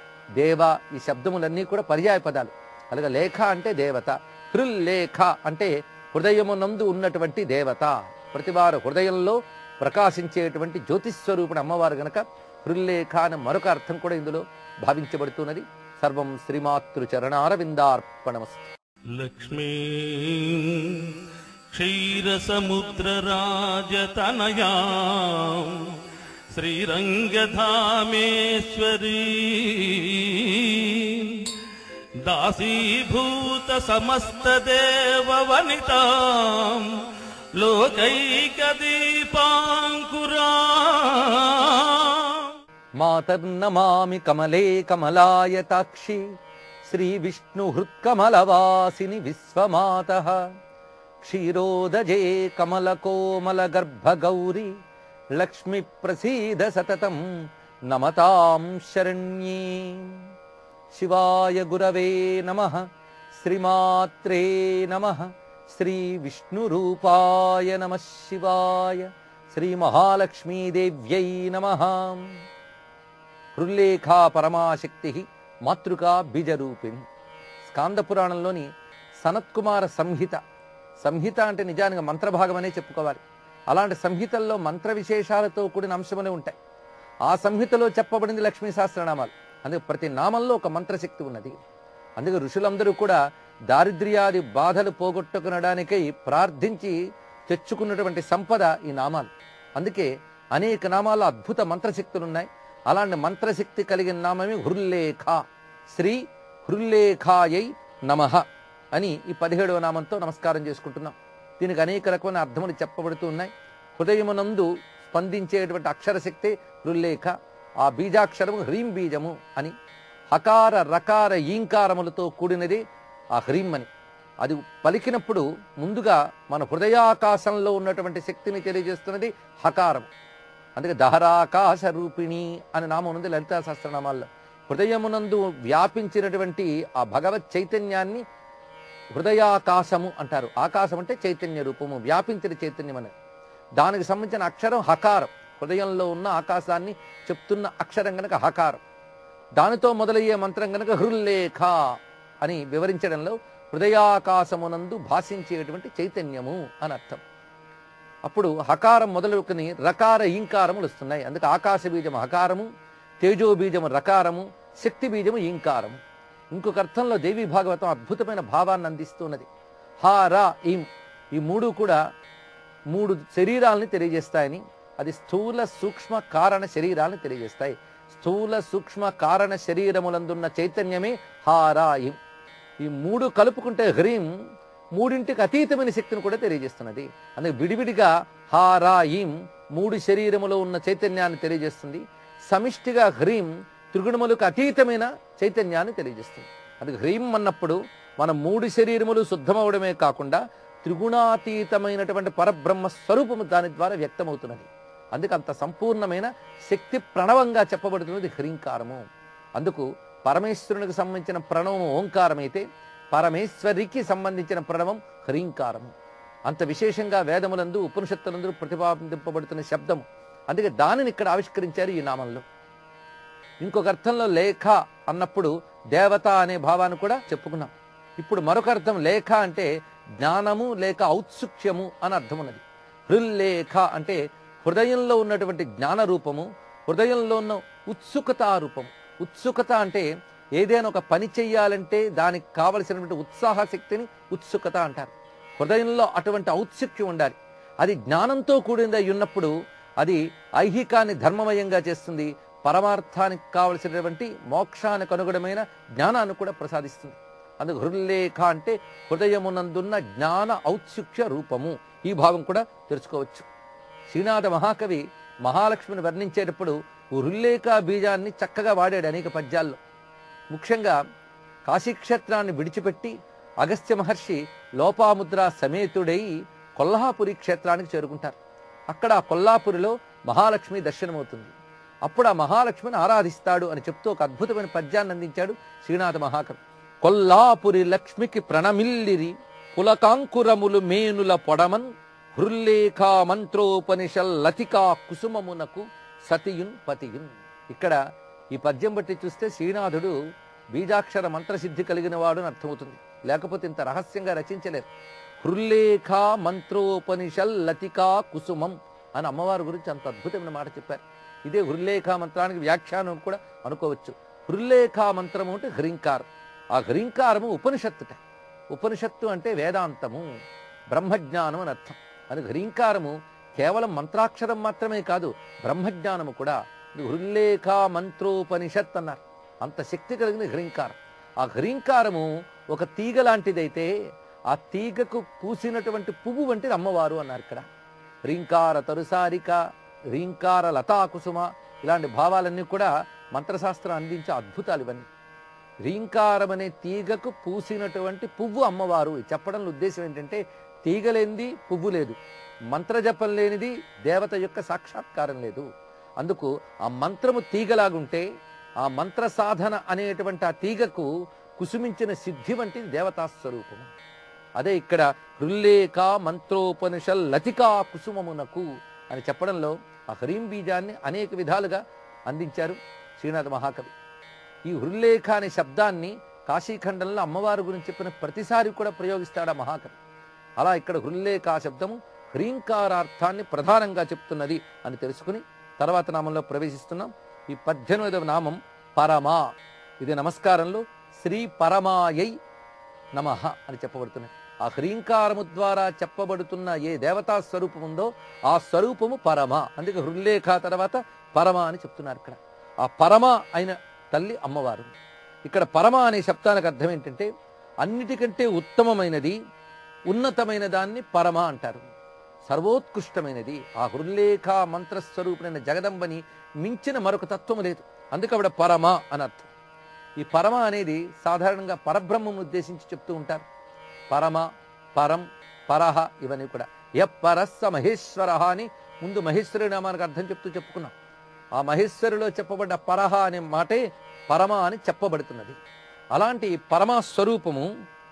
దేవ ఈ శబ్దములన్నీ కూడా పర్యాయ పదాలు అలాగే లేఖ అంటే దేవత హృల్లేఖ అంటే హృదయమునందు ఉన్నటువంటి దేవత ప్రతివారు హృదయంలో ప్రకాశించేటువంటి జ్యోతిస్వరూపుడు అమ్మవారు గనక హృల్లేఖ అని మరొక అర్థం కూడా ఇందులో భావించబడుతున్నది సర్వం శ్రీమాతృ చరణారవిందార్పణమస్తు లక్ష్మీ క్షీరసముద్రరాజతనయా శ్రీరంగధామేశ్వరీ దాసీభూత సమస్తదేవవనితా లోకైకదీపాంకురా మాతర్నమామి కమలే కమలాయతాక్షి శ్రీ విష్ణు హృత్కమలవాసిని విశ్వమాత క్షీరోదజే కమల కోమల గర్భ గౌరి లక్ష్మి ప్రసీద సతతం నమతాం శరణ్యే శివాయ గురవే నమ శ్రీమాత్రే నమ శ్రీ విష్ణురూపాయ నమ శివాయ శ్రీ మహాలక్ష్మీదేవ్యై నమ హృల్లేఖా పరమాశక్తి మాతృకా బీజరూపిణి స్కాంద పురాణంలోని సనత్కుమార సంహిత సంహిత అంటే నిజానికి మంత్రభాగం అనే చెప్పుకోవాలి అలాంటి సంహితల్లో మంత్ర విశేషాలతో కూడిన అంశములే ఉంటాయి ఆ సంహితలో చెప్పబడింది లక్ష్మీ సహస్రనామాలు అందుకే ప్రతి నామంలో ఒక మంత్రశక్తి ఉన్నది అందుకే ఋషులందరూ కూడా దారిద్ర్యాది బాధలు పోగొట్టుకునడానికై ప్రార్థించి తెచ్చుకున్నటువంటి సంపద ఈ నామాలు అందుకే అనేక నామాల్లో అద్భుత మంత్రశక్తులు ఉన్నాయి అలాంటి మంత్రశక్తి కలిగిన నామమే హృల్లేఖ శ్రీ హృల్లేఖాయై నమః అని ఈ పదిహేడవ నామంతో నమస్కారం చేసుకుంటున్నాం దీనికి అనేక రకమైన అర్థములు చెప్పబడుతూ ఉన్నాయి హృదయమునందు స్పందించేటువంటి అక్షరశక్తి హృల్లేఖ ఆ బీజాక్షరము హ్రీం బీజము అని హకార రకార ఈంకారములతో కూడినది ఆ హ్రీం అని అది పలికినప్పుడు ముందుగా మన హృదయాకాశంలో ఉన్నటువంటి శక్తిని తెలియజేస్తున్నది హకారం అందుకే దహరాకాశ రూపిణి అని నామం ఉంది లలితా సహస్రనామాల్లో హృదయమునందు వ్యాపించినటువంటి ఆ భగవత్ చైతన్యాన్ని హృదయాకాశము అంటారు ఆకాశం అంటే చైతన్య రూపము వ్యాపించిన చైతన్యం అని దానికి సంబంధించిన అక్షరం హకారం హృదయంలో ఉన్న ఆకాశాన్ని చెప్తున్న అక్షరం గనక హకారం దానితో మొదలయ్యే మంత్రం గనక హృల్లేఖ అని వివరించడంలో హృదయాకాశమునందు భాషించేటువంటి చైతన్యము అని అర్థం అప్పుడు హకారం మొదలుకొని రకార ఈంకారములు వస్తున్నాయి అందుకే ఆకాశ బీజము హకారము తేజో బీజము రకారము శక్తి బీజము ఈంకారము ఇంకొక అర్థంలో దేవి భాగవతం అద్భుతమైన భావాన్ని అందిస్తున్నది హా రా ఈం ఈ మూడు కూడా మూడు శరీరాలని తెలియజేస్తాయని అది స్థూల సూక్ష్మ కారణ శరీరాలను తెలియజేస్తాయి స్థూల సూక్ష్మ కారణ శరీరములందున్న చైతన్యమే హారా ఇం ఈ మూడు కలుపుకుంటే హ్రీం మూడింటికి అతీతమైన శక్తిని కూడా తెలియజేస్తున్నది అందుకే విడివిడిగా హారా ఈం మూడు శరీరములో ఉన్న చైతన్యాన్ని తెలియజేస్తుంది సమిష్టిగా హ్రీం త్రిగుణములకు అతీతమైన చైతన్యాన్ని తెలియజేస్తుంది అందుకే హ్రీం అన్నప్పుడు మన మూడు శరీరములు శుద్ధమవడమే కాకుండా త్రిగుణాతీతమైనటువంటి పరబ్రహ్మ స్వరూపము దాని ద్వారా వ్యక్తమవుతున్నది అందుకు అంత సంపూర్ణమైన శక్తి ప్రణవంగా చెప్పబడుతున్నది హ్రీంకారము అందుకు పరమేశ్వరునికి సంబంధించిన ప్రణవం ఓంకారం అయితే పరమేశ్వరికి సంబంధించిన ప్రణవం హ్రీంకారము అంత విశేషంగా వేదములందు ఉపనిషత్తులందు ప్రతిపాదింపబడుతున్న శబ్దము అందుకే దానిని ఇక్కడ ఆవిష్కరించారు ఈ నామంలో ఇంకొక అర్థంలో లేఖ అన్నప్పుడు దేవత అనే భావాన్ని కూడా చెప్పుకున్నాం ఇప్పుడు మరొక అర్థం లేఖ అంటే జ్ఞానము లేక ఔత్సుక్యము అని అర్థం ఉన్నది హృల్లేఖ అంటే హృదయంలో ఉన్నటువంటి జ్ఞాన రూపము హృదయంలో ఉన్న ఉత్సుకత రూపము ఉత్సుకత అంటే ఏదైనా ఒక పని చెయ్యాలంటే దానికి కావలసినటువంటి ఉత్సాహ శక్తిని ఉత్సుకత అంటారు హృదయంలో అటువంటి ఔత్సుక్యం ఉండాలి అది జ్ఞానంతో కూడిందై ఉన్నప్పుడు అది ఐహికాన్ని ధర్మమయంగా చేస్తుంది పరమార్థానికి కావలసినటువంటి మోక్షానికి అనుగుణమైన జ్ఞానాన్ని కూడా ప్రసాదిస్తుంది అందుకు హృల్లేఖ అంటే హృదయమునందున్న జ్ఞాన ఔత్సుక్య రూపము ఈ భావం కూడా తెలుసుకోవచ్చు శ్రీనాథ మహాకవి మహాలక్ష్మిని వర్ణించేటప్పుడు హృల్లేఖ బీజాన్ని చక్కగా వాడాడు అనేక పద్యాల్లో ముఖ్యంగా కాశీక్షేత్రాన్ని విడిచిపెట్టి అగస్త్య మహర్షి లోపాముద్ర సమేతుడై కొల్హాపురి క్షేత్రానికి చేరుకుంటారు అక్కడ ఆ కొల్లాపురిలో మహాలక్ష్మి దర్శనమవుతుంది అప్పుడు ఆ మహాలక్ష్మిని ఆరాధిస్తాడు అని చెప్తూ ఒక అద్భుతమైన పద్యాన్ని అందించాడు శ్రీనాథ మహాకవి కొల్లాపురి లక్ష్మికి ప్రణమిల్లిరి పులకాంకురములు మేనుల పొడమన్ హృల్లేఖా మంత్రోపనిషల్ లతికా కుసుమమునకు సతియున్ పతియున్ ఇక్కడ ఈ పద్యం బట్టి చూస్తే శ్రీనాథుడు బీజాక్షర మంత్రసిద్ధి కలిగిన వాడు అని అర్థమవుతుంది లేకపోతే ఇంత రహస్యంగా రచించలేరు హృల్లేఖా మంత్రోపనిషల్ లతికా కుసుమం అని అమ్మవారి గురించి అంత అద్భుతమైన మాట చెప్పారు ఇదే హృల్లేఖా మంత్రానికి వ్యాఖ్యానం కూడా అనుకోవచ్చు హృల్లేఖా మంత్రము అంటే హ్రీంకారం ఆ హ్రీంకారము ఉపనిషత్తుట ఉపనిషత్తు అంటే వేదాంతము బ్రహ్మజ్ఞానం అని అర్థం అది హ్రీంకారము కేవలం మంత్రాక్షరం మాత్రమే కాదు బ్రహ్మజ్ఞానము కూడా ఇది హృల్లేఖా మంత్రోపనిషత్ అన్నారు అంత శక్తి కలిగిన హ్రీంకారం ఆ హ్రీంకారము ఒక తీగ లాంటిదైతే ఆ తీగకు పూసినటువంటి పువ్వు వంటిది అమ్మవారు అన్నారు ఇక్కడ హ్రీంకార తరుసారిక హ్రీంకార లతా కుసుమ ఇలాంటి భావాలన్నీ కూడా మంత్రశాస్త్రం అందించే అద్భుతాలు ఇవన్నీ హ్రీంకారం అనే తీగకు పూసినటువంటి పువ్వు అమ్మవారు చెప్పడంలో ఉద్దేశం ఏంటంటే తీగ లేనిది పువ్వు లేదు మంత్రజపం లేనిది దేవత యొక్క సాక్షాత్కారం లేదు అందుకు ఆ మంత్రము తీగలాగుంటే ఆ మంత్ర సాధన అనేటువంటి ఆ తీగకు కుసుమించిన సిద్ధి వంటిది దేవతా స్వరూపము అదే ఇక్కడ హృల్లేఖ మంత్రోపనిషల్ లతికా కుసుమమునకు అని చెప్పడంలో ఆ హ్రీం బీజాన్ని అనేక విధాలుగా అందించారు శ్రీనాథ మహాకవి ఈ హృల్లేఖ అనే శబ్దాన్ని కాశీఖండంలో అమ్మవారి గురించి చెప్పిన ప్రతిసారి కూడా ప్రయోగిస్తాడు ఆ మహాకవి అలా ఇక్కడ హృల్లేఖ శబ్దము హ్రీంకారార్థాన్ని ప్రధానంగా చెప్తున్నది అని తెలుసుకుని తర్వాత నామంలో ప్రవేశిస్తున్నాం ఈ పద్దెనిమిదవ నామం పరమా ఇది నమస్కారంలో శ్రీ పరమాయై నమ అని చెప్పబడుతున్నాయి ఆ హ్రీంకారము ద్వారా చెప్పబడుతున్న ఏ దేవతా స్వరూపం ఉందో ఆ స్వరూపము పరమ అందుకే హృల్లేఖ తర్వాత పరమ అని చెప్తున్నారు ఇక్కడ ఆ పరమ అయిన తల్లి అమ్మవారు ఇక్కడ పరమ అనే శబ్దానికి అర్థం ఏంటంటే అన్నిటికంటే ఉత్తమమైనది ఉన్నతమైన దాన్ని పరమ అంటారు సర్వోత్కృష్టమైనది ఆ హృల్లేఖ మంత్రస్వరూపులైన జగదంబని మించిన మరొక తత్వం లేదు అందుకే ఆవిడ పరమ అని అర్థం ఈ పరమ అనేది సాధారణంగా పరబ్రహ్మం ఉద్దేశించి చెప్తూ ఉంటారు పరమ పరం పరహ ఇవన్నీ కూడా యపరస్స మహేశ్వర అని ముందు మహేశ్వరుడి నామానికి అర్థం చెప్తూ చెప్పుకున్నాం ఆ మహేశ్వరులో చెప్పబడ్డ పరహ అనే మాటే పరమ అని చెప్పబడుతున్నది అలాంటి పరమ స్వరూపము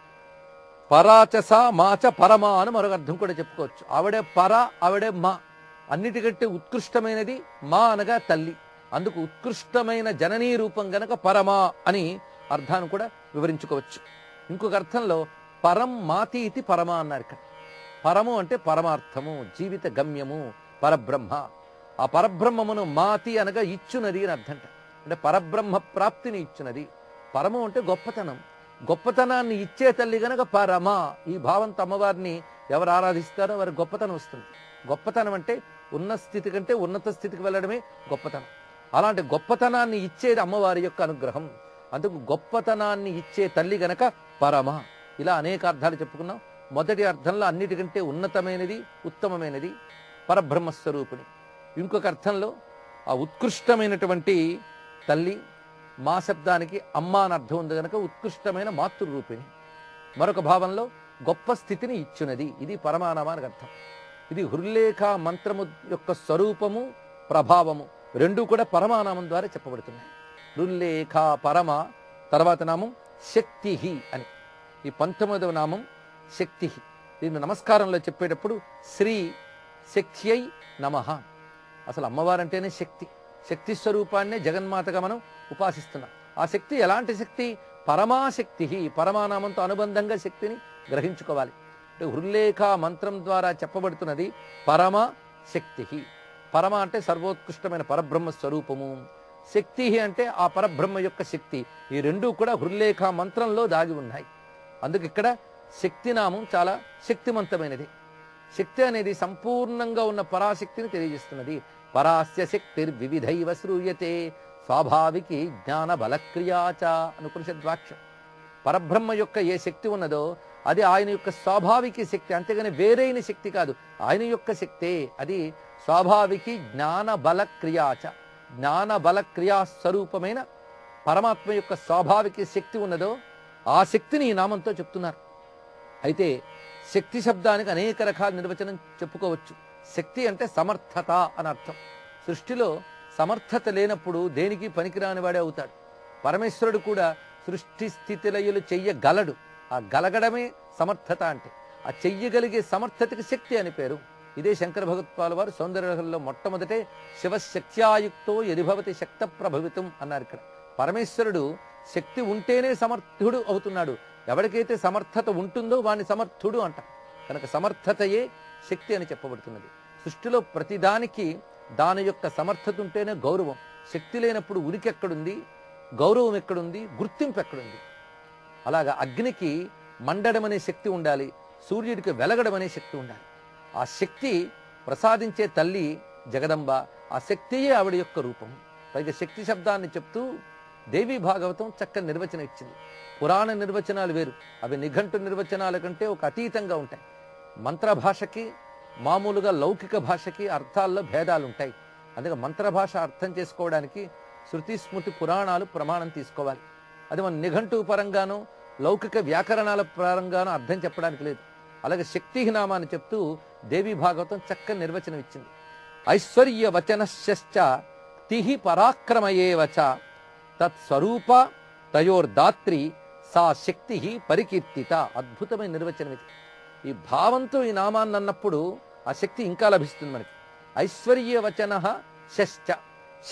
పరాచస మాచ పరమ అని మరొక అర్థం కూడా చెప్పుకోవచ్చు ఆవిడే పర ఆవిడే మా అన్నిటికంటే ఉత్కృష్టమైనది మా అనగా తల్లి అందుకు ఉత్కృష్టమైన జననీ రూపం గనక పరమా అని అర్థాన్ని కూడా వివరించుకోవచ్చు ఇంకొక అర్థంలో పరం మాతి ఇది పరమ అన్నారు ఇక్కడ పరము అంటే పరమార్థము జీవిత గమ్యము పరబ్రహ్మ ఆ పరబ్రహ్మమును మాతి అనగా ఇచ్చునది అని అర్థంట అంటే పరబ్రహ్మ ప్రాప్తిని ఇచ్చునది పరము అంటే గొప్పతనం గొప్పతనాన్ని ఇచ్చే తల్లి గనక పరమ ఈ భావంతో అమ్మవారిని ఎవరు ఆరాధిస్తారో వారి గొప్పతనం వస్తుంది గొప్పతనం అంటే ఉన్న స్థితి కంటే ఉన్నత స్థితికి వెళ్ళడమే గొప్పతనం అలాంటి గొప్పతనాన్ని ఇచ్చేది అమ్మవారి యొక్క అనుగ్రహం అందుకు గొప్పతనాన్ని ఇచ్చే తల్లి గనక పరమ ఇలా అనేక అర్థాలు చెప్పుకున్నాం మొదటి అర్థంలో అన్నిటికంటే ఉన్నతమైనది ఉత్తమమైనది పరబ్రహ్మస్వరూపిణి ఇంకొక అర్థంలో ఆ ఉత్కృష్టమైనటువంటి తల్లి మా శబ్దానికి అమ్మ అని అర్థం ఉంది కనుక ఉత్కృష్టమైన మాతృరూపిణి మరొక భావంలో గొప్ప స్థితిని ఇచ్చునది ఇది పరమానామానికి అర్థం ఇది హృల్లేఖ మంత్రము యొక్క స్వరూపము ప్రభావము రెండు కూడా పరమానామం ద్వారా చెప్పబడుతున్నాయి హృల్లేఖ పరమ తర్వాత నామం శక్తి అని ఈ పంతొమ్మిదవ నామం శక్తి దీన్ని నమస్కారంలో చెప్పేటప్పుడు శ్రీ శక్త్యై నమ అసలు అమ్మవారంటేనే శక్తి శక్తి స్వరూపాన్నే జగన్మాతగా మనం ఉపాసిస్తున్నాం ఆ శక్తి ఎలాంటి శక్తి పరమాశక్తి పరమానామంతో అనుబంధంగా శక్తిని గ్రహించుకోవాలి అంటే హృల్లేఖ మంత్రం ద్వారా చెప్పబడుతున్నది పరమ శక్తి పరమ అంటే సర్వోత్కృష్టమైన పరబ్రహ్మ స్వరూపము శక్తి అంటే ఆ పరబ్రహ్మ యొక్క శక్తి ఈ రెండూ కూడా హృల్లేఖ మంత్రంలో దాగి ఉన్నాయి అందుకు ఇక్కడ శక్తి నామం చాలా శక్తివంతమైనది శక్తి అనేది సంపూర్ణంగా ఉన్న పరాశక్తిని తెలియజేస్తున్నది పరాస్య శక్తిర్వివిధైవ శ్రూయతే స్వాభావికి జ్ఞాన బలక్రియాచ అనుకునిషద్వాక్యం పరబ్రహ్మ యొక్క ఏ శక్తి ఉన్నదో అది ఆయన యొక్క స్వాభావిక శక్తి అంతేగాని వేరైన శక్తి కాదు ఆయన యొక్క శక్తే అది స్వాభావికి జ్ఞాన బల క్రియాచ జ్ఞాన బల క్రియా స్వరూపమైన పరమాత్మ యొక్క స్వాభావిక శక్తి ఉన్నదో ఆ శక్తిని ఈ నామంతో చెప్తున్నారు అయితే శక్తి శబ్దానికి అనేక రకాల నిర్వచనం చెప్పుకోవచ్చు శక్తి అంటే సమర్థత అని అర్థం సృష్టిలో సమర్థత లేనప్పుడు దేనికి పనికిరాని వాడే అవుతాడు పరమేశ్వరుడు కూడా సృష్టి స్థితిలయులు చెయ్యగలడు ఆ గలగడమే సమర్థత అంటే ఆ చెయ్యగలిగే సమర్థతకి శక్తి అని పేరు ఇదే శంకర భగవత్పాల వారు సౌందర్యలో మొట్టమొదటే శివశక్త్యాయుక్తో యదిభవతి శక్త ప్రభవితం అన్నారు ఇక్కడ పరమేశ్వరుడు శక్తి ఉంటేనే సమర్థుడు అవుతున్నాడు ఎవరికైతే సమర్థత ఉంటుందో వాని సమర్థుడు అంట కనుక సమర్థతయే శక్తి అని చెప్పబడుతున్నది సృష్టిలో ప్రతిదానికి దాని యొక్క సమర్థత ఉంటేనే గౌరవం శక్తి లేనప్పుడు ఉనికి ఎక్కడుంది గౌరవం ఎక్కడుంది గుర్తింపు ఎక్కడుంది అలాగా అగ్నికి మండడం అనే శక్తి ఉండాలి సూర్యుడికి వెలగడం అనే శక్తి ఉండాలి ఆ శక్తి ప్రసాదించే తల్లి జగదంబ ఆ శక్తియే ఆవిడ యొక్క రూపం పైగా శక్తి శబ్దాన్ని చెప్తూ దేవి భాగవతం చక్కని నిర్వచనం ఇచ్చింది పురాణ నిర్వచనాలు వేరు అవి నిఘంటు నిర్వచనాల కంటే ఒక అతీతంగా ఉంటాయి మంత్ర భాషకి మామూలుగా లౌకిక భాషకి అర్థాల్లో భేదాలు ఉంటాయి అందుకే మంత్ర భాష అర్థం చేసుకోవడానికి శృతి స్మృతి పురాణాలు ప్రమాణం తీసుకోవాలి అది మన నిఘంటు పరంగానో లౌకిక వ్యాకరణాల పరంగానో అర్థం చెప్పడానికి లేదు అలాగే శక్తి నామాన్ని చెప్తూ దేవి భాగవతం చక్కని నిర్వచనం ఇచ్చింది ఐశ్వర్య వచనశ్చ తిహి పరాక్రమయేవచ తత్స్వరూప తయోర్దాత్రి సా శక్తి పరికీర్తిత అద్భుతమైన నిర్వచనం ఇది ఈ భావంతో ఈ నామాన్ని అన్నప్పుడు ఆ శక్తి ఇంకా లభిస్తుంది మనకి ఐశ్వర్య వచన షశ్చ శక్తి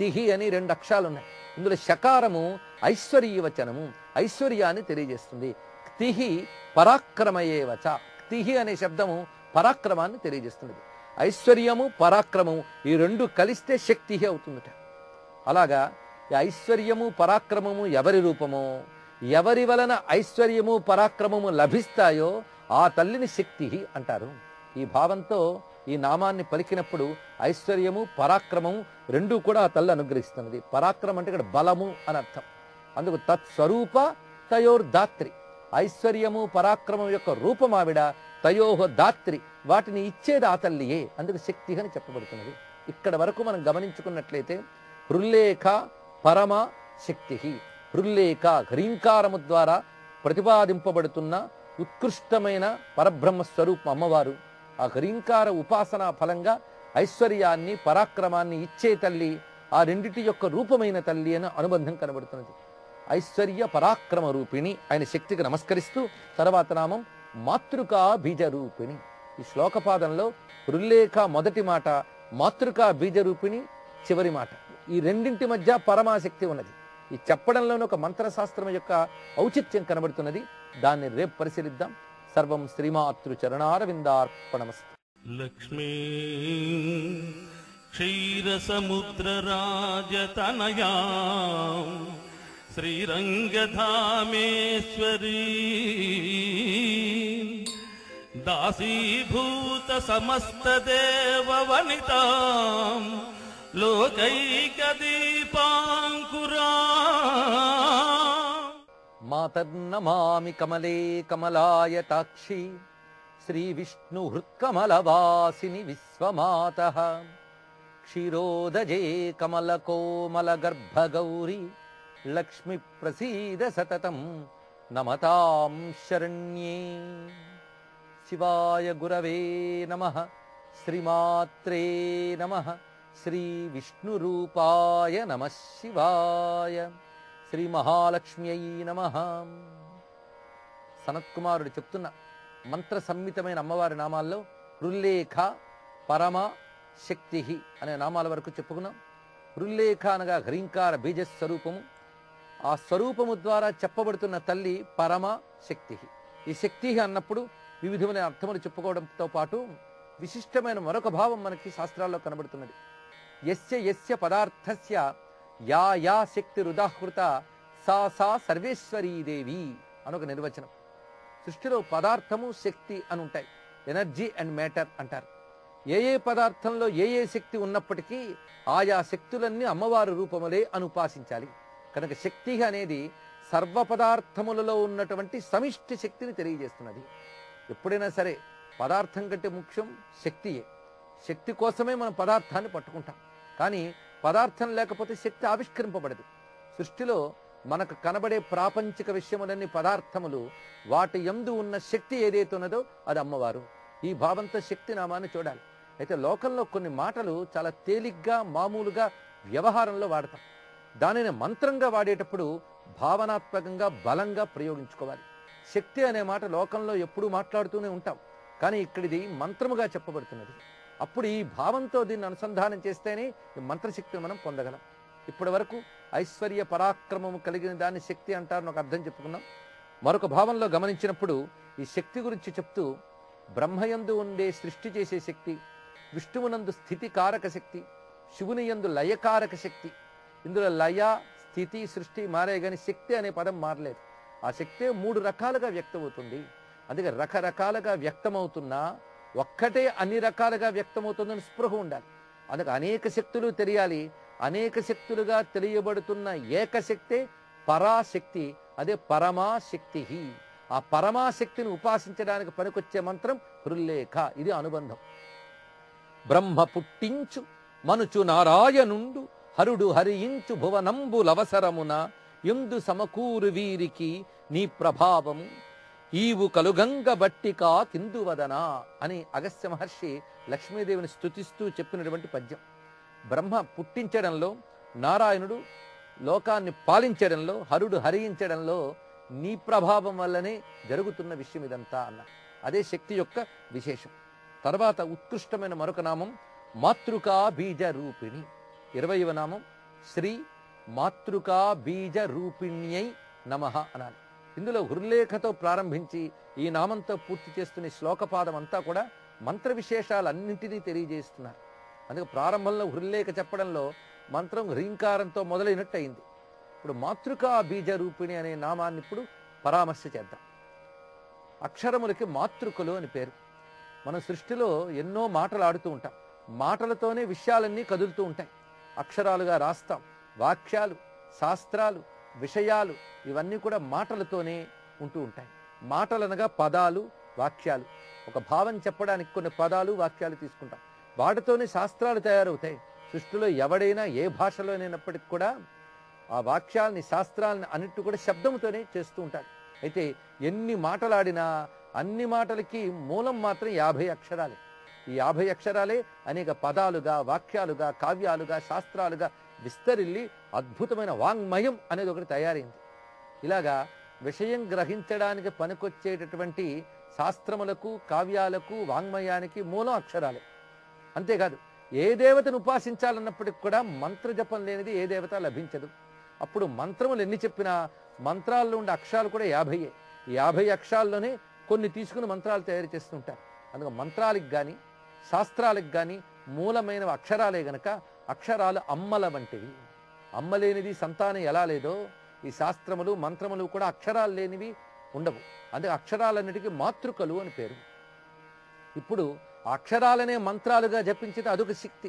క్తిహి అని రెండు అక్షరాలు ఉన్నాయి ఇందులో శకారము ఐశ్వర్యవచనము ఐశ్వర్యాన్ని తెలియజేస్తుంది క్తిహి పరాక్రమయేవచ క్తిహి అనే శబ్దము పరాక్రమాన్ని తెలియజేస్తున్నది ఐశ్వర్యము పరాక్రమము ఈ రెండు కలిస్తే శక్తి అవుతుందట అలాగా ఈ ఐశ్వర్యము పరాక్రమము ఎవరి రూపమో ఎవరి వలన ఐశ్వర్యము పరాక్రమము లభిస్తాయో ఆ తల్లిని శక్తి అంటారు ఈ భావంతో ఈ నామాన్ని పలికినప్పుడు ఐశ్వర్యము పరాక్రమము రెండూ కూడా ఆ తల్లి అనుగ్రహిస్తున్నది పరాక్రమం అంటే ఇక్కడ బలము అని అర్థం అందుకు తత్స్వరూప తయోర్దాత్రి ఐశ్వర్యము పరాక్రమం యొక్క రూపం ఆవిడ తయోహ దాత్రి వాటిని ఇచ్చేది ఆ తల్లియే అందుకు శక్తి అని చెప్పబడుతున్నది ఇక్కడ వరకు మనం గమనించుకున్నట్లయితే హృల్లేఖ పరమ శక్తి హృల్లేఖ హ్రీంకారము ద్వారా ప్రతిపాదింపబడుతున్న ఉత్కృష్టమైన పరబ్రహ్మ స్వరూపం అమ్మవారు ఆ హ్రీంకార ఉపాసన ఫలంగా ఐశ్వర్యాన్ని పరాక్రమాన్ని ఇచ్చే తల్లి ఆ రెండిటి యొక్క రూపమైన తల్లి అని అనుబంధం కనబడుతున్నది ఐశ్వర్య పరాక్రమ రూపిణి ఆయన శక్తికి నమస్కరిస్తూ తర్వాత నామం మాతృకా బీజ రూపిణి ఈ శ్లోకపాదంలో హృల్లేఖ మొదటి మాట మాతృకా బీజ రూపిణి చివరి మాట ఈ రెండింటి మధ్య పరమాశక్తి ఉన్నది ఈ చెప్పడంలోనే ఒక మంత్రశాస్త్రం యొక్క ఔచిత్యం కనబడుతున్నది దాన్ని రేపు పరిశీలిద్దాం సర్వం శ్రీమాతృ చరణారవిందార్పణమస్తు లక్ష్మీ క్షీరసముద్రరాజతనయా శ్రీరంగధామేశ్వరీ దాసీభూత సమస్తదేవ వనితా లోకైకదీపాంకురా మాతర్నమామి కమలే కమలాయతాక్షి శ్రీ విష్ణు హృత్కమలవాసిని విశ్వమాత క్షీరోదజే కమల కోమల గర్భగౌరి లక్ష్మి ప్రసీద సతతం నమతాం శరణ్యే శివాయ గురవే నమ శ్రీమాత్రే నమ శ్రీ విష్ణురూపాయ నమ శివాయ శ్రీ మహాలక్ష్మ్యై నమ సనత్కుమారుడు చెప్తున్న మంత్ర సంహితమైన అమ్మవారి నామాల్లో హృల్లేఖ పరమ శక్తి అనే నామాల వరకు చెప్పుకున్నాం హృల్లేఖ అనగా హ్రీంకార బీజ స్వరూపము ఆ స్వరూపము ద్వారా చెప్పబడుతున్న తల్లి పరమ శక్తి ఈ శక్తి అన్నప్పుడు వివిధమైన అర్థములు చెప్పుకోవడంతో పాటు విశిష్టమైన మరొక భావం మనకి శాస్త్రాల్లో కనబడుతున్నది యస్య యస్య పదార్థస్య యా యా శక్తి రుదాహృత సా సా సర్వేశ్వరీదేవి అనొక నిర్వచనం సృష్టిలో పదార్థము శక్తి అని ఉంటాయి ఎనర్జీ అండ్ మ్యాటర్ అంటారు ఏ ఏ పదార్థంలో ఏ ఏ శక్తి ఉన్నప్పటికీ ఆయా శక్తులన్నీ అమ్మవారి రూపములే అని ఉపాసించాలి కనుక శక్తి అనేది సర్వ పదార్థములలో ఉన్నటువంటి సమిష్టి శక్తిని తెలియజేస్తున్నది ఎప్పుడైనా సరే పదార్థం కంటే ముఖ్యం శక్తియే శక్తి కోసమే మనం పదార్థాన్ని పట్టుకుంటాం కానీ పదార్థం లేకపోతే శక్తి ఆవిష్కరింపబడదు సృష్టిలో మనకు కనబడే ప్రాపంచిక విషయములన్నీ పదార్థములు వాటి యందు ఉన్న శక్తి ఏదైతే ఉన్నదో అది అమ్మవారు ఈ భావంతో శక్తి నామాన్ని చూడాలి అయితే లోకంలో కొన్ని మాటలు చాలా తేలిగ్గా మామూలుగా వ్యవహారంలో వాడతాం దానిని మంత్రంగా వాడేటప్పుడు భావనాత్మకంగా బలంగా ప్రయోగించుకోవాలి శక్తి అనే మాట లోకంలో ఎప్పుడూ మాట్లాడుతూనే ఉంటాం కానీ ఇక్కడిది మంత్రముగా చెప్పబడుతున్నది అప్పుడు ఈ భావంతో దీన్ని అనుసంధానం చేస్తేనే ఈ మంత్రశక్తిని మనం పొందగలం ఇప్పటి వరకు ఐశ్వర్య పరాక్రమము కలిగిన దాన్ని శక్తి అంటారని ఒక అర్థం చెప్పుకున్నాం మరొక భావంలో గమనించినప్పుడు ఈ శక్తి గురించి చెప్తూ బ్రహ్మయందు ఉండే సృష్టి చేసే శక్తి విష్ణువునందు స్థితి కారక శక్తి శివుని యందు లయకారక శక్తి ఇందులో లయ స్థితి సృష్టి మారే గాని శక్తి అనే పదం మారలేదు ఆ శక్తే మూడు రకాలుగా వ్యక్తమవుతుంది అందుకే రకరకాలుగా వ్యక్తమవుతున్నా ఒక్కటే అన్ని రకాలుగా వ్యక్తమవుతుందని స్పృహ ఉండాలి అందుకే అనేక శక్తులు తెలియాలి అనేక శక్తులుగా తెలియబడుతున్న ఏకశక్తే పరాశక్తి అదే పరమాశక్తి ఆ పరమాశక్తిని ఉపాసించడానికి పనికొచ్చే మంత్రం హృల్లేఖ ఇది అనుబంధం బ్రహ్మ పుట్టించు మనుచు నారాయణుండు హరుడు హరించు భువనంబులవసరమున ఎందు సమకూరు వీరికి నీ ప్రభావము ఈవు కలుగంగ బట్టికా కిందువదనా అని అగస్త్య మహర్షి లక్ష్మీదేవిని స్తుతిస్తూ చెప్పినటువంటి పద్యం బ్రహ్మ పుట్టించడంలో నారాయణుడు లోకాన్ని పాలించడంలో హరుడు హరించడంలో నీ ప్రభావం వల్లనే జరుగుతున్న విషయం ఇదంతా అన్న అదే శక్తి యొక్క విశేషం తర్వాత ఉత్కృష్టమైన మరొక నామం మాతృకా బీజ రూపిణి ఇరవైవ నామం శ్రీ మాతృకా బీజ రూపిణ్యై నమ అనాలి ఇందులో హృల్లేఖతో ప్రారంభించి ఈ నామంతో పూర్తి చేస్తున్న ఈ శ్లోకపాదం అంతా కూడా మంత్ర విశేషాలన్నింటినీ తెలియజేస్తున్నారు అందుకే ప్రారంభంలో హృల్లేఖ చెప్పడంలో మంత్రం హ్రీంకారంతో మొదలైనట్టు అయింది ఇప్పుడు మాతృకా బీజ రూపిణి అనే నామాన్ని ఇప్పుడు పరామర్శ చేద్దాం అక్షరములకి మాతృకలు అని పేరు మన సృష్టిలో ఎన్నో మాటలు ఆడుతూ ఉంటాం మాటలతోనే విషయాలన్నీ కదులుతూ ఉంటాయి అక్షరాలుగా రాస్తాం వాక్యాలు శాస్త్రాలు విషయాలు ఇవన్నీ కూడా మాటలతోనే ఉంటూ ఉంటాయి మాటలనగా పదాలు వాక్యాలు ఒక భావం చెప్పడానికి కొన్ని పదాలు వాక్యాలు తీసుకుంటాం వాటితోనే శాస్త్రాలు తయారవుతాయి సృష్టిలో ఎవడైనా ఏ భాషలోనైనప్పటికీ కూడా ఆ వాక్యాల్ని శాస్త్రాలని అన్నిటి కూడా శబ్దంతోనే చేస్తూ ఉంటారు అయితే ఎన్ని మాటలాడినా అన్ని మాటలకి మూలం మాత్రం యాభై అక్షరాలే ఈ యాభై అక్షరాలే అనేక పదాలుగా వాక్యాలుగా కావ్యాలుగా శాస్త్రాలుగా విస్తరిల్లి అద్భుతమైన వాంగ్మయం అనేది ఒకటి తయారైంది ఇలాగా విషయం గ్రహించడానికి పనికొచ్చేటటువంటి శాస్త్రములకు కావ్యాలకు వాంగ్మయానికి మూలం అక్షరాలే అంతేకాదు ఏ దేవతను ఉపాసించాలన్నప్పటికి కూడా మంత్రజపం లేనిది ఏ దేవత లభించదు అప్పుడు మంత్రములు ఎన్ని చెప్పినా మంత్రాల్లో ఉండే అక్షరాలు కూడా యాభైయే ఈ యాభై అక్షరాల్లోనే కొన్ని తీసుకుని మంత్రాలు తయారు చేస్తుంటారు అందుకే మంత్రాలకు కానీ శాస్త్రాలకు కానీ మూలమైన అక్షరాలే గనక అక్షరాలు అమ్మల వంటివి అమ్మ లేనిది సంతానం ఎలా లేదో ఈ శాస్త్రములు మంత్రములు కూడా అక్షరాలు లేనివి ఉండవు అందుకే అక్షరాలన్నిటికీ మాతృకలు అని పేరు ఇప్పుడు ఆ అక్షరాలనే మంత్రాలుగా జపించితే అదొక శక్తి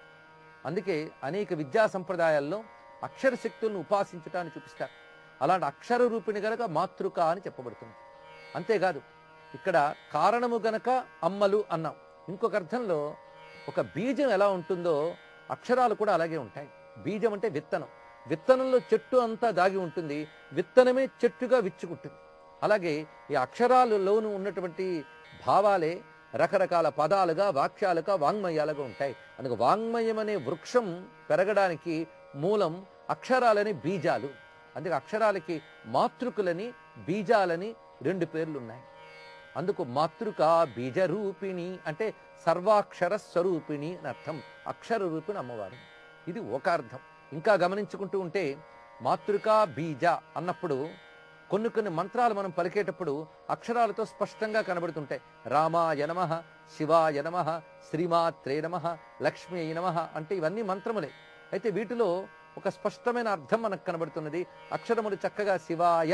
అందుకే అనేక విద్యా సంప్రదాయాల్లో అక్షర శక్తులను ఉపాసించటాన్ని చూపిస్తారు అలాంటి అక్షర రూపిణి గనక మాతృక అని చెప్పబడుతుంది అంతేకాదు ఇక్కడ కారణము గనక అమ్మలు అన్నాం ఇంకొక అర్థంలో ఒక బీజం ఎలా ఉంటుందో అక్షరాలు కూడా అలాగే ఉంటాయి బీజం అంటే విత్తనం విత్తనంలో చెట్టు అంతా దాగి ఉంటుంది విత్తనమే చెట్టుగా విచ్చుకుంటుంది అలాగే ఈ అక్షరాలలోనూ ఉన్నటువంటి భావాలే రకరకాల పదాలుగా వాక్యాలుగా వాంగ్మయాలుగా ఉంటాయి అందుకు వాంగ్మయం అనే వృక్షం పెరగడానికి మూలం అక్షరాలని బీజాలు అందుకే అక్షరాలకి మాతృకులని బీజాలని రెండు పేర్లు ఉన్నాయి అందుకు మాతృక బీజరూపిణి అంటే సర్వాక్షర స్వరూపిణి అని అర్థం అక్షర రూపిణి అమ్మవారు ఇది ఒక అర్థం ఇంకా గమనించుకుంటూ ఉంటే మాతృక బీజ అన్నప్పుడు కొన్ని కొన్ని మంత్రాలు మనం పలికేటప్పుడు అక్షరాలతో స్పష్టంగా కనబడుతుంటాయి రామాయ నమ శివాయ నమ శ్రీమాత్రే నమ లక్ష్మీ నమ అంటే ఇవన్నీ మంత్రములే అయితే వీటిలో ఒక స్పష్టమైన అర్థం మనకు కనబడుతున్నది అక్షరములు చక్కగా శివాయ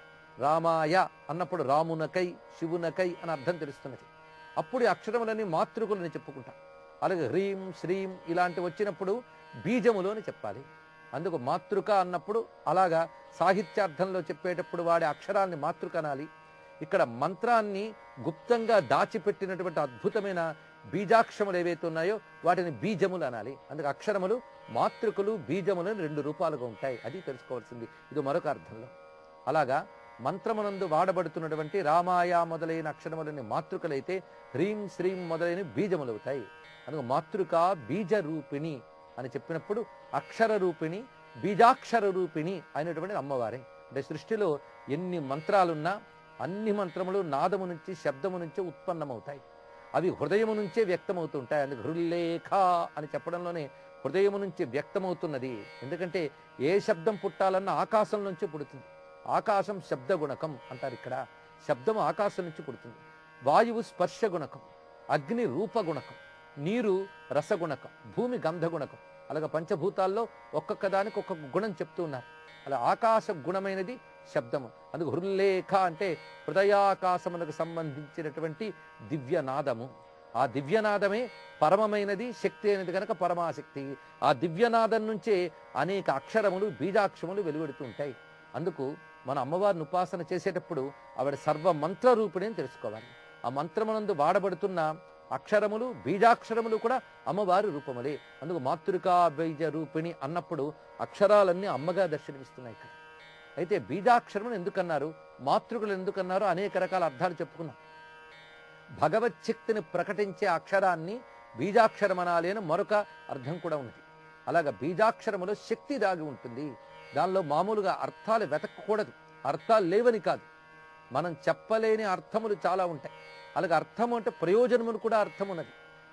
రామాయ అన్నప్పుడు రామునకై శివునకై అని అర్థం తెలుస్తున్నది అప్పుడు ఈ అక్షరములన్నీ మాతృకులని చెప్పుకుంటాం అలాగే హ్రీం శ్రీం ఇలాంటి వచ్చినప్పుడు బీజములు అని చెప్పాలి అందుకు మాతృక అన్నప్పుడు అలాగా సాహిత్యార్థంలో చెప్పేటప్పుడు వాడే అక్షరాల్ని మాతృక అనాలి ఇక్కడ మంత్రాన్ని గుప్తంగా దాచిపెట్టినటువంటి అద్భుతమైన బీజాక్షరములు ఏవైతే ఉన్నాయో వాటిని బీజములు అనాలి అందుకు అక్షరములు మాతృకులు బీజములు అని రెండు రూపాలుగా ఉంటాయి అది తెలుసుకోవాల్సింది ఇది మరొక అర్థంలో అలాగా మంత్రమునందు వాడబడుతున్నటువంటి రామాయ మొదలైన అక్షరములని మాతృకలైతే హ్రీం శ్రీం మొదలైన బీజములు అవుతాయి అందుకు మాతృక బీజ రూపిణి అని చెప్పినప్పుడు అక్షర రూపిణి బీజాక్షర రూపిణి అయినటువంటి అమ్మవారే అంటే సృష్టిలో ఎన్ని మంత్రాలున్నా అన్ని మంత్రములు నాదము నుంచి శబ్దము నుంచి ఉత్పన్నమవుతాయి అవి హృదయము నుంచే వ్యక్తమవుతుంటాయి అందుకు హృల్లేఖ అని చెప్పడంలోనే హృదయము నుంచి వ్యక్తమవుతున్నది ఎందుకంటే ఏ శబ్దం పుట్టాలన్నా ఆకాశం నుంచి పుడుతుంది ఆకాశం శబ్ద గుణకం అంటారు ఇక్కడ శబ్దం ఆకాశం నుంచి పుడుతుంది వాయువు స్పర్శ గుణకం అగ్ని రూప గుణకం నీరు రసగుణకం భూమి గంధ గుణకం అలాగే పంచభూతాల్లో ఒక్కొక్క దానికి ఒక్కొక్క గుణం చెప్తూ ఉన్నారు అలా ఆకాశ గుణమైనది శబ్దము అందుకు హృల్లేఖ అంటే హృదయాకాశములకు సంబంధించినటువంటి దివ్యనాదము ఆ దివ్యనాదమే పరమమైనది శక్తి అయినది కనుక పరమాశక్తి ఆ దివ్యనాదం నుంచే అనేక అక్షరములు బీజాక్షరములు వెలువడుతూ ఉంటాయి అందుకు మన అమ్మవారిని ఉపాసన చేసేటప్పుడు ఆవిడ సర్వ మంత్ర రూపిణి అని తెలుసుకోవాలి ఆ మంత్రమునందు వాడబడుతున్న అక్షరములు బీజాక్షరములు కూడా అమ్మవారి రూపములే అందుకు మాతృకా బీజ రూపిణి అన్నప్పుడు అక్షరాలన్నీ అమ్మగా దర్శనమిస్తున్నాయి ఇక్కడ అయితే బీజాక్షరములు ఎందుకన్నారు మాతృకులు ఎందుకన్నారు అనేక రకాల అర్థాలు చెప్పుకున్నాం భగవత్ శక్తిని ప్రకటించే అక్షరాన్ని బీజాక్షరం అనాలి అని మరొక అర్థం కూడా ఉన్నది అలాగా బీజాక్షరములో శక్తి దాగి ఉంటుంది దానిలో మామూలుగా అర్థాలు వెతకకూడదు అర్థాలు లేవని కాదు మనం చెప్పలేని అర్థములు చాలా ఉంటాయి అలాగే అర్థము అంటే ప్రయోజనములు కూడా అర్థం ఉన్నది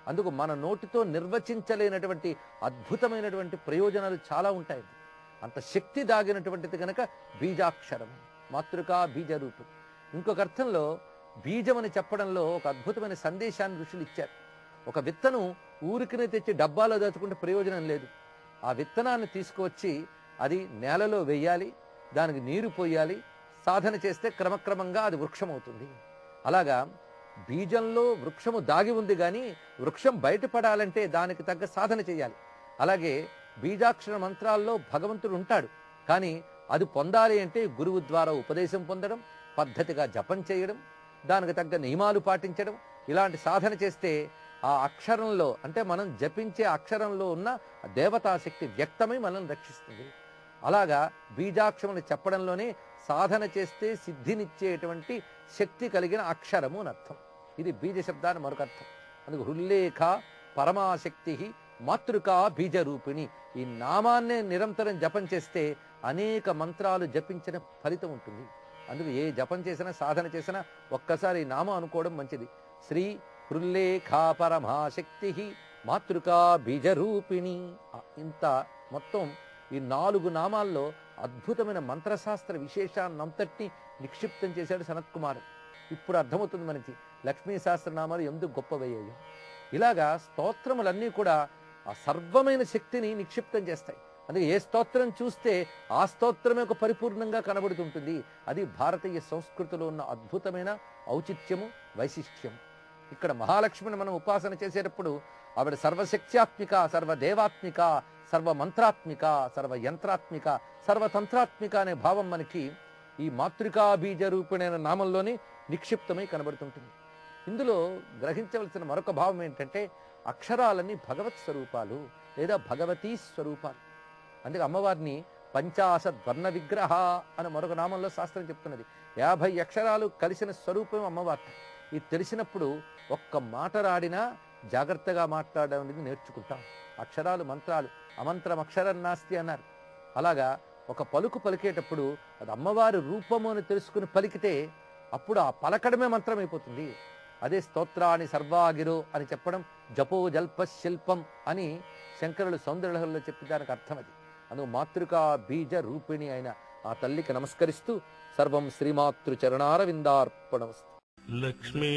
అందుకు మన నోటితో నిర్వచించలేనటువంటి అద్భుతమైనటువంటి ప్రయోజనాలు చాలా ఉంటాయి అంత శక్తి దాగినటువంటిది కనుక బీజాక్షరం మాతృకా బీజ రూపం ఇంకొక అర్థంలో బీజం అని చెప్పడంలో ఒక అద్భుతమైన సందేశాన్ని ఋషులు ఇచ్చారు ఒక విత్తనం ఊరికినే తెచ్చి డబ్బాలో దాచుకుంటే ప్రయోజనం లేదు ఆ విత్తనాన్ని తీసుకువచ్చి అది నేలలో వేయాలి దానికి నీరు పోయాలి సాధన చేస్తే క్రమక్రమంగా అది వృక్షం అవుతుంది అలాగా బీజంలో వృక్షము దాగి ఉంది కానీ వృక్షం బయటపడాలంటే దానికి తగ్గ సాధన చేయాలి అలాగే బీజాక్షర మంత్రాల్లో భగవంతుడు ఉంటాడు కానీ అది పొందాలి అంటే గురువు ద్వారా ఉపదేశం పొందడం పద్ధతిగా జపం చేయడం దానికి తగ్గ నియమాలు పాటించడం ఇలాంటి సాధన చేస్తే ఆ అక్షరంలో అంటే మనం జపించే అక్షరంలో ఉన్న ఆ దేవతాశక్తి వ్యక్తమై మనల్ని రక్షిస్తుంది అలాగా బీజాక్షరములు చెప్పడంలోనే సాధన చేస్తే సిద్ధినిచ్చేటువంటి శక్తి కలిగిన అక్షరము అని అర్థం ఇది బీజ శబ్దాన్ని మరొక అర్థం అందుకు హృల్లేఖ పరమాశక్తి మాతృకా బీజరూపిణి ఈ నామాన్నే నిరంతరం జపం చేస్తే అనేక మంత్రాలు జపించిన ఫలితం ఉంటుంది అందుకు ఏ జపం చేసినా సాధన చేసినా ఒక్కసారి ఈ నామం అనుకోవడం మంచిది శ్రీ హృల్లేఖా పరమాశక్తి మాతృకా బీజరూపిణి ఆ, ఇంత మొత్తం ఈ నాలుగు నామాల్లో అద్భుతమైన మంత్రశాస్త్ర విశేషాన్నంతటినీ నిక్షిప్తం చేశాడు సనత్ కుమార్ ఇప్పుడు అర్థమవుతుంది మనకి లక్ష్మీ సహస్రనామాలు ఎందుకు గొప్పవయ్యాయో ఇలాగా స్తోత్రములన్నీ కూడా ఆ సర్వమైన శక్తిని నిక్షిప్తం చేస్తాయి అందుకే ఏ స్తోత్రం చూస్తే ఆ స్తోత్రమే ఒక పరిపూర్ణంగా కనబడుతుంటుంది అది భారతీయ సంస్కృతిలో ఉన్న అద్భుతమైన ఔచిత్యము వైశిష్ట్యము ఇక్కడ మహాలక్ష్మిని మనం ఉపాసన చేసేటప్పుడు ఆవిడ సర్వశక్త్యాత్మిక సర్వదేవాత్మిక సర్వ మంత్రాత్మిక సర్వ యంత్రాత్మిక సర్వతంత్రాత్మిక అనే భావం మనకి ఈ మాతృకా బీజ రూపిణైన నామంలోనే నిక్షిప్తమై కనబడుతుంటుంది ఇందులో గ్రహించవలసిన మరొక భావం ఏంటంటే అక్షరాలన్నీ భగవత్ స్వరూపాలు లేదా భగవతీ స్వరూపాలు అందుకే అమ్మవారిని పంచాశత్ వర్ణ విగ్రహ అని మరొక నామంలో శాస్త్రం చెప్తున్నది యాభై అక్షరాలు కలిసిన స్వరూపం అమ్మవారి ఇది తెలిసినప్పుడు ఒక్క మాట రాడినా జాగ్రత్తగా మాట్లాడడం అనేది నేర్చుకుంటాం అక్షరాలు మంత్రాలు అమంత్రం అక్షరం నాస్తి అన్నారు అలాగా ఒక పలుకు పలికేటప్పుడు అది అమ్మవారి రూపము అని తెలుసుకుని పలికితే అప్పుడు ఆ పలకడమే మంత్రం అయిపోతుంది అదే స్తోత్రాన్ని సర్వాగిరో అని చెప్పడం జపో జల్ప శిల్పం అని శంకరులు సౌందర్యలహరిలో చెప్పి దానికి అర్థం అది అందుకు మాతృకా బీజ రూపిణి అయిన ఆ తల్లికి నమస్కరిస్తూ సర్వం శ్రీమాతృ చరణారవిందార్పణమస్తు లక్ష్మీ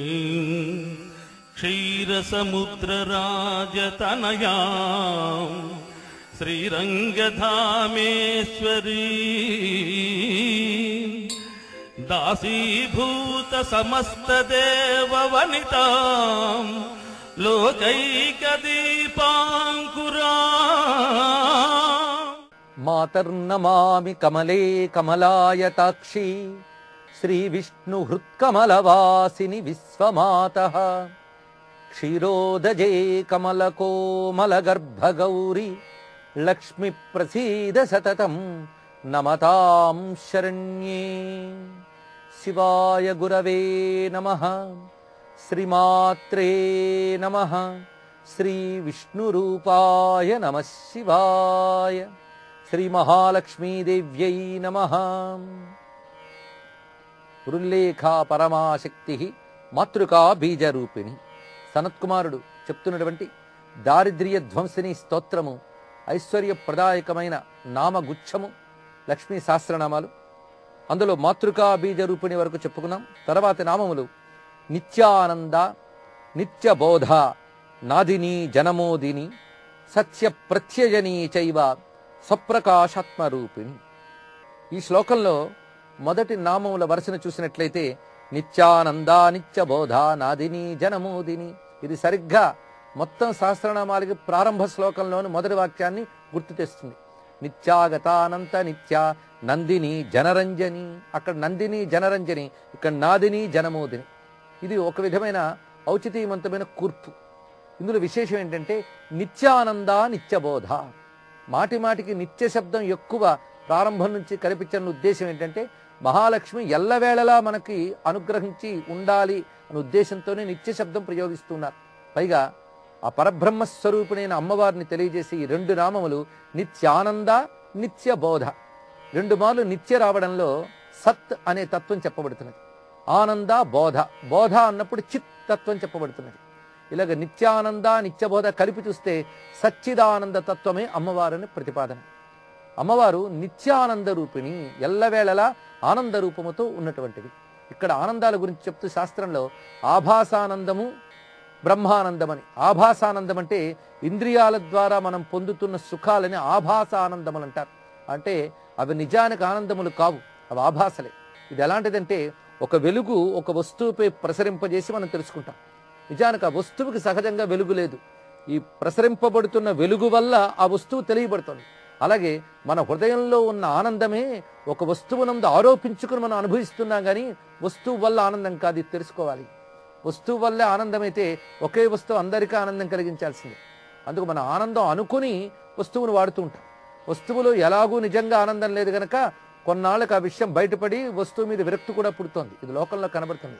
క్షీరసముద్రరాజతనయా శ్రీరంగధామేశ్వరీ దాసీభూత సమస్తదేవవనిత లోకైకదీపాంకురా మాతర్నమామి కమలే కమలాయతాక్షి శ్రీవిష్ణు హృత్కమలవాసిని విశ్వమాత క్షీరోదజే కమలకోమలగర్భగౌరి లక్ష్మి ప్రసీద సతతం నమతాం శరణ్యే శివాయ గురవే నమ శ్రీమాత్రే నమ శ్రీ విష్ణురూపాయ నమ శివాయ శ్రీ మహాలక్ష్మీదేవ్యై నమ ఉల్లేఖా పరమాశక్తి మాతృకా బీజరూపిణి సనత్కుమారుడు చెప్తున్నటువంటి దారిద్ర్య ధ్వంసిని స్తోత్రము ఐశ్వర్యప్రదాయకమైన నామగుచ్ఛము లక్ష్మీ సహస్రనామాలు అందులో మాతృకా బీజరూపిణి వరకు చెప్పుకున్నాం తర్వాతి నామములు నిత్యానంద నిత్యబోధ నాదిని జనమోదిని సత్య ప్రత్యయనీ చైవ స్వప్రకాశాత్మరూపిణి ఈ శ్లోకంలో మొదటి నామముల వరుసను చూసినట్లయితే నిత్యానంద నిత్యబోధ నాదిని జనమోదిని ఇది సరిగ్గా మొత్తం సహస్రనామాలకి ప్రారంభ శ్లోకంలోని మొదటి వాక్యాన్ని గుర్తు తెస్తుంది నిత్యాగతానంత నిత్య నందిని జనరంజని అక్కడ నందిని జనరంజని ఇక్కడ నాదిని జనమోదిని ఇది ఒక విధమైన ఔచితీయవంతమైన కూర్పు ఇందులో విశేషం ఏంటంటే నిత్యానంద నిత్యబోధ మాటి మాటికి నిత్య శబ్దం ఎక్కువ ప్రారంభం నుంచి కనిపించిన ఉద్దేశం ఏంటంటే మహాలక్ష్మి ఎల్లవేళలా మనకి అనుగ్రహించి ఉండాలి అనే ఉద్దేశంతోనే నిత్య శబ్దం ప్రయోగిస్తున్నారు పైగా ఆ పరబ్రహ్మ స్వరూపుడైన అమ్మవారిని తెలియజేసే ఈ రెండు నామములు నిత్యానంద నిత్య బోధ రెండు మార్లు నిత్య రావడంలో సత్ అనే తత్వం చెప్పబడుతున్నది ఆనంద బోధ బోధ అన్నప్పుడు చిత్ తత్వం చెప్పబడుతున్నది ఇలాగ నిత్యానంద నిత్యబోధ కలిపి చూస్తే సచ్చిదానంద తత్వమే అమ్మవారని ప్రతిపాదన అమ్మవారు నిత్యానంద రూపిణి ఎల్లవేళలా ఆనంద రూపముతో ఉన్నటువంటిది ఇక్కడ ఆనందాల గురించి చెప్తూ శాస్త్రంలో ఆభాసానందము బ్రహ్మానందమని ఆభాసానందం అంటే ఇంద్రియాల ద్వారా మనం పొందుతున్న సుఖాలని ఆభాసానందములు అంటారు అంటే అవి నిజానికి ఆనందములు కావు అవి ఆభాసలే ఇది ఎలాంటిదంటే ఒక వెలుగు ఒక వస్తువుపై ప్రసరింపజేసి మనం తెలుసుకుంటాం నిజానికి ఆ వస్తువుకి సహజంగా వెలుగు లేదు ఈ ప్రసరింపబడుతున్న వెలుగు వల్ల ఆ వస్తువు తెలియబడుతుంది అలాగే మన హృదయంలో ఉన్న ఆనందమే ఒక వస్తువునందు ఆరోపించుకుని మనం అనుభవిస్తున్నాం కానీ వస్తువు వల్ల ఆనందం కాదు ఇది తెలుసుకోవాలి వస్తువు వల్లే ఆనందమైతే ఒకే వస్తువు అందరికీ ఆనందం కలిగించాల్సిందే అందుకు మన ఆనందం అనుకుని వస్తువును వాడుతూ ఉంటాం వస్తువులో ఎలాగూ నిజంగా ఆనందం లేదు గనక కొన్నాళ్ళకి ఆ విషయం బయటపడి వస్తువు మీద విరక్తి కూడా పుడుతోంది ఇది లోకంలో కనబడుతుంది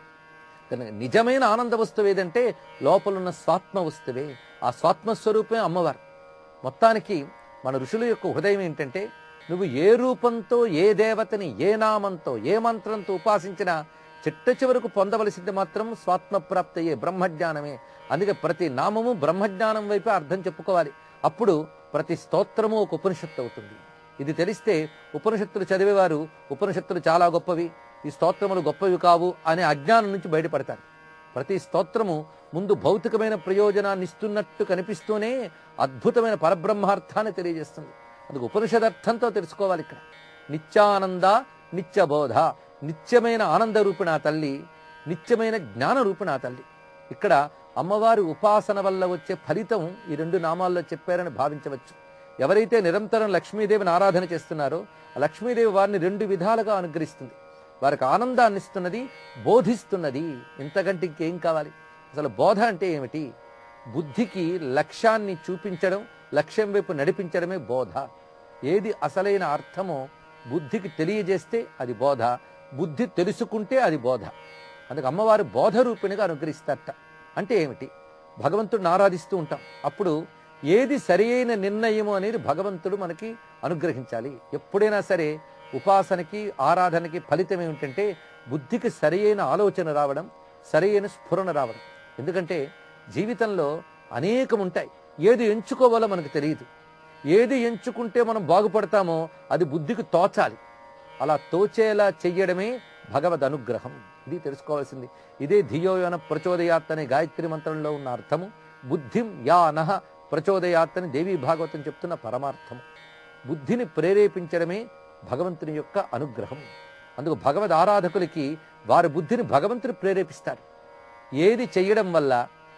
కనుక నిజమైన ఆనంద వస్తువు ఏదంటే లోపలున్న స్వాత్మ వస్తువే ఆ స్వాత్మ స్వరూపమే అమ్మవారు మొత్తానికి మన ఋషుల యొక్క హృదయం ఏంటంటే నువ్వు ఏ రూపంతో ఏ దేవతని ఏ నామంతో ఏ మంత్రంతో ఉపాసించినా చిట్ట చివరకు పొందవలసింది మాత్రం స్వాత్మ ప్రాప్తయ్యే బ్రహ్మజ్ఞానమే అందుకే ప్రతి నామము బ్రహ్మజ్ఞానం వైపే అర్థం చెప్పుకోవాలి అప్పుడు ప్రతి స్తోత్రము ఒక ఉపనిషత్తు అవుతుంది ఇది తెలిస్తే ఉపనిషత్తులు చదివేవారు ఉపనిషత్తులు చాలా గొప్పవి ఈ స్తోత్రములు గొప్పవి కావు అనే అజ్ఞానం నుంచి బయటపడతారు ప్రతి స్తోత్రము ముందు భౌతికమైన ప్రయోజనాన్ని ఇస్తున్నట్టు కనిపిస్తూనే అద్భుతమైన పరబ్రహ్మార్థాన్ని తెలియజేస్తుంది అందుకు ఉపనిషదర్థంతో తెలుసుకోవాలి ఇక్కడ నిత్యానంద నిత్యబోధ నిత్యమైన ఆనంద రూపిణ తల్లి నిత్యమైన జ్ఞాన రూపిణ తల్లి ఇక్కడ అమ్మవారి ఉపాసన వల్ల వచ్చే ఫలితం ఈ రెండు నామాల్లో చెప్పారని భావించవచ్చు ఎవరైతే నిరంతరం లక్ష్మీదేవిని ఆరాధన చేస్తున్నారో ఆ లక్ష్మీదేవి వారిని రెండు విధాలుగా అనుగ్రహిస్తుంది వారికి ఆనందాన్ని ఇస్తున్నది బోధిస్తున్నది ఇంతకంటే ఇంకేం కావాలి అసలు బోధ అంటే ఏమిటి బుద్ధికి లక్ష్యాన్ని చూపించడం లక్ష్యం వైపు నడిపించడమే బోధ ఏది అసలైన అర్థమో బుద్ధికి తెలియజేస్తే అది బోధ బుద్ధి తెలుసుకుంటే అది బోధ అందుకు అమ్మవారు బోధ రూపిణిగా అనుగ్రహిస్తారట అంటే ఏమిటి భగవంతుడిని ఆరాధిస్తూ ఉంటాం అప్పుడు ఏది సరి అయిన నిర్ణయము అనేది భగవంతుడు మనకి అనుగ్రహించాలి ఎప్పుడైనా సరే ఉపాసనకి ఆరాధనకి ఫలితం ఏమిటంటే బుద్ధికి సరి అయిన ఆలోచన రావడం సరి అయిన స్ఫురణ రావడం ఎందుకంటే జీవితంలో అనేకం ఉంటాయి ఏది ఎంచుకోవాలో మనకు తెలియదు ఏది ఎంచుకుంటే మనం బాగుపడతామో అది బుద్ధికి తోచాలి అలా తోచేలా చెయ్యడమే భగవద్ అనుగ్రహం ఇది తెలుసుకోవాల్సింది ఇదే ధియోయన ప్రచోదయాత్ అనే గాయత్రి మంత్రంలో ఉన్న అర్థము బుద్ధిం యానహ ప్రచోదయాత్ అని దేవీ భాగవతం చెప్తున్న పరమార్థము బుద్ధిని ప్రేరేపించడమే భగవంతుని యొక్క అనుగ్రహం అందుకు భగవద్ ఆరాధకులకి వారి బుద్ధిని భగవంతుడు ప్రేరేపిస్తారు ఏది చెయ్యడం వల్ల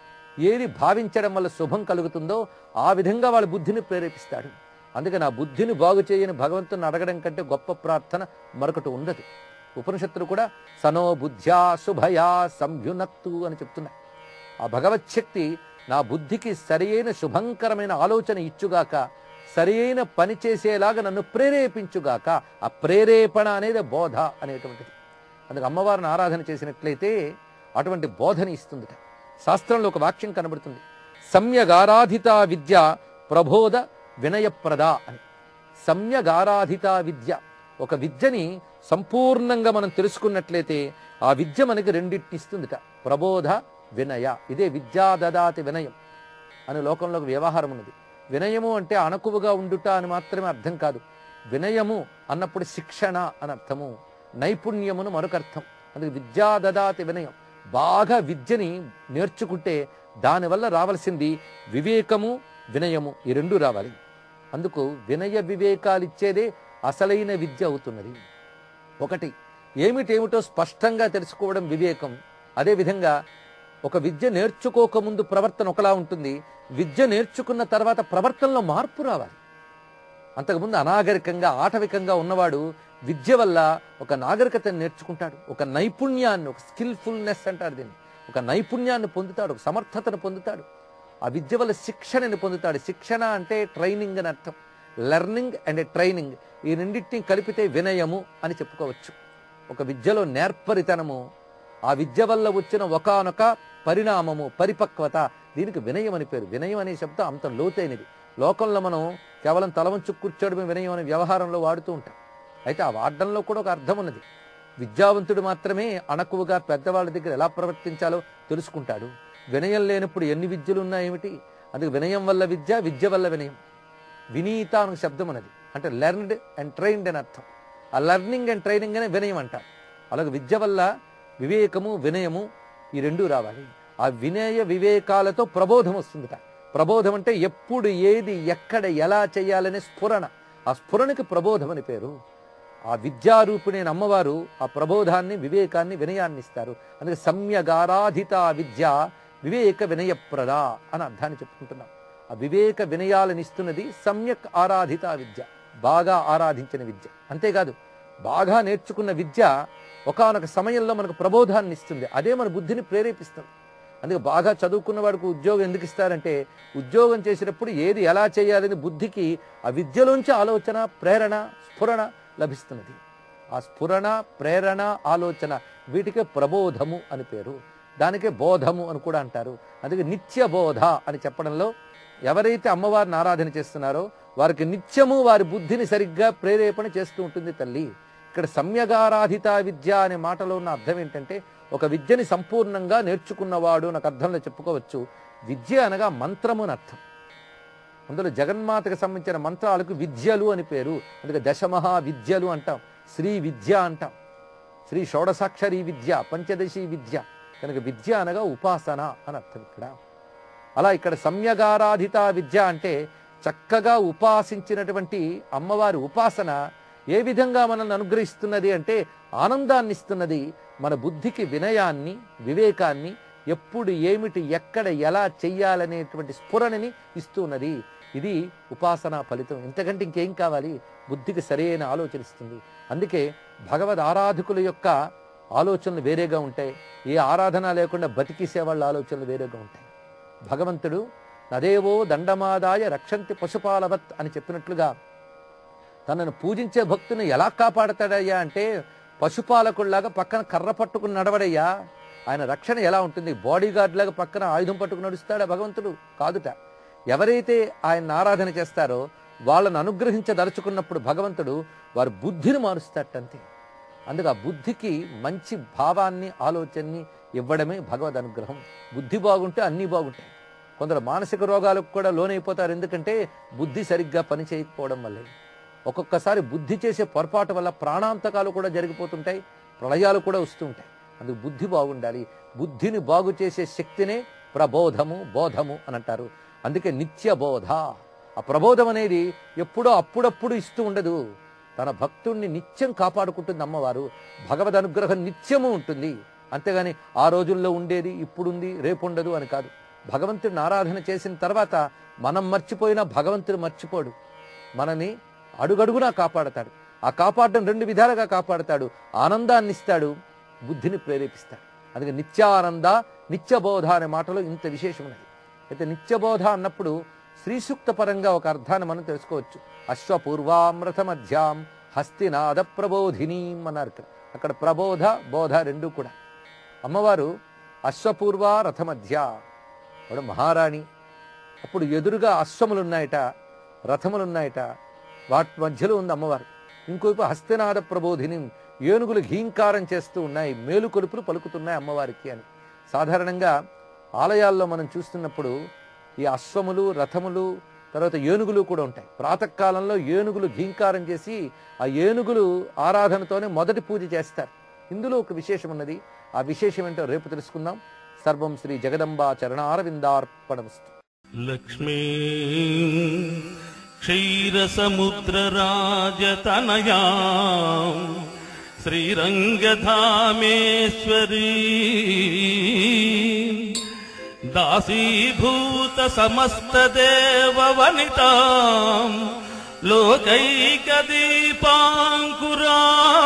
ఏది భావించడం వల్ల శుభం కలుగుతుందో ఆ విధంగా వాళ్ళ బుద్ధిని ప్రేరేపిస్తాడు అందుకే నా బుద్ధిని బాగు చేయని భగవంతుని అడగడం కంటే గొప్ప ప్రార్థన మరొకటి ఉండదు ఉపనిషత్తులు కూడా సనో బుద్ధ్యా శుభయా సంయునక్తు అని చెప్తున్నాయి ఆ భగవత్ శక్తి నా బుద్ధికి సరియైన శుభంకరమైన ఆలోచన ఇచ్చుగాక సరియైన పని చేసేలాగా నన్ను ప్రేరేపించుగాక ఆ ప్రేరేపణ అనేది బోధ అనేటువంటిది అందుకు అమ్మవారిని ఆరాధన చేసినట్లయితే అటువంటి బోధని ఇస్తుందిట శాస్త్రంలో ఒక వాక్యం కనబడుతుంది సమ్యగారాధిత విద్య ప్రబోధ వినయప్రద అని సమ్యగారాధిత విద్య ఒక విద్యని సంపూర్ణంగా మనం తెలుసుకున్నట్లయితే ఆ విద్య మనకి రెండింటిని ఇస్తుందిట ప్రబోధ వినయ ఇదే విద్యా దదాతి వినయం అని లోకంలో ఒక వ్యవహారం ఉన్నది వినయము అంటే అణకువగా ఉండుట అని మాత్రమే అర్థం కాదు వినయము అన్నప్పుడు శిక్షణ అని అర్థము నైపుణ్యమును మరొక అర్థం అందుకే విద్యా దదాతి వినయం బాగా విద్యని నేర్చుకుంటే దానివల్ల రావాల్సింది వివేకము వినయము ఈ రెండు రావాలి అందుకు వినయ వివేకాలు ఇచ్చేదే అసలైన విద్య అవుతున్నది ఒకటి ఏమిటేమిటో స్పష్టంగా తెలుసుకోవడం వివేకం అదేవిధంగా ఒక విద్య నేర్చుకోకముందు ప్రవర్తన ఒకలా ఉంటుంది విద్య నేర్చుకున్న తర్వాత ప్రవర్తనలో మార్పు రావాలి అంతకుముందు అనాగరికంగా ఆటవికంగా ఉన్నవాడు విద్య వల్ల ఒక నాగరికతను నేర్చుకుంటాడు ఒక నైపుణ్యాన్ని ఒక స్కిల్ఫుల్నెస్ అంటారు దీన్ని ఒక నైపుణ్యాన్ని పొందుతాడు ఒక సమర్థతను పొందుతాడు ఆ విద్య వల్ల శిక్షణని పొందుతాడు శిక్షణ అంటే ట్రైనింగ్ అని అర్థం లెర్నింగ్ అండ్ ట్రైనింగ్ ఈ రెండింటిని కలిపితే వినయము అని చెప్పుకోవచ్చు ఒక విద్యలో నేర్పరితనము ఆ విద్య వల్ల వచ్చిన ఒకానొక పరిణామము పరిపక్వత దీనికి వినయం అని పేరు వినయం అనే శబ్దం అంత లోతైనది లోకంలో మనం కేవలం తల వంచు కూర్చోవడమే వినయం అనే వ్యవహారంలో వాడుతూ ఉంటాం అయితే ఆ వాడడంలో కూడా ఒక అర్థం ఉన్నది విద్యావంతుడు మాత్రమే అణకువగా పెద్దవాళ్ళ దగ్గర ఎలా ప్రవర్తించాలో తెలుసుకుంటాడు వినయం లేనప్పుడు ఎన్ని విద్యలు ఉన్నాయేమిటి అందుకే వినయం వల్ల విద్య విద్య వల్ల వినయం వినీత అనే శబ్దం అనేది అంటే లెర్న్డ్ అండ్ ట్రైన్డ్ అని అర్థం ఆ లెర్నింగ్ అండ్ ట్రైనింగ్ అనే వినయం అంటారు అలాగే విద్య వల్ల వివేకము వినయము ఈ రెండూ రావాలి ఆ వినయ వివేకాలతో ప్రబోధం వస్తుందిట ప్రబోధం అంటే ఎప్పుడు ఏది ఎక్కడ ఎలా చేయాలనే స్ఫురణ ఆ స్ఫురణకి ప్రబోధం అని పేరు ఆ విద్యారూపిణైన అమ్మవారు ఆ ప్రబోధాన్ని వివేకాన్ని వినయాన్ని ఇస్తారు అందుకే సమ్యగారాధిత విద్య వివేక వినయప్రద అని అర్థాన్ని చెప్పుకుంటున్నాం ఆ వివేక వినయాలను ఇస్తున్నది సమ్యక్ ఆరాధిత విద్య బాగా ఆరాధించిన విద్య అంతేకాదు బాగా నేర్చుకున్న విద్య ఒకానొక సమయంలో మనకు ప్రబోధాన్ని ఇస్తుంది అదే మన బుద్ధిని ప్రేరేపిస్తుంది అందుకే బాగా చదువుకున్న వాడికి ఉద్యోగం ఎందుకు ఇస్తారంటే ఉద్యోగం చేసేటప్పుడు ఏది ఎలా చేయాలని బుద్ధికి ఆ విద్యలోంచి ఆలోచన ప్రేరణ స్ఫురణ లభిస్తున్నది ఆ స్ఫురణ ప్రేరణ ఆలోచన వీటికే ప్రబోధము అని పేరు దానికే బోధము అని కూడా అంటారు అందుకే నిత్య బోధ అని చెప్పడంలో ఎవరైతే అమ్మవారిని ఆరాధన చేస్తున్నారో వారికి నిత్యము వారి బుద్ధిని సరిగ్గా ప్రేరేపణ చేస్తూ ఉంటుంది తల్లి ఇక్కడ సమ్యగారాధిత విద్య అనే మాటలో ఉన్న అర్థం ఏంటంటే ఒక విద్యని సంపూర్ణంగా నేర్చుకున్నవాడు నాకు అర్థంలో చెప్పుకోవచ్చు విద్య అనగా మంత్రము అని అర్థం అందులో జగన్మాతకు సంబంధించిన మంత్రాలకు విద్యలు అని పేరు అందుకే దశమహా విద్యలు అంటాం శ్రీ విద్య అంటాం శ్రీ షోడసాక్షరి విద్య పంచదశి విద్య కనుక విద్య అనగా ఉపాసన అని అర్థం ఇక్కడ అలా ఇక్కడ సమ్యగారాధిత విద్య అంటే చక్కగా ఉపాసించినటువంటి అమ్మవారి ఉపాసన ఏ విధంగా మనల్ని అనుగ్రహిస్తున్నది అంటే ఆనందాన్ని ఇస్తున్నది మన బుద్ధికి వినయాన్ని వివేకాన్ని ఎప్పుడు ఏమిటి ఎక్కడ ఎలా చెయ్యాలనేటువంటి స్ఫురణని ఇస్తున్నది ఇది ఉపాసనా ఫలితం ఇంతకంటే ఇంకేం కావాలి బుద్ధికి సరైన ఆలోచన ఇస్తుంది అందుకే భగవద్ ఆరాధకుల యొక్క ఆలోచనలు వేరేగా ఉంటాయి ఏ ఆరాధన లేకుండా బతికిసే వాళ్ళ ఆలోచనలు వేరేగా ఉంటాయి భగవంతుడు నదేవో దండమాదాయ రక్షంతి పశుపాలవత్ అని చెప్పినట్లుగా తనను పూజించే భక్తుని ఎలా కాపాడతాడయ్యా అంటే పశుపాలకుల్లాగా పక్కన కర్ర పట్టుకుని నడవడయ్యా ఆయన రక్షణ ఎలా ఉంటుంది బాడీ గార్డ్ లాగా పక్కన ఆయుధం పట్టుకుని నడుస్తాడా భగవంతుడు కాదుట ఎవరైతే ఆయన ఆరాధన చేస్తారో వాళ్ళను అనుగ్రహించదలుచుకున్నప్పుడు భగవంతుడు వారి బుద్ధిని మారుస్తాడంతే అందుకు ఆ బుద్ధికి మంచి భావాన్ని ఆలోచనని ఇవ్వడమే భగవద్ అనుగ్రహం బుద్ధి బాగుంటే అన్నీ బాగుంటాయి కొందరు మానసిక రోగాలకు కూడా లోనైపోతారు ఎందుకంటే బుద్ధి సరిగ్గా పని చేయకపోవడం వల్లే ఒక్కొక్కసారి బుద్ధి చేసే పొరపాటు వల్ల ప్రాణాంతకాలు కూడా జరిగిపోతుంటాయి ప్రళయాలు కూడా వస్తూ ఉంటాయి అందుకు బుద్ధి బాగుండాలి బుద్ధిని బాగు చేసే శక్తినే ప్రబోధము బోధము అని అంటారు అందుకే నిత్య బోధ ఆ ప్రబోధం అనేది ఎప్పుడో అప్పుడప్పుడు ఇస్తూ ఉండదు తన భక్తుణ్ణి నిత్యం కాపాడుకుంటుంది అమ్మవారు భగవద్ అనుగ్రహం నిత్యము ఉంటుంది అంతేగాని ఆ రోజుల్లో ఉండేది ఇప్పుడుంది రేపు ఉండదు అని కాదు భగవంతుడిని ఆరాధన చేసిన తర్వాత మనం మర్చిపోయినా భగవంతుడు మర్చిపోడు మనని అడుగడుగునా కాపాడతాడు ఆ కాపాడడం రెండు విధాలుగా కాపాడతాడు ఆనందాన్ని ఇస్తాడు బుద్ధిని ప్రేరేపిస్తాడు అందుకే నిత్యానంద నిత్యబోధ అనే మాటలో ఇంత విశేషం ఉన్నది అయితే నిత్యబోధ అన్నప్పుడు శ్రీసూక్త పరంగా ఒక అర్థాన్ని మనం తెలుసుకోవచ్చు అశ్వపూర్వామృత మధ్యాం హస్తినాద ప్రబోధినీం అన్నారు ఇక్కడ అక్కడ ప్రబోధ బోధ రెండు కూడా అమ్మవారు అశ్వపూర్వ రథమధ్య ఆవిడ మహారాణి అప్పుడు ఎదురుగా అశ్వములున్నాయట రథములున్నాయట వాటి మధ్యలో ఉంది అమ్మవారు ఇంకోవైపు హస్తినాద ప్రబోధిని ఏనుగులు ఘీంకారం చేస్తూ ఉన్నాయి మేలుకొలుపులు పలుకుతున్నాయి అమ్మవారికి అని సాధారణంగా ఆలయాల్లో మనం చూస్తున్నప్పుడు ఈ అశ్వములు రథములు తర్వాత ఏనుగులు కూడా ఉంటాయి ప్రాతకాలంలో ఏనుగులు ఘీంకారం చేసి ఆ ఏనుగులు ఆరాధనతోనే మొదటి పూజ చేస్తారు ఇందులో ఒక విశేషం ఉన్నది ఆ విశేషం ఏంటో రేపు తెలుసుకుందాం సర్వం శ్రీ జగదంబా చరణారవిందార్పణమస్తు లక్ష్మీ క్షీరసముద్రరాజతనయా శ్రీరంగధామేశ్వరీ దాసీభూత సమస్తదేవవనితా లోకైకదీపాంకురా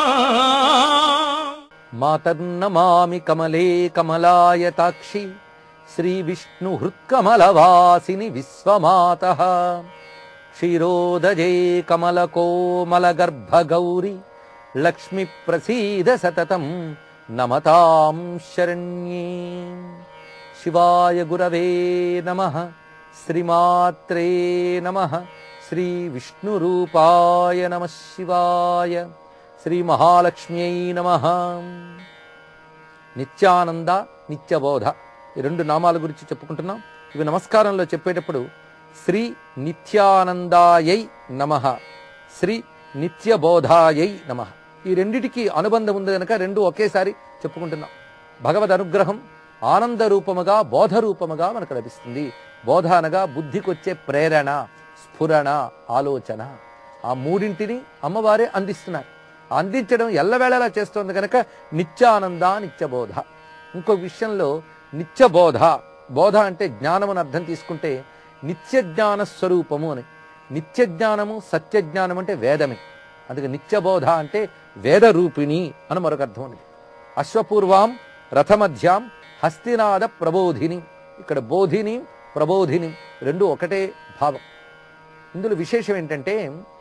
మాతర్నమామి కమలే కమలాయతాక్షి శ్రీ విష్ణు హృత్కమలవాసిని విశ్వమాత క్షీరోదజే కమల కోమల గర్భ గౌరి లక్ష్మి ప్రసీద సతతం నమతాం శరణ్యే శివాయ గురవే నమ శ్రీమాత్రే నమ శ్రీ విష్ణురూపాయ నమ శివాయ శ్రీ మహాలక్ష్మ్యై నమ నిత్యానంద నిత్యబోధ ఈ రెండు నామాల గురించి చెప్పుకుంటున్నాం ఇవి నమస్కారంలో చెప్పేటప్పుడు శ్రీ నిత్యానందాయై నమ శ్రీ నిత్యబోధాయై నమ ఈ రెండిటికి అనుబంధం ఉంది కనుక రెండు ఒకేసారి చెప్పుకుంటున్నాం భగవద్ అనుగ్రహం ఆనంద రూపముగా బోధ రూపముగా మనకు లభిస్తుంది బోధ అనగా బుద్ధికొచ్చే ప్రేరణ స్ఫురణ ఆలోచన ఆ మూడింటిని అమ్మవారే అందిస్తున్నారు ఆ అందించడం ఎల్లవేళలా చేస్తోంది కనుక నిత్యానంద నిత్యబోధ ఇంకో విషయంలో నిత్యబోధ బోధ అంటే జ్ఞానమును అర్థం తీసుకుంటే నిత్య జ్ఞాన స్వరూపము అని నిత్య జ్ఞానము సత్య జ్ఞానం అంటే వేదమే అందుకే నిత్యబోధ అంటే వేద రూపిణి అని మరొక అర్థం ఉంది అశ్వపూర్వాం రథమధ్యాం హస్తినాద ప్రబోధిని ఇక్కడ బోధిని ప్రబోధిని రెండు ఒకటే భావం ఇందులో విశేషం ఏంటంటే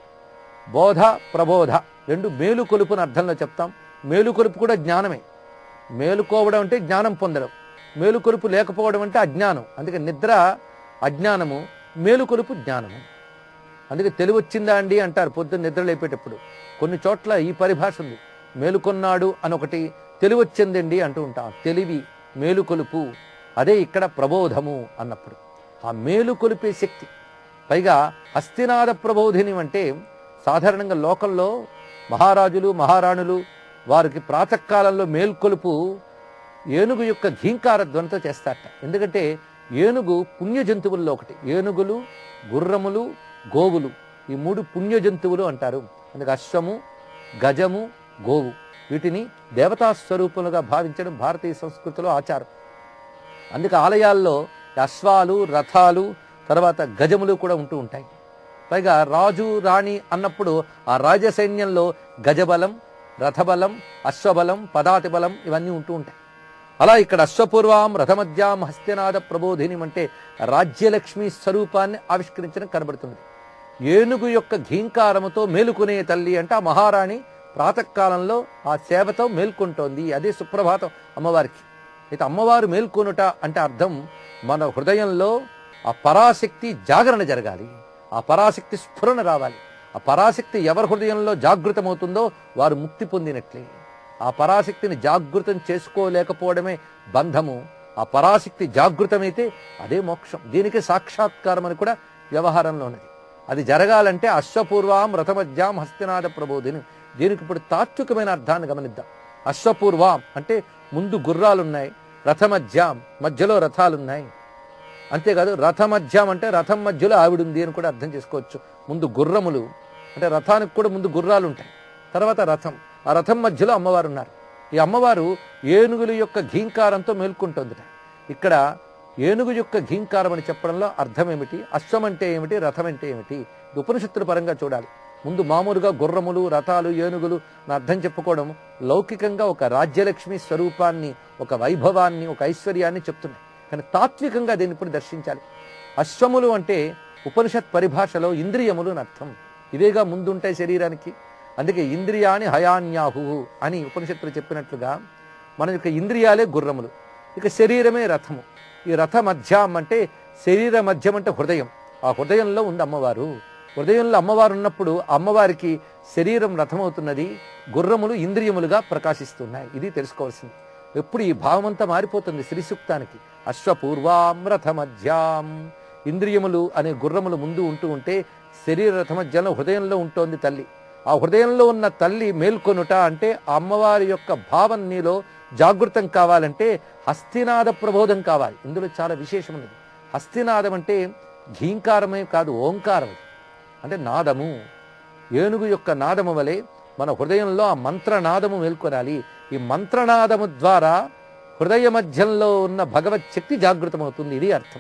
బోధ ప్రబోధ రెండు మేలుకొలుపుని అర్థంలో చెప్తాం మేలుకొలుపు కూడా జ్ఞానమే మేలుకోవడం అంటే జ్ఞానం పొందడం మేలుకొలుపు లేకపోవడం అంటే అజ్ఞానం అందుకే నిద్ర అజ్ఞానము మేలుకొలుపు జ్ఞానము అందుకే తెలివి వచ్చిందా అండి అంటారు పొద్దున్న నిద్ర లేపేటప్పుడు కొన్ని చోట్ల ఈ పరిభాష ఉంది మేలుకొన్నాడు అని ఒకటి తెలివి వచ్చిందండి అంటూ ఉంటాం తెలివి మేలుకొలుపు అదే ఇక్కడ ప్రబోధము అన్నప్పుడు ఆ మేలుకొలిపే శక్తి పైగా హస్తినాద ప్రబోధిని అంటే సాధారణంగా లోకంలో మహారాజులు మహారాణులు వారికి ప్రాతకాలంలో మేల్కొలుపు ఏనుగు యొక్క ఘీంకార ధ్వనితో చేస్తారట ఎందుకంటే ఏనుగు పుణ్య జంతువుల్లో ఒకటి ఏనుగులు గుర్రములు గోవులు ఈ మూడు పుణ్య జంతువులు అంటారు అందుకే అశ్వము గజము గోవు వీటిని దేవతా స్వరూపములుగా భావించడం భారతీయ సంస్కృతిలో ఆచారం అందుకే ఆలయాల్లో ఈ అశ్వాలు రథాలు తర్వాత గజములు కూడా ఉంటూ ఉంటాయి పైగా రాజు రాణి అన్నప్పుడు ఆ రాజ సైన్యంలో గజబలం రథబలం అశ్వబలం పదాతి బలం ఇవన్నీ ఉంటూ ఉంటాయి అలా ఇక్కడ అశ్వపూర్వాం రథమధ్యాం హస్తినాద ప్రబోధిని అంటే రాజ్యలక్ష్మి స్వరూపాన్ని ఆవిష్కరించడం కనబడుతుంది ఏనుగు యొక్క ఘీంకారముతో మేలుకునే తల్లి అంటే ఆ మహారాణి ప్రాతకాలంలో ఆ సేవతో మేల్కొంటోంది అదే సుప్రభాతం అమ్మవారికి అయితే అమ్మవారు మేల్కొనుట అంటే అర్థం మన హృదయంలో ఆ పరాశక్తి జాగరణ జరగాలి ఆ పరాశక్తి స్ఫురణ రావాలి ఆ పరాశక్తి ఎవరి హృదయంలో జాగృతమవుతుందో వారు ముక్తి పొందినట్లే ఆ పరాశక్తిని జాగృతం చేసుకోలేకపోవడమే బంధము ఆ పరాశక్తి జాగృతమైతే అదే మోక్షం దీనికి సాక్షాత్కారం అని కూడా వ్యవహారంలో ఉన్నది అది జరగాలంటే అశ్వపూర్వాం రథమధ్యాం హస్తినాద ప్రబోధిని దీనికి ఇప్పుడు తాత్వికమైన అర్థాన్ని గమనిద్దాం అశ్వపూర్వాం అంటే ముందు గుర్రాలున్నాయి రథమధ్యాం మధ్యలో రథాలున్నాయి అంతేకాదు రథమధ్యం అంటే రథం మధ్యలో ఆవిడుంది అని కూడా అర్థం చేసుకోవచ్చు ముందు గుర్రములు అంటే రథానికి కూడా ముందు గుర్రాలు ఉంటాయి తర్వాత రథం ఆ రథం మధ్యలో అమ్మవారు ఉన్నారు ఈ అమ్మవారు ఏనుగుల యొక్క ఘీంకారంతో మేల్కొంటుందిట ఇక్కడ ఏనుగు యొక్క ఘీంకారం అని చెప్పడంలో అర్థం ఏమిటి అశ్వం అంటే ఏమిటి రథం అంటే ఏమిటి ఇది ఉపనిషత్తుల పరంగా చూడాలి ముందు మామూలుగా గుర్రములు రథాలు ఏనుగులు అని అర్థం చెప్పుకోవడం లౌకికంగా ఒక రాజ్యలక్ష్మి స్వరూపాన్ని ఒక వైభవాన్ని ఒక ఐశ్వర్యాన్ని చెప్తున్నాయి కానీ తాత్వికంగా దీన్ని ఇప్పుడు దర్శించాలి అశ్వములు అంటే ఉపనిషత్ పరిభాషలో ఇంద్రియములు అని అర్థం ఇవేగా ముందుంటాయి శరీరానికి అందుకే ఇంద్రియాని హయాన్యాహు అని ఉపనిషత్తులు చెప్పినట్లుగా మన యొక్క ఇంద్రియాలే గుర్రములు ఇక శరీరమే రథము ఈ రథ మధ్యం అంటే శరీర మధ్యం అంటే హృదయం ఆ హృదయంలో ఉంది అమ్మవారు హృదయంలో అమ్మవారు ఉన్నప్పుడు అమ్మవారికి శరీరం రథమవుతున్నది గుర్రములు ఇంద్రియములుగా ప్రకాశిస్తున్నాయి ఇది తెలుసుకోవాల్సింది ఎప్పుడు ఈ భావం అంతా మారిపోతుంది శ్రీ సూక్తానికి అశ్వపూర్వాం రథమధ్యాం ఇంద్రియములు అనే గుర్రములు ముందు ఉంటూ ఉంటే శరీర రథమధ్యంలో హృదయంలో ఉంటోంది తల్లి ఆ హృదయంలో ఉన్న తల్లి మేల్కొనుట అంటే ఆ అమ్మవారి యొక్క భావం నీలో జాగృతం కావాలంటే హస్తినాద ప్రబోధం కావాలి ఇందులో చాలా విశేషం ఉన్నది హస్తినాదం అంటే ఘీంకారమే కాదు ఓంకారం అది. అంటే నాదము ఏనుగు యొక్క నాదము వలె మన హృదయంలో ఆ మంత్రనాదము మేల్కొనాలి ఈ మంత్రనాదము ద్వారా హృదయ మధ్యంలో ఉన్న భగవత్ శక్తి జాగృతమవుతుంది ఇది అర్థం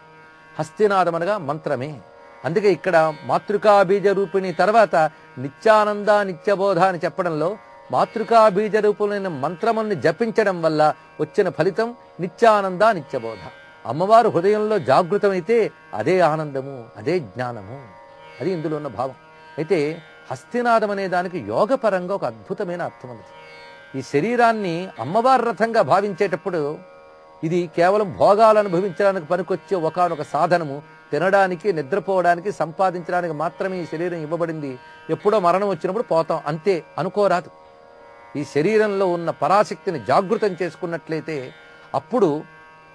హస్తినాదం అనగా మంత్రమే అందుకే ఇక్కడ మాతృకా బీజ రూపిణి తర్వాత నిత్యానంద నిత్యబోధ అని చెప్పడంలో మాతృకా బీజ రూపమైన మంత్రముల్ని జపించడం వల్ల వచ్చిన ఫలితం నిత్యానంద నిత్యబోధ అమ్మవారు హృదయంలో జాగృతమైతే అదే ఆనందము అదే జ్ఞానము అది ఇందులో ఉన్న భావం అయితే హస్తినాదం అనే దానికి యోగపరంగా ఒక అద్భుతమైన అర్థం ఉంది ఈ శరీరాన్ని అమ్మవారి రథంగా భావించేటప్పుడు ఇది కేవలం భోగాలు అనుభవించడానికి పనికొచ్చే ఒకనొక సాధనము తినడానికి నిద్రపోవడానికి సంపాదించడానికి మాత్రమే ఈ శరీరం ఇవ్వబడింది ఎప్పుడో మరణం వచ్చినప్పుడు పోతాం అంతే అనుకోరాదు ఈ శరీరంలో ఉన్న పరాశక్తిని జాగృతం చేసుకున్నట్లయితే అప్పుడు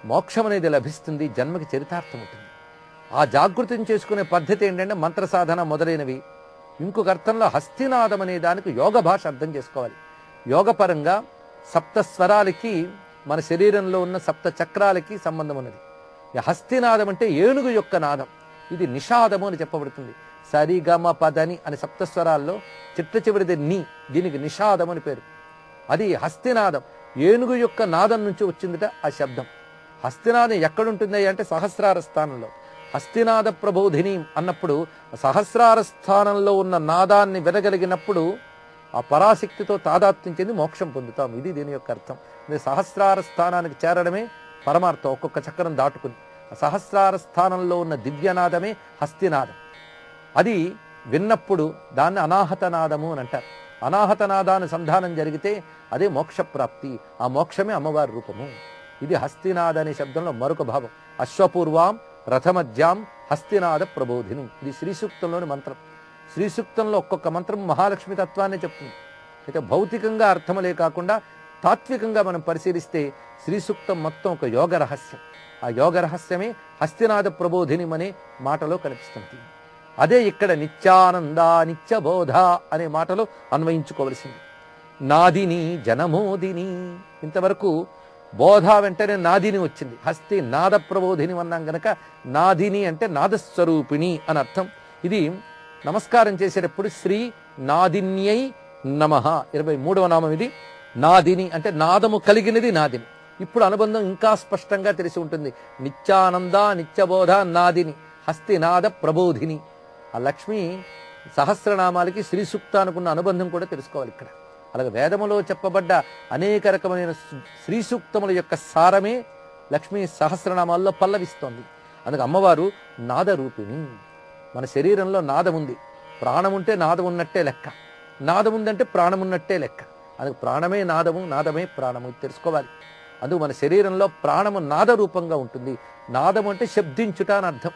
మోక్షం అనేది లభిస్తుంది జన్మకి చరితార్థం ఉంటుంది ఆ జాగృతిని చేసుకునే పద్ధతి ఏంటంటే మంత్ర సాధన మొదలైనవి ఇంకొక అర్థంలో హస్తినాదం అనే దానికి యోగ భాష అర్థం చేసుకోవాలి యోగపరంగా సప్త స్వరాలకి మన శరీరంలో ఉన్న సప్త చక్రాలకి సంబంధం ఉన్నది ఈ హస్తినాదం అంటే ఏనుగు యొక్క నాదం ఇది నిషాదము అని చెప్పబడుతుంది సరిగమ పదని అనే సప్తస్వరాల్లో చిట్ట చివరిది ని దీనికి నిషాదం అని పేరు అది హస్తినాదం ఏనుగు యొక్క నాదం నుంచి వచ్చిందిట ఆ శబ్దం హస్తినాదం ఎక్కడుంటుంది అంటే సహస్రార స్థానంలో హస్తినాద ప్రబోధిని అన్నప్పుడు సహస్రార స్థానంలో ఉన్న నాదాన్ని వినగలిగినప్పుడు ఆ పరాశక్తితో తాదాత్మ్యం చెంది మోక్షం పొందుతాం ఇది దీని యొక్క అర్థం ఇది సహస్రార స్థానానికి చేరడమే పరమార్థం ఒక్కొక్క చక్రం దాటుకుని ఆ సహస్రార స్థానంలో ఉన్న దివ్యనాదమే హస్తినాదం అది విన్నప్పుడు దాన్ని అనాహత నాదము అని అంటారు అనాహత నాదానుసంధానం జరిగితే అదే మోక్షప్రాప్తి ఆ మోక్షమే అమ్మవారి రూపము ఇది హస్తినాద అనే శబ్దంలో మరొక భావం అశ్వపూర్వాం రథమధ్యాం హస్తినాద ప్రబోధిని ఇది శ్రీ సూక్తంలోని మంత్రం శ్రీ సూక్తంలో ఒక్కొక్క మంత్రం మహాలక్ష్మి తత్వాన్ని చెప్తుంది అయితే భౌతికంగా అర్థములే కాకుండా తాత్వికంగా మనం పరిశీలిస్తే శ్రీ సూక్తం మొత్తం ఒక యోగ రహస్యం ఆ యోగ రహస్యమే హస్తినాద ప్రబోధిని అనే మాటలో కనిపిస్తుంది అదే ఇక్కడ నిత్యానంద నిత్యబోధ అనే మాటలో అన్వయించుకోవలసింది నాదిని జనమోదిని ఇంతవరకు బోధ వెంటనే నాదిని వచ్చింది హస్తి నాద ప్రబోధిని అన్నాం గనక నాదిని అంటే నాదస్వరూపిణి అని అర్థం ఇది నమస్కారం చేసేటప్పుడు శ్రీ నాదిన్యై నమ ఇరవై మూడవ నామం ఇది నాదిని అంటే నాదము కలిగినది నాదిని ఇప్పుడు అనుబంధం ఇంకా స్పష్టంగా తెలిసి ఉంటుంది నిత్యానంద నిత్యబోధ నాదిని హస్తినాద ప్రబోధిని ఆ లక్ష్మి సహస్రనామాలకి శ్రీ సూక్తానుకున్న అనుబంధం కూడా తెలుసుకోవాలి ఇక్కడ అలాగే వేదములో చెప్పబడ్డ అనేక రకమైన సు- శ్రీ సూక్తముల యొక్క సారమే లక్ష్మీ సహస్రనామాల్లో పల్లవిస్తోంది అందుకే అమ్మవారు నాదరూపిణి మన శరీరంలో నాదం ఉంది ప్రాణం ఉంటే నాదం ఉన్నట్టే లెక్క నాదం ఉందంటే ప్రాణం ఉన్నట్టే లెక్క అందుకు ప్రాణమే నాదము నాదమే ప్రాణము ఇది తెలుసుకోవాలి అందుకు మన శరీరంలో ప్రాణము నాద రూపంగా ఉంటుంది నాదం అంటే శబ్దించుట అని అర్థం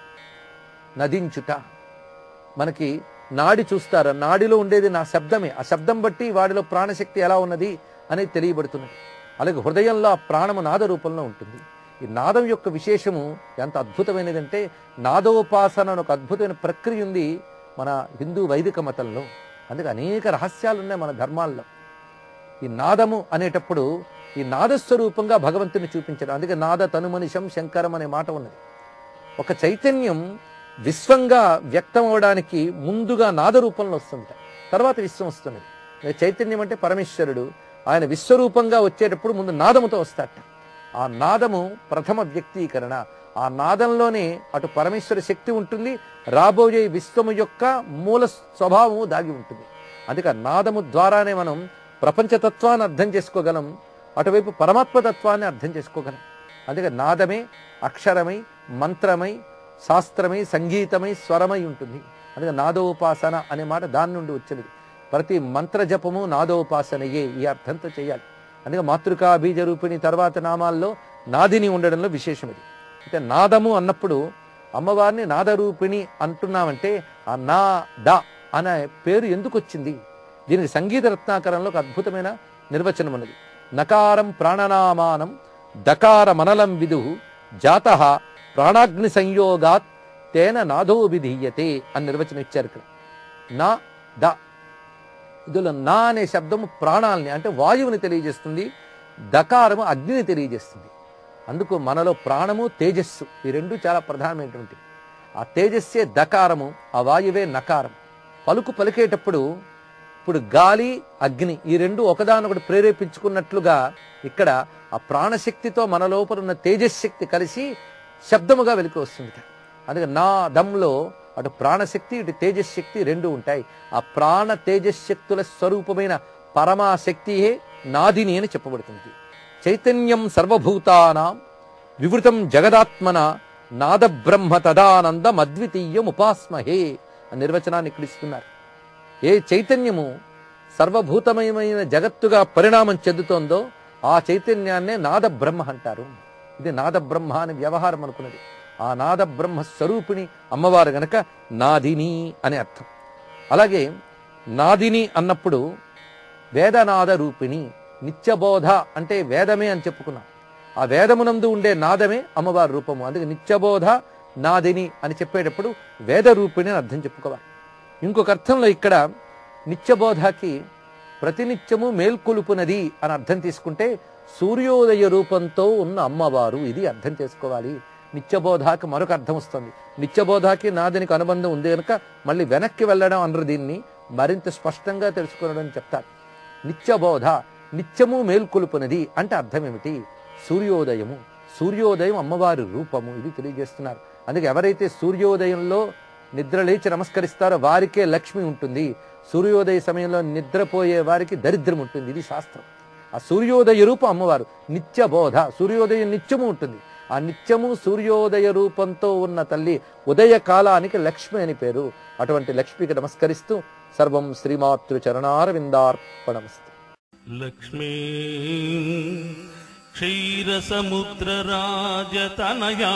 నదించుట మనకి నాడి చూస్తారు నాడిలో ఉండేది నా శబ్దమే ఆ శబ్దం బట్టి వాడిలో ప్రాణశక్తి ఎలా ఉన్నది అనేది తెలియబడుతున్నది అలాగే హృదయంలో ఆ ప్రాణము నాద రూపంలో ఉంటుంది ఈ నాదం యొక్క విశేషము ఎంత అద్భుతమైనదంటే నాదోపాసన అని ఒక అద్భుతమైన ప్రక్రియ ఉంది మన హిందూ వైదిక మతంలో అందుకే అనేక రహస్యాలు ఉన్నాయి మన ధర్మాల్లో ఈ నాదము అనేటప్పుడు ఈ నాదస్వరూపంగా భగవంతుని చూపించడం అందుకే నాద తనుమనిషం శంకరం అనే మాట ఉన్నది ఒక చైతన్యం విశ్వంగా వ్యక్తం అవడానికి ముందుగా నాద రూపంలో వస్తుంది తర్వాత విశ్వం వస్తున్నది ఇక చైతన్యం అంటే పరమేశ్వరుడు ఆయన విశ్వరూపంగా వచ్చేటప్పుడు ముందు నాదముతో వస్తాట ఆ నాదము ప్రథమ వ్యక్తీకరణ ఆ నాదంలోనే అటు పరమేశ్వర శక్తి ఉంటుంది రాబోయే విశ్వము యొక్క మూల స్వభావము దాగి ఉంటుంది అందుకే ఆ నాదము ద్వారానే మనం ప్రపంచతత్వాన్ని అర్థం చేసుకోగలం అటువైపు పరమాత్మ తత్వాన్ని అర్థం చేసుకోగలం అందుకే నాదమే అక్షరమై మంత్రమై శాస్త్రమై సంగీతమై స్వరమై ఉంటుంది అందుకే నాదోపాసన అనే మాట దాని నుండి వచ్చినది ప్రతి మంత్ర జపము నాదోపాసనయే ఈ అర్థంతో చేయాలి అందుకే మాతృకా బీజ రూపిణి తర్వాత నామాల్లో నాదిని ఉండడంలో విశేషం ఇది అయితే నాదము అన్నప్పుడు అమ్మవారిని నాదరూపిణి అంటున్నామంటే ఆ నా ద అనే పేరు ఎందుకు వచ్చింది దీనికి సంగీత రత్నాకరంలో ఒక అద్భుతమైన నిర్వచనం ఉన్నది నకారం ప్రాణనామానం దకార మనలం విదు జాత ప్రాణాగ్ని సంయోగాత్ తేన నాదో విధీయతే అని నిర్వచనం ఇచ్చారు ఇక్కడ నా ద ఇందులో నా అనే శబ్దము ప్రాణాలని అంటే వాయువుని తెలియజేస్తుంది దకారము అగ్నిని తెలియజేస్తుంది అందుకు మనలో ప్రాణము తేజస్సు ఈ రెండు చాలా ప్రధానమైనటువంటి ఆ తేజస్సే దకారము ఆ వాయువే నకారం పలుకు పలికేటప్పుడు ఇప్పుడు గాలి అగ్ని ఈ రెండు ఒకదానొకటి ప్రేరేపించుకున్నట్లుగా ఇక్కడ ఆ ప్రాణశక్తితో మన లోపల ఉన్న తేజశక్తి కలిసి శబ్దముగా వెలికి వస్తుంది అందుకే నా దంలో అటు ప్రాణశక్తి ఇటు తేజశక్తి రెండు ఉంటాయి ఆ ప్రాణ తేజశక్తుల స్వరూపమైన పరమాశక్తియే నాదిని అని చెప్పబడుతుంది చైతన్యం సర్వభూతానాం వివృతం జగదాత్మన నాద బ్రహ్మ తదానందం అద్వితీయం ఉపాస్మహే అని నిర్వచనాన్ని ఇక్కడ ఇస్తున్నారు ఏ చైతన్యము సర్వభూతమయమైన జగత్తుగా పరిణామం చెందుతోందో ఆ చైతన్యాన్నే నాద బ్రహ్మ అంటారు ఇది నాద బ్రహ్మ అని వ్యవహారం అనుకున్నది ఆ నాద బ్రహ్మ స్వరూపిణి అమ్మవారు గనక నాదిని అని అర్థం అలాగే నాదిని అన్నప్పుడు వేదనాద రూపిణి నిత్యబోధ అంటే వేదమే అని చెప్పుకున్నాం ఆ వేదమునందు ఉండే నాదమే అమ్మవారి రూపము అందుకే నిత్యబోధ నాదిని అని చెప్పేటప్పుడు వేద రూపిణి అని అర్థం చెప్పుకోవాలి ఇంకొక అర్థంలో ఇక్కడ నిత్యబోధకి ప్రతినిత్యము మేల్కొలుపునది అని అర్థం తీసుకుంటే సూర్యోదయ రూపంతో ఉన్న అమ్మవారు ఇది అర్థం చేసుకోవాలి నిత్యబోధకి మరొక అర్థం వస్తుంది నిత్యబోధకి నాదినికి అనుబంధం ఉంది కనుక మళ్ళీ వెనక్కి వెళ్ళడం అన్నారు దీన్ని మరింత స్పష్టంగా తెలుసుకోవడం అని చెప్తారు నిత్యబోధ నిత్యము మేల్కొలుపునది అంటే అర్థం ఏమిటి సూర్యోదయము సూర్యోదయం అమ్మవారి రూపము ఇది తెలియజేస్తున్నారు అందుకే ఎవరైతే సూర్యోదయంలో నిద్ర లేచి నమస్కరిస్తారో వారికే లక్ష్మి ఉంటుంది సూర్యోదయ సమయంలో నిద్రపోయే వారికి దరిద్రం ఉంటుంది ఇది శాస్త్రం ఆ సూర్యోదయ రూపం అమ్మవారు నిత్యబోధ సూర్యోదయం నిత్యము ఉంటుంది ఆ నిత్యము సూర్యోదయ రూపంతో ఉన్న తల్లి ఉదయ కాలానికి లక్ష్మి అని పేరు అటువంటి లక్ష్మికి నమస్కరిస్తూ సర్వం శ్రీమాతృ చరణారవిందార్పణమస్తు లక్ష్మీ క్షీరసముద్రరాజతనయా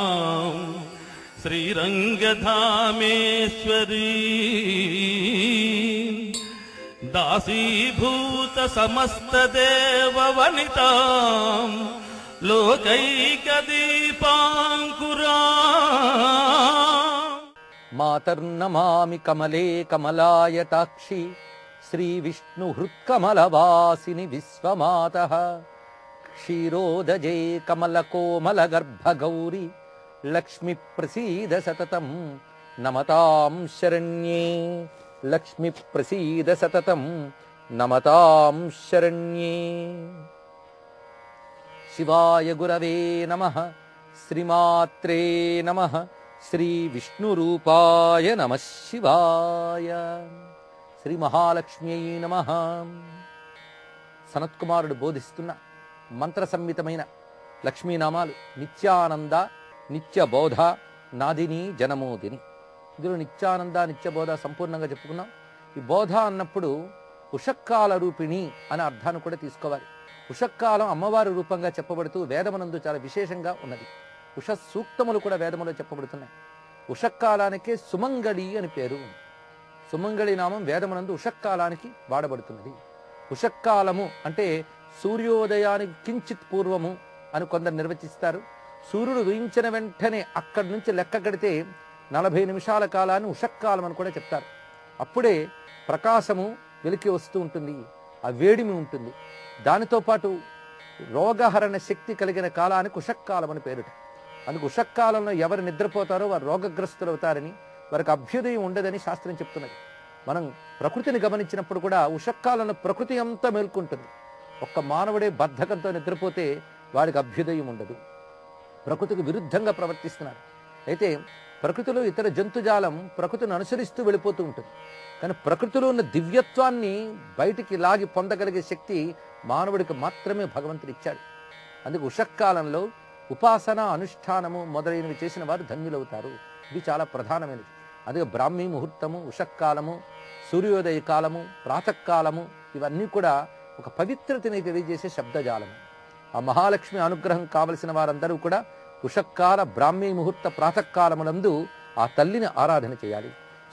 శ్రీరంగధామేశ్వరీ దాసీభూత సమస్తదేవవనితా లోకైకదీపాంకురా మాతర్నమామి కమలే కమలాయతాక్షి శ్రీ విష్ణు హృత్కమలవాసిని విశ్వమాత క్షీరోదజే కమల కోమల గర్భ గౌరి లక్ష్మి ప్రసీద సతతం నమతాం శరణ్యే లక్ష్మి ప్రసీద సతతం నమతాం శరణ్యే శివాయ గురవే నమ శ్రీమాత్రే నమ శ్రీ విష్ణురూపాయ నమ శివాయ శ్రీ మహాలక్ష్మ్యై నమ సనత్కుమారుడు బోధిస్తున్న మంత్ర సంహితమైన లక్ష్మీనామాలు నిత్యానంద నిత్యబోధ నాదిని జనమోదిని ఇందులో నిత్యానంద నిత్యబోధ సంపూర్ణంగా చెప్పుకున్నాం ఈ బోధ అన్నప్పుడు ఉషక్కాల రూపిణి అనే అర్థాన్ని కూడా తీసుకోవాలి ఉషక్కాలం అమ్మవారి రూపంగా చెప్పబడుతూ వేదమునందు చాలా విశేషంగా ఉన్నది ఉష సూక్తములు కూడా వేదములో చెప్పబడుతున్నాయి ఉషక్కాలానికే సుమంగళి అని పేరు సుమంగళి నామం వేదమునందు ఉషక్కాలానికి వాడబడుతున్నది ఉషక్కాలము అంటే సూర్యోదయానికి కించిత్ పూర్వము అని కొందరు నిర్వచిస్తారు సూర్యుడు ఉదయించిన వెంటనే అక్కడి నుంచి లెక్క కడితే నలభై నిమిషాల కాలాన్ని ఉషక్కాలం అని కూడా చెప్తారు అప్పుడే ప్రకాశము వెలికి వస్తూ ఉంటుంది ఆ వేడిమి ఉంటుంది దానితో పాటు రోగహరణ శక్తి కలిగిన కాలానికి ఉషక్కాలం అని పేరుట అందుకు ఉషక్కాలంలో ఎవరు నిద్రపోతారో వారు రోగగ్రస్తులు అవుతారని వారికి అభ్యుదయం ఉండదని శాస్త్రం చెప్తున్నది మనం ప్రకృతిని గమనించినప్పుడు కూడా ఉషక్కాలంలో ప్రకృతి అంతా మేల్కొంటుంది ఒక్క మానవుడే బద్ధకంతో నిద్రపోతే వాడికి అభ్యుదయం ఉండదు ప్రకృతికి విరుద్ధంగా ప్రవర్తిస్తున్నారు అయితే ప్రకృతిలో ఇతర జంతుజాలం ప్రకృతిని అనుసరిస్తూ వెళ్ళిపోతూ ఉంటుంది కానీ ప్రకృతిలో ఉన్న దివ్యత్వాన్ని బయటికి లాగి పొందగలిగే శక్తి మానవుడికి మాత్రమే భగవంతుడు ఇచ్చాడు అందుకు ఉషక్కాలంలో ఉపాసన అనుష్ఠానము మొదలైనవి చేసిన వారు ధన్యులవుతారు ఇది చాలా ప్రధానమైనది అందుకే బ్రాహ్మీ ముహూర్తము ఉషక్కాలము సూర్యోదయ కాలము ప్రాతకాలము ఇవన్నీ కూడా ఒక పవిత్రతని తెలియజేసే శబ్దజాలము ఆ మహాలక్ష్మి అనుగ్రహం కావలసిన వారందరూ కూడా ఉషక్కాల బ్రాహ్మీ ముహూర్త ప్రాతకాలమునందు ఆ తల్లిని ఆరాధన చేయాలి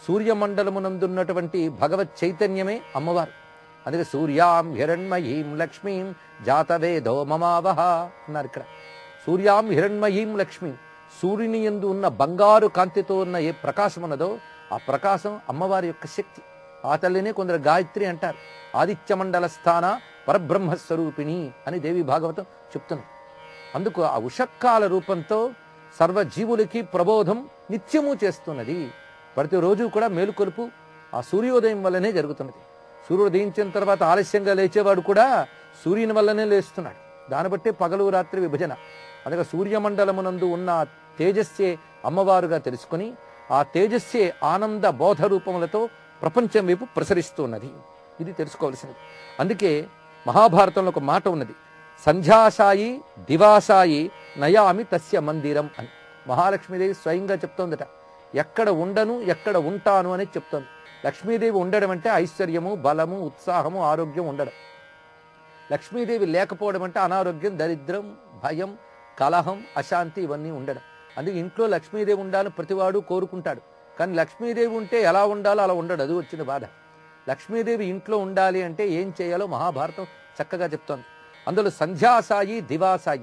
సూర్యమండలమునందున్నటువంటి భగవత్ చైతన్యమే అమ్మవారు అందుకే సూర్యాం హిరణ్మయీం లక్ష్మీం జాతవేదో మమావహ అన్నారు ఇక్కడ సూర్యాం హిరణ్మయీం లక్ష్మీం సూర్యుని యందు ఉన్న బంగారు కాంతితో ఉన్న ఏ ప్రకాశం ఉన్నదో ఆ ప్రకాశం అమ్మవారి యొక్క శక్తి ఆ తల్లినే కొందరు గాయత్రి అంటారు ఆదిత్య మండల స్థాన పరబ్రహ్మ స్వరూపిణి అని దేవి భాగవతం చెప్తున్నారు అందుకు ఆ ఉషక్కాల రూపంతో సర్వజీవులకి ప్రబోధం నిత్యము చేస్తున్నది ప్రతిరోజు కూడా మేలుకొలుపు ఆ సూర్యోదయం వల్లనే జరుగుతున్నది సూర్యుడు ఉదయించిన తర్వాత ఆలస్యంగా లేచేవాడు కూడా సూర్యుని వల్లనే లేస్తున్నాడు దాన్ని బట్టే పగలు రాత్రి విభజన అందుకే సూర్యమండలమునందు ఉన్న తేజస్సే అమ్మవారుగా తెలుసుకొని ఆ తేజస్సే ఆనంద బోధ రూపములతో ప్రపంచం వైపు ప్రసరిస్తున్నది ఇది తెలుసుకోవాల్సినది అందుకే మహాభారతంలో ఒక మాట ఉన్నది సంధ్యాసాయి దివాసాయి నయామి తస్య మందిరం అని మహాలక్ష్మీదేవి స్వయంగా చెప్తోందట ఎక్కడ ఉండను ఎక్కడ ఉంటాను అని చెప్తోంది లక్ష్మీదేవి ఉండడం అంటే ఐశ్వర్యము బలము ఉత్సాహము ఆరోగ్యం ఉండడం లక్ష్మీదేవి లేకపోవడం అంటే అనారోగ్యం దరిద్రం భయం కలహం అశాంతి ఇవన్నీ ఉండడం అందుకే ఇంట్లో లక్ష్మీదేవి ఉండాలని ప్రతివాడు కోరుకుంటాడు కానీ లక్ష్మీదేవి ఉంటే ఎలా ఉండాలో అలా ఉండడు అది వచ్చిన బాధ లక్ష్మీదేవి ఇంట్లో ఉండాలి అంటే ఏం చేయాలో మహాభారతం చక్కగా చెప్తోంది అందులో సంధ్యాసాయి దివాసాయి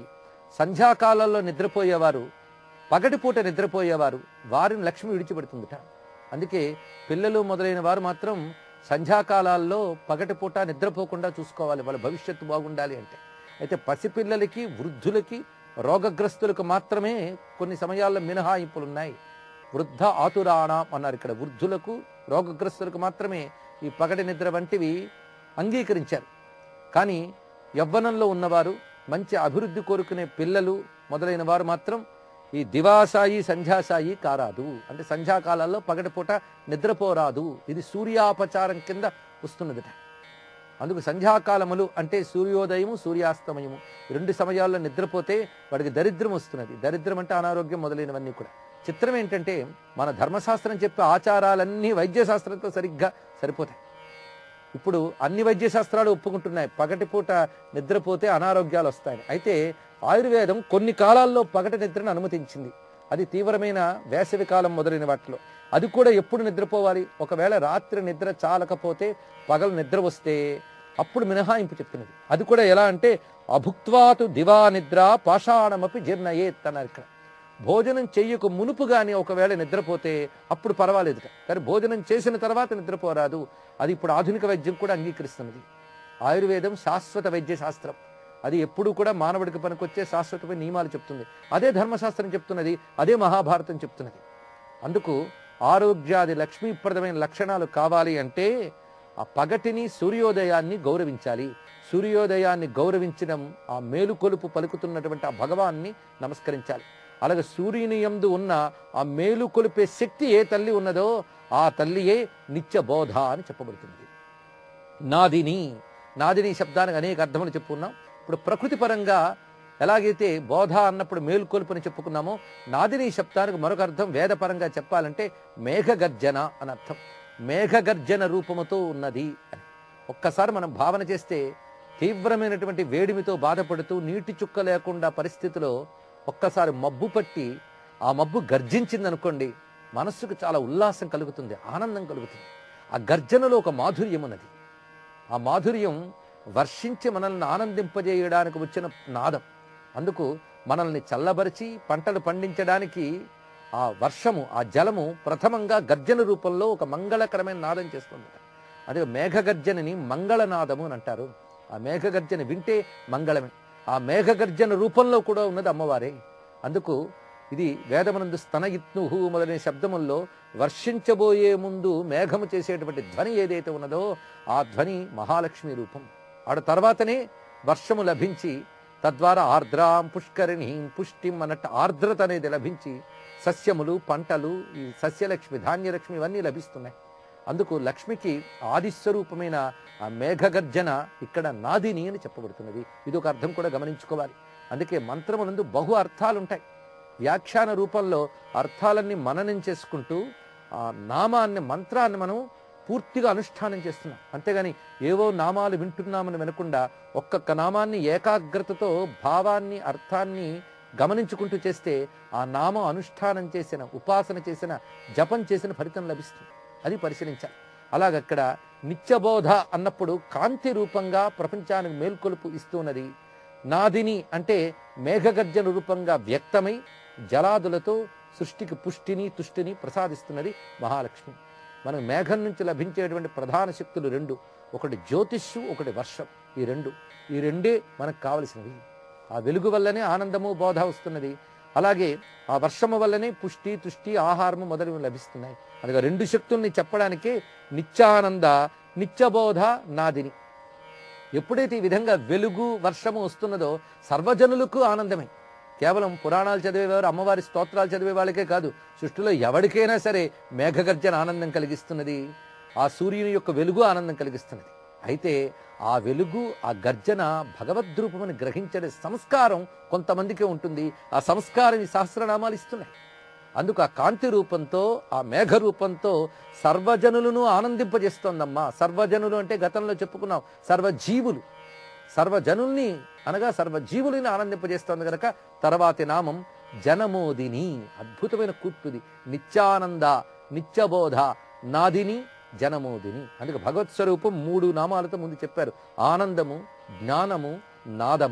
సంధ్యాకాలంలో నిద్రపోయేవారు పగటిపూట నిద్రపోయేవారు వారిని లక్ష్మి విడిచిపెడుతుందిట అందుకే పిల్లలు మొదలైన వారు మాత్రం సంధ్యాకాలాల్లో పగటిపూట నిద్రపోకుండా చూసుకోవాలి వాళ్ళ భవిష్యత్తు బాగుండాలి అంటే అయితే పసిపిల్లలకి వృద్ధులకి రోగగ్రస్తులకు మాత్రమే కొన్ని సమయాల్లో మినహాయింపులు ఉన్నాయి వృద్ధ ఆతురాణం అన్నారు ఇక్కడ వృద్ధులకు రోగగ్రస్తులకు మాత్రమే ఈ పగటి నిద్ర వంటివి అంగీకరించారు కానీ యవ్వనంలో ఉన్నవారు మంచి అభివృద్ధి కోరుకునే పిల్లలు మొదలైన వారు మాత్రం ఈ దివాసాయి సంధ్యాసాయి కారాదు అంటే సంధ్యాకాలాల్లో పగటిపూట నిద్రపోరాదు ఇది సూర్యాపచారం కింద వస్తున్నదిట అందుకు సంధ్యాకాలములు అంటే సూర్యోదయము సూర్యాస్తమయము ఈ రెండు సమయాల్లో నిద్రపోతే వాడికి దరిద్రం వస్తున్నది దరిద్రం అంటే అనారోగ్యం మొదలైనవన్నీ కూడా చిత్రం ఏంటంటే మన ధర్మశాస్త్రం చెప్పే ఆచారాలన్నీ వైద్యశాస్త్రంతో సరిగ్గా సరిపోతాయి ఇప్పుడు అన్ని వైద్య శాస్త్రాలు ఒప్పుకుంటున్నాయి పగటిపూట నిద్రపోతే అనారోగ్యాలు వస్తాయని అయితే ఆయుర్వేదం కొన్ని కాలాల్లో పగటి నిద్రను అనుమతించింది అది తీవ్రమైన వేసవి కాలం మొదలైన వాటిలో అది కూడా ఎప్పుడు నిద్రపోవాలి ఒకవేళ రాత్రి నిద్ర చాలకపోతే పగలు నిద్ర వస్తే అప్పుడు మినహాయింపు చెప్తున్నది అది కూడా ఎలా అంటే అభుక్వాతు దివా నిద్ర పాషాణమపి జీర్ణయేత్ అన్నారు ఇక్కడ భోజనం చెయ్యకు మునుపు గాని ఒకవేళ నిద్రపోతే అప్పుడు పర్వాలేదు కానీ భోజనం చేసిన తర్వాత నిద్రపోరాదు అది ఇప్పుడు ఆధునిక వైద్యం కూడా అంగీకరిస్తున్నది ఆయుర్వేదం శాశ్వత వైద్య శాస్త్రం అది ఎప్పుడూ కూడా మానవుడికి పనికొచ్చే శాశ్వతమైన నియమాలు చెప్తుంది అదే ధర్మశాస్త్రం చెప్తున్నది అదే మహాభారతం చెప్తున్నది అందుకు ఆరోగ్యాది లక్ష్మీప్రదమైన లక్షణాలు కావాలి అంటే ఆ పగటిని సూర్యోదయాన్ని గౌరవించాలి సూర్యోదయాన్ని గౌరవించడం ఆ మేలుకొలుపు పలుకుతున్నటువంటి ఆ భగవాన్ని నమస్కరించాలి అలాగే సూర్యుని యందు ఉన్న ఆ మేలు కొలిపే శక్తి ఏ తల్లి ఉన్నదో ఆ తల్లియే నిత్య బోధ అని చెప్పబడుతుంది నాదిని నాదిని శబ్దానికి అనేక అర్థములు చెప్పుకున్నాం ఇప్పుడు ప్రకృతి పరంగా ఎలాగైతే బోధ అన్నప్పుడు మేలుకొలుపుని చెప్పుకున్నామో నాదిని శబ్దానికి మరొక అర్థం వేదపరంగా చెప్పాలంటే మేఘగర్జన అని అర్థం మేఘగర్జన రూపముతో ఉన్నది అని ఒక్కసారి మనం భావన చేస్తే తీవ్రమైనటువంటి వేడిమితో బాధపడుతూ నీటి చుక్క లేకుండా పరిస్థితిలో ఒక్కసారి మబ్బు పట్టి ఆ మబ్బు గర్జించిందనుకోండి మనస్సుకు చాలా ఉల్లాసం కలుగుతుంది ఆనందం కలుగుతుంది ఆ గర్జనలో ఒక మాధుర్యం ఉన్నది ఆ మాధుర్యం వర్షించి మనల్ని ఆనందింపజేయడానికి వచ్చిన నాదం అందుకు మనల్ని చల్లబరిచి పంటలు పండించడానికి ఆ వర్షము ఆ జలము ప్రథమంగా గర్జన రూపంలో ఒక మంగళకరమైన నాదం చేస్తుంది అదే మేఘగర్జనని మంగళనాదము అని అంటారు ఆ మేఘగర్జన వింటే మంగళమే ఆ మేఘగర్జన రూపంలో కూడా ఉన్నది అమ్మవారే అందుకు ఇది వేదమనందు స్తనయిత్నుహు మొదలైన శబ్దముల్లో వర్షించబోయే ముందు మేఘము చేసేటువంటి ధ్వని ఏదైతే ఉన్నదో ఆ ధ్వని మహాలక్ష్మి రూపం ఆడ తర్వాతనే వర్షము లభించి తద్వారా ఆర్ద్రాం పుష్కరిణీం పుష్టిం అన్నట్టు ఆర్ద్రత అనేది లభించి సస్యములు పంటలు ఈ సస్యలక్ష్మి ధాన్యలక్ష్మి ఇవన్నీ లభిస్తున్నాయి అందుకు లక్ష్మికి ఆదిస్వరూపమైన ఆ మేఘగర్జన ఇక్కడ నాదిని అని చెప్పబడుతున్నది ఇది ఒక అర్థం కూడా గమనించుకోవాలి అందుకే మంత్రమునందు బహు అర్థాలు ఉంటాయి వ్యాఖ్యాన రూపంలో అర్థాలన్నీ మననం చేసుకుంటూ ఆ నామాన్ని మంత్రాన్ని మనం పూర్తిగా అనుష్ఠానం చేస్తున్నాం అంతేగాని ఏవో నామాలు వింటున్నామని వినకుండా ఒక్కొక్క నామాన్ని ఏకాగ్రతతో భావాన్ని అర్థాన్ని గమనించుకుంటూ చేస్తే ఆ నామం అనుష్ఠానం చేసిన ఉపాసన చేసిన జపం చేసిన ఫలితం లభిస్తుంది అది పరిశీలించాలి అలాగక్కడ నిత్యబోధ అన్నప్పుడు కాంతి రూపంగా ప్రపంచానికి మేల్కొలుపు ఇస్తున్నది నాదిని అంటే మేఘగర్జన రూపంగా వ్యక్తమై జలాదులతో సృష్టికి పుష్టిని తుష్టిని ప్రసాదిస్తున్నది మహాలక్ష్మి మనకు మేఘం నుంచి లభించేటువంటి ప్రధాన శక్తులు రెండు ఒకటి జ్యోతిష్సు ఒకటి వర్షం ఈ రెండు ఈ రెండే మనకు కావలసినవి ఆ వెలుగు వల్లనే ఆనందము బోధ వస్తున్నది అలాగే ఆ వర్షము వల్లనే పుష్టి తుష్టి ఆహారము మొదలైనవి లభిస్తున్నాయి అందుకే రెండు శక్తుల్ని చెప్పడానికే నిత్యానంద నిత్యబోధ నాదిని ఎప్పుడైతే ఈ విధంగా వెలుగు వర్షము వస్తున్నదో సర్వజనులకు ఆనందమే కేవలం పురాణాలు చదివేవారు అమ్మవారి స్తోత్రాలు చదివే వాళ్ళకే కాదు సృష్టిలో ఎవరికైనా సరే మేఘగర్జన ఆనందం కలిగిస్తున్నది ఆ సూర్యుని యొక్క వెలుగు ఆనందం కలిగిస్తున్నది అయితే ఆ వెలుగు ఆ గర్జన భగవద్రూపమని గ్రహించే సంస్కారం కొంతమందికే ఉంటుంది ఆ సంస్కారం ఈ సహస్రనామాలు ఇస్తున్నాయి అందుకు ఆ కాంతి రూపంతో ఆ మేఘ రూపంతో సర్వజనులను ఆనందింపజేస్తోందమ్మా సర్వజనులు అంటే గతంలో చెప్పుకున్నాం సర్వజీవులు సర్వజనుల్ని అనగా సర్వజీవులని ఆనందింపజేస్తోంది కనుక తర్వాతి నామం జనమోదిని అద్భుతమైన కూర్పుది నిత్యానంద నిత్యబోధ నాదిని జనమోదిని అందుకే భగవత్ స్వరూపం మూడు నామాలతో ముందు చెప్పారు ఆనందము జ్ఞానము నాదము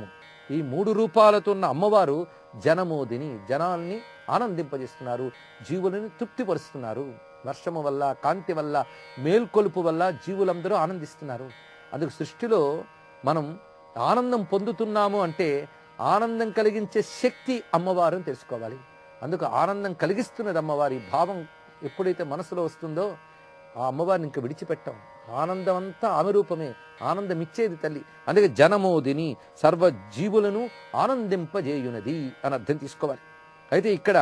ఈ మూడు రూపాలతో ఉన్న అమ్మవారు జనమోదిని జనాల్ని ఆనందింపజేస్తున్నారు జీవులని తృప్తిపరుస్తున్నారు వర్షము వల్ల కాంతి వల్ల మేల్కొలుపు వల్ల జీవులందరూ ఆనందిస్తున్నారు అందుకు సృష్టిలో మనం ఆనందం పొందుతున్నాము అంటే ఆనందం కలిగించే శక్తి అమ్మవారు అని తెలుసుకోవాలి అందుకు ఆనందం కలిగిస్తున్నది అమ్మవారి భావం ఎప్పుడైతే మనసులో వస్తుందో ఆ అమ్మవారిని ఇంకా విడిచిపెట్టాం ఆనందం అంతా ఆమె రూపమే ఆనందం ఇచ్చేది తల్లి అందుకే జనమోదిని సర్వ జీవులను ఆనందింపజేయునది అని అర్థం తీసుకోవాలి అయితే ఇక్కడ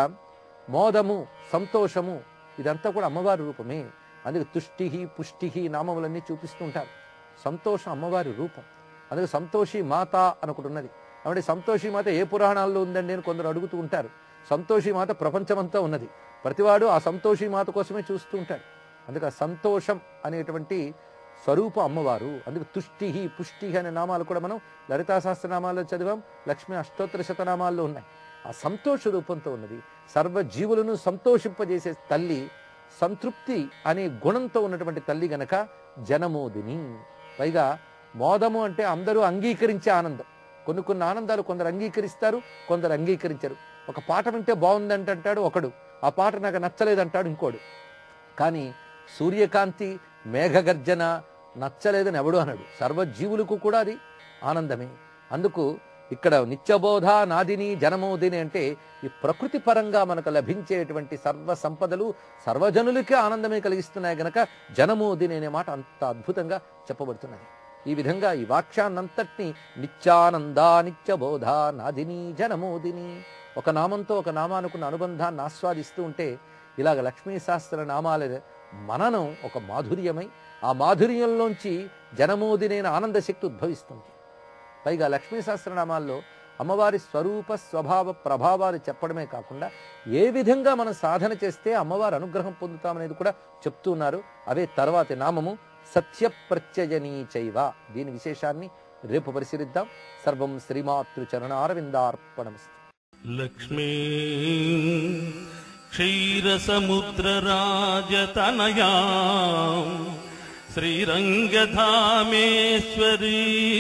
మోదము సంతోషము ఇదంతా కూడా అమ్మవారి రూపమే అందుకే తుష్టిహి పుష్టిహి నామములన్నీ చూపిస్తూ ఉంటారు సంతోషం అమ్మవారి రూపం అందుకే సంతోషి మాత అని ఒకటి ఉన్నది కాబట్టి సంతోషి మాత ఏ పురాణాల్లో ఉందండి అని కొందరు అడుగుతూ ఉంటారు సంతోషి మాత ప్రపంచమంతా ఉన్నది ప్రతివాడు ఆ సంతోషి మాత కోసమే చూస్తూ ఉంటాడు అందుకే ఆ సంతోషం అనేటువంటి స్వరూప అమ్మవారు అందుకు తుష్టిహి పుష్టిహి అనే నామాలు కూడా మనం లలితా సహస్రనామాల్లో చదివాం లక్ష్మీ అష్టోత్తర శతనామాల్లో ఉన్నాయి ఆ సంతోష రూపంతో ఉన్నది సర్వ జీవులను సంతోషింపజేసే తల్లి సంతృప్తి అనే గుణంతో ఉన్నటువంటి తల్లి గనక జనమోదిని పైగా మోదము అంటే అందరూ అంగీకరించే ఆనందం కొన్ని కొన్ని ఆనందాలు కొందరు అంగీకరిస్తారు కొందరు అంగీకరించరు ఒక పాట వింటే బాగుందంటే అంటాడు ఒకడు ఆ పాట నాకు నచ్చలేదంటాడు ఇంకోడు కానీ సూర్యకాంతి మేఘగర్జన నచ్చలేదని ఎవడు అన్నాడు సర్వజీవులకు కూడా అది ఆనందమే అందుకు ఇక్కడ నిత్యబోధ నాదిని జనమోదిని అంటే ఈ ప్రకృతి పరంగా మనకు లభించేటువంటి సర్వ సంపదలు సర్వజనులకే ఆనందమే కలిగిస్తున్నాయి గనక జనమోదిని అనే మాట అంత అద్భుతంగా చెప్పబడుతున్నది ఈ విధంగా ఈ వాక్యాన్నంతటిని నిత్యానంద నిత్యబోధ నాదిని జనమోదిని ఒక నామంతో ఒక నామానుకున్న అనుబంధాన్ని ఆస్వాదిస్తూ ఉంటే ఇలాగ లక్ష్మీ శాస్త్ర నామాల మననం ఒక మాధుర్యమై ఆ మాధుర్యంలోంచి జనమోదినైన ఆనంద శక్తి ఉద్భవిస్తుంది పైగా లక్ష్మీ సహస్రనామాల్లో అమ్మవారి స్వరూప స్వభావ ప్రభావాలు చెప్పడమే కాకుండా ఏ విధంగా మనం సాధన చేస్తే అమ్మవారి అనుగ్రహం పొందుతామనేది కూడా చెప్తూ ఉన్నారు అవే తర్వాతి నామము సత్య ప్రత్యయనీ చైవ దీని విశేషాన్ని రేపు పరిశీలిద్దాం సర్వం శ్రీమాతృ చరణారవిందార్పణమస్తు లక్ష్మీ క్షీరసముద్రరాజతనయా శ్రీరంగధామేశ్వరీ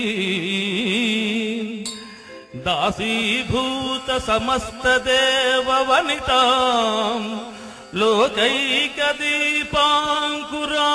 దాసీభూత సమస్తదేవవనితా లోకైకదీపాంకురా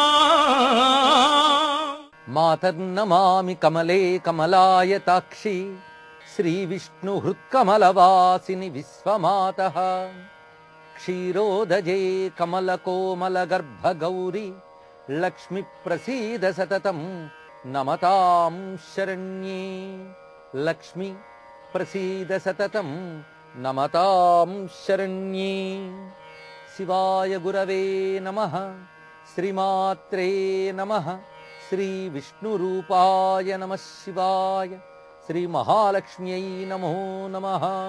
మాతర్నమామి కమలే కమలాయతాక్షి శ్రీవిష్ణు హృత్కమలవాసిని విశ్వమాత క్షీరోదజే కమలకోమల గర్భగౌరి లక్ష్మి ప్రసీద సతతం నమతాం శరణ్యే లక్ష్మి ప్రసీద సతతం నమతాం శరణ్యే శివాయ గురవే నమ శ్రీమాత్రే నమ శ్రీ విష్ణురూపాయ నమ శివాయ శ్రీ మహాలక్ష్మ్యై నమో నమ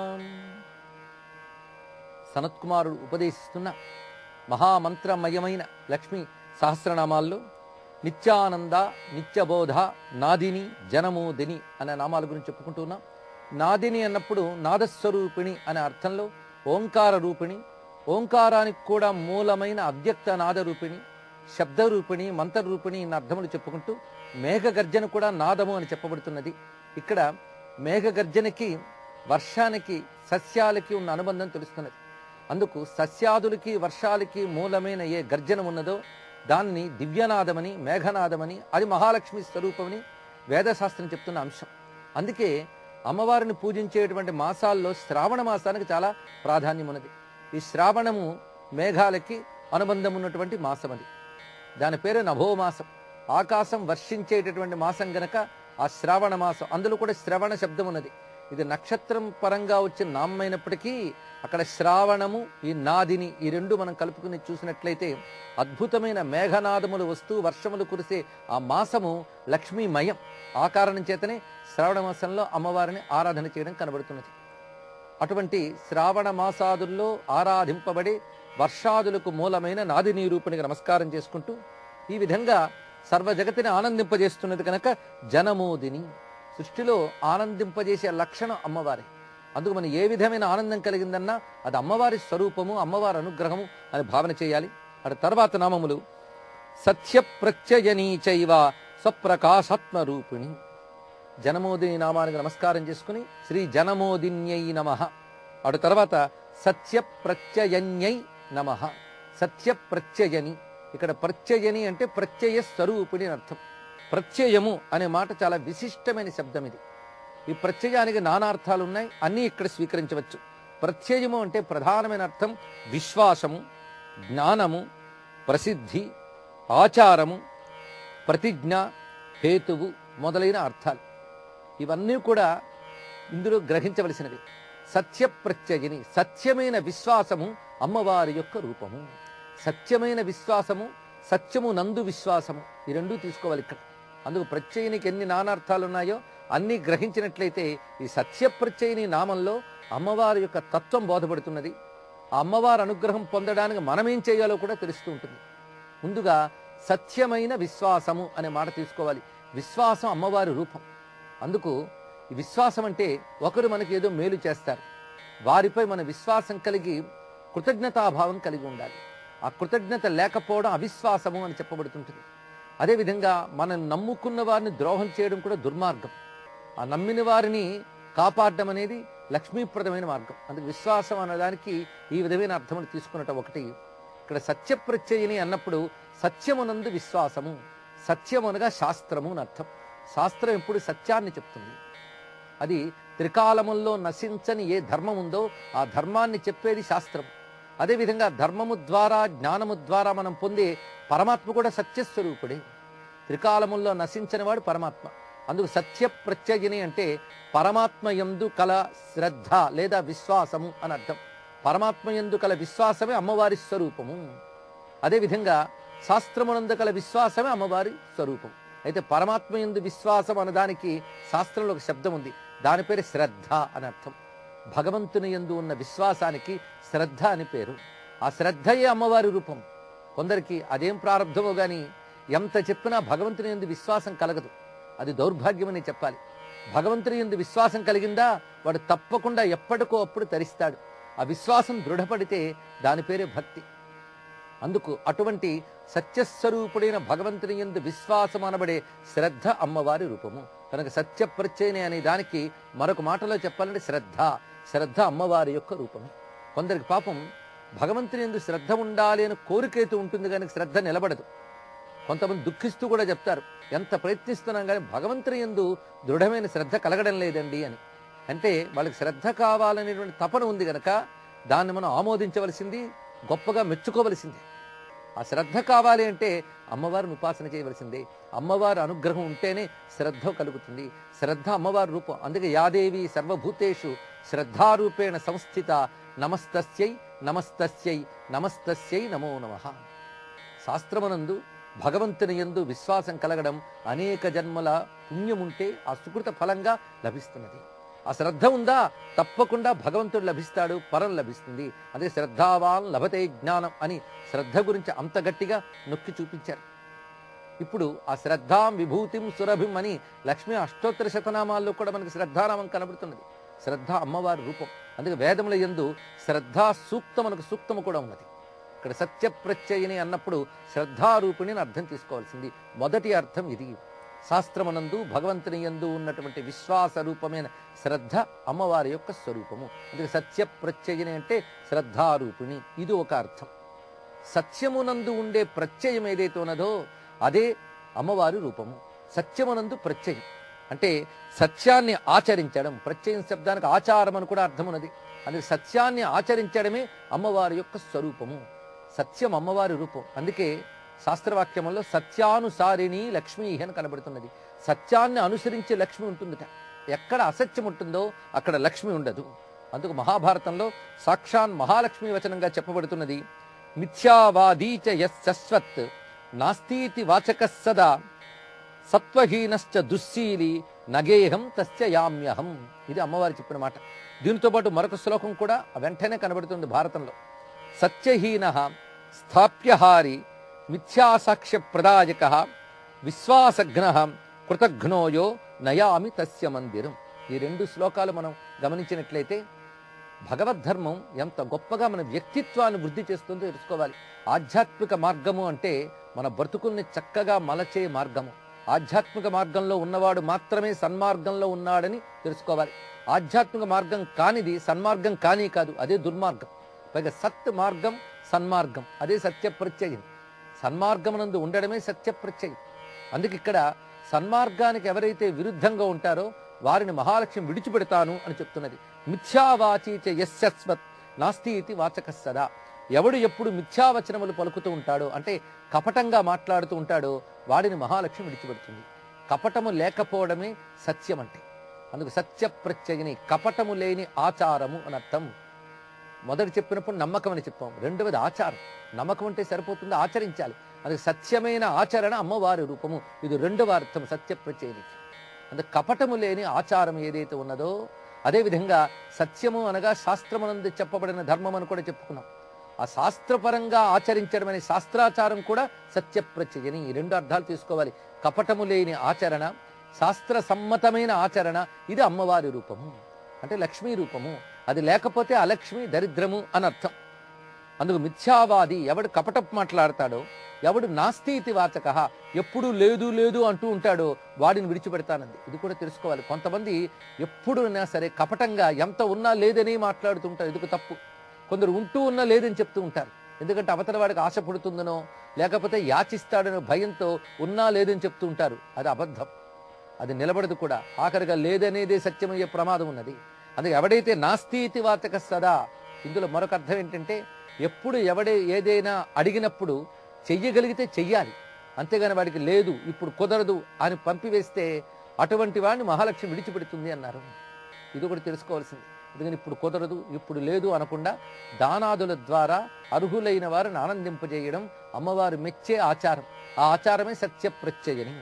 సనత్కుమారుడు ఉపదేశిస్తున్న మహామంత్రమయమైన లక్ష్మి సహస్రనామాల్లో నిత్యానంద నిత్యబోధ నాదిని జనమోదిని అనే నామాల గురించి చెప్పుకుంటున్నాం నాదిని అన్నప్పుడు నాదస్వరూపిణి అనే అర్థంలో ఓంకార రూపిణి ఓంకారానికి కూడా మూలమైన అవ్యక్త నాదరూపిణి శబ్దరూపిణి మంత్రరూపిణి ఇన్న అర్థములు చెప్పుకుంటూ మేఘగర్జన కూడా నాదము అని చెప్పబడుతున్నది ఇక్కడ మేఘగర్జనకి వర్షానికి సస్యాలకి ఉన్న అనుబంధం తెలుస్తున్నది అందుకు సస్యాదులకి వర్షాలకి మూలమైన ఏ గర్జన ఉన్నదో దాన్ని దివ్యనాదమని మేఘనాదమని అది మహాలక్ష్మి స్వరూపమని వేదశాస్త్రం చెప్తున్న అంశం అందుకే అమ్మవారిని పూజించేటువంటి మాసాల్లో శ్రావణ మాసానికి చాలా ప్రాధాన్యం ఉన్నది ఈ శ్రావణము మేఘాలకి అనుబంధం ఉన్నటువంటి మాసం అది దాని పేరు నభోమాసం ఆకాశం వర్షించేటటువంటి మాసం గనక ఆ శ్రావణ మాసం అందులో కూడా శ్రవణ శబ్దం ఉన్నది ఇది నక్షత్రం పరంగా వచ్చిన నామైనప్పటికీ అక్కడ శ్రావణము ఈ నాదిని ఈ రెండు మనం కలుపుకుని చూసినట్లయితే అద్భుతమైన మేఘనాదములు వస్తూ వర్షములు కురిసే ఆ మాసము లక్ష్మీమయం ఆ కారణం చేతనే శ్రావణ మాసంలో అమ్మవారిని ఆరాధన చేయడం కనబడుతున్నది అటువంటి శ్రావణ మాసాదుల్లో ఆరాధింపబడే వర్షాదులకు మూలమైన నాదిని రూపునికి నమస్కారం చేసుకుంటూ ఈ విధంగా సర్వ జగతిని ఆనందింపజేస్తున్నది కనుక జనమోదిని సృష్టిలో ఆనందింపజేసే లక్షణం అమ్మవారి అందుకు మనం ఏ విధమైన ఆనందం కలిగిందన్నా అది అమ్మవారి స్వరూపము అమ్మవారి అనుగ్రహము అని భావన చేయాలి అటు తర్వాత నామములు సత్య ప్రత్యయనీ చైవ స్వప్రకాశాత్మ రూపిణి జనమోదిని నామానికి నమస్కారం చేసుకుని శ్రీ జనమోదిన్యై నమ అటు తర్వాత సత్య ప్రత్యయన్యై నమ సత్య ప్రత్యయని ఇక్కడ ప్రత్యయని అంటే ప్రత్యయ స్వరూపిణి అని అర్థం ప్రత్యయము అనే మాట చాలా విశిష్టమైన శబ్దం ఇది ఈ ప్రత్యయానికి నానా అర్థాలు ఉన్నాయి అన్నీ ఇక్కడ స్వీకరించవచ్చు ప్రత్యయము అంటే ప్రధానమైన అర్థం విశ్వాసము జ్ఞానము ప్రసిద్ధి ఆచారము ప్రతిజ్ఞ హేతువు మొదలైన అర్థాలు ఇవన్నీ కూడా ఇందులో గ్రహించవలసినవి సత్య ప్రత్యయని సత్యమైన విశ్వాసము అమ్మవారి యొక్క రూపము సత్యమైన విశ్వాసము సత్యము నందు విశ్వాసము ఈ రెండూ తీసుకోవాలి ఇక్కడ అందుకు ప్రత్యయనికి ఎన్ని నానార్థాలు ఉన్నాయో అన్నీ గ్రహించినట్లయితే ఈ సత్య ప్రత్యయని నామంలో అమ్మవారి యొక్క తత్వం బోధపడుతున్నది ఆ అమ్మవారి అనుగ్రహం పొందడానికి మనం ఏం చేయాలో కూడా తెలుస్తూ ఉంటుంది ముందుగా సత్యమైన విశ్వాసము అనే మాట తీసుకోవాలి విశ్వాసం అమ్మవారి రూపం అందుకు ఈ విశ్వాసం అంటే ఒకరు మనకి ఏదో మేలు చేస్తారు వారిపై మన విశ్వాసం కలిగి కృతజ్ఞతాభావం కలిగి ఉండాలి ఆ కృతజ్ఞత లేకపోవడం అవిశ్వాసము అని చెప్పబడుతుంటుంది అదేవిధంగా మనం నమ్ముకున్న వారిని ద్రోహం చేయడం కూడా దుర్మార్గం ఆ నమ్మిన వారిని కాపాడడం అనేది లక్ష్మీప్రదమైన మార్గం అందుకు విశ్వాసం అనేదానికి ఈ విధమైన అర్థములు తీసుకున్నట్టు ఒకటి ఇక్కడ సత్యప్రత్యయని అన్నప్పుడు సత్యమునందు విశ్వాసము సత్యం అనగా శాస్త్రము అని అర్థం శాస్త్రం ఎప్పుడు సత్యాన్ని చెప్తుంది అది త్రికాలముల్లో నశించని ఏ ధర్మం ఉందో ఆ ధర్మాన్ని చెప్పేది శాస్త్రం అదేవిధంగా ధర్మము ద్వారా జ్ఞానము ద్వారా మనం పొందే పరమాత్మ కూడా సత్యస్వరూపుడే త్రికాలముల్లో నశించని వాడు పరమాత్మ అందుకు సత్య ప్రత్యగిని అంటే పరమాత్మ యందు కల శ్రద్ధ లేదా విశ్వాసము అని అర్థం పరమాత్మ యందు కల విశ్వాసమే అమ్మవారి స్వరూపము అదేవిధంగా శాస్త్రమునందు కల విశ్వాసమే అమ్మవారి స్వరూపం అయితే పరమాత్మ యందు విశ్వాసం అన్నదానికి శాస్త్రంలో ఒక శబ్దం ఉంది దాని పేరు శ్రద్ధ అని అర్థం భగవంతుని యందు ఉన్న విశ్వాసానికి శ్రద్ధ అని పేరు ఆ శ్రద్ధయే అమ్మవారి రూపం కొందరికి అదేం ప్రారంభమో గాని ఎంత చెప్పినా భగవంతుని యందు విశ్వాసం కలగదు అది దౌర్భాగ్యమని చెప్పాలి భగవంతుని యందు విశ్వాసం కలిగిందా వాడు తప్పకుండా ఎప్పటికో అప్పుడు తరిస్తాడు ఆ విశ్వాసం దృఢపడితే దాని పేరే భక్తి అందుకు అటువంటి సత్యస్వరూపుడైన భగవంతుని యందు విశ్వాసం అనబడే శ్రద్ధ అమ్మవారి రూపము కనుక సత్య ప్రత్యయని అనే దానికి మరొక మాటలో చెప్పాలంటే శ్రద్ధ శ్రద్ధ అమ్మవారి యొక్క రూపమే కొందరికి పాపం భగవంతుని యందు శ్రద్ధ ఉండాలి అని కోరికైతే ఉంటుంది కానీ శ్రద్ధ నిలబడదు కొంతమంది దుఃఖిస్తూ కూడా చెప్తారు ఎంత ప్రయత్నిస్తున్నాం కానీ భగవంతుని యందు దృఢమైన శ్రద్ధ కలగడం లేదండి అని అంటే వాళ్ళకి శ్రద్ధ కావాలనేటువంటి తపన ఉంది గనక దాన్ని మనం ఆమోదించవలసింది గొప్పగా మెచ్చుకోవలసిందే ఆ శ్రద్ధ కావాలి అంటే అమ్మవారిని ఉపాసన చేయవలసిందే అమ్మవారి అనుగ్రహం ఉంటేనే శ్రద్ధ కలుగుతుంది శ్రద్ధ అమ్మవారి రూపం అందుకే యాదేవి సర్వభూతేషు శ్రద్ధారూపేణ సంస్థిత నమస్తస్యై నమస్తస్యై నమస్తస్యై నమో నమః శాస్త్రమునందు భగవంతుని యందు విశ్వాసం కలగడం అనేక జన్మల పుణ్యముంటే ఆ సుకృత ఫలంగా లభిస్తున్నది ఆ శ్రద్ధ ఉందా తప్పకుండా భగవంతుడు లభిస్తాడు పరం లభిస్తుంది అదే శ్రద్ధావాన్ లభతే జ్ఞానం అని శ్రద్ధ గురించి అంత గట్టిగా నొక్కి చూపించారు ఇప్పుడు ఆ శ్రద్ధాం విభూతిం సురభిం అని లక్ష్మీ అష్టోత్తర శతనామాల్లో కూడా మనకి శ్రద్ధానామం కనబడుతున్నది శ్రద్ధ అమ్మవారి రూపం అందుకే వేదముల యందు శ్రద్ధా సూక్తం మనకు సూక్తము కూడా ఉన్నది ఇక్కడ సత్య ప్రత్యయని అన్నప్పుడు శ్రద్ధారూపిణి అని అర్థం తీసుకోవాల్సింది మొదటి అర్థం ఇది శాస్త్రమునందు భగవంతుని యందు ఉన్నటువంటి విశ్వాస రూపమైన శ్రద్ధ అమ్మవారి యొక్క స్వరూపము అందుకే సత్య ప్రత్యయని అంటే శ్రద్ధారూపిణి ఇది ఒక అర్థం సత్యమునందు ఉండే ప్రత్యయం ఏదైతే ఉన్నదో అదే అమ్మవారి రూపము సత్యమునందు ప్రత్యయం అంటే సత్యాన్ని ఆచరించడం ప్రత్యయం శబ్దానికి ఆచారం అని కూడా అర్థం ఉన్నది అందుకే సత్యాన్ని ఆచరించడమే అమ్మవారి యొక్క స్వరూపము సత్యం అమ్మవారి రూపం అందుకే శాస్త్రవాక్యములో సత్యానుసారిణి లక్ష్మీ అని కనబడుతున్నది సత్యాన్ని అనుసరించే లక్ష్మి ఉంటుందట ఎక్కడ అసత్యం ఉంటుందో అక్కడ లక్ష్మి ఉండదు అందుకు మహాభారతంలో సాక్షాన్ మహాలక్ష్మి వచనంగా చెప్పబడుతున్నది మిథ్యావాదీచ యస్సస్వత్ నాస్తీతి వాచక సదా సత్వహీనశ్చ దుశ్శీలి నగేహం తస్య యామ్యహం ఇది అమ్మవారు చెప్పిన మాట దీనితో పాటు మరొక శ్లోకం కూడా వెంటనే కనబడుతుంది భారతంలో సత్యహీన స్థాప్యహారి మిథ్యాసాక్ష్య ప్రదాయక విశ్వాసఘ్న కృతఘ్నోయో నయామి తస్య మందిరం ఈ రెండు శ్లోకాలు మనం గమనించినట్లయితే భగవద్ధర్మం ఎంత గొప్పగా మన వ్యక్తిత్వాన్ని వృద్ధి చేస్తుందో తెలుసుకోవాలి ఆధ్యాత్మిక మార్గము అంటే మన బ్రతుకుల్ని చక్కగా మలచే మార్గము ఆధ్యాత్మిక మార్గంలో ఉన్నవాడు మాత్రమే సన్మార్గంలో ఉన్నాడని తెలుసుకోవాలి ఆధ్యాత్మిక మార్గం కానిది సన్మార్గం కానీ కాదు అదే దుర్మార్గం పైగా సత్ మార్గం సన్మార్గం అదే సత్య ప్రత్యయం సన్మార్గమునందు ఉండడమే సత్య ప్రత్యయం అందుకే ఇక్కడ సన్మార్గానికి ఎవరైతే విరుద్ధంగా ఉంటారో వారిని మహాలక్ష్మి విడిచిపెడతాను అని చెప్తున్నది మిథ్యావాచీచ యస్యస్వత్ నాస్తి ఇది వాచక సదా ఎవడు ఎప్పుడు మిథ్యావచనములు పలుకుతూ ఉంటాడో అంటే కపటంగా మాట్లాడుతూ ఉంటాడో వాడిని మహాలక్ష్మి విడిచిపెడుతుంది కపటము లేకపోవడమే సత్యం అంటే అందుకు సత్య ప్రత్యయని కపటము లేని ఆచారము అని అర్థం మొదటి చెప్పినప్పుడు నమ్మకం అని చెప్పాం రెండవది ఆచారం నమ్మకం అంటే సరిపోతుంది ఆచరించాలి అది సత్యమైన ఆచరణ అమ్మవారి రూపము ఇది రెండవ అర్థం సత్య ప్రత్యయనికి అందుకు కపటము లేని ఆచారం ఏదైతే ఉన్నదో అదేవిధంగా సత్యము అనగా శాస్త్రమునందు చెప్పబడిన ధర్మం అని కూడా చెప్పుకున్నాం ఆ శాస్త్రపరంగా ఆచరించడం అనే శాస్త్రాచారం కూడా సత్య ప్రత్యయని ఈ రెండు అర్థాలు తీసుకోవాలి కపటము లేని ఆచరణ శాస్త్ర సమ్మతమైన ఆచరణ ఇది అమ్మవారి రూపము అంటే లక్ష్మీ రూపము అది లేకపోతే అలక్ష్మి దరిద్రము అని అర్థం అందుకు మిథ్యావాది ఎవడు కపటం మాట్లాడతాడో ఎవడు నాస్తి వాచక ఎప్పుడు లేదు లేదు అంటూ ఉంటాడో వాడిని విడిచిపెడతానంది ఇది కూడా తెలుసుకోవాలి కొంతమంది ఎప్పుడున్నా సరే కపటంగా ఎంత ఉన్నా లేదని మాట్లాడుతుంటారు ఇది తప్పు కొందరు ఉంటూ ఉన్నా లేదని చెప్తూ ఉంటారు ఎందుకంటే అవతల వాడికి ఆశ పుడుతుందనో లేకపోతే యాచిస్తాడనో భయంతో ఉన్నా లేదని చెప్తూ ఉంటారు అది అబద్ధం అది నిలబడదు కూడా ఆఖరిగా లేదనేదే సత్యమయ్యే ప్రమాదం ఉన్నది అందుకే ఎవడైతే నాస్తి వాచక సదా ఇందులో మరొక అర్థం ఏంటంటే ఎప్పుడు ఎవడే ఏదైనా అడిగినప్పుడు చెయ్యగలిగితే చెయ్యాలి అంతేగాని వాడికి లేదు ఇప్పుడు కుదరదు అని పంపివేస్తే అటువంటి వాడిని మహాలక్ష్మి విడిచిపెడుతుంది అన్నారు ఇది కూడా తెలుసుకోవాల్సింది అందుకని ఇప్పుడు కుదరదు ఇప్పుడు లేదు అనకుండా దానాదుల ద్వారా అర్హులైన వారిని ఆనందింపజేయడం అమ్మవారు మెచ్చే ఆచారం ఆ ఆచారమే సత్య ప్రత్యయని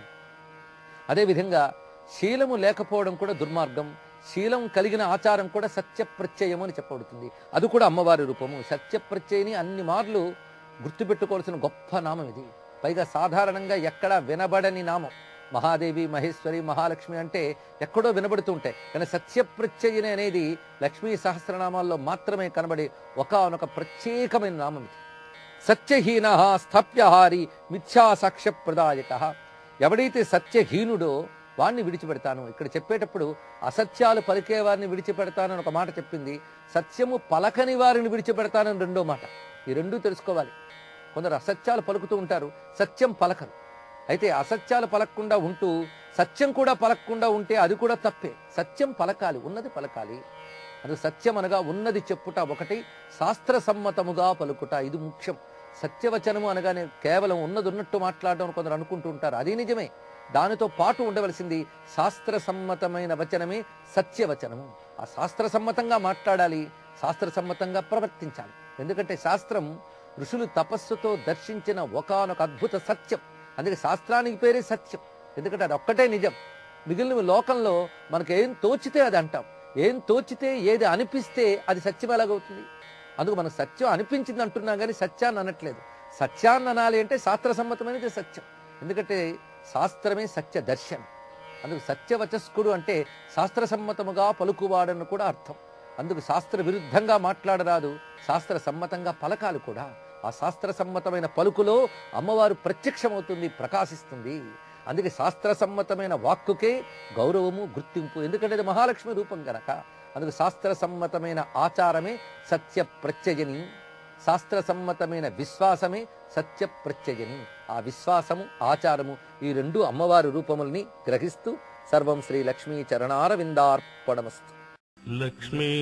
అదేవిధంగా శీలము లేకపోవడం కూడా దుర్మార్గం శీలం కలిగిన ఆచారం కూడా సత్య ప్రత్యయము అని చెప్పబడుతుంది అది కూడా అమ్మవారి రూపము సత్య ప్రత్యయని అన్ని మార్లు గుర్తుపెట్టుకోవాల్సిన గొప్ప నామం ఇది పైగా సాధారణంగా ఎక్కడా వినబడని నామం మహాదేవి మహేశ్వరి మహాలక్ష్మి అంటే ఎక్కడో వినబడుతూ ఉంటాయి కానీ సత్య ప్రత్యయని అనేది లక్ష్మీ సహస్రనామాల్లో మాత్రమే కనబడే ఒకనొక ప్రత్యేకమైన నామం ఇది సత్యహీన స్థాప్యహారి మిథ్యా సాక్ష్య ప్రదాయక ఎవడైతే సత్యహీనుడో వాణ్ణి విడిచిపెడతాను ఇక్కడ చెప్పేటప్పుడు అసత్యాలు పలికే వారిని విడిచిపెడతానని ఒక మాట చెప్పింది సత్యము పలకని వారిని విడిచిపెడతానని రెండో మాట ఈ రెండూ తెలుసుకోవాలి కొందరు అసత్యాలు పలుకుతూ ఉంటారు సత్యం పలకరు అయితే అసత్యాలు పలకకుండా ఉంటూ సత్యం కూడా పలకకుండా ఉంటే అది కూడా తప్పే సత్యం పలకాలి ఉన్నది పలకాలి అది సత్యం అనగా ఉన్నది చెప్పుట ఒకటి శాస్త్ర సమ్మతముగా పలుకుట ఇది ముఖ్యం సత్యవచనము అనగానే కేవలం ఉన్నది ఉన్నట్టు మాట్లాడడం అని కొందరు అనుకుంటూ ఉంటారు అది నిజమే దానితో పాటు ఉండవలసింది శాస్త్ర సమ్మతమైన వచనమే సత్యవచనము ఆ శాస్త్ర సమ్మతంగా మాట్లాడాలి శాస్త్ర సమ్మతంగా ప్రవర్తించాలి ఎందుకంటే శాస్త్రం ఋషులు తపస్సుతో దర్శించిన ఒకానొక అద్భుత సత్యం అందుకే శాస్త్రానికి పేరే సత్యం ఎందుకంటే అది ఒక్కటే నిజం మిగిలిన లోకంలో మనకు ఏం తోచితే అది అంటాం ఏం తోచితే ఏది అనిపిస్తే అది సత్యం ఎలాగవుతుంది అందుకు మనకు సత్యం అనిపించింది అంటున్నాం కానీ సత్యాన్ని అనట్లేదు సత్యాన్ని అనాలి అంటే శాస్త్ర సమ్మతమైనది సత్యం ఎందుకంటే శాస్త్రమే సత్య దర్శనం అందుకు సత్యవచస్కుడు అంటే శాస్త్ర సమ్మతముగా పలుకువాడని కూడా అర్థం అందుకు శాస్త్ర విరుద్ధంగా మాట్లాడరాదు శాస్త్ర సమ్మతంగా పలకాలు కూడా ఆ శాస్త్ర సమ్మతమైన పలుకులో అమ్మవారు ప్రత్యక్షమవుతుంది ప్రకాశిస్తుంది అందుకే శాస్త్ర సమ్మతమైన వాక్కుకే గౌరవము గుర్తింపు ఎందుకంటే అది మహాలక్ష్మి రూపం గనక అందుకు శాస్త్ర సమ్మతమైన ఆచారమే సత్య ప్రత్యయని శాస్త్ర సమ్మతమైన విశ్వాసమే సత్య ప్రత్యయని ఆ విశ్వాసము ఆచారము ఈ రెండు అమ్మవారి రూపముల్ని గ్రహిస్తూ సర్వం శ్రీ లక్ష్మీ చరణారవిందార్పణమస్తు లక్ష్మీ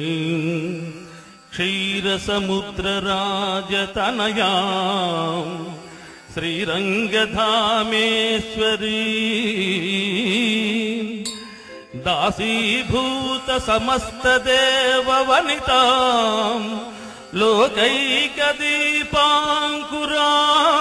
క్షీరసముద్రరాజతనయా శ్రీరంగధామేశ్వరీ దాసీభూత సమస్త దేవ వనితా లోకైక దీపాంకురా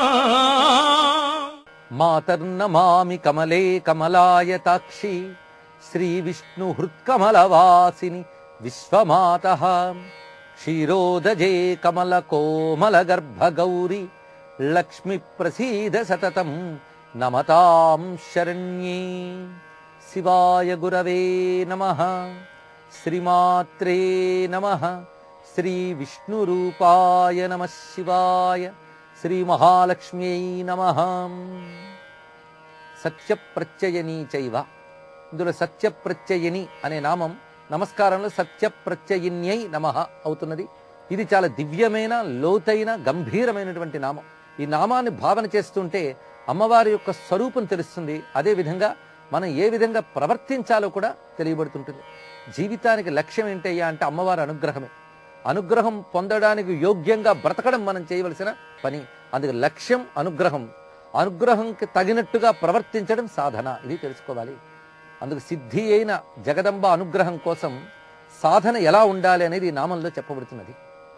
మాతర్నమామి కమలే కమలాయతాక్షి శ్రీ విష్ణు హృత్కమలవాసిని విశ్వమాత క్షీరోదజే కమల కోమల గర్భ గౌరి లక్ష్మి ప్రసీద సతతం నమతాం శరణ్యే శివాయ గురవే నమ శ్రీమాత్రే నమ శ్రీ విష్ణురూపాయ నమ శివాయ శ్రీ మహాలక్ష్మ్యై నమ సత్య ప్రత్యయని చైవ ఇందులో సత్య ప్రత్యయని అనే నామం నమస్కారంలో సత్య ప్రత్యయిన్యై నమ అవుతున్నది ఇది చాలా దివ్యమైన లోతైన గంభీరమైనటువంటి నామం ఈ నామాన్ని భావన చేస్తుంటే అమ్మవారి యొక్క స్వరూపం తెలుస్తుంది అదే విధంగా మనం ఏ విధంగా ప్రవర్తించాలో కూడా తెలియబడుతుంటుంది జీవితానికి లక్ష్యం ఏంటయ్యా అంటే అమ్మవారి అనుగ్రహమే అనుగ్రహం పొందడానికి యోగ్యంగా బ్రతకడం మనం చేయవలసిన పని అందుకు లక్ష్యం అనుగ్రహం అనుగ్రహంకి తగినట్టుగా ప్రవర్తించడం సాధన ఇది తెలుసుకోవాలి అందుకు సిద్ధి అయిన జగదంబ అనుగ్రహం కోసం సాధన ఎలా ఉండాలి అనేది ఈ నామంలో చెప్పబడుతున్నది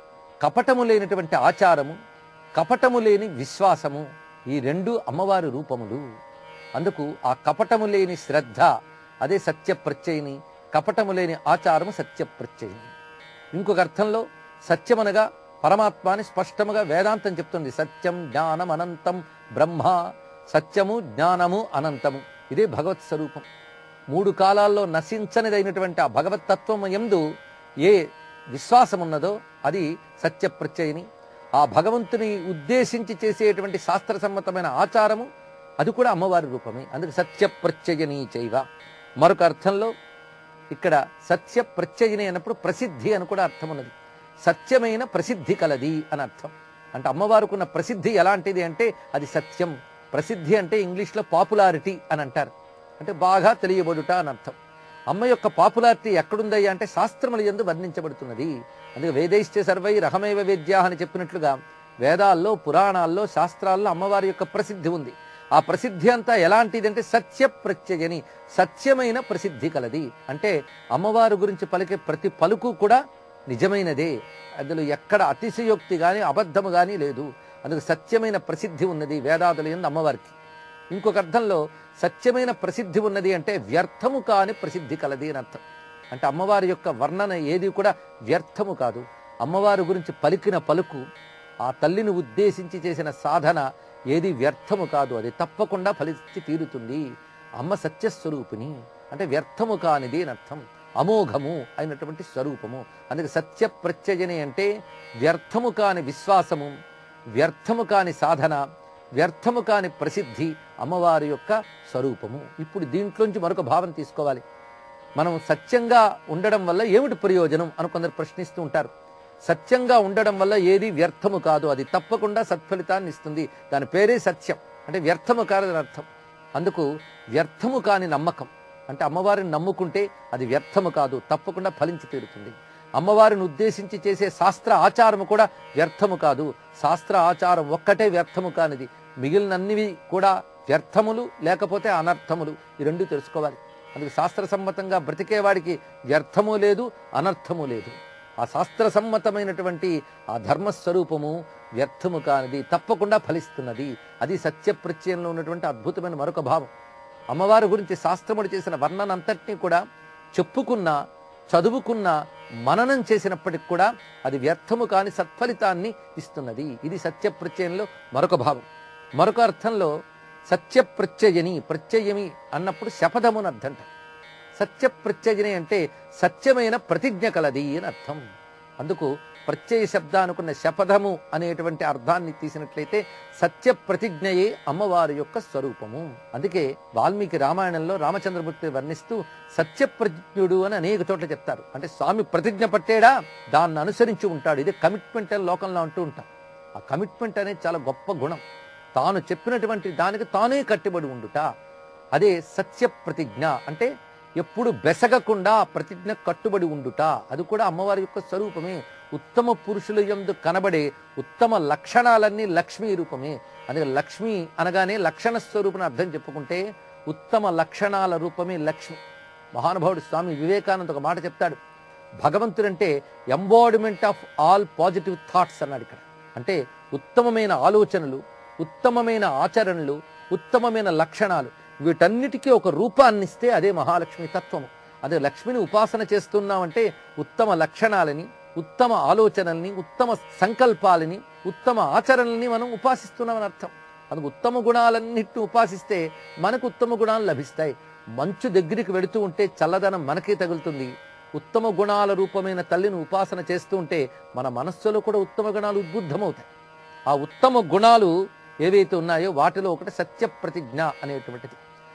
కపటము లేనటువంటి ఆచారము కపటము లేని విశ్వాసము ఈ రెండు అమ్మవారి రూపములు అందుకు ఆ కపటము లేని శ్రద్ధ అదే సత్య ప్రత్యయిని కపటము లేని ఆచారము సత్య ప్రత్యయిని ఇంకొక అర్థంలో సత్యమనగా పరమాత్మాని స్పష్టముగా వేదాంతం చెప్తుంది సత్యం జ్ఞానం అనంతం బ్రహ్మ సత్యము జ్ఞానము అనంతము ఇదే భగవత్ స్వరూపం మూడు కాలాల్లో నశించనిదైనటువంటి ఆ భగవత్ తత్వం ఎందు ఏ విశ్వాసం ఉన్నదో అది సత్య ప్రత్యయని ఆ భగవంతుని ఉద్దేశించి చేసేటువంటి శాస్త్ర సమ్మతమైన ఆచారము అది కూడా అమ్మవారి రూపమే అందుకు సత్య ప్రత్యయని చైవ మరొక అర్థంలో ఇక్కడ సత్య ప్రత్యయని అన్నప్పుడు ప్రసిద్ధి అని కూడా అర్థం ఉన్నది సత్యమైన ప్రసిద్ధి కలది అని అర్థం అంటే అమ్మవారికి ఉన్న ప్రసిద్ధి ఎలాంటిది అంటే అది సత్యం ప్రసిద్ధి అంటే ఇంగ్లీష్లో పాపులారిటీ అని అంటారు అంటే బాగా తెలియబడుట అని అర్థం అమ్మ యొక్క పాపులారిటీ ఎక్కడుందయ్యా అంటే శాస్త్రముల యందు వర్ణించబడుతున్నది అందుకే వేదైశ్చ సర్వై రహమేవ వేద్యా అని చెప్పినట్లుగా వేదాల్లో పురాణాల్లో శాస్త్రాల్లో అమ్మవారి యొక్క ప్రసిద్ధి ఉంది ఆ ప్రసిద్ధి అంతా ఎలాంటిది అంటే సత్య ప్రత్యయని సత్యమైన ప్రసిద్ధి కలది అంటే అమ్మవారి గురించి పలికే ప్రతి పలుకు కూడా నిజమైనదే అందులో ఎక్కడ అతిశయోక్తి గాని అబద్ధము గాని లేదు అందుకు సత్యమైన ప్రసిద్ధి ఉన్నది వేదాదుల యందు అమ్మవారికి ఇంకొక అర్థంలో సత్యమైన ప్రసిద్ధి ఉన్నది అంటే వ్యర్థము కాని ప్రసిద్ధి కలది అని అర్థం అంటే అమ్మవారి యొక్క వర్ణన ఏది కూడా వ్యర్థము కాదు అమ్మవారి గురించి పలికిన పలుకు ఆ తల్లిని ఉద్దేశించి చేసిన సాధన ఏది వ్యర్థము కాదు అది తప్పకుండా ఫలించి తీరుతుంది అమ్మ సత్యస్వరూపిణి అంటే వ్యర్థము కానిది అని అర్థం అమోఘము అయినటువంటి స్వరూపము అందుకే సత్య ప్రత్యయని అంటే వ్యర్థము కాని విశ్వాసము వ్యర్థము కాని సాధన వ్యర్థము కాని ప్రసిద్ధి అమ్మవారి యొక్క స్వరూపము ఇప్పుడు దీంట్లోంచి మరొక భావం తీసుకోవాలి మనం సత్యంగా ఉండడం వల్ల ఏమిటి ప్రయోజనం అని కొందరు ప్రశ్నిస్తూ ఉంటారు సత్యంగా ఉండడం వల్ల ఏది వ్యర్థము కాదు అది తప్పకుండా సత్ఫలితాన్ని ఇస్తుంది దాని పేరే సత్యం అంటే వ్యర్థము కాదని అర్థం అందుకు వ్యర్థము కాని నమ్మకం అంటే అమ్మవారిని నమ్ముకుంటే అది వ్యర్థము కాదు తప్పకుండా ఫలించి తీరుతుంది అమ్మవారిని ఉద్దేశించి చేసే శాస్త్ర ఆచారము కూడా వ్యర్థము కాదు శాస్త్ర ఆచారం ఒక్కటే వ్యర్థము కానిది మిగిలినన్నివి కూడా వ్యర్థములు లేకపోతే అనర్థములు ఈ రెండు తెలుసుకోవాలి అందుకు శాస్త్ర సమ్మతంగా బ్రతికేవాడికి వ్యర్థము లేదు అనర్థము లేదు ఆ శాస్త్ర సమ్మతమైనటువంటి ఆ ధర్మస్వరూపము వ్యర్థము కానిది తప్పకుండా ఫలిస్తున్నది అది సత్య ప్రత్యయంలో ఉన్నటువంటి అద్భుతమైన మరొక భావం అమ్మవారి గురించి శాస్త్రముడు చేసిన వర్ణన అంతటినీ కూడా చెప్పుకున్న చదువుకున్న మననం చేసినప్పటికి కూడా అది వ్యర్థము కాని సత్ఫలితాన్ని ఇస్తున్నది ఇది సత్య ప్రత్యయంలో మరొక భావం మరొక అర్థంలో సత్య ప్రత్యయని ప్రత్యయమి అన్నప్పుడు శపథముని అర్థంట సత్య ప్రత్యయని అంటే సత్యమైన ప్రతిజ్ఞ కలది అని అర్థం అందుకు ప్రత్యయ శబ్దానుకున్న శపథము అనేటువంటి అర్థాన్ని తీసినట్లయితే సత్య ప్రతిజ్ఞయే అమ్మవారి యొక్క స్వరూపము అందుకే వాల్మీకి రామాయణంలో రామచంద్రమూర్తి వర్ణిస్తూ సత్య ప్రతిజ్ఞుడు అని అనేక చోట్ల చెప్తారు అంటే స్వామి ప్రతిజ్ఞ పట్టేడా దాన్ని అనుసరించి ఉంటాడు ఇది కమిట్మెంట్ అని లోకంలో అంటూ ఉంటాం ఆ కమిట్మెంట్ అనేది చాలా గొప్ప గుణం తాను చెప్పినటువంటి దానికి తానే కట్టుబడి ఉండుట అదే సత్య ప్రతిజ్ఞ అంటే ఎప్పుడు బెసగకుండా ఆ ప్రతిజ్ఞ కట్టుబడి ఉండుట అది కూడా అమ్మవారి యొక్క స్వరూపమే ఉత్తమ పురుషుల యందు కనబడే ఉత్తమ లక్షణాలన్నీ లక్ష్మీ రూపమే అందుకే లక్ష్మి అనగానే లక్షణ స్వరూపం అర్థం చెప్పుకుంటే ఉత్తమ లక్షణాల రూపమే లక్ష్మి మహానుభావుడు స్వామి వివేకానంద ఒక మాట చెప్తాడు భగవంతుడంటే embodiment of all positive thoughts అన్నాడు ఇక్కడ అంటే ఉత్తమమైన ఆలోచనలు ఉత్తమమైన ఆచరణలు ఉత్తమమైన లక్షణాలు వీటన్నిటికీ ఒక రూపాన్ని ఇస్తే అదే మహాలక్ష్మి తత్వము అదే లక్ష్మిని ఉపాసన చేస్తున్నామంటే ఉత్తమ లక్షణాలని ఉత్తమ ఆలోచనల్ని ఉత్తమ సంకల్పాలని ఉత్తమ ఆచరణల్ని మనం ఉపాసిస్తున్నామని అర్థం అందుకు ఉత్తమ గుణాలన్నిటిని ఉపాసిస్తే మనకు ఉత్తమ గుణాలు లభిస్తాయి మంచు దగ్గరికి వెళుతూ ఉంటే చల్లదనం మనకే తగులుతుంది ఉత్తమ గుణాల రూపమైన తల్లిని ఉపాసన చేస్తూ ఉంటే మన మనస్సులో కూడా ఉత్తమ గుణాలు ఉద్బుద్ధమవుతాయి ఆ ఉత్తమ గుణాలు ఏవైతే ఉన్నాయో వాటిలో ఒకటి సత్య ప్రతిజ్ఞ అనేటువంటిది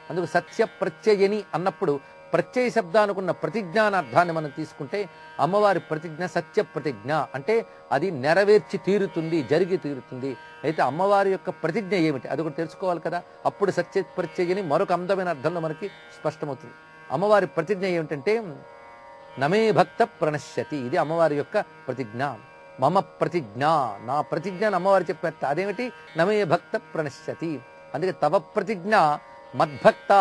అందుకు సత్య ప్రత్యయని అన్నప్పుడు ప్రత్యయ శబ్దానుకున్న ప్రతిజ్ఞాన అర్థాన్ని మనం తీసుకుంటే అమ్మవారి ప్రతిజ్ఞ సత్య ప్రతిజ్ఞ అంటే అది నెరవేర్చి తీరుతుంది జరిగి తీరుతుంది అయితే అమ్మవారి యొక్క ప్రతిజ్ఞ ఏమిటి అది కూడా తెలుసుకోవాలి కదా అప్పుడు సత్య ప్రత్యయని మరొక అందమైన అర్థంలో మనకి స్పష్టమవుతుంది అమ్మవారి ప్రతిజ్ఞ ఏమిటంటే నమే భక్త ప్రణశ్యతి ఇది అమ్మవారి యొక్క ప్రతిజ్ఞ మమ ప్రతిజ్ఞ నా ప్రతిజ్ఞను అమ్మవారు చెప్పారట అదేమిటి నమే భక్త ప్రణశ్యతి అందుకే తవ ప్రతిజ్ఞ మద్భక్తా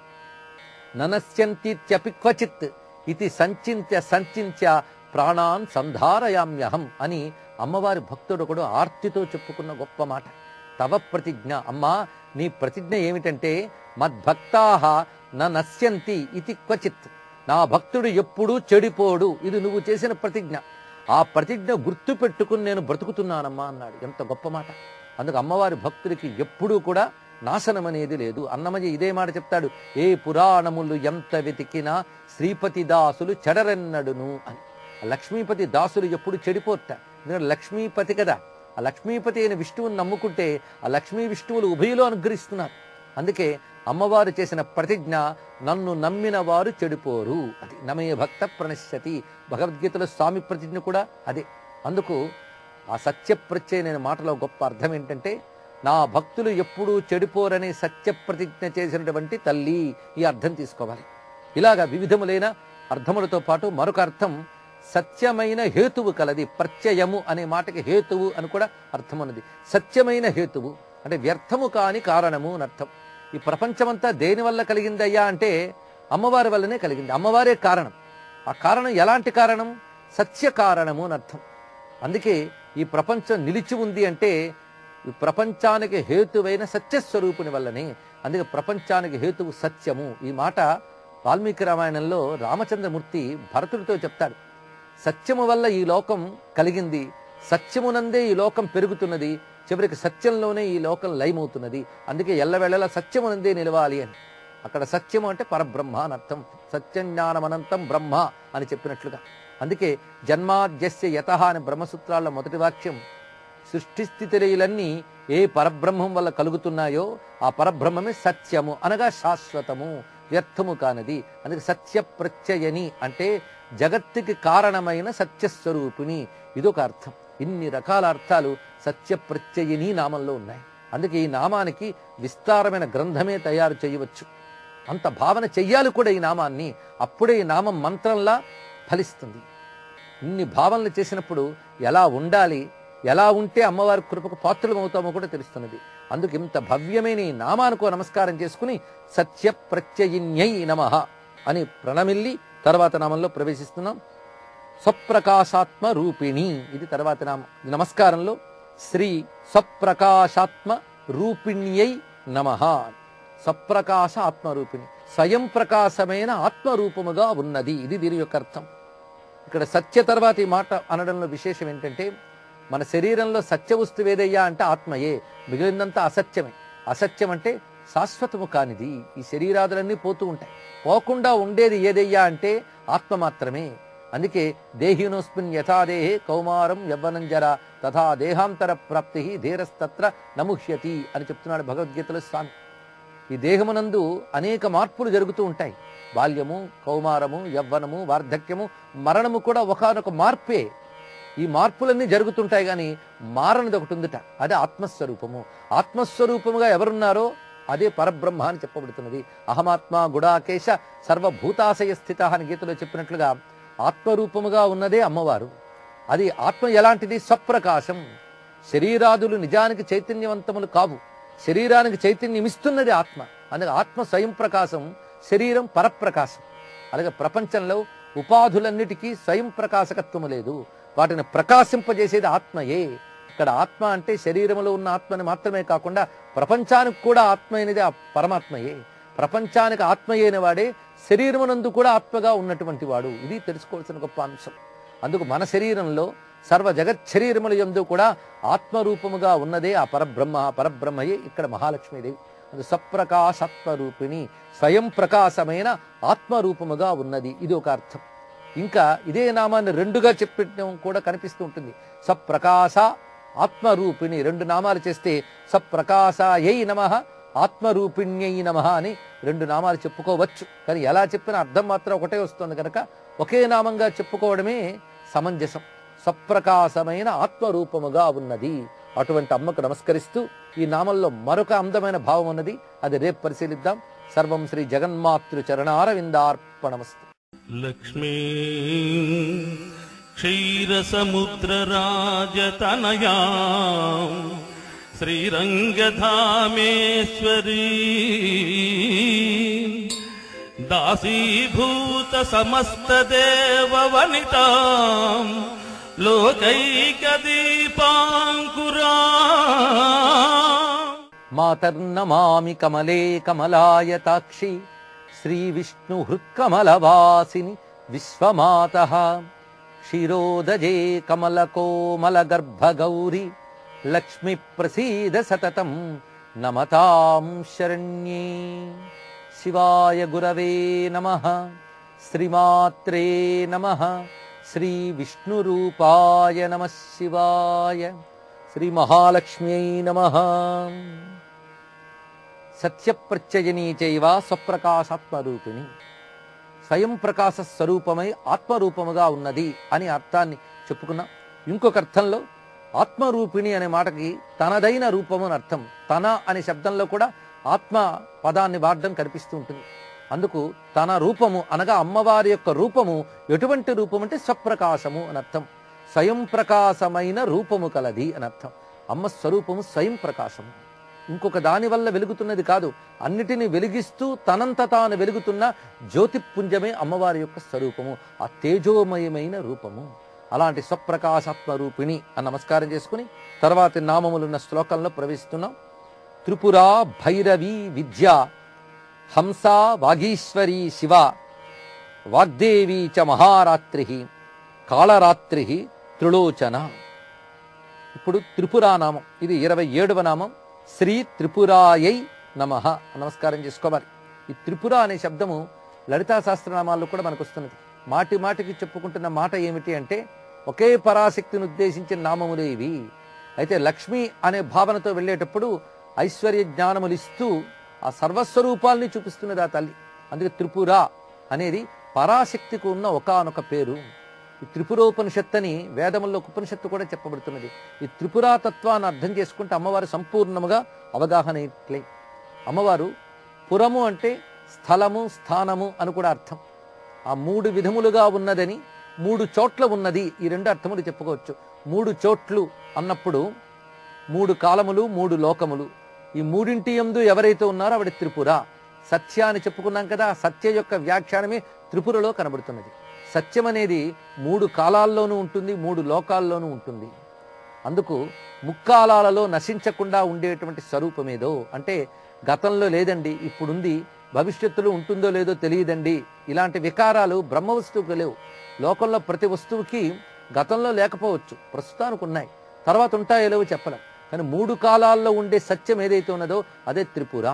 ననశ్యంతిత్యపి క్వచిత్ ఇది సంచింత్య సంచింత్య ప్రాణాన్ సంధారయామ్యహం అని అమ్మవారి భక్తుడు కూడా ఆర్తితో చెప్పుకున్న గొప్ప మాట తవ ప్రతిజ్ఞ అమ్మా నీ ప్రతిజ్ఞ ఏమిటంటే మద్భక్తాహ న నశ్యంతి ఇది క్వచిత్ నా భక్తుడు ఎప్పుడూ చెడిపోడు ఇది నువ్వు చేసిన ప్రతిజ్ఞ ఆ ప్రతిజ్ఞ గుర్తు పెట్టుకుని నేను బ్రతుకుతున్నానమ్మా అన్నాడు ఎంత గొప్ప మాట అందుకు అమ్మవారి భక్తుడికి ఎప్పుడూ కూడా నాశనం అనేది లేదు అన్నమయ్య ఇదే మాట చెప్తాడు ఏ పురాణములు ఎంత వెతికినా శ్రీపతి దాసులు చెడరెన్నడును అని ఆ లక్ష్మీపతి దాసులు ఎప్పుడు చెడిపోట ఎందుకంటే లక్ష్మీపతి కదా ఆ లక్ష్మీపతి అయిన విష్ణువుని నమ్ముకుంటే ఆ లక్ష్మీ విష్ణువులు ఉభయలో అనుగ్రహిస్తున్నారు అందుకే అమ్మవారు చేసిన ప్రతిజ్ఞ నన్ను నమ్మిన వారు చెడిపోరు అది నమయ భక్త ప్రణశ్యతి భగవద్గీతలో స్వామి ప్రతిజ్ఞ కూడా అదే అందుకు ఆ సత్య ప్రత్యయ మాటలో గొప్ప అర్థం ఏంటంటే నా భక్తులు ఎప్పుడూ చెడిపోరనే సత్య ప్రతిజ్ఞ చేసినటువంటి తల్లి ఈ అర్థం తీసుకోవాలి ఇలాగా వివిధములైన అర్థములతో పాటు మరొక అర్థం సత్యమైన హేతువు కలది ప్రత్యయము అనే మాటకి హేతువు అని కూడా అర్థం ఉన్నది సత్యమైన హేతువు అంటే వ్యర్థము కాని కారణము అని అర్థం ఈ ప్రపంచమంతా దేని వల్ల కలిగిందయ్యా అంటే అమ్మవారి వల్లనే కలిగింది అమ్మవారే కారణం ఆ కారణం ఎలాంటి కారణం సత్య కారణము అని అర్థం అందుకే ఈ ప్రపంచం నిలిచి ఉంది అంటే ఈ ప్రపంచానికి హేతువైన సత్యస్వరూపుని వల్లనే అందుకే ప్రపంచానికి హేతువు సత్యము ఈ మాట వాల్మీకి రామాయణంలో రామచంద్రమూర్తి భరతుడితో చెప్తాడు సత్యము వల్ల ఈ లోకం కలిగింది సత్యమునందే ఈ లోకం పెరుగుతున్నది చివరికి సత్యంలోనే ఈ లోకం లయమవుతున్నది అందుకే ఎల్లవేళలా సత్యమునందే నిలవాలి అని అక్కడ సత్యము అంటే పరబ్రహ్మ అని అర్థం సత్యం జ్ఞానమనంతం బ్రహ్మ అని చెప్పినట్లుగా అందుకే జన్మాద్యస్య యత అని బ్రహ్మసూత్రాల మొదటి వాక్యం సృష్టి స్థితిలన్నీ ఏ పరబ్రహ్మం వల్ల కలుగుతున్నాయో ఆ పరబ్రహ్మమే సత్యము అనగా శాశ్వతము వ్యర్థము కానిది అందుకే సత్య ప్రత్యయని అంటే జగత్తుకి కారణమైన సత్యస్వరూపిణి ఇదొక అర్థం ఇన్ని రకాల అర్థాలు సత్య ప్రత్యయని నామంలో ఉన్నాయి అందుకే ఈ నామానికి విస్తారమైన గ్రంథమే తయారు చేయవచ్చు అంత భావన చెయ్యాలి కూడా ఈ నామాన్ని అప్పుడే ఈ నామం మంత్రంలా ఫలిస్తుంది ఇన్ని భావనలు చేసినప్పుడు ఎలా ఉండాలి ఎలా ఉంటే అమ్మవారి కృపకు పాత్రలం అవుతామో కూడా తెలుస్తున్నది అందుకు ఇంత భవ్యమైన ఈ నామానుకో నమస్కారం చేసుకుని సత్య ప్రత్యయిన్యై నమ అని ప్రణమిల్లి తర్వాత నామంలో ప్రవేశిస్తున్నాం స్వప్రకాశాత్మ రూపిణి ఇది తర్వాత నామం ఈ నమస్కారంలో శ్రీ స్వప్రకాశాత్మ రూపిణ్యై నమ స్వప్రకాశ ఆత్మరూపిణి స్వయం ప్రకాశమైన ఆత్మరూపముగా ఉన్నది ఇది దీని యొక్క అర్థం ఇక్కడ సత్య తర్వాత ఈ మాట అనడంలో విశేషం ఏంటంటే మన శరీరంలో సత్య వస్తువు ఏదయ్యా అంటే ఆత్మయే మిగిలిందంతా అసత్యమే అసత్యం అంటే శాశ్వతము కానిది ఈ శరీరాదులన్నీ పోతూ ఉంటాయి పోకుండా ఉండేది ఏదయ్యా అంటే ఆత్మ మాత్రమే అందుకే దేహినోస్మిన్ యథాదేహే కౌమారం యవ్వనం జర తథా దేహాంతర ప్రాప్తి ధీరస్తత్ర నముహ్యతి అని చెప్తున్నాడు భగవద్గీతలో స్వామి ఈ దేహమునందు అనేక మార్పులు జరుగుతూ ఉంటాయి బాల్యము కౌమారము యవ్వనము వార్ధక్యము మరణము కూడా ఒకనొక మార్పే ఈ మార్పులన్నీ జరుగుతుంటాయి కానీ మారనిది ఒకటి ఉందిట అదే ఆత్మస్వరూపము ఆత్మస్వరూపముగా ఎవరున్నారో అదే పరబ్రహ్మ అని చెప్పబడుతున్నది అహమాత్మ గుడాకేశ సర్వభూతాశయ స్థిత అని గీతలో చెప్పినట్లుగా ఆత్మరూపముగా ఉన్నదే అమ్మవారు అది ఆత్మ ఎలాంటిది స్వప్రకాశం శరీరాదులు నిజానికి చైతన్యవంతములు కావు శరీరానికి చైతన్యం ఇస్తున్నది ఆత్మ అందుకే ఆత్మ స్వయం ప్రకాశం శరీరం పరప్రకాశం అలాగే ప్రపంచంలో ఉపాధులన్నిటికీ స్వయం ప్రకాశకత్వము లేదు వాటిని ప్రకాశింపజేసేది ఆత్మయే ఇక్కడ ఆత్మ అంటే శరీరంలో ఉన్న ఆత్మని మాత్రమే కాకుండా ప్రపంచానికి కూడా ఆత్మ అనేది ఆ పరమాత్మయే ప్రపంచానికి ఆత్మయైన వాడే శరీరమునందు కూడా ఆత్మగా ఉన్నటువంటి వాడు ఇది తెలుసుకోవాల్సిన గొప్ప అంశం అందుకు మన శరీరంలో సర్వ జగత్ శరీరముల యందు కూడా ఆత్మరూపముగా ఉన్నదే ఆ పరబ్రహ్మ ఆ పరబ్రహ్మయే ఇక్కడ మహాలక్ష్మీదేవి అది సప్రకాశాత్మరూపిణి స్వయం ప్రకాశమైన ఆత్మరూపముగా ఉన్నది ఇది ఒక అర్థం ఇంకా ఇదే నామాన్ని రెండుగా చెప్పడం కూడా కనిపిస్తూ ఉంటుంది సప్రకాశ ఆత్మరూపిణి రెండు నామాలు చేస్తే సప్రకాశాయై నమ ఆత్మరూపిణ్యై నమ అని రెండు నామాలు చెప్పుకోవచ్చు కానీ ఎలా చెప్పినా అర్థం మాత్రం ఒకటే వస్తుంది కనుక ఒకే నామంగా చెప్పుకోవడమే సమంజసం స్వప్రకాశమైన ఆత్మరూపముగా ఉన్నది అటువంటి అమ్మకు నమస్కరిస్తూ ఈ నామంలో మరొక అందమైన భావం ఉన్నది అది రేపు పరిశీలిద్దాం సర్వం శ్రీ జగన్మాతృ చరణారవిందార్పణమస్తు లక్ష్మీ క్షీరసముద్రరాజతనయా శ్రీరంగధామేశ్వరీ దాసీభూత సమస్త దేవవనిత లోకైక దీపాంకురా మాతర్నమామి కమలే కమలాయతాక్షి శ్రీ విష్ణు హృత్కమలవాసిని విశ్వమాత క్షీరోదజే కమల కోమల గర్భ గౌరి లక్ష్మి ప్రసీద సతతం నమతాం శరణ్యే శివాయ గురవే నమ శ్రీమాత్రే నమ శ్రీ విష్ణురూపాయ నమ శివాయ శ్రీ మహాలక్ష్మ్యై నమ సత్యప్రత్యయనీ చైవ స్వప్రకాశాత్మరూపిణి స్వయం ప్రకాశ స్వరూపమై ఆత్మరూపముగా ఉన్నది అని అర్థాన్ని చెప్పుకున్నాం ఇంకొక అర్థంలో ఆత్మరూపిణి అనే మాటకి తనదైన రూపము అని అర్థం తన అనే శబ్దంలో కూడా ఆత్మ పదాన్ని వాడడం కనిపిస్తూ ఉంటుంది అందుకు తన రూపము అనగా అమ్మవారి యొక్క రూపము ఎటువంటి రూపం అంటే స్వప్రకాశము అని అర్థం స్వయం ప్రకాశమైన రూపము కలది అని అర్థం అమ్మ స్వరూపము స్వయం ప్రకాశము ఇంకొక దాని వల్ల వెలుగుతున్నది కాదు అన్నిటిని వెలిగిస్తూ తనంత తాను వెలుగుతున్న జ్యోతిపుంజమే అమ్మవారి యొక్క స్వరూపము ఆ తేజోమయమైన రూపము అలాంటి స్వప్రకాశాత్మ రూపిణి అని నమస్కారం చేసుకుని తర్వాతి నామములున్న శ్లోకంలో ప్రవేశిస్తున్నాం త్రిపురా భైరవి విద్య హంస వాగీశ్వరి శివ వాగ్దేవి చ మహారాత్రి కాళరాత్రి త్రిలోచన ఇప్పుడు త్రిపురా నామం ఇది ఇరవై ఏడవ నామం శ్రీ త్రిపురాయై నమ నమస్కారం చేసుకోవాలి ఈ త్రిపుర అనే శబ్దము లలితా సహస్రనామాల్లో కూడా మనకు వస్తున్నది మాటి మాటికి చెప్పుకుంటున్న మాట ఏమిటి అంటే ఒకే పరాశక్తిని ఉద్దేశించిన నామములే ఇవి అయితే లక్ష్మి అనే భావనతో వెళ్ళేటప్పుడు ఐశ్వర్య జ్ఞానములు ఇస్తూ ఆ సర్వస్వరూపాల్ని చూపిస్తున్నది ఆ తల్లి అందుకే త్రిపుర అనేది పరాశక్తికి ఉన్న ఒకానొక పేరు ఈ త్రిపురోపనిషత్తు అని వేదముల్లో ఒక ఉపనిషత్తు కూడా చెప్పబడుతున్నది ఈ త్రిపురా తత్వాన్ని అర్థం చేసుకుంటే అమ్మవారు సంపూర్ణముగా అవగాహన ఇట్లే అమ్మవారు పురము అంటే స్థలము స్థానము అని కూడా అర్థం ఆ మూడు విధములుగా ఉన్నదని మూడు చోట్ల ఉన్నది ఈ రెండు అర్థములు చెప్పుకోవచ్చు మూడు చోట్లు అన్నప్పుడు మూడు కాలములు మూడు లోకములు ఈ మూడింటి యందు ఎవరైతే ఉన్నారో ఆవిడ త్రిపుర సత్య అని చెప్పుకున్నాం కదా ఆ సత్య యొక్క వ్యాఖ్యానమే త్రిపురలో కనబడుతున్నది సత్యం అనేది మూడు కాలాల్లోనూ ఉంటుంది మూడు లోకాల్లోనూ ఉంటుంది అందుకు ముక్కాలాలలో నశించకుండా ఉండేటువంటి స్వరూపమేదో అంటే గతంలో లేదండి ఇప్పుడుంది భవిష్యత్తులో ఉంటుందో లేదో తెలియదండి ఇలాంటి వికారాలు బ్రహ్మ వస్తువుకు లేవు లోకంలో ప్రతి వస్తువుకి గతంలో లేకపోవచ్చు ప్రస్తుతానికి ఉన్నాయి తర్వాత ఉంటాయో లేవో చెప్పలేం కానీ మూడు కాలాల్లో ఉండే సత్యం ఏదైతే ఉన్నదో అదే త్రిపుర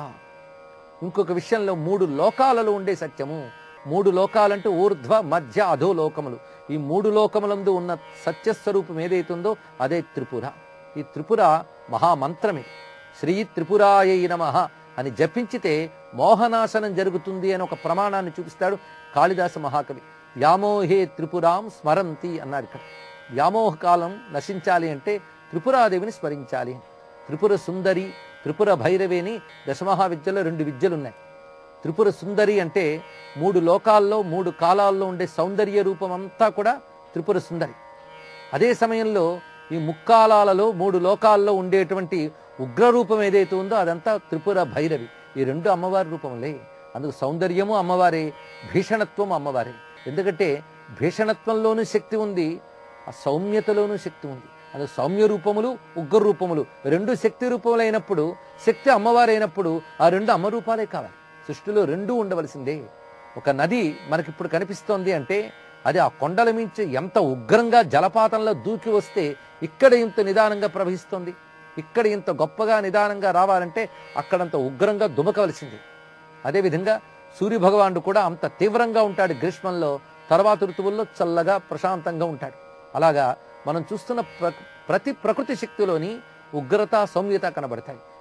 ఇంకొక విషయంలో మూడు లోకాలలో ఉండే సత్యము మూడు లోకాలంటే ఊర్ధ్వ మధ్య అధో లోకములు ఈ మూడు లోకములందు ఉన్న సత్యస్వరూపం ఏదైతే ఉందో అదే త్రిపుర ఈ త్రిపుర మహామంత్రమే శ్రీ త్రిపురాయ నమ అని జపించితే మోహనాశనం జరుగుతుంది అని ఒక ప్రమాణాన్ని చూపిస్తాడు కాళిదాస మహాకవి వ్యామోహే త్రిపురాం స్మరంతి అన్నాడు ఇక్కడ వ్యామోహ కాలం నశించాలి అంటే త్రిపురాదేవిని స్మరించాలి త్రిపుర సుందరి త్రిపుర భైరవేని దశమహావిద్యలో రెండు విద్యలు ఉన్నాయి త్రిపుర సుందరి అంటే మూడు లోకాల్లో మూడు కాలాల్లో ఉండే సౌందర్య రూపం అంతా కూడా త్రిపుర సుందరి అదే సమయంలో ఈ ముక్కాలాలలో మూడు లోకాల్లో ఉండేటువంటి ఉగ్రరూపం ఏదైతే ఉందో అదంతా త్రిపుర భైరవి ఈ రెండు అమ్మవారి రూపములే అందుకు సౌందర్యము అమ్మవారే భీషణత్వం అమ్మవారే ఎందుకంటే భీషణత్వంలోనూ శక్తి ఉంది ఆ సౌమ్యతలోనూ శక్తి ఉంది అందుకు సౌమ్య రూపములు ఉగ్ర రూపములు రెండు శక్తి రూపములైనప్పుడు శక్తి అమ్మవారైనప్పుడు ఆ రెండు అమ్మ రూపాలే కావాలి సృష్టిలో రెండు ఉండవలసిందే ఒక నది మనకిప్పుడు కనిపిస్తోంది అంటే అది ఆ కొండల మించి ఎంత ఉగ్రంగా జలపాతంలో దూకి వస్తే ఇక్కడ ఇంత నిదానంగా ప్రవహిస్తోంది ఇక్కడ ఇంత గొప్పగా నిదానంగా రావాలంటే అక్కడంత ఉగ్రంగా దుమకవలసింది అదేవిధంగా సూర్యభగవానుడు కూడా అంత తీవ్రంగా ఉంటాడు గ్రీష్మంలో తర్వాత ఋతువుల్లో చల్లగా ప్రశాంతంగా ఉంటాడు అలాగా మనం చూస్తున్న ప్ర- ప్రతి ప్రకృతి శక్తిలోని ఉగ్రత సౌమ్యత కనబడతాయి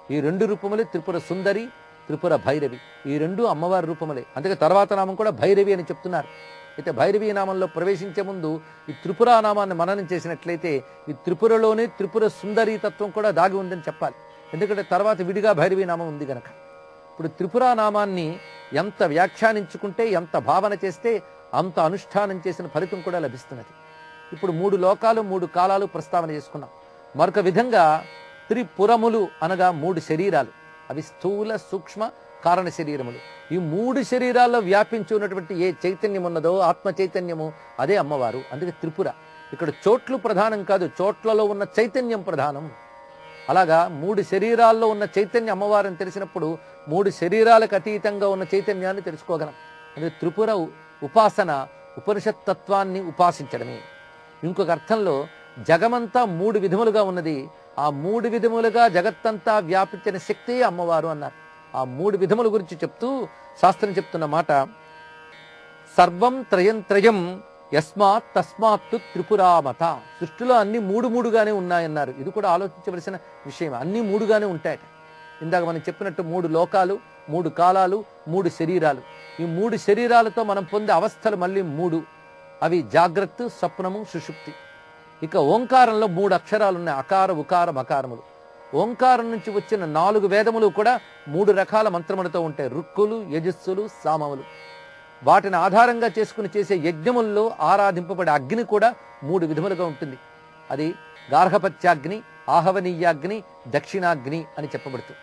ఈ రెండు రూపములే త్రిపుర సుందరి త్రిపుర భైరవి ఈ రెండు అమ్మవారి రూపములే అందుకే తర్వాత నామం కూడా భైరవి అని చెప్తున్నారు అయితే భైరవి నామంలో ప్రవేశించే ముందు ఈ త్రిపుర నామాన్ని మననం చేసినట్లయితే ఈ త్రిపురలోనే త్రిపుర సుందరి తత్వం కూడా దాగి ఉందని చెప్పాలి ఎందుకంటే తర్వాత విడిగా భైరవి నామం ఉంది గనక ఇప్పుడు త్రిపుర నామాన్ని ఎంత వ్యాఖ్యానించుకుంటే ఎంత భావన చేస్తే అంత అనుష్ఠానం చేసిన ఫలితం కూడా లభిస్తున్నది ఇప్పుడు మూడు లోకాలు మూడు కాలాలు ప్రస్తావన చేసుకున్నాం మరొక విధంగా త్రిపురములు అనగా మూడు శరీరాలు అవి స్థూల సూక్ష్మ కారణ శరీరములు ఈ మూడు శరీరాల్లో వ్యాపించి ఉన్నటువంటి ఏ చైతన్యం ఉన్నదో ఆత్మ చైతన్యము అదే అమ్మవారు అందుకే త్రిపుర ఇక్కడ చోట్లు ప్రధానం కాదు చోట్లలో ఉన్న చైతన్యం ప్రధానం అలాగా మూడు శరీరాల్లో ఉన్న చైతన్య అమ్మవారిని తెలిసినప్పుడు మూడు శరీరాలకు అతీతంగా ఉన్న చైతన్యాన్ని తెలుసుకోగలం అంటే త్రిపుర ఉ- ఉపాసన ఉపనిషత్ తత్వాన్ని ఉపాసించడమే ఇంకొక అర్థంలో జగమంతా మూడు విధములుగా ఉన్నది ఆ మూడు విధములుగా జగత్తంతా వ్యాపించిన శక్తి అమ్మవారు అన్నారు ఆ మూడు విధముల గురించి చెప్తూ శాస్త్రం చెప్తున్న మాట సర్వం త్రయం త్రయం యస్మాత్ తస్మాత్తు త్రిపురామత సృష్టిలో అన్ని మూడు మూడుగానే ఉన్నాయన్నారు ఇది కూడా ఆలోచించవలసిన విషయం అన్ని మూడుగానే ఉంటాయట ఇందాక మనం చెప్పినట్టు మూడు లోకాలు మూడు కాలాలు మూడు శరీరాలు ఈ మూడు శరీరాలతో మనం పొందే అవస్థలు మళ్ళీ మూడు అవి జాగ్రత్త స్వప్నము సుషుప్తి ఇక ఓంకారంలో మూడు అక్షరాలు ఉన్నాయి అకార ఉకార మకారములు ఓంకారం నుంచి వచ్చిన నాలుగు వేదములు కూడా మూడు రకాల మంత్రములతో ఉంటాయి రుక్కులు యజస్సులు సామములు వాటిని ఆధారంగా చేసుకుని చేసే యజ్ఞముల్లో ఆరాధింపబడే అగ్ని కూడా మూడు విధములుగా ఉంటుంది అది గార్హపత్యాగ్ని ఆహవనీయాగ్ని దక్షిణాగ్ని అని చెప్పబడుతుంది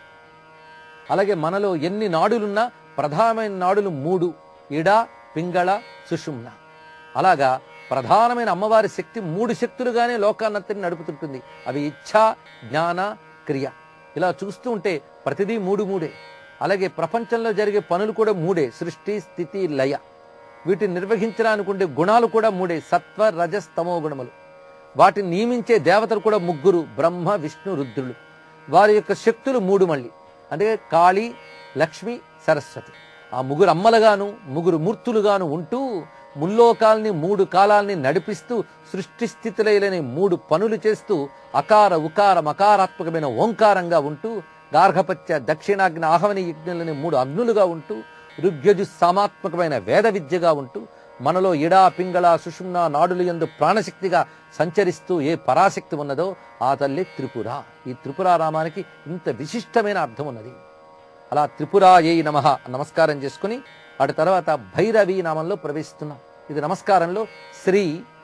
అలాగే మనలో ఎన్ని నాడులున్నా ప్రధానమైన నాడులు మూడు ఇడ పింగళ సుషుమ్న అలాగా ప్రధానమైన అమ్మవారి శక్తి మూడు శక్తులుగానే లోకాన్నంతని నడుపుతుంటుంది అవి ఇచ్ఛ జ్ఞాన క్రియ ఇలా చూస్తూ ఉంటే ప్రతిదీ మూడు మూడే అలాగే ప్రపంచంలో జరిగే పనులు కూడా మూడే సృష్టి స్థితి లయ వీటిని నిర్వహించడానికి ఉండే గుణాలు కూడా మూడే సత్వ రజస్ తమో గుణములు వాటిని నియమించే దేవతలు కూడా ముగ్గురు బ్రహ్మ విష్ణు రుద్రులు వారి యొక్క శక్తులు మూడు మళ్ళీ అంటే కాళీ లక్ష్మి సరస్వతి ఆ ముగ్గురు అమ్మలుగాను ముగ్గురు మూర్తులుగాను ఉంటూ ముల్లోకాల్ని మూడు కాలాల్ని నడిపిస్తూ సృష్టి స్థితిలైన మూడు పనులు చేస్తూ అకార ఉకార మకారాత్మకమైన ఓంకారంగా ఉంటూ గార్హపత్య దక్షిణాగ్ని ఆహవని యజ్ఞులని మూడు అగ్నులుగా ఉంటూ ఋగ్యజు సామాత్మకమైన వేద విద్యగా ఉంటూ మనలో ఇడా పింగళ సుషుమ్న నాడులు ఎందు ప్రాణశక్తిగా సంచరిస్తూ ఏ పరాశక్తి ఉన్నదో ఆ తల్లి త్రిపుర ఈ త్రిపుర రామానికి ఇంత విశిష్టమైన అర్థం ఉన్నది అలా త్రిపురాయై నమ నమస్కారం చేసుకుని అటు తర్వాత భైరవి నామంలో ప్రవేశిస్తున్నాం ఇది నమస్కారంలో శ్రీ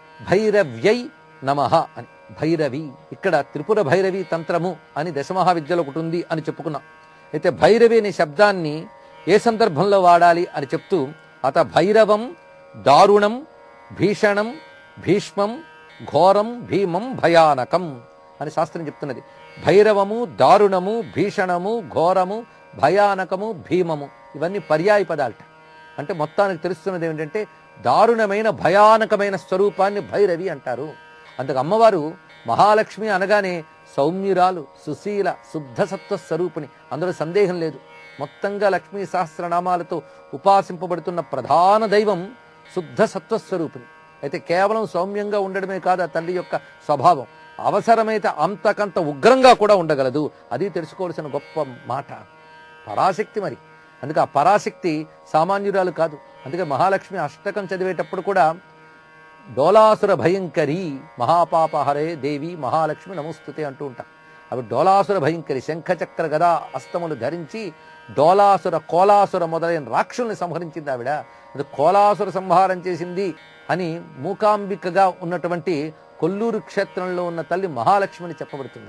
భైరవ్యై నమ అని భైరవి ఇక్కడ త్రిపుర భైరవి తంత్రము అని దశమహావిద్యలో ఒకటి ఉంది అని చెప్పుకున్నాం అయితే భైరవి అనే శబ్దాన్ని ఏ సందర్భంలో వాడాలి అని చెప్తూ అత భైరవం దారుణం భీషణం భీష్మం ఘోరం భీమం భయానకం అని శాస్త్రం చెప్తున్నది భైరవము దారుణము భీషణము ఘోరము భయానకము భీమము ఇవన్నీ పర్యాయ పదాలట అంటే మొత్తానికి తెలుస్తున్నది ఏమిటంటే దారుణమైన భయానకమైన స్వరూపాన్ని భైరవి అంటారు అందుకు అమ్మవారు మహాలక్ష్మి అనగానే సౌమ్యురాలు సుశీల శుద్ధ సత్వ స్వరూపిణి అందులో సందేహం లేదు మొత్తంగా లక్ష్మీ సహస్రనామాలతో ఉపాసింపబడుతున్న ప్రధాన దైవం శుద్ధ సత్వస్వరూపిణి అయితే కేవలం సౌమ్యంగా ఉండడమే కాదు ఆ తల్లి యొక్క స్వభావం అవసరమైతే అంతకంత ఉగ్రంగా కూడా ఉండగలదు అది తెలుసుకోవాల్సిన గొప్ప మాట పరాశక్తి మరి అందుకే ఆ పరాశక్తి సామాన్యురాలు కాదు అందుకే మహాలక్ష్మి అష్టకం చదివేటప్పుడు కూడా డోలాసుర భయంకరి మహాపాపహరే దేవి మహాలక్ష్మి నమస్తుతే అంటూ ఉంటాం అవి డోలాసుర భయంకరి శంఖచక్ర గదా అస్తములు ధరించి డోలాసుర కోలాసుర మొదలైన రాక్షుల్ని సంహరించింది ఆవిడ అది కోలాసుర సంహారం చేసింది అని మూకాంబికగా ఉన్నటువంటి కొల్లూరు క్షేత్రంలో ఉన్న తల్లి మహాలక్ష్మిని చెప్పబడుతుంది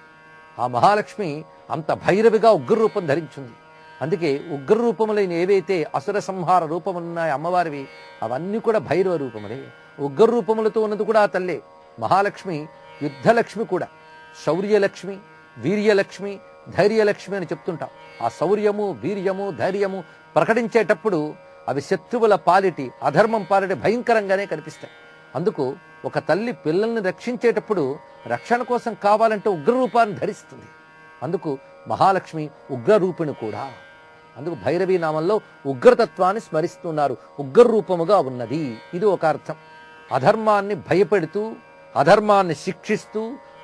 ఆ మహాలక్ష్మి అంత భైరవిగా ఉగ్ర రూపం ధరించింది అందుకే ఉగ్ర రూపములైన ఏవైతే అసుర సంహార రూపములున్నాయి అమ్మవారివి అవన్నీ కూడా భైరవ రూపములే ఉగ్ర రూపములతో ఉన్నది కూడా ఆ తల్లే మహాలక్ష్మి యుద్ధలక్ష్మి కూడా శౌర్యలక్ష్మి వీర్యలక్ష్మి ధైర్యలక్ష్మి అని చెప్తుంటాం ఆ శౌర్యము వీర్యము ధైర్యము ప్రకటించేటప్పుడు అవి శత్రువుల పాలిటి అధర్మం పాలిటి భయంకరంగానే కనిపిస్తాయి అందుకు ఒక తల్లి పిల్లల్ని రక్షించేటప్పుడు రక్షణ కోసం కావాలంటే ఉగ్రరూపాన్ని ధరిస్తుంది అందుకు మహాలక్ష్మి ఉగ్రరూపిణి కూడా అందుకు భైరవి నామంలో ఉగ్రతత్వాన్ని స్మరిస్తున్నారు ఉగ్ర రూపముగా ఉన్నది ఇది ఒక అర్థం అధర్మాన్ని భయపెడుతూ అధర్మాన్ని శిక్షిస్తూ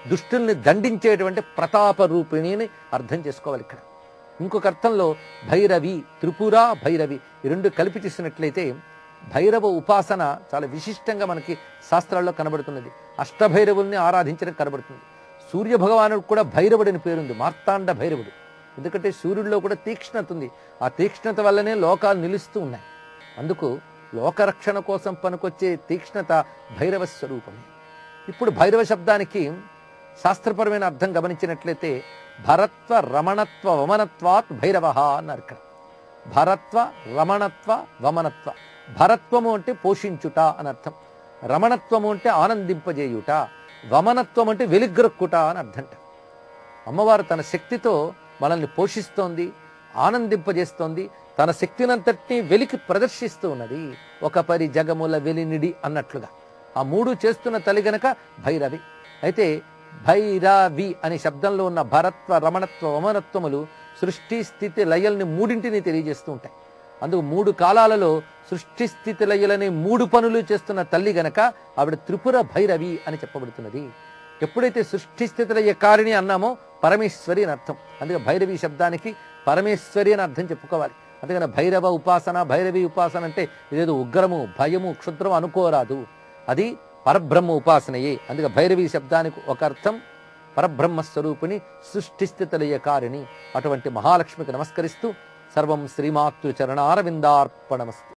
దుష్టుల్ని దండించేటువంటి ప్రతాప రూపిణి అని అర్థం చేసుకోవాలి ఇక్కడ ఇంకొక అర్థంలో భైరవి త్రిపుర భైరవి ఈ రెండు కలిపి చూసినట్లయితే భైరవ ఉపాసన చాలా విశిష్టంగా మనకి శాస్త్రాల్లో కనబడుతున్నది అష్టభైరవుల్ని ఆరాధించడం కనబడుతుంది సూర్య భగవానుడు కూడా భైరవుడని పేరుంది మార్తాండ భైరవుడు ఎందుకంటే సూర్యుడిలో కూడా తీక్ష్ణత ఉంది ఆ తీక్ష్ణత వల్లనే లోకాలు నిలుస్తూ ఉన్నాయి అందుకు లోకరక్షణ కోసం పనికొచ్చే తీక్ష్ణత భైరవ స్వరూపమే ఇప్పుడు భైరవ శబ్దానికి శాస్త్రపరమైన అర్థం గమనించినట్లయితే భరత్వ రమణత్వ వమనత్వాత్ భైరవ అన్నారు ఇక్కడ భరత్వ రమణత్వ వమనత్వ భరత్వము అంటే పోషించుట అని అర్థం రమణత్వము అంటే ఆనందింపజేయుట వమనత్వం అంటే వెలిగ్రక్కుట అని అర్థంట అమ్మవారు తన శక్తితో మనల్ని పోషిస్తోంది ఆనందింపజేస్తోంది తన శక్తినంతటినీ వెలికి ప్రదర్శిస్తూ ఉన్నది ఒక పరి జగముల వెలినిడి అన్నట్లుగా ఆ మూడు చేస్తున్న తల్లి గనక భైరవి అయితే భైరవి అనే శబ్దంలో ఉన్న భరత్వ రమణత్వ వమనత్వములు సృష్టి స్థితి లయల్ని మూడింటిని తెలియజేస్తూ ఉంటాయి అందుకు మూడు కాలాలలో సృష్టి స్థితి లయలనే మూడు పనులు చేస్తున్న తల్లి గనక ఆవిడ త్రిపుర భైరవి అని చెప్పబడుతున్నది ఎప్పుడైతే సృష్టి స్థితిలయ్య కారిణి అన్నామో పరమేశ్వరి అని అర్థం అందుకే భైరవి శబ్దానికి పరమేశ్వరి అని అర్థం చెప్పుకోవాలి అందుకని భైరవ ఉపాసన భైరవి ఉపాసన అంటే ఇదేదో ఉగ్రము భయము క్షుద్రము అనుకోరాదు అది పరబ్రహ్మ ఉపాసనయే అందుకే భైరవి శబ్దానికి ఒక అర్థం పరబ్రహ్మ స్వరూపిణి సృష్టి స్థితిలయ్య కారిణి అటువంటి మహాలక్ష్మికి నమస్కరిస్తూ సర్వం శ్రీమాతృ చరణారవిందార్పణమస్తు